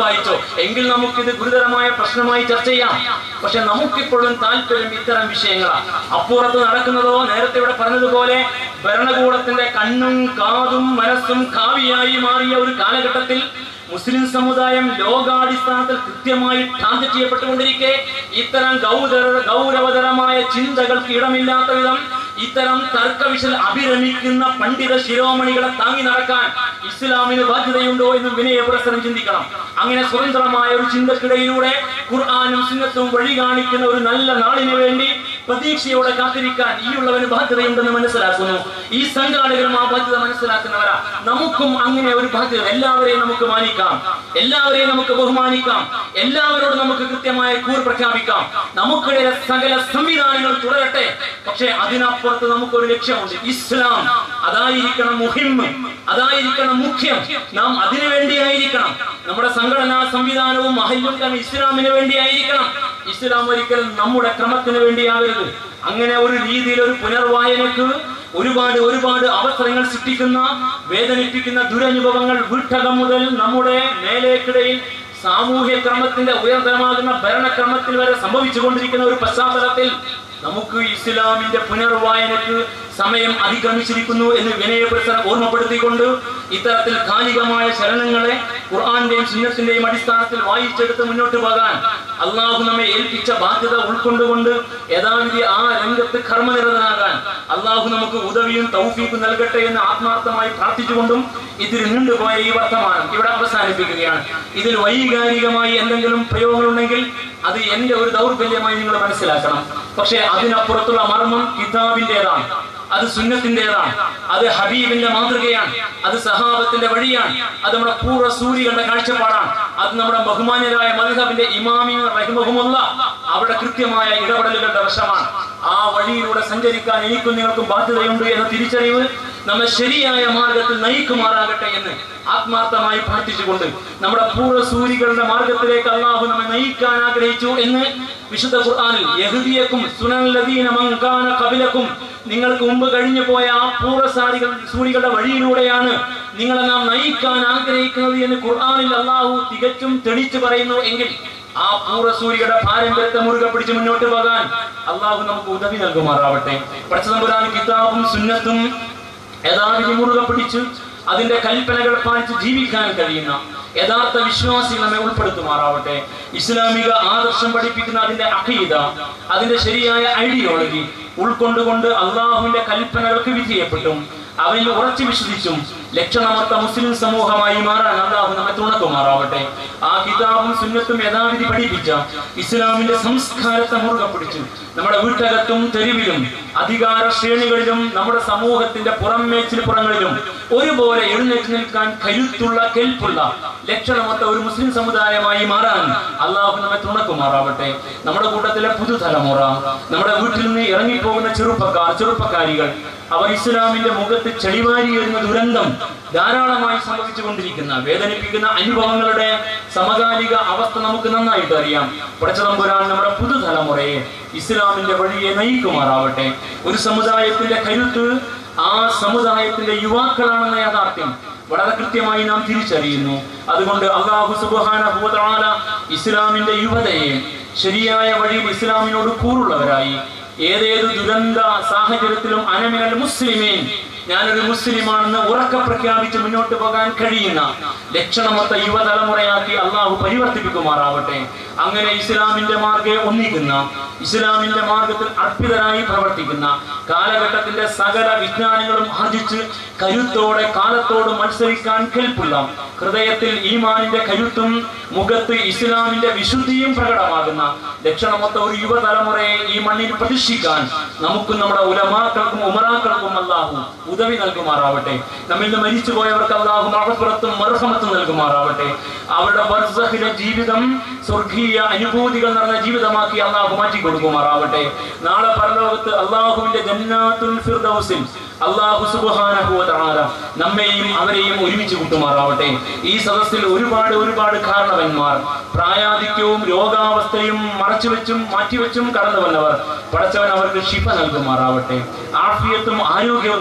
വായിച്ചോ എങ്കിൽ നമുക്കിത് ഗുരുതരമായ പ്രശ്നമായി ചർച്ച ചെയ്യാം പക്ഷെ നമുക്കിപ്പോഴും താല്പര്യം ഇത്തരം വിഷയങ്ങളാണ് അപ്പുറത്ത് നടക്കുന്നതോ നേരത്തെ ഇവിടെ പറഞ്ഞതുപോലെ ഭരണകൂടത്തിന്റെ കണ്ണും കാതും മനസ്സും കാവിയായി മാറിയ ഒരു കാലഘട്ടത്തിൽ മുസ്ലിം സമുദായം ലോകാടിസ്ഥാനത്തിൽ കൃത്യമായി ടാർഗറ്റ് ചെയ്യപ്പെട്ടുകൊണ്ടിരിക്കെ ഇത്തരം ഗൗരവ ഗൗരവതരമായ ചിന്തകൾക്ക് ഇടമില്ലാത്ത വിധം ഇത്തരം തർക്കവിശൽ അഭിരമിക്കുന്ന പണ്ഡിത ശിരോമണികളെ താങ്ങി നടക്കാൻ ഇസ്ലാമിന് ബാധ്യതയുണ്ടോ എന്ന് വിനയപുരസ്സരം ചിന്തിക്കണം അങ്ങനെ സ്വതന്ത്രമായ ഒരു ചിന്തക്കിടയിലൂടെ ഖുർആാനും സുന്നത്തും വഴി കാണിക്കുന്ന ഒരു നല്ല നാളിന് വേണ്ടി പ്രതീക്ഷയോടെ കാത്തിരിക്കാൻ ഈ ഉള്ളവന് ബാധ്യതയുണ്ടെന്ന് മനസ്സിലാക്കുന്നു ഈ സംഘാടകരും ആ ബാധ്യത മനസ്സിലാക്കുന്നവരാ നമുക്കും അങ്ങനെ ഒരു ബാധ്യത എല്ലാവരെയും നമുക്ക് മാനിക്കാം എല്ലാവരെയും നമുക്ക് ബഹുമാനിക്കാം എല്ലാവരോടും നമുക്ക് കൃത്യമായ കൂർ പ്രഖ്യാപിക്കാം നമുക്കിടയിലെ സകല സംവിധാനങ്ങൾ തുടരട്ടെ പക്ഷേ അതിനപ്പുറത്ത് നമുക്കൊരു ലക്ഷ്യമുണ്ട് ഇസ്ലാം അതായിരിക്കണം മുഹിം അതായിരിക്കണം മുഖ്യം നാം അതിനു വേണ്ടിയായിരിക്കണം നമ്മുടെ സംഘടനാ സംവിധാനവും മഹല്ലും തന്നെ ഇസ്ലാമിന് വേണ്ടിയായിരിക്കണം ഇസ്ലാം ഒരിക്കലും നമ്മുടെ ക്രമത്തിന് വേണ്ടിയാകരുത് അങ്ങനെ ഒരു രീതിയിൽ ഒരു പുനർവായനക്ക് ഒരുപാട് ഒരുപാട് അവസരങ്ങൾ സൃഷ്ടിക്കുന്ന വേദനിപ്പിക്കുന്ന ദുരനുഭവങ്ങൾ വീട്ടകം മുതൽ നമ്മുടെ മേലേക്കിടയിൽ സാമൂഹ്യ ക്രമത്തിന്റെ ഉയർതരമാകുന്ന ഭരണക്രമത്തിൽ വരെ സംഭവിച്ചുകൊണ്ടിരിക്കുന്ന ഒരു പശ്ചാത്തലത്തിൽ നമുക്ക് ഇസ്ലാമിന്റെ പുനർവായനക്ക് സമയം അതിക്രമിച്ചിരിക്കുന്നു എന്ന് വിനയപുരസരം ഓർമ്മപ്പെടുത്തിക്കൊണ്ട് ഇത്തരത്തിൽ കാലികമായ ശരണങ്ങളെ ഖുർആന്റെയും സുന്നത്തിന്റെയും അടിസ്ഥാനത്തിൽ വായിച്ചെടുത്ത് മുന്നോട്ട് പോകാൻ അള്ളാഹു നമ്മെ ഏൽപ്പിച്ച ബാധ്യത ഉൾക്കൊണ്ടുകൊണ്ട് യഥാവിധി ആ രംഗത്ത് കർമ്മനിരതനാകാൻ അള്ളാഹു നമുക്ക് ഉദവിയും തൗഫീഖും നൽകട്ടെ എന്ന് ആത്മാർത്ഥമായി പ്രാർത്ഥിച്ചുകൊണ്ടും ഇതിൽ നീണ്ടുപോയ ഈ വർത്തമാനം ഇവിടെ അവസാനിപ്പിക്കുകയാണ് ഇതിൽ വൈകാരികമായി എന്തെങ്കിലും പ്രയോഗങ്ങളുണ്ടെങ്കിൽ അത് എന്റെ ഒരു ദൗർബല്യമായി നിങ്ങൾ മനസ്സിലാക്കണം പക്ഷേ അതിനപ്പുറത്തുള്ള മർമ്മം കിതാബിന്റേതാണ് അത് സുന്നത്തിന്റേതാണ് അത് ഹബീബിന്റെ മാതൃകയാണ് അത് സഹാബത്തിന്റെ വഴിയാണ് അത് നമ്മുടെ പൂർവ്വ സൂര്യകളുടെ കാഴ്ചപ്പാടാണ് അത് നമ്മുടെ ബഹുമാന്യരായ മദ്ഹബിന്റെ ഇമാമിയും റഹിമഹുമുള്ള അവിടെ കൃത്യമായ ഇടപെടലുകളുടെ വശമാണ് ആ വഴിയിലൂടെ സഞ്ചരിക്കാൻ എനിക്കും നിങ്ങൾക്കും ബാധ്യതയുണ്ട് എന്ന തിരിച്ചറിവ് നമ്മെ ശരിയായ മാർഗത്തിൽ നയിക്കുമാറാകട്ടെ എന്ന് ആത്മാർത്ഥമായി പ്രാർത്ഥിച്ചുകൊണ്ട് നമ്മുടെ പൂർവ്വ സൂര്യകളുടെ മാർഗത്തിലേക്ക് അള്ളാഹു നമ്മെ നയിക്കാൻ ആഗ്രഹിച്ചു എന്ന് വിശുദ്ധ ഖുർആനിൽ യഹുദിയക്കും സുനല്ലദീന മങ്കാന കബിലക്കും നിങ്ങൾക്ക് മുമ്പ് കഴിഞ്ഞു പോയ ആ പൂർവ്വസാരികൾ സൂര്യകളുടെ വഴിയിലൂടെയാണ് നിങ്ങളെ നാം നയിക്കാൻ ആഗ്രഹിക്കുന്നത് എന്ന് ഖുർആനിൽ അള്ളാഹു തികച്ചും തെളിച്ചു പറയുന്നു എങ്കിൽ ആ പൂർവ്വസൂര്യയുടെ പാരമ്പര്യത്തെ മുറുകെ പിടിച്ച് മുന്നോട്ട് പോകാൻ അള്ളാഹു നമുക്ക് ഉദവി നൽകുമാറാവട്ടെ പടച്ചതമ്പുരാൻ കിതാബും സുന്നത്തും യഥാവിധി മുറുകെ പിടിച്ച് അതിന്റെ കൽപ്പനകൾ പാലിച്ച് ജീവിക്കാൻ കഴിയുന്ന യഥാർത്ഥ വിശ്വാസി നമ്മെ ഉൾപ്പെടുത്തുമാറാവട്ടെ ഇസ്ലാമിക ആദർശം പഠിപ്പിക്കുന്ന അതിന്റെ അഖീദ അതിന്റെ ശരിയായ ഐഡിയോളജി ഉൾക്കൊണ്ടുകൊണ്ട് അള്ളാഹുവിന്റെ കൽപ്പനകൾക്ക് വിധേയപ്പെട്ടും അവനിൽ ഉറച്ചു വിശ്വസിച്ചും ലക്ഷണമൊത്ത മുസ്ലിം സമൂഹമായി മാറാൻ അള്ളാഹു നമ്മെ തുണക്കുമാറാവട്ടെ ആ കിതാബും സുന്നത്തും യഥാവിധി പഠിപ്പിച്ച ഇസ്ലാമിന്റെ സംസ്കാരത്തെ മുറുകെ പിടിച്ചു നമ്മുടെ വീട്ടകത്തും തെരുവിലും അധികാര ശ്രേണികളിലും നമ്മുടെ സമൂഹത്തിന്റെ പുറമേച്ചിൽ പുറങ്ങളിലും ഒരുപോലെ എഴുന്നേറ്റ് നിൽക്കാൻ കരുത്തുള്ള കെൽപ്പുള്ള ലക്ഷണമൊത്ത ഒരു മുസ്ലിം സമുദായമായി മാറാൻ അള്ളാഹു നമ്മെ തുണക്കുമാറാവട്ടെ നമ്മുടെ കൂട്ടത്തിലെ പുതുതലമുറ നമ്മുടെ വീട്ടിൽ നിന്ന് ഇറങ്ങിപ്പോകുന്ന ചെറുപ്പക്കാർ ചെറുപ്പക്കാരികൾ അവർ ഇസ്ലാമിന്റെ മുഖത്ത് ചെളിവാരി വരുന്ന ദുരന്തം ധാരാളമായി സംഭവിച്ചുകൊണ്ടിരിക്കുന്ന വേദനിപ്പിക്കുന്ന അനുഭവങ്ങളുടെ സമകാലിക അവസ്ഥ നമുക്ക് നന്നായിട്ട് അറിയാം പടച്ചതമ്പുരാൻ നമ്മുടെ പുതുതലമുറയെ ഇസ്ലാമിന്റെ വഴിയെ നയിക്കുമാറാവട്ടെ ഒരു സമുദായത്തിന്റെ കരുത്ത് ആ സമുദായത്തിന്റെ യുവാക്കളാണെന്ന യാഥാർത്ഥ്യം വളരെ കൃത്യമായി നാം തിരിച്ചറിയുന്നു അതുകൊണ്ട് അള്ളാഹു സുബാന ഇസ്ലാമിന്റെ യുവതയെ ശരിയായ വഴിയിൽ ഇസ്ലാമിനോട് കൂറുള്ളവരായി ഏതേത് ദുരന്ത സാഹചര്യത്തിലും അനമിനൽ മുസ്ലിമീൻ ഞാനൊരു മുസ്ലിമാണെന്ന് ഉറക്കെ പ്രഖ്യാപിച്ച് മുന്നോട്ട് പോകാൻ കഴിയുന്ന ലക്ഷണമൊത്ത യുവതലമുറയാക്കി അള്ളാഹു പരിവർത്തിപ്പിക്കുമാറാവട്ടെ അങ്ങനെ ഇസ്ലാമിന്റെ മാർഗെ ഒന്നിക്കുന്ന ഇസ്ലാമിന്റെ മാർഗത്തിൽ അർപ്പിതരായി പ്രവർത്തിക്കുന്ന കാലഘട്ടത്തിന്റെ സകല വിജ്ഞാനങ്ങളും ആർജിച്ച് കരുത്തോടെ കാലത്തോട് മത്സരിക്കാൻ കെൽപ്പുള്ള ഹൃദയത്തിൽ ഈമാനിന്റെ കരുത്തും മുഖത്ത് ഇസ്ലാമിന്റെ വിശുദ്ധിയും പ്രകടമാകുന്ന ലക്ഷണമൊത്ത ഒരു യുവതലമുറയെ ഈ മണ്ണിൽ പ്രതിഷ്ഠിക്കാൻ നമുക്കും നമ്മുടെ ഉലമാക്കൾക്കും ഉമറാക്കൾക്കും അല്ലാഹു ഉദവി നൽകുമാറാവട്ടെ നമ്മിൽ നിന്ന് മരിച്ചുപോയവർക്ക് അല്ലാഹു മഴപ്പുറത്തും മർഹമത്തും നൽകുമാറാവട്ടെ അവരുടെ ബർസഹിലെ ജീവിതം സ്വർഗീയ അനുഭൂതികൾ നിറഞ്ഞ ജീവിതമാക്കി അള്ളാഹു മാറ്റി കൊടുക്കുമാറാവട്ടെ നാളെ പരലോകത്ത് അള്ളാഹുവിന്റെ ജന്നാത്തുൽ ഫിർദൗസിൽ അള്ളാഹു സുബ്ഹാനഹു വ തആല നമ്മെയും അവരെയും ഒരുമിച്ച് കൂട്ടുമാറാവട്ടെ ഈ സദസ്സിൽ ഒരുപാട് ഒരുപാട് കാരണവന്മാർ പ്രായാധിക്യവും രോഗാവസ്ഥയും മറച്ചുവെച്ചും മാറ്റിവെച്ചും കടന്നു വന്നവർ പടച്ചവൻ അവർക്ക് ശിഫ നൽകുമാറാവട്ടെ ആഫിയത്തും ആരോഗ്യവും നൽകുമാറാവട്ടെ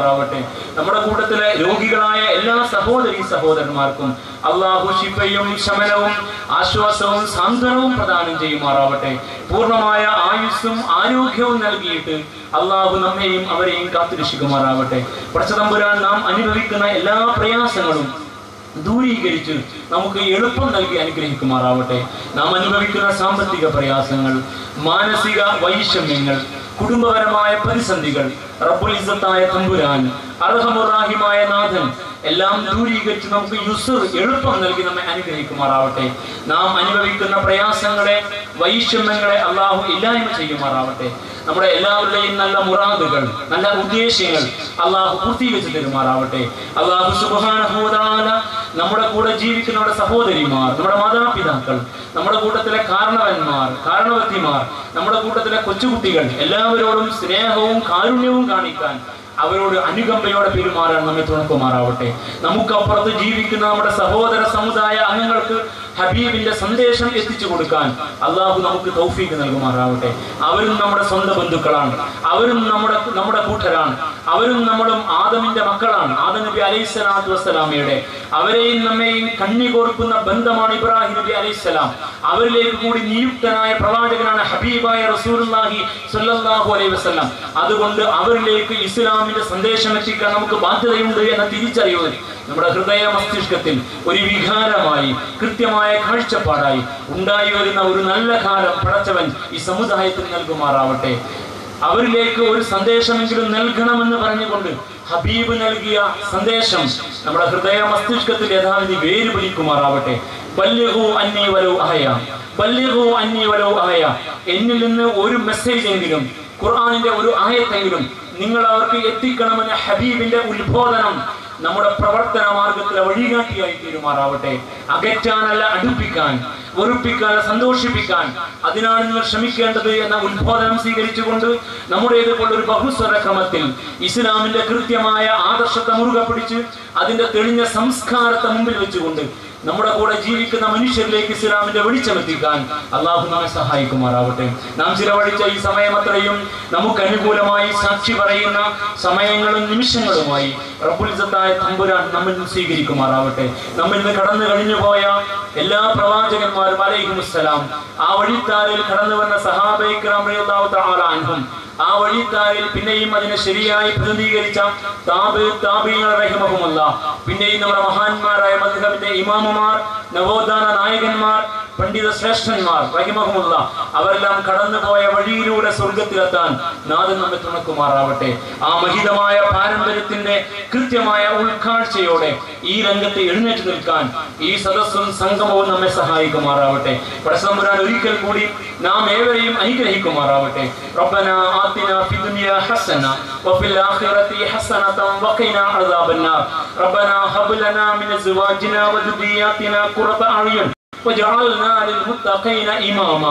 ചെയ്യുമാറാവട്ടെ നമ്മുടെ കൂട്ടത്തിലെ രോഗികളായ എല്ലാ സഹോദരി സഹോദരന്മാർക്കും അള്ളാഹു ശിഫയും ശമനവും ആശ്വാസവും സാന്ത്വനവും പ്രദാനം ചെയ്യുമാറാവട്ടെ പൂർണ്ണമായ ആയുസ്സും ആരോഗ്യവും നൽകിയിട്ട് അള്ളാഹു നമ്മെയും അവരെയും കാത്തുരക്ഷിക്കുമാറാവട്ടെ പടച്ചതമ്പുരാൻ നാം അനുഭവിക്കുന്ന എല്ലാ പ്രയാസങ്ങളും ദൂരീകരിച്ച് നമുക്ക് എളുപ്പം നൽകി അനുഗ്രഹിക്കുമാറാവട്ടെ നാം അനുഭവിക്കുന്ന സാമ്പത്തിക പ്രയാസങ്ങൾ മാനസിക വൈഷമ്യങ്ങൾ കുടുംബപരമായ പ്രതിസന്ധികൾ റബ്ബുൽ ഇസ്സത്തായ തമ്പുരാൻ അർഹമുറാഹിമായ നാഥൻ എല്ലാം ദൂരീകരിച്ച് നമുക്ക് യുസർ എളുപ്പം നൽകി നമ്മെ അനുഗ്രഹിക്കുമാറാവട്ടെ നാം അനുഭവിക്കുന്ന പ്രയാസങ്ങളെ വൈഷമ്യങ്ങളെ അള്ളാഹു ഇല്ലായ്മ ചെയ്യുമാറാവട്ടെ നമ്മുടെ എല്ലാവരുടെയും നല്ല മുറാദുകൾ നല്ല ഉദ്ദേശങ്ങൾ അള്ളാഹു പൂർത്തീകരിച്ചു തരുമാറാവട്ടെ അള്ളാഹു സുബാനഹൂദാല നമ്മുടെ കൂടെ ജീവിക്കുന്ന നമ്മുടെ സഹോദരിമാർ നമ്മുടെ മാതാപിതാക്കൾ നമ്മുടെ കൂട്ടത്തിലെ കാരണവന്മാർ കാരണവത്തിമാർ നമ്മുടെ കൂട്ടത്തിലെ കൊച്ചുകുട്ടികൾ എല്ലാവരോടും സ്നേഹവും കാരുണ്യവും കാണിക്കാൻ അവരോട് അനുകമ്പയോടെ പെരുമാറാൻ നമ്മെ തുണക്കുമാറാവട്ടെ നമുക്കപ്പുറത്ത് ജീവിക്കുന്ന നമ്മുടെ സഹോദര സമുദായ അംഗങ്ങൾക്ക് ഹബീബിന്റെ സന്ദേശം എത്തിച്ചു കൊടുക്കാൻ അള്ളാഹു നമുക്ക് തൗഫീക്ക് നൽകുമാറാവട്ടെ അവരും നമ്മുടെ സ്വന്തം ബന്ധുക്കളാണ് അവരും നമ്മുടെ നമ്മുടെ കൂട്ടരാണ് അവരും നമ്മളും ആദമിന്റെ മക്കളാണ് ആദം നബി അലൈഹി സ്വലാത്തു വസ്സലാമയുടെ അവരെയും നമ്മെയും കണ്ണി കോർക്കുന്ന ബന്ധമാണ് ഇബ്രാഹിം നബി അലൈഹി സ്വലാം അവരിലേക്ക് കൂടി നിയുക്തനായ പ്രവാചകനാണ് ഹബീബായ റസൂലുള്ളാഹി സ്വല്ലല്ലാഹു അലൈഹി വസല്ലം അതുകൊണ്ട് അവരിലേക്ക് ഇസ്ലാമിന്റെ സന്ദേശം എത്തിക്കാൻ നമുക്ക് ബാധ്യതയുണ്ട് എന്ന തിരിച്ചറിവ് നമ്മുടെ ഹൃദയ മസ്തിഷ്കത്തിൽ ഒരു വികാരമായി കൃത്യമായ കാഴ്ചപ്പാടായി ഉണ്ടായി വരുന്ന ഒരു നല്ല കാലം പടച്ചവൻ ഈ സമുദായത്തിന് നൽകുമാറാവട്ടെ അവരിലേക്ക് ഒരു സന്ദേശമെങ്കിലും നൽകണമെന്ന് പറഞ്ഞുകൊണ്ട് ഹബീബ് നൽകിയ സന്ദേശം നമ്മുടെ ഹൃദയ മസ്തിഷ്കത്തിൽ യഥാവിധി വേര് പിടിക്കുമാറാവട്ടെ ബല്യഹു അന്നി വലോ ആയ ബല്യഹു അന്നി വലോ ആയ എന്നിൽ നിന്ന് ഒരു മെസ്സേജ് എങ്കിലും ഖുർആനിന്റെ ഒരു ആയത്തെങ്കിലും നിങ്ങൾ അവർക്ക് എത്തിക്കണമെന്ന ഹബീബിന്റെ ഉത്ബോധനം നമ്മുടെ പ്രവർത്തന മാർഗത്തിലെ വഴികാട്ടിയായി തീരുമാറാവട്ടെ അകറ്റാനല്ല അടുപ്പിക്കാൻ വെറുപ്പിക്കാൻ സന്തോഷിപ്പിക്കാൻ അതിനാണ് നിങ്ങൾ ശ്രമിക്കേണ്ടത് എന്ന ഉത്ബോധനം സ്വീകരിച്ചുകൊണ്ട് നമ്മുടേത് പോലൊരു ബഹുസ്വര ക്രമത്തിൽ ഇസ്ലാമിന്റെ കൃത്യമായ ആദർശത്തെ മുറുകെ പിടിച്ച് അതിന്റെ തെളിഞ്ഞ സംസ്കാരത്തെ മുമ്പിൽ വെച്ചുകൊണ്ട് നമ്മുടെ കൂടെ ജീവിക്കുന്ന മനുഷ്യരിലേക്ക് ഇസ്ലാമിന്റെ വെളിച്ചമെത്തിക്കാൻ അള്ളാഹു നമ്മെ സഹായിക്കുമാറാവട്ടെ നാം ചിലവഴിച്ച ഈ സമയം അത്രയും നമുക്ക് അനുകൂലമായി സാക്ഷി പറയുന്ന സമയങ്ങളും നിമിഷങ്ങളുമായി റബ്ബുൽ ഇസ്സത്തായ തമ്പുരാൻ നമ്മിൽ നിന്ന് സ്വീകരിക്കുമാറാവട്ടെ നമ്മിൽ നിന്ന് കടന്നു കഴിഞ്ഞു പോയ എല്ലാ പ്രവാചകന്മാരും അലൈഹിമുസ്സലാം ആ വഴിത്താരിൽ കടന്നു വന്ന സഹാബൈക്രാം റളിയല്ലാഹു തആല അൻഹും ആ വഴിത്താരിൽ പിന്നെയും അതിനെ ശരിയായി പ്രതിനിധീകരിച്ച താബ് താബീങ്ങൾ റഹിമഹുമല്ല പിന്നെയും നമ്മുടെ മഹാന്മാരായ മദ്ഹബിന്റെ ഇമാമുമാർ നവോത്ഥാന നായകന്മാർ പണ്ഡിത ശ്രേഷ്ഠന്മാർ റഹിമഹുമുള്ള അവരെല്ലാം കടന്നുപോയ വഴിയിലൂടെ സ്വർഗത്തിലെത്താൻ നാഥൻ നമ്മെ തുണക്കുമാറാവട്ടെ ആ മഹിതമായ പാരമ്പര്യത്തിന്റെ കൃത്യമായ ഉൾക്കാഴ്ചയോടെ ഈ രംഗത്ത് എഴുന്നേറ്റ് നിൽക്കാൻ ഈ സദസ്സും സംഗമവും നമ്മെ സഹായിക്കുമാറാവട്ടെ പരസ്പരം ഒരിക്കൽ കൂടി നാം ഏവരെയും അനുഗ്രഹിക്കുമാറാവട്ടെ റബ്ബന ആതിന ഫിദുനിയ ഹസന വഫിൽ ആഖിറതി ഹസനത വഖിന അദാബന്നാർ റബ്ബന ഹബ് ലനാ മിൻ അസ്വാജിന വദുരിയാതിന ഖുറത അയ്യുൻ وجعلنا للمتقين إماما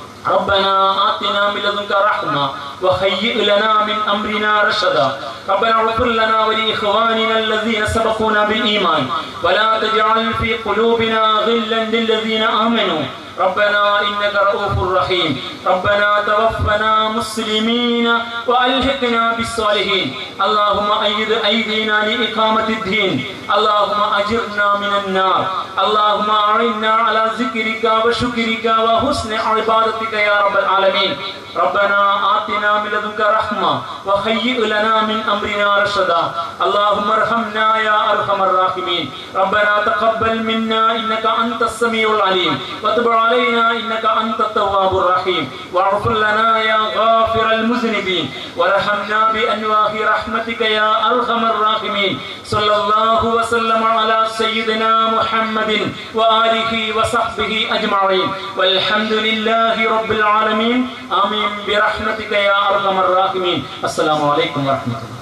ربنا آتنا من لدنك رحمة وهيئ لنا من أمرنا رشدا ربنا اغفر لنا ولإخواننا الذين سبقونا بالإيمان ولا تجعل في قلوبنا غلا للذين آمنوا ربنا إنك رؤوف رحيم ربنا توفنا مسلمين وألحقنا بالصالحين اللهم أيد أيدينا لإقامة الدين اللهم أجرنا من النار اللهم أعنا على ذكرك وشكرك وحسن عبادتك يا رب العالمين ربنا آتنا من لدنك رحمة وهيئ لنا من أمرنا رشدا اللهم ارحمنا يا أرحم الراحمين ربنا تقبل منا إنك أنت السميع العليم وتب علينا إنك أنت التواب الرحيم واغفر لنا يا غافر المذنبين وارحمنا بأنواع رحمتك يا أرحم الراحمين صلى الله وسلم على سيدنا محمد وآله وصحبه أجمعين والحمد لله رب العالمين آمين برحمتك يا أرحم الراحمين السلام عليكم ورحمة الله